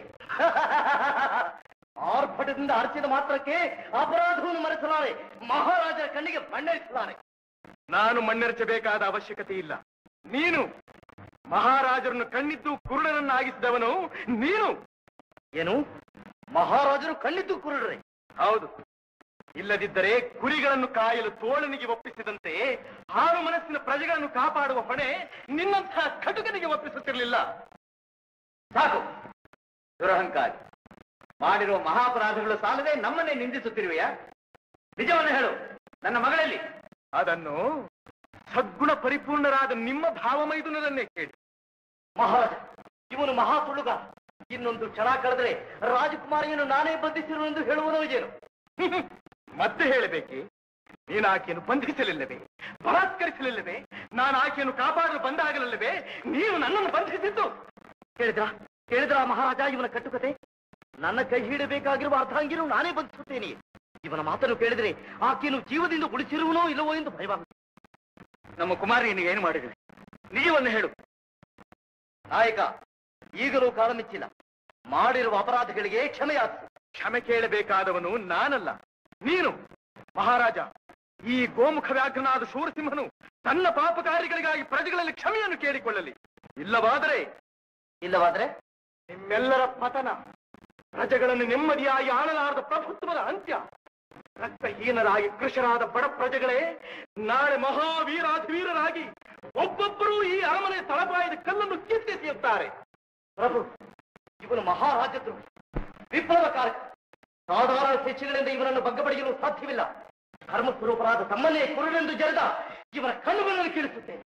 ಆರ್ಭಟದಿಂದ ಅರ್ಚಿದ ಮಾತ್ರಕ್ಕೆ ಅಪರಾಧವನ್ನು ಮರೆಸಲಾರೆ ಮಹಾರಾಜರ ಕಣ್ಣಿಗೆ ಬಣ್ಣರಿಸಲಾರೆ ನಾನು ಮಣ್ಣೆರಚಬೇಕಾದ ಅವಶ್ಯಕತೆ ಇಲ್ಲ ನೀನು ಮಹಾರಾಜರನ್ನು ಕಣ್ಣಿದ್ದು ಕುರುಡರನ್ನಾಗಿಸಿದವನು ನೀನು ಏನು ಮಹಾರಾಜರು ಕಣ್ಣಿದ್ದು ಕುರುಡ್ರೆ ಹೌದು ಇಲ್ಲದಿದ್ದರೆ ಕುರಿಗಳನ್ನು ಕಾಯಲು ತೋಳನಿಗೆ ಒಪ್ಪಿಸಿದಂತೆ ಹಾಳು ಮನಸ್ಸಿನ ಪ್ರಜೆಗಳನ್ನು ಕಾಪಾಡುವ ಹೊಣೆ ನಿನ್ನಂತಹ ಕಟುಕನಿಗೆ ಒಪ್ಪಿಸುತ್ತಿರಲಿಲ್ಲ ಸಾಕು ದುರಹಂಕಾರಿ ಮಾಡಿರುವ ಮಹಾಪರಾಧಗಳು ಸಾಲದೆ ನಮ್ಮನ್ನೇ ನಿಂದಿಸುತ್ತಿರುವೆಯಾ ನಿಜವನ್ನು ಹೇಳು ನನ್ನ ಮಗಳಲ್ಲಿ ಅದನ್ನು ಸದ್ಗುಣ ಪರಿಪೂರ್ಣರಾದ ನಿಮ್ಮ ಭಾವಮೈದುನರನ್ನೇ ಕೇಳಿ ಮಹಾರಾಜ ಇವನು ಮಹಾ ಸುಳ್ಳುಗಾರ ಇನ್ನೊಂದು ಕ್ಷಣ ಕಳೆದರೆ ರಾಜಕುಮಾರಿಯನ್ನು ನಾನೇ ಬಂಧಿಸಿರುವೆಂದು ಹೇಳುವುದೋ ಏನು ಮತ್ತೆ ಹೇಳಬೇಕೆ ನೀನು ಆಕೆಯನ್ನು ಬಂಧಿಸಲಿಲ್ಲವೇ ಬಲಾತ್ಕರಿಸಲಿಲ್ಲವೇ ನಾನು ಆಕೆಯನ್ನು ಕಾಪಾಡಲು ಬಂದಾಗಲಿಲ್ಲವೇ ನೀವು ನನ್ನನ್ನು ಬಂಧಿಸಿದ್ದು ಕೇಳಿದ್ರ ಕೇಳಿದ್ರ ಮಹಾರಾಜ ಇವನ ಕಟ್ಟುಕತೆ ನನ್ನ ಕೈ ಹಿಡಬೇಕಾಗಿರುವ ಅರ್ಧಾಂಗಿರು ನಾನೇ ಬಂಧಿಸುತ್ತೇನೆ ಇವನ ಮಾತನ್ನು ಕೇಳಿದರೆ ಆಕೆಯನ್ನು ಜೀವದಿಂದ ಉಳಿಸಿರುವನೋ ಇಲ್ಲವೋ ಎಂದು ಭಯವಾಗುತ್ತದೆ ನಮ್ಮ ಕುಮಾರಿಯನ್ನು ಏನು ಮಾಡಿದೆ ನಿಜವನ್ನು ಹೇಳು ನಾಯಕ ಈಗಲೂ ಕಾಲ ಮಿಚ್ಚಿಲ್ಲ ಮಾಡಿರುವ ಅಪರಾಧಗಳಿಗೆ ಕ್ಷಮೆಯಾಗಿಸು ಕ್ಷಮೆ ಕೇಳಬೇಕಾದವನು ನಾನಲ್ಲ ನೀನು ಮಹಾರಾಜ ಈ ಗೋಮುಖ ವ್ಯಾಘ್ರನಾದ ಶೂರಸಿಂಹನು ತನ್ನ ಪಾಪ ಕಾರ್ಯಗಳಿಗಾಗಿ ಪ್ರಜೆಗಳಲ್ಲಿ ಕ್ಷಮೆಯನ್ನು ಕೇಳಿಕೊಳ್ಳಲಿ ಇಲ್ಲವಾದರೆ ಇಲ್ಲವಾದ್ರೆ ನಿಮ್ಮೆಲ್ಲರ ಪತನ ಪ್ರಜೆಗಳನ್ನು ನೆಮ್ಮದಿಯಾಗಿ ಆಳಲಾರದ ಪ್ರಭುತ್ವದ ಅಂತ್ಯ ರಕ್ತಹೀನರಾಗಿ ಕೃಷರಾದ ಬಡ ಪ್ರಜೆಗಳೇ ನಾಳೆ ಮಹಾವೀರಾಧಿವೀರರಾಗಿ ಒಬ್ಬೊಬ್ಬರೂ ಈ ಅರಮನೆ ತಳಪಾಯದ ಕಲ್ಲನ್ನು ಕಿತ್ತೆಸೆಯುತ್ತಾರೆ ಪ್ರಭು ಇವನು ಮಹಾರಾಜದ್ರು ವಿಪ್ಲವಕಾರಕ ಸಾಧಾರಣ ಶಿಕ್ಷೆಗಳಿಂದ ಇವನನ್ನು ಬಗ್ಗಬಡಿಯಲು ಸಾಧ್ಯವಿಲ್ಲ ಧರ್ಮ ಸ್ವರೂಪರಾದ ತಮ್ಮನ್ನೇ ಕುರುಡೆಂದು ಜರೆದ ಇವನ ಕಣ್ಣುಗಳನ್ನು ಕೀಳಿಸುತ್ತೇನೆ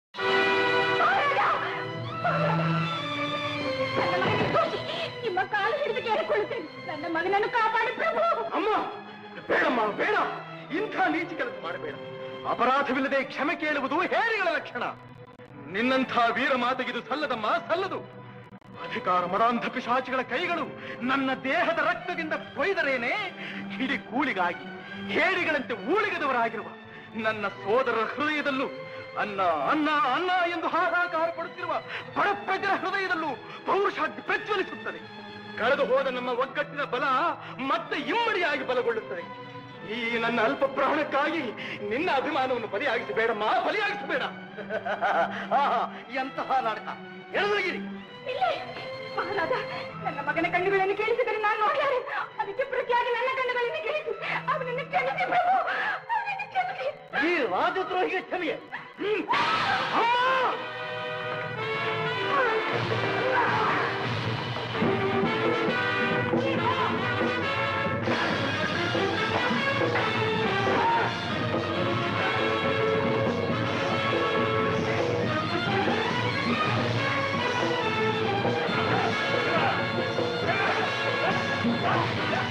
ನನ್ನ ಮಗನಿಗೆ ದೋಷಿ. ನಿಮ್ಮ ಕಾಲು ಹಿಡಿದು ಕೇಳಿಕೊಳ್ಳುತ್ತೇನೆ ನನ್ನ ಮಗನನ್ನು ಕಾಪಾಡಿ ಪ್ರಭು ಅಮ್ಮ ಬೇಡಮ್ಮ ಬೇಡ ಇಂಥ ನೀಚ ಕೆಲಸ ಮಾಡಬೇಡ ಅಪರಾಧವಿಲ್ಲದೆ ಕ್ಷಮೆ ಕೇಳುವುದು ಹೇರಿಗಳ ಲಕ್ಷಣ ನಿನ್ನಂಥ ವೀರ ಮಾತೆಗಿದು ಸಲ್ಲದಮ್ಮ ಸಲ್ಲದು ಅಧಿಕಾರ ಮದಾಂಧ ಪಿಶಾಚಿಗಳ ಕೈಗಳು ನನ್ನ ದೇಹದ ರಕ್ತದಿಂದ ಕೊಯ್ದರೇನೆ ಹಿಡಿ ಕೂಲಿಗಾಗಿ ಹೇಡಿಗಳಂತೆ ಊಳಿಗದವರಾಗಿರುವ ನನ್ನ ಸೋದರರ ಹೃದಯದಲ್ಲೂ ಅನ್ನ ಅನ್ನ ಅನ್ನ ಎಂದು ಹಾಹಾಕಾರ ಪಡುತ್ತಿರುವ ಬಡ ಪ್ರಜರ ಹೃದಯದಲ್ಲೂ ಪೌರುಷಾಗ್ತಿ ಪ್ರಜ್ವಲಿಸುತ್ತದೆ ಕಳೆದು ಹೋದ ನಮ್ಮ ಒಗ್ಗಟ್ಟಿನ ಬಲ ಮತ್ತೆ ಇಮ್ಮಡಿಯಾಗಿ ಬಲಗೊಳ್ಳುತ್ತದೆ ಈ ನನ್ನ ಅಲ್ಪ ಪ್ರಾಣಕ್ಕಾಗಿ ನಿನ್ನ ಅಭಿಮಾನವನ್ನು ಬಲಿಯಾಗಿಸಬೇಡಮ್ಮ ಬಲಿಯಾಗಿಸಬೇಡ ಆಹಾ, ಎಂತಹ ನಾಟಕ ಎಳೆದೊಯ್ಯಿರಿ ಇಲ್ಲೇ ಮಹಾರಾಜ ನನ್ನ ಮಗನ ಕಣ್ಣುಗಳನ್ನು ಕೇಳಿಸಿದರೆ ನಾನು ನೋಡಲಾರೆ ಅದಕ್ಕೆ ಪ್ರತಿಯಾಗಿ ನನ್ನ ಕಣ್ಣುಗಳನ್ನು ಕೇಳಿಸಿ ಅವನನ್ನು ಕ್ಷಮಿಸಿ ಪ್ರಭು ಅವನನ್ನು ಕ್ಷಮಿಸಿ ಈ ರಾಜದ್ರೋಹಿಗೆ ಕ್ಷಮೆಯೇ ಹ್ಮ್.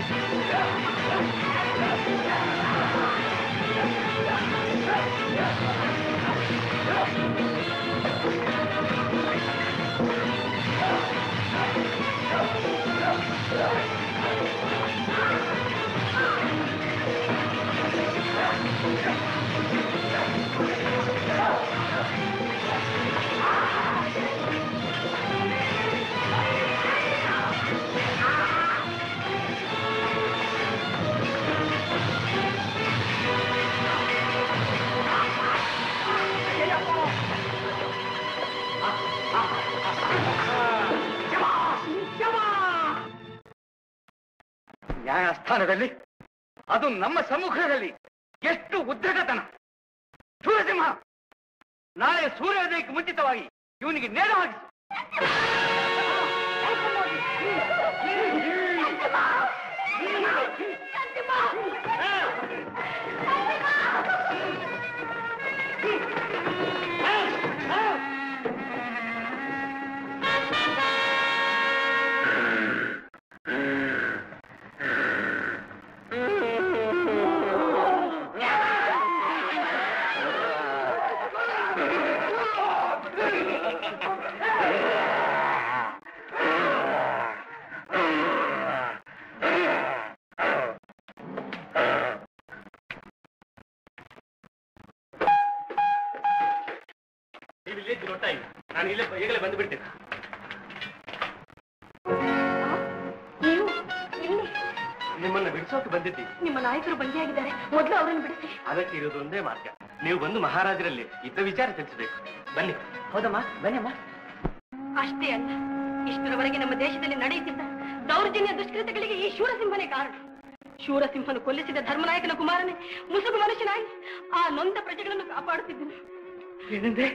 ಆ ನ್ಯಾಯಸ್ಥಾನದಲ್ಲಿ ಅದು ನಮ್ಮ ಸಮ್ಮುಖದಲ್ಲಿ ಎಷ್ಟು ಉದ್ಧಟತನ ಸೂರ್ಯಸಿಂಹ ನಾಳೆ ಸೂರ್ಯೋದಯಕ್ಕೆ ಮುಂಚಿತವಾಗಿ ಇವನಿಗೆ ನೇರ ಹಾಕಿಸು ನೀವು ಇಲ್ಲೇ ಇದ್ದು ನೋಡ್ತಾ ಇಲ್ಲ ನಾನು ಇಲ್ಲೇ ಈಗಲೇ ಬಂದು ಬಿಡ್ತೇನೆ ನೀವು ಇಲ್ಲಿ ನಿಮ್ಮನ್ನ ಬಿಡಿಸೋಕೆ ಬಂದಿದ್ದಿ ನಿಮ್ಮ ನಾಯಕರು ಬಂದಿಯಾಗಿದ್ದಾರೆ ಮೊದಲು ಅವರನ್ನು ಬಿಡಿಸಿ ಅದಕ್ಕೆ ಇರೋದು ಒಂದೇ ಮಾರ್ಗ ನೀವು ಬಂದು ಮಹಾರಾಜರಲ್ಲಿ ಇದ್ದ ವಿಚಾರ ತಿಳಿಸಬೇಕು ಬನ್ನಿ ಹೌದಮ್ಮ ಬನ್ನಿಮ್ಮ ಅಷ್ಟೇ ಅಲ್ಲ ಇಷ್ಟರವರೆಗೆ ನಮ್ಮ ದೇಶದಲ್ಲಿ ನಡೆಯುತ್ತಿದ್ದ ದೌರ್ಜನ್ಯ ದುಷ್ಕೃತ್ಯಗಳಿಗೆ ಈ ಶೂರಸಿಂಹನೇ ಕಾರಣ ಶೂರಸಿಂಹನು ಕೊಲ್ಲಿಸಿದ ಧರ್ಮನಾಯಕನ ಕುಮಾರನೇ ಮುಸುಗು ಮನುಷ್ಯನಾಗಿ ಆ ನೊಂದ ಪ್ರಜೆಗಳನ್ನು ಕಾಪಾಡುತ್ತಿದ್ದನು ಏನಂದೆ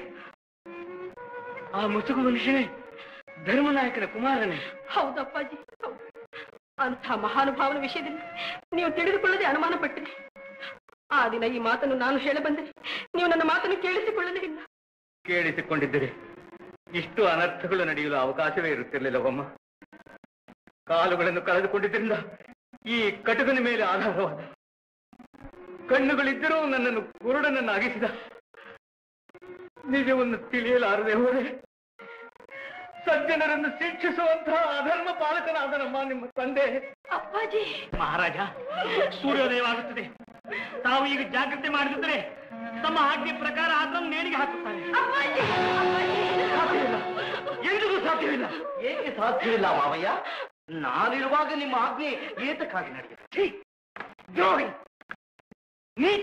ಆ ಮುಸುಗು ಮನುಷ್ಯನೇ ಧರ್ಮನಾಯಕನ ಕುಮಾರನೇ ಹೌದಪ್ಪಾಜಿ ಹೌದು ಅಂಥ ಮಹಾನುಭಾವನ ವಿಷಯದಲ್ಲಿ ನೀವು ತಿಳಿದುಕೊಳ್ಳದೆ ಅನುಮಾನ ಪಟ್ಟಿರಿ ಆ ದಿನ ಈ ಮಾತನ್ನು ನಾನು ಹೇಳಬಂದರೆ ನೀವು ನನ್ನ ಮಾತನ್ನು ಕೇಳಿಸಿಕೊಳ್ಳಲೇ ಇಲ್ಲ ಕೇಳಿಸಿಕೊಂಡಿದ್ದರೆ ಇಷ್ಟು ಅನರ್ಥಗಳು ನಡೆಯಲು ಅವಕಾಶವೇ ಇರುತ್ತಿರಲಿಲ್ಲವಮ್ಮ ಕಾಲುಗಳನ್ನು ಕಳೆದುಕೊಂಡಿದ್ದರಿಂದ ಈ ಕಟುಕನ ಮೇಲೆ ಆಧಾರವಾದ ಕಣ್ಣುಗಳಿದ್ದರೂ ನನ್ನನ್ನು ಕುರುಡನನ್ನಾಗಿಸಿದ ನಿಜವನ್ನು ತಿಳಿಯಲಾರದೆ ಹೋದೆ ಸಜ್ಜನರನ್ನು ಶಿಕ್ಷಿಸುವಂತಹ ಅಧರ್ಮ ಪಾಲಕನಾದ ನಮ್ಮ ನಿಮ್ಮ ತಂದೆ ಅಪ್ಪಾಜಿ ಮಹಾರಾಜ ಸೂರ್ಯೋದಯವಾಗುತ್ತದೆ ತಾವು ಈಗ ಜಾಗ್ರತೆ ಮಾಡಿದ್ರೆ ತಮ್ಮ ಆಜ್ಞೆ ಪ್ರಕಾರ ಆತನ ನೇಣಿಗೆ ಹಾಕುತ್ತಾರೆ ಅಪ್ಪಾಜಿ ಅಪ್ಪಾಜಿ ಸಾಧ್ಯವಿಲ್ಲ ಎಂದಿಗೂ ಸಾಧ್ಯವಿಲ್ಲ ಏಕೆ ಸಾಧ್ಯವಿಲ್ಲ ಮಾವಯ್ಯ ನಾನಿರುವಾಗ ನಿಮ್ಮ ಆಜ್ಞೆ ಏತಕ್ಕಾಗಿ ನಡೆಯುತ್ತೆ ದ್ರೋಹಿ ನೀಚ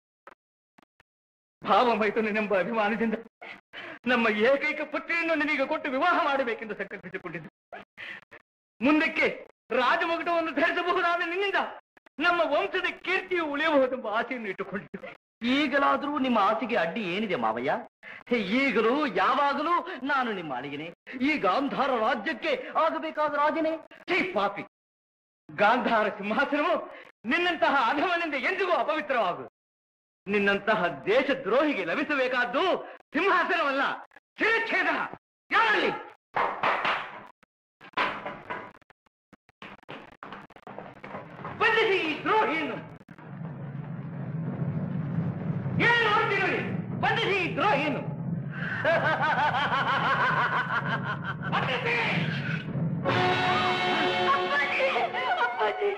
ಭಾವ ಮೈಥುನೆಂಬ ಅಭಿಮಾನದಿಂದ ನಮ್ಮ ಏಕೈಕ ಪುತ್ರಿಯನ್ನು ನಿನಗೆ ಕೊಟ್ಟು ವಿವಾಹ ಮಾಡಬೇಕೆಂದು ಸಂಕಲ್ಪಿಸಿಕೊಂಡಿದ್ದು ಮುಂದಕ್ಕೆ ರಾಜಮಗುಟವನ್ನು ಧರಿಸಬಹುದಾದ ನಿನ್ನಿಂದ ನಮ್ಮ ವಂಶದ ಕೀರ್ತಿಯು ಉಳಿಯಬಹುದೆಂಬ ಆಸೆಯನ್ನು ಇಟ್ಟುಕೊಂಡಿದ್ದು ಈಗಲಾದರೂ ನಿಮ್ಮ ಆಸೆಗೆ ಅಡ್ಡಿ ಏನಿದೆ ಮಾವಯ್ಯ ಈಗಲೂ ಯಾವಾಗಲೂ ನಾನು ನಿಮ್ಮ ಅಳಿಗೆನೆ ಈ ಗಾಂಧಾರ ರಾಜ್ಯಕ್ಕೆ ಆಗಬೇಕಾದ ರಾಜನೇ ಛೀ ಪಾಪಿ ಗಾಂಧಾರ ಸಿಂಹಾಸನವು ನಿನ್ನಂತಹ ಅಧಮನಿಂದ ಎಂದಿಗೂ ಅಪವಿತ್ರವಾಗು ನಿನ್ನಂತಹ ದೇಶ ದ್ರೋಹಿಗೆ ಲಭಿಸಬೇಕಾದ್ದು ಸಿಂಹಾಸನವಲ್ಲ ಶಿರಚ್ಛೇದನ ಯಾರಲ್ಲಿ ಬಂಧಿಸಿ ಈ ದ್ರೋಹಿಯನ್ನು ಏನು ನೋಡ್ತೀರಿ ಬಂಧಿಸಿ ಈ ದ್ರೋಹಿಯನ್ನು ಬಂಧಿಸಿ! ಅಪ್ಪಾಜಿ ಅಪ್ಪಾಜಿ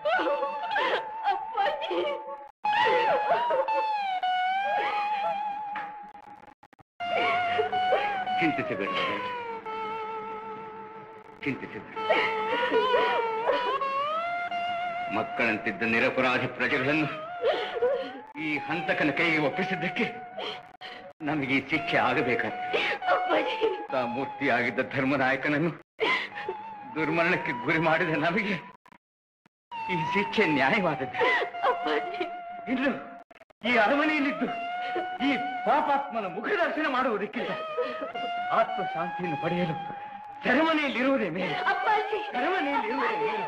ಅಪ್ಪಾಜಿ ಚಿಂತಿಸಬೇಡ ಚಿಂತಿಸಬೇಡ ಮಕ್ಕಳಂತಿದ್ದ ನಿರಪರಾಧಿ ಪ್ರಜೆಗಳನ್ನು ಈ ಹಂತಕನ ಕೈಗೆ ಒಪ್ಪಿಸಿದ್ದಕ್ಕೆ ನಮಗೆ ಈ ಶಿಕ್ಷೆ ಆಗಬೇಕಾಗ್ತದೆ ಅಪ್ಪಾಜಿ ಮೂರ್ತಿಯಾಗಿದ್ದ ಧರ್ಮನಾಯಕನನ್ನು ದುರ್ಮರಣಕ್ಕೆ ಗುರಿ ಮಾಡಿದ ನಮಗೆ ಈ ಶಿಕ್ಷೆ ನ್ಯಾಯವಾದದ್ದು ಅಪ್ಪಾಜಿ ಇನ್ನು ಈ ಅರಮನೆಯಲ್ಲಿದ್ದು ಈ ಪಾಪಾತ್ಮನ ಮುಖದರ್ಶನ ಮಾಡುವುದಕ್ಕಿಂತ ಆತ್ಮಶಾಂತಿಯನ್ನು ಪಡೆಯಲು ಸೆರೆಮನೆಯಲ್ಲಿರುವುದೇ ಮೇಲೆ ಅಪ್ಪಾಜಿ ಸೆರೆಮನೆಯಲ್ಲಿರುವುದೇ ಮೇಲೆ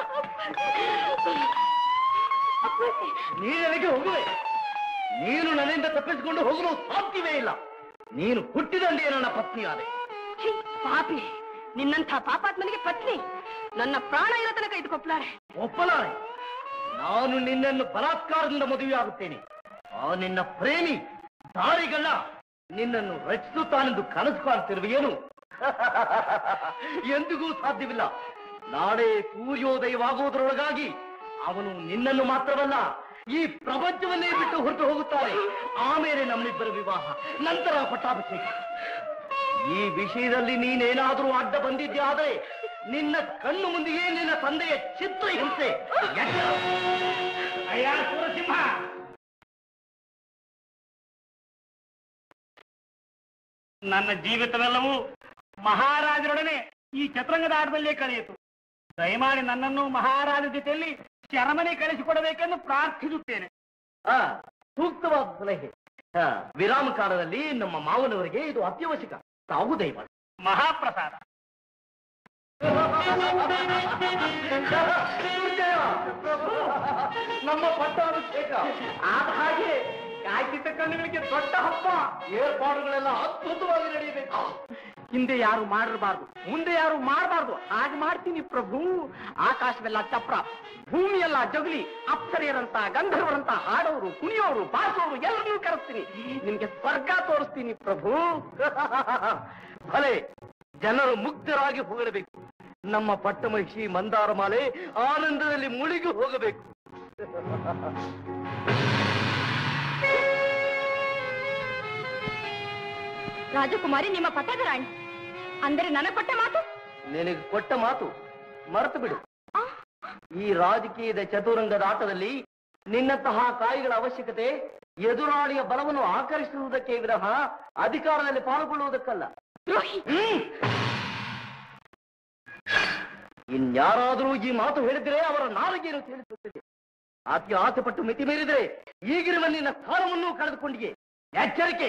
ಅಪ್ಪಾಜಿ ನೀನೆಲ್ಲಿಗೆ ಹೋಗುವೆ ನೀನು ನನ್ನಿಂದ ತಪ್ಪಿಸಿಕೊಂಡು ಹೋಗಲು ಸಾಧ್ಯವೇ ಇಲ್ಲ ನೀನು ಹುಟ್ಟಿದಂತೆಯೇ ನನ್ನ ಪತ್ನಿಯಾದೆ ಛೀ, ಪಾಪಿ ನಿನ್ನಂಥ ಪಾಪಾತ್ಮನಿಗೆ ಪತ್ನಿ ನನ್ನ ಪ್ರಾಣ ಇರೋ ತನಕ ಇಟ್ಕೊಪ್ಲಾರೆ ಒಪ್ಪಲಾರೆ ನಾನು ನಿನ್ನನ್ನು ಬಲಾತ್ಕಾರದಿಂದ ಮದುವೆಯಾಗುತ್ತೇನೆ ಆ ನಿನ್ನ ಪ್ರೇಮಿ ದಾರಿಗಳ್ಳ ನಿನ್ನನ್ನು ರಚಿಸುತ್ತಾನೆಂದು ಕನಸು ಕಾಣ್ತಿರುವೆಯೇನು ಎಂದಿಗೂ ಸಾಧ್ಯವಿಲ್ಲ ನಾಳೆ ಸೂರ್ಯೋದಯವಾಗುವುದರೊಳಗಾಗಿ ಅವನು ನಿನ್ನನ್ನು ಮಾತ್ರವಲ್ಲ ಈ ಪ್ರಪಂಚವನ್ನೇ ಬಿಟ್ಟು ಹೊರಟು ಹೋಗುತ್ತಾರೆ ಆಮೇಲೆ ನಮ್ಮಿಬ್ಬರ ವಿವಾಹ ನಂತರ ಪಟ್ಟಾಭಿಷೇಕ ಈ ವಿಷಯದಲ್ಲಿ ನೀನೇನಾದರೂ ಅಡ್ಡ ಬಂದಿದ್ದೆ ಆದರೆ ನಿನ್ನ ಕಣ್ಣು ಮುಂದೆಯೇ ನಿನ್ನ ತಂದೆಯ ಚಿತ್ರ ಹಿಂಸೆ ಎಚ್ಚರ. ಅಯ್ಯ ಸೂರಸಿಂಹ ನನ್ನ ಜೀವಿತವೆಲ್ಲವೂ ಮಹಾರಾಜರೊಡನೆ ಈ ಚತುರಂಗದ ಆಟದಲ್ಲೇ ಕಳೆಯಿತು ದಯಮಾಡಿ ನನ್ನನ್ನು ಮಹಾರಾಜ ಜೊತೆಯಲ್ಲಿ ಶರಮನೆ ಕಳಿಸಿಕೊಡಬೇಕೆಂದು ಪ್ರಾರ್ಥಿಸುತ್ತೇನೆ ಆ ಸೂಕ್ತವಾದ ಸಲಹೆ ಆ, ವಿರಾಮ ಕಾಲದಲ್ಲಿ ನಮ್ಮ ಮಾವನವರಿಗೆ ಇದು ಅತ್ಯವಶ್ಯಕ ತಾವು ದಯಮಾಡಿ ಮಹಾಪ್ರಸಾದ ನಮ್ಮ ಪಟ್ಟಾಭಿಷೇಕ ಆದ ಹಾಗೆ ಕಾಯ್ಕಿಟ್ಟ ಕಣ್ಣುಗಳಿಗೆ ದೊಡ್ಡ ಹಬ್ಬ ಏರ್ಪಾಡುಗಳೆಲ್ಲ ಅದ್ಭುತವಾಗಿ ನಡೆಯಬೇಕು ಹಿಂದೆ ಯಾರು ಮಾಡಿರಬಾರ್ದು ಮುಂದೆ ಯಾರು ಮಾಡಬಾರ್ದು ಹಾಗೆ ಮಾಡ್ತೀನಿ ಪ್ರಭು ಆಕಾಶವೆಲ್ಲ ಚಪ್ರ ಭೂಮಿಯೆಲ್ಲ ಜಗಲಿ ಅಪ್ಸರೆಯರಂತ ಗಂಧರ್ವರಂತ ಹಾಡೋರು ಕುಣಿಯೋರು ಬಾರಿಸೋರು ಎಲ್ಲರಿಗೂ ಕರೆಸ್ತೀನಿ ನಿಮ್ಗೆ ಸ್ವರ್ಗ ತೋರಿಸ್ತೀನಿ ಪ್ರಭು ಭಲೆ ಜನರು ಮುಗ್ಧರಾಗಿ ಹೋಗಬೇಕು ನಮ್ಮ ಪಟ್ಟಮಹಿಷಿ ಮಂದಾರ ಮಾಲೆ ಆನಂದದಲ್ಲಿ ಮುಳುಗಿ ಹೋಗಬೇಕು ರಾಜಕುಮಾರಿ ನಿಮ್ಮ ಪಟ್ಟದ ರಾಣಿ ಅಂದರೆ ನನ್ನ ಕೊಟ್ಟ ಮಾತು ನಿನಗೆ ಕೊಟ್ಟ ಮಾತು ಮರೆತು ಬಿಡು ಈ ರಾಜಕೀಯದ ಚತುರಂಗದ ಆಟದಲ್ಲಿ ನಿನ್ನಂತಹ ಕಾಯಿಗಳ ಅವಶ್ಯಕತೆ ಎದುರಾಳಿಯ ಬಲವನ್ನು ಆಕರ್ಷಿಸುವುದಕ್ಕೆ ವಿರಹ ಅಧಿಕಾರದಲ್ಲಿ ಪಾಲ್ಗೊಳ್ಳುವುದಕ್ಕಲ್ಲ ದ್ರೋಹಿ ಹ್ಮ್. ಇನ್ಯಾರಾದರೂ ಈ ಮಾತು ಹೇಳಿದ್ರೆ ಅವರ ನಾಲಿಗೆಯನ್ನು ತಿಳಿಸುತ್ತದೆ ಅತಿ ಆಸೆ ಪಟ್ಟು ಮಿತಿ ಮೀರಿದರೆ ಈಗಿರುವ ನಿನ್ನ ಸ್ಥಾನವನ್ನು ಕಳೆದುಕೊಂಡಿಯೇ ಎಚ್ಚರಿಕೆ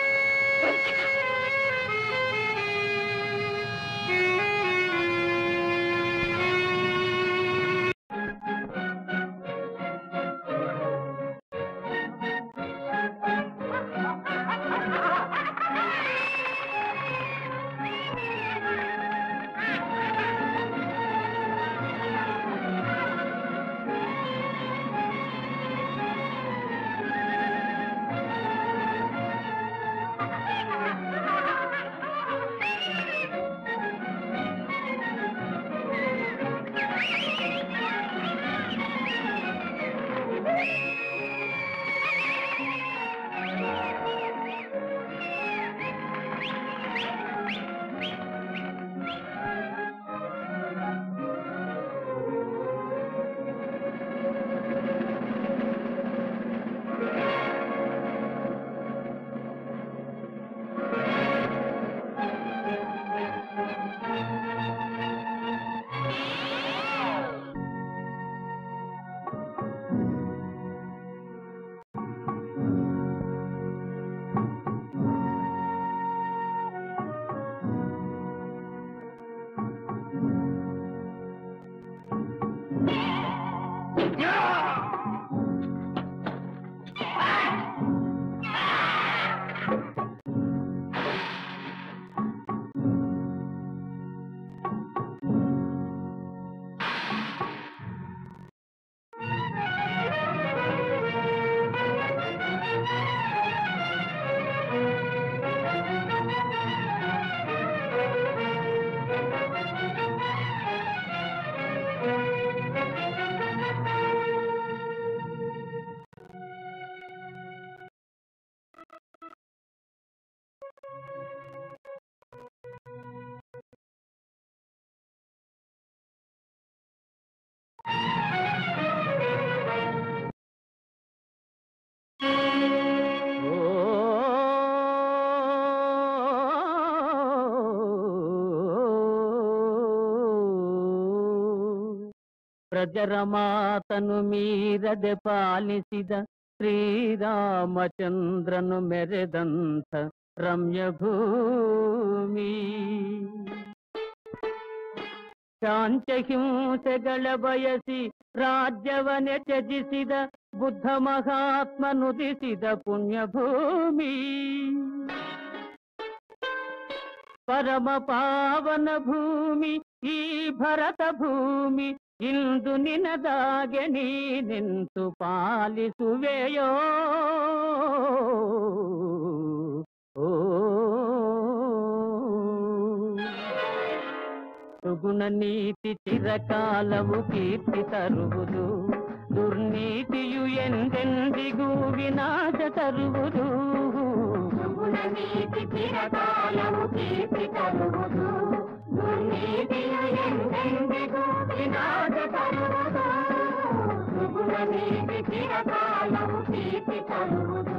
ಪ್ರಜರ ಮಾತನು ಮೀರದೆ ಪಾಲಿಸಿದ ಶ್ರೀರಾಮಚಂದ್ರನು ಮೆರೆದಂಥ ರಮ್ಯ ಭೂಮಿ ಶಾಂತ ಹಿಂಸೆಗಳ ಬಯಸಿ ರಾಜ್ಯವನೆ ತ್ಯಜಿಸಿದ ಬುದ್ಧ ಮಹಾತ್ಮನುದಿಸಿದ ಪುಣ್ಯ ಭೂಮಿ ಪರಮ ಪಾವನ ಭೂಮಿ ಈ ಭರತ ಭೂಮಿ ಇಂದು ನಿನದಾಗೆ ನೀ ನಿಂತು ಪಾಲಿಸುವೆಯೋ ಓ ಸುಗುಣ ನೀತಿ ಚಿರಕಾಲವು ಕೀರ್ತಿ ತರುವುದು ದುರ್ನೀತಿಯು ಎಂದೆಂದಿಗೂ ವಿನಾಶ ತರುವುದು ಸುಗುಣ ನೀತಿ ಚಿರಕಾಲವು ಕೀರ್ತಿ ತರುವುದು ದುರ್ನೀತಿಯು ಎಂದೆಂದಿಗೂ ವಿನಾಶ ತರುವುದು ಸುಗುಣ ನೀತಿ ಚಿರಕಾಲವು ಕೀರ್ತಿ ತರುವುದು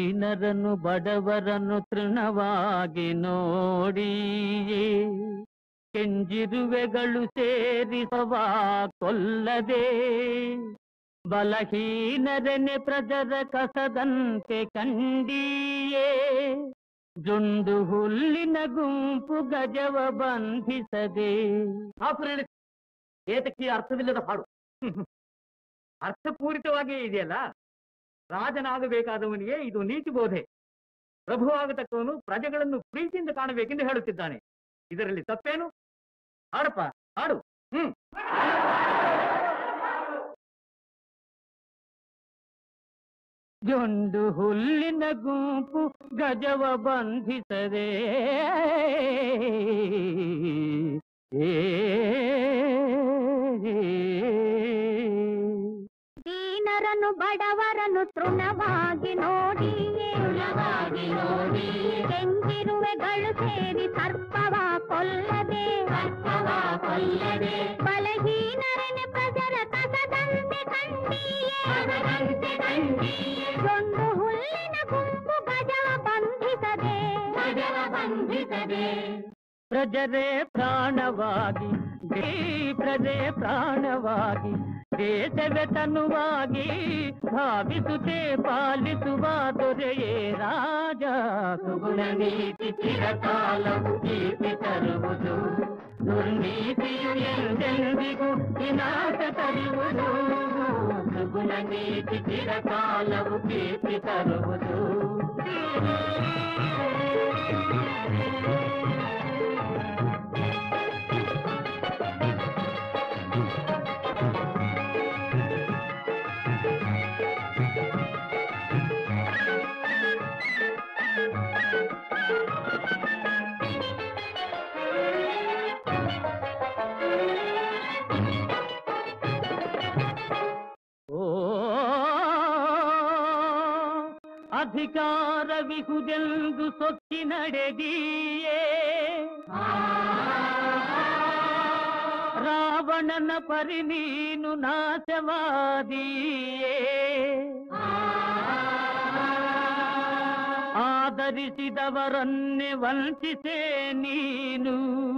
ದೀನರನ್ನು ಬಡವರನ್ನು ತೃಣವಾಗಿ ನೋಡಿಯೇ ಕೆಂಜಿರುವೆಗಳು ಸೇರಿಸವ ಕೊಲ್ಲದೆ ಬಲಹೀನರನೆ ಪ್ರಜರ ಕಸದಂತೆ ಕಂಡಿಯೇ ಜುಂಡು ಹುಲ್ಲಿನ ಗುಂಪು ಗಜವ ಬಂಧಿಸದೆ ಏತಕ್ಕೆ ಅರ್ಥವಿಲ್ಲದ ಹಾಡು ಅರ್ಥಪೂರಿತವಾಗಿಯೇ ಇದೆಯಲ್ಲ ರಾಜನಾಗಬೇಕಾದವನಿಗೆ ಇದು ನೀತಿ ಬೋಧೆ ಪ್ರಭು ಆಗತಕ್ಕವನು ಪ್ರಜೆಗಳನ್ನು ಪ್ರೀತಿಯಿಂದ ಕಾಣಬೇಕೆಂದು ಹೇಳುತ್ತಿದ್ದಾನೆ ಇದರಲ್ಲಿ ತಪ್ಪೇನು ಹಾಡಪ್ಪ ಹಾಡು ಹ್ಮ್ ಜೊಂಡು ಹುಲ್ಲಿನ ಗುಂಪು ಗಜವ ಬಂಧಿಸದೆ ಏ ದೀನರನ್ನು ಬಡವರನ್ನು ತೃಣವಾಗಿ ನೋಡಿಯೇ ಕೆಂಚಿರುವೆಗಳು ಸೇರಿ ಸರ್ಪವ ಕೊಲ್ಲದೆ ಬಲಹೀನರನೆ ಪ್ರಜರ ಕಸದಂತೆ ಕಂಡಿಯೇ ಜೊಂಡು ಹುಲ್ಲಿನ ಗುಂಪು ಗಜವ ಬಂಧಿಸದೆ ಪ್ರಜರೇ ಪ್ರಾಣವಾಗಿ ದೇ ಪ್ರಜೆ ಪ್ರಾಣವಾಗಿ ದೇಶವೇ ತನುವಾಗಿ ಭಾವಿಸುತ್ತೆ ಪಾಲಿಸುವ ದೊರೆಯೇ ರಾಜ ಸುಗುಣ ನೀತಿ ಚಿರಕಾಲವು ಕೀರ್ತಿ ತರುವುದು ದುರ್ನೀತಿಯು ಎಂದೆಂದಿಗೂ ವಿನಾಶ ತರುವುದು ಸುಗುಣ ನೀತಿ ಚಿರಕಾಲವು ಕೀರ್ತಿ ತರುವುದು ಓ ಅಧಿಕಾರವಿಹುದೆಂದು ಸೊಕ್ಕಿ ನಡೆದಿಯೇ ರಾವಣನ ಪರಿ ನೀನು ನಾಶವಾದಿಯೇ ಆದರಿಸಿದವರನ್ನೇ ವಂಚಿಸೆ ನೀನು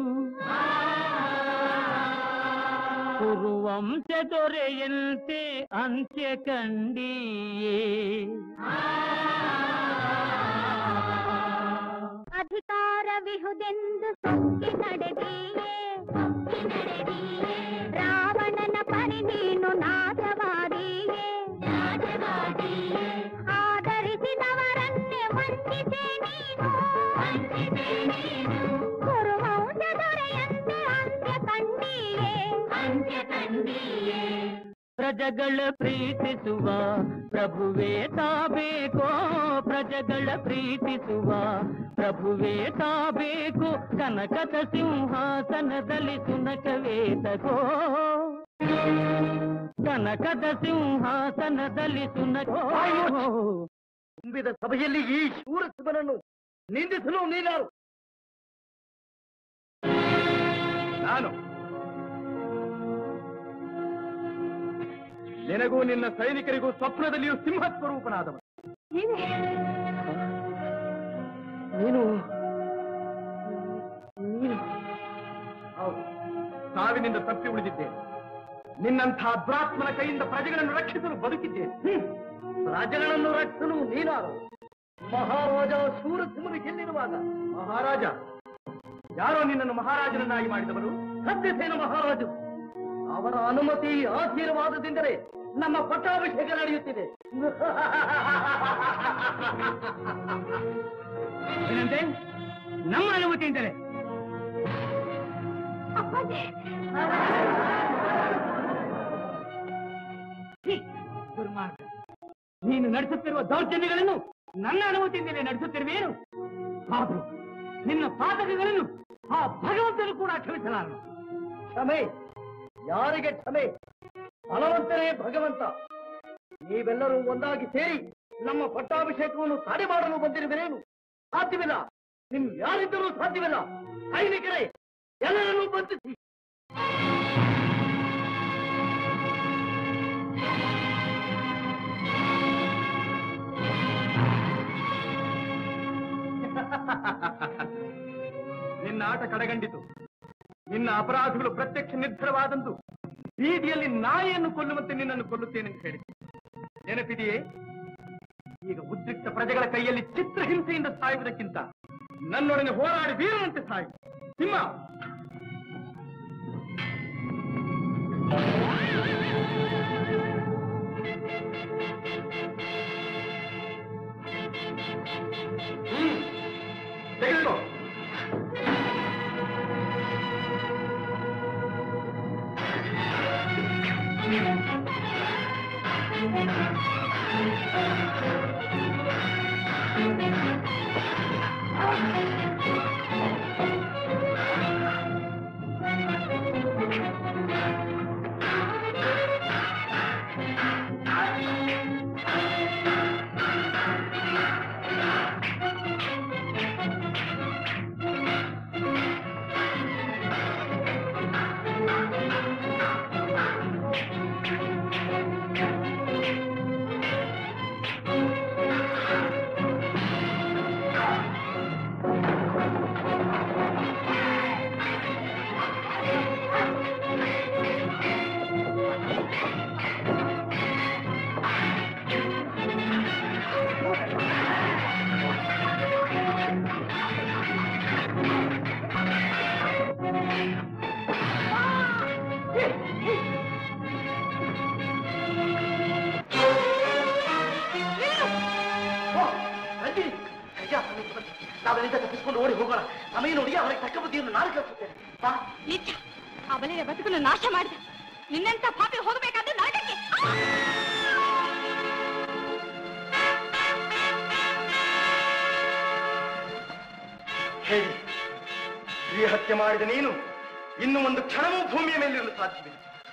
ಕುರುವಂಶ ದೊರೆಯಂತೆ ಅಂತ್ಯ ಕಂಡಿಯೇ ಅಧಿಕಾರವಿಹುದೆಂದು ಸೊಕ್ಕಿ ನಡೆದಿಯೇ ರಾವಣನ ಪರಿ ನೀನು ನಾಶವಾದಿಯೇ ಆದರಿಸಿದವರನ್ನೇ ವಂಚಿಸೆ ನೀನು ಕುರುವಂಶ ದೊರೆಯಂತೆ ಅಂತ್ಯ ಕಂಡಿಯೇ ಪ್ರಜಗಳ ಪ್ರೀತಿಸುವ ಪ್ರಭುವೇ ತಾಬೇಕು ಪ್ರಜಗಳ ಪ್ರೀತಿಸುವ ಪ್ರಭುವೇ ತಾಬೇಕು ಕನಕದ ಸಿಂಹಾಸನದಲ್ಲಿ ಸುನಕವೇ ತಗೋ ಕನಕದ ಸಿಂಹಾಸನದಲ್ಲಿ ಸುನಕೋ ತುಂಬಿದ ಸಭೆಯಲ್ಲಿ ಈ ಶೂರ ಶಿವನನ್ನು ನಿಂದಿಸಲು ನೀನಾರು ನಾನು ನಿನಗೂ ನಿನ್ನ ಸೈನಿಕರಿಗೂ ಸ್ವಪ್ನದಲ್ಲಿಯೂ ಸಿಂಹ ಸ್ವರೂಪನಾದವ ನೀನು ಹೌದು ಸಾವಿನಿಂದ ತಪ್ಪಿ ಉಳಿದಿದ್ದೇನೆ ನಿನ್ನಂಥ ದುರಾತ್ಮನ ಕೈಯಿಂದ ಪ್ರಜೆಗಳನ್ನು ರಕ್ಷಿಸಲು ಬದುಕಿದ್ದೇನೆ ರಾಜಗಳನ್ನು ರಕ್ಷಿಸಲು ನೀನಾರು ಮಹಾರಾಜ ಶೂರಸಿಂಹನು ಗೆಲ್ಲಿರುವಾಗ ಮಹಾರಾಜ ಯಾರೋ ನಿನ್ನನ್ನು ಮಹಾರಾಜನನ್ನಾಗಿ ಮಾಡಿದವರು ಸತ್ಯಸೇನ ಮಹಾರಾಜರು ಅವರ ಅನುಮತಿ ಆಶೀರ್ವಾದದಿಂದಲೇ ನಮ್ಮ ಪಟ್ಟಾಭಿಷೇಕ ನಡೆಯುತ್ತಿದೆ ಏನಂತೆ ನಮ್ಮ ಅನುಮತಿಯಿಂದಲೇ ಛೀ, ದುರ್ಮಾರ್ಗ ನೀನು ನಡೆಸುತ್ತಿರುವ ದೌರ್ಜನ್ಯಗಳನ್ನು ನನ್ನ ಅನುಮತಿಯಿಂದಲೇ ನಡೆಸುತ್ತಿರುವೇನು ಆದ್ರೂ ನಿನ್ನ ಪಾತಕಗಳನ್ನು ಆ ಭಗವಂತನು ಕೂಡ ಕ್ಷಮಿಸಲಾರನು ಕ್ಷಮೆ ಯಾರಿಗೆ ಕ್ಷಮೆ ಫಲವಂತನೇ ಭಗವಂತ ನೀವೆಲ್ಲರೂ ಒಂದಾಗಿ ಸೇರಿ ನಮ್ಮ ಪಟ್ಟಾಭಿಷೇಕವನ್ನು ತಡೆ ಮಾಡಲು ಬಂದಿರುವಿರೇನು ಸಾಧ್ಯವಿಲ್ಲ ನಿಮ್ ಯಾರಿದ್ದರೂ ಸಾಧ್ಯವಿಲ್ಲ ಸೈನಿಕರೇ ಎಲ್ಲರನ್ನೂ ಬಂಧಿಸಿ ಆಟ ಕಡೆಗಂಡಿತು ನಿನ್ನ ಅಪರಾಧಗಳು ಪ್ರತ್ಯಕ್ಷ ನಿರ್ಧಾರವಾದಂದು ಬೀದಿಯಲ್ಲಿ ನಾಯಿಯನ್ನು ಕೊಲ್ಲುವಂತೆ ನಿನ್ನನ್ನು ಕೊಲ್ಲುತ್ತೇನೆಂದು ಹೇಳಿದೆ ನೆನಪಿದೆಯೇ ಈಗ ಉದ್ರಿಕ್ತ ಪ್ರಜೆಗಳ ಕೈಯಲ್ಲಿ ಚಿತ್ರಹಿಂಸೆಯಿಂದ ಸಾಯುವುದಕ್ಕಿಂತ ನನ್ನೊಡನೆ ಹೋರಾಡಿ ವೀರನಂತೆ ಸಾಯು ಸಿಂಹ ಹ್ಮ್ ತೆಗೆದುಕೋ ನಾವೆಲ್ಲಿಂದ ತಪ್ಪಿಸ್ಕೊಂಡು ಓಡಿ ಹೋಗೋಣ ಸಮಯ ನೋಡಿ ಅವರಿಗೆ ತಕ್ಕ ಬುದ್ಧಿಯನ್ನು ನಾನು ಕಲಿಸುತ್ತೇನೆ ಬಾ ನಿಜ ಅವಳೆಯ ಬದುಕನ್ನು ನಾಶ ಮಾಡಿದ ನಿನ್ನಂತ ಪಾಪಿ ಹೋಗಬೇಕಾದ್ರೆ ನರಕಕ್ಕೆ ಹೇಳಿ ಸ್ತ್ರೀ ಹತ್ಯೆ ಮಾಡಿದ ನೀನು ಇನ್ನು ಒಂದು ಕ್ಷಣವೂ ಭೂಮಿಯ ಮೇಲಿರಲು ಸಾಧ್ಯವಿಲ್ಲ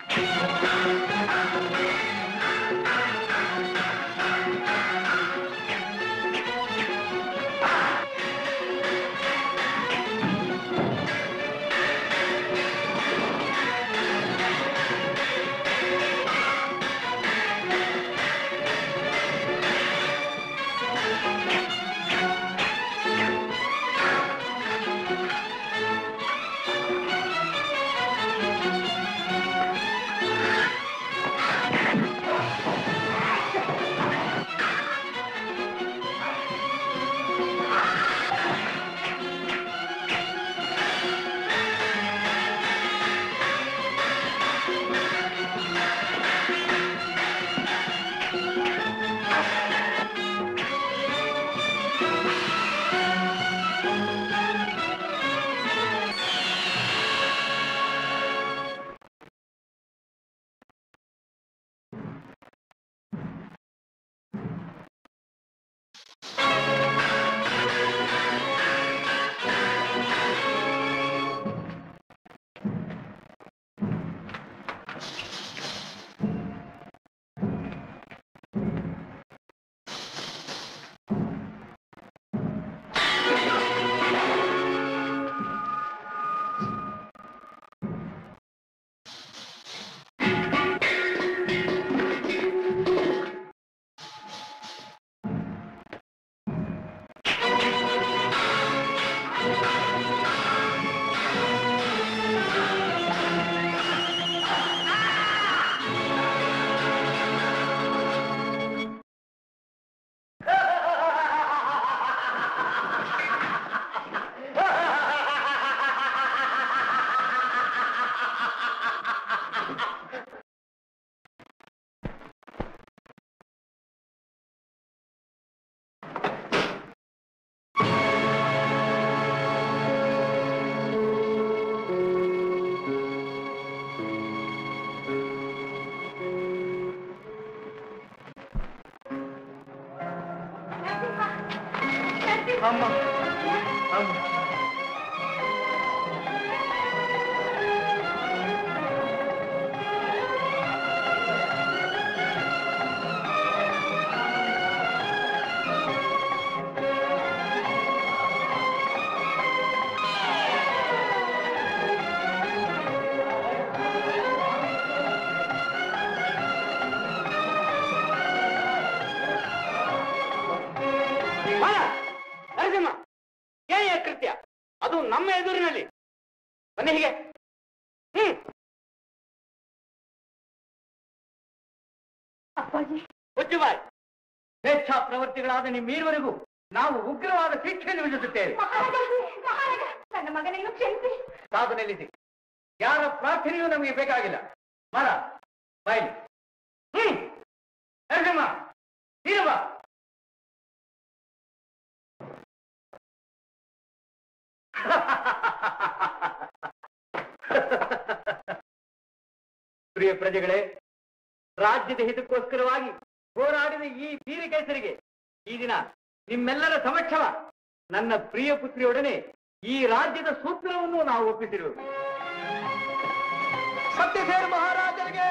ಅಮ್ಮ ಅಮ್ಮ ನರಸಿಂಹ ಏನೇ ಕೃತ್ಯ ಅಪ್ಪಾಜಿ ಮುಚ್ಚುಬಾಯ್ ಸ್ವೇಚ್ಛಾ ಪ್ರವರ್ತಿಗಳಾದ ನಿಮ್ಮೀರುವರೆಗೂ ನಾವು ಉಗ್ರವಾದ ಶಿಕ್ಷೆಯನ್ನು ವಿಧಿಸುತ್ತೇವೆ ಮಹಾರಾಜ ಮಹಾರಾಜ ನನ್ನ ಮಗನನ್ನು ಕ್ಷಮಿಸಿ ಸಾಧು ನಿಲ್ಲಿಸಿ ಯಾರ ಪ್ರಾರ್ಥನೆಯೂ ನಮಗೆ ಬೇಕಾಗಿಲ್ಲ ಮರ ಬಾಯಿ ಹ್ಮ್ ನರಸಿಂಹ ನೀನು ಬಾ ಪ್ರಿಯ ಪ್ರಜೆಗಳೇ ರಾಜ್ಯದ ಹಿತಕ್ಕೋಸ್ಕರವಾಗಿ ಹೋರಾಡಿದ ಈ ವೀರ ಕೇಸರಿಗೆ ಈ ದಿನ ನಿಮ್ಮೆಲ್ಲರ ಸಮಕ್ಷಮ ನನ್ನ ಪ್ರಿಯ ಪುತ್ರಿಯೊಡನೆ ಈ ರಾಜ್ಯದ ಸೂತ್ರವನ್ನು ನಾವು ಒಪ್ಪಿಸಿರುವೆವು ಸತ್ಯಸೇನ ಮಹಾರಾಜರಿಗೆ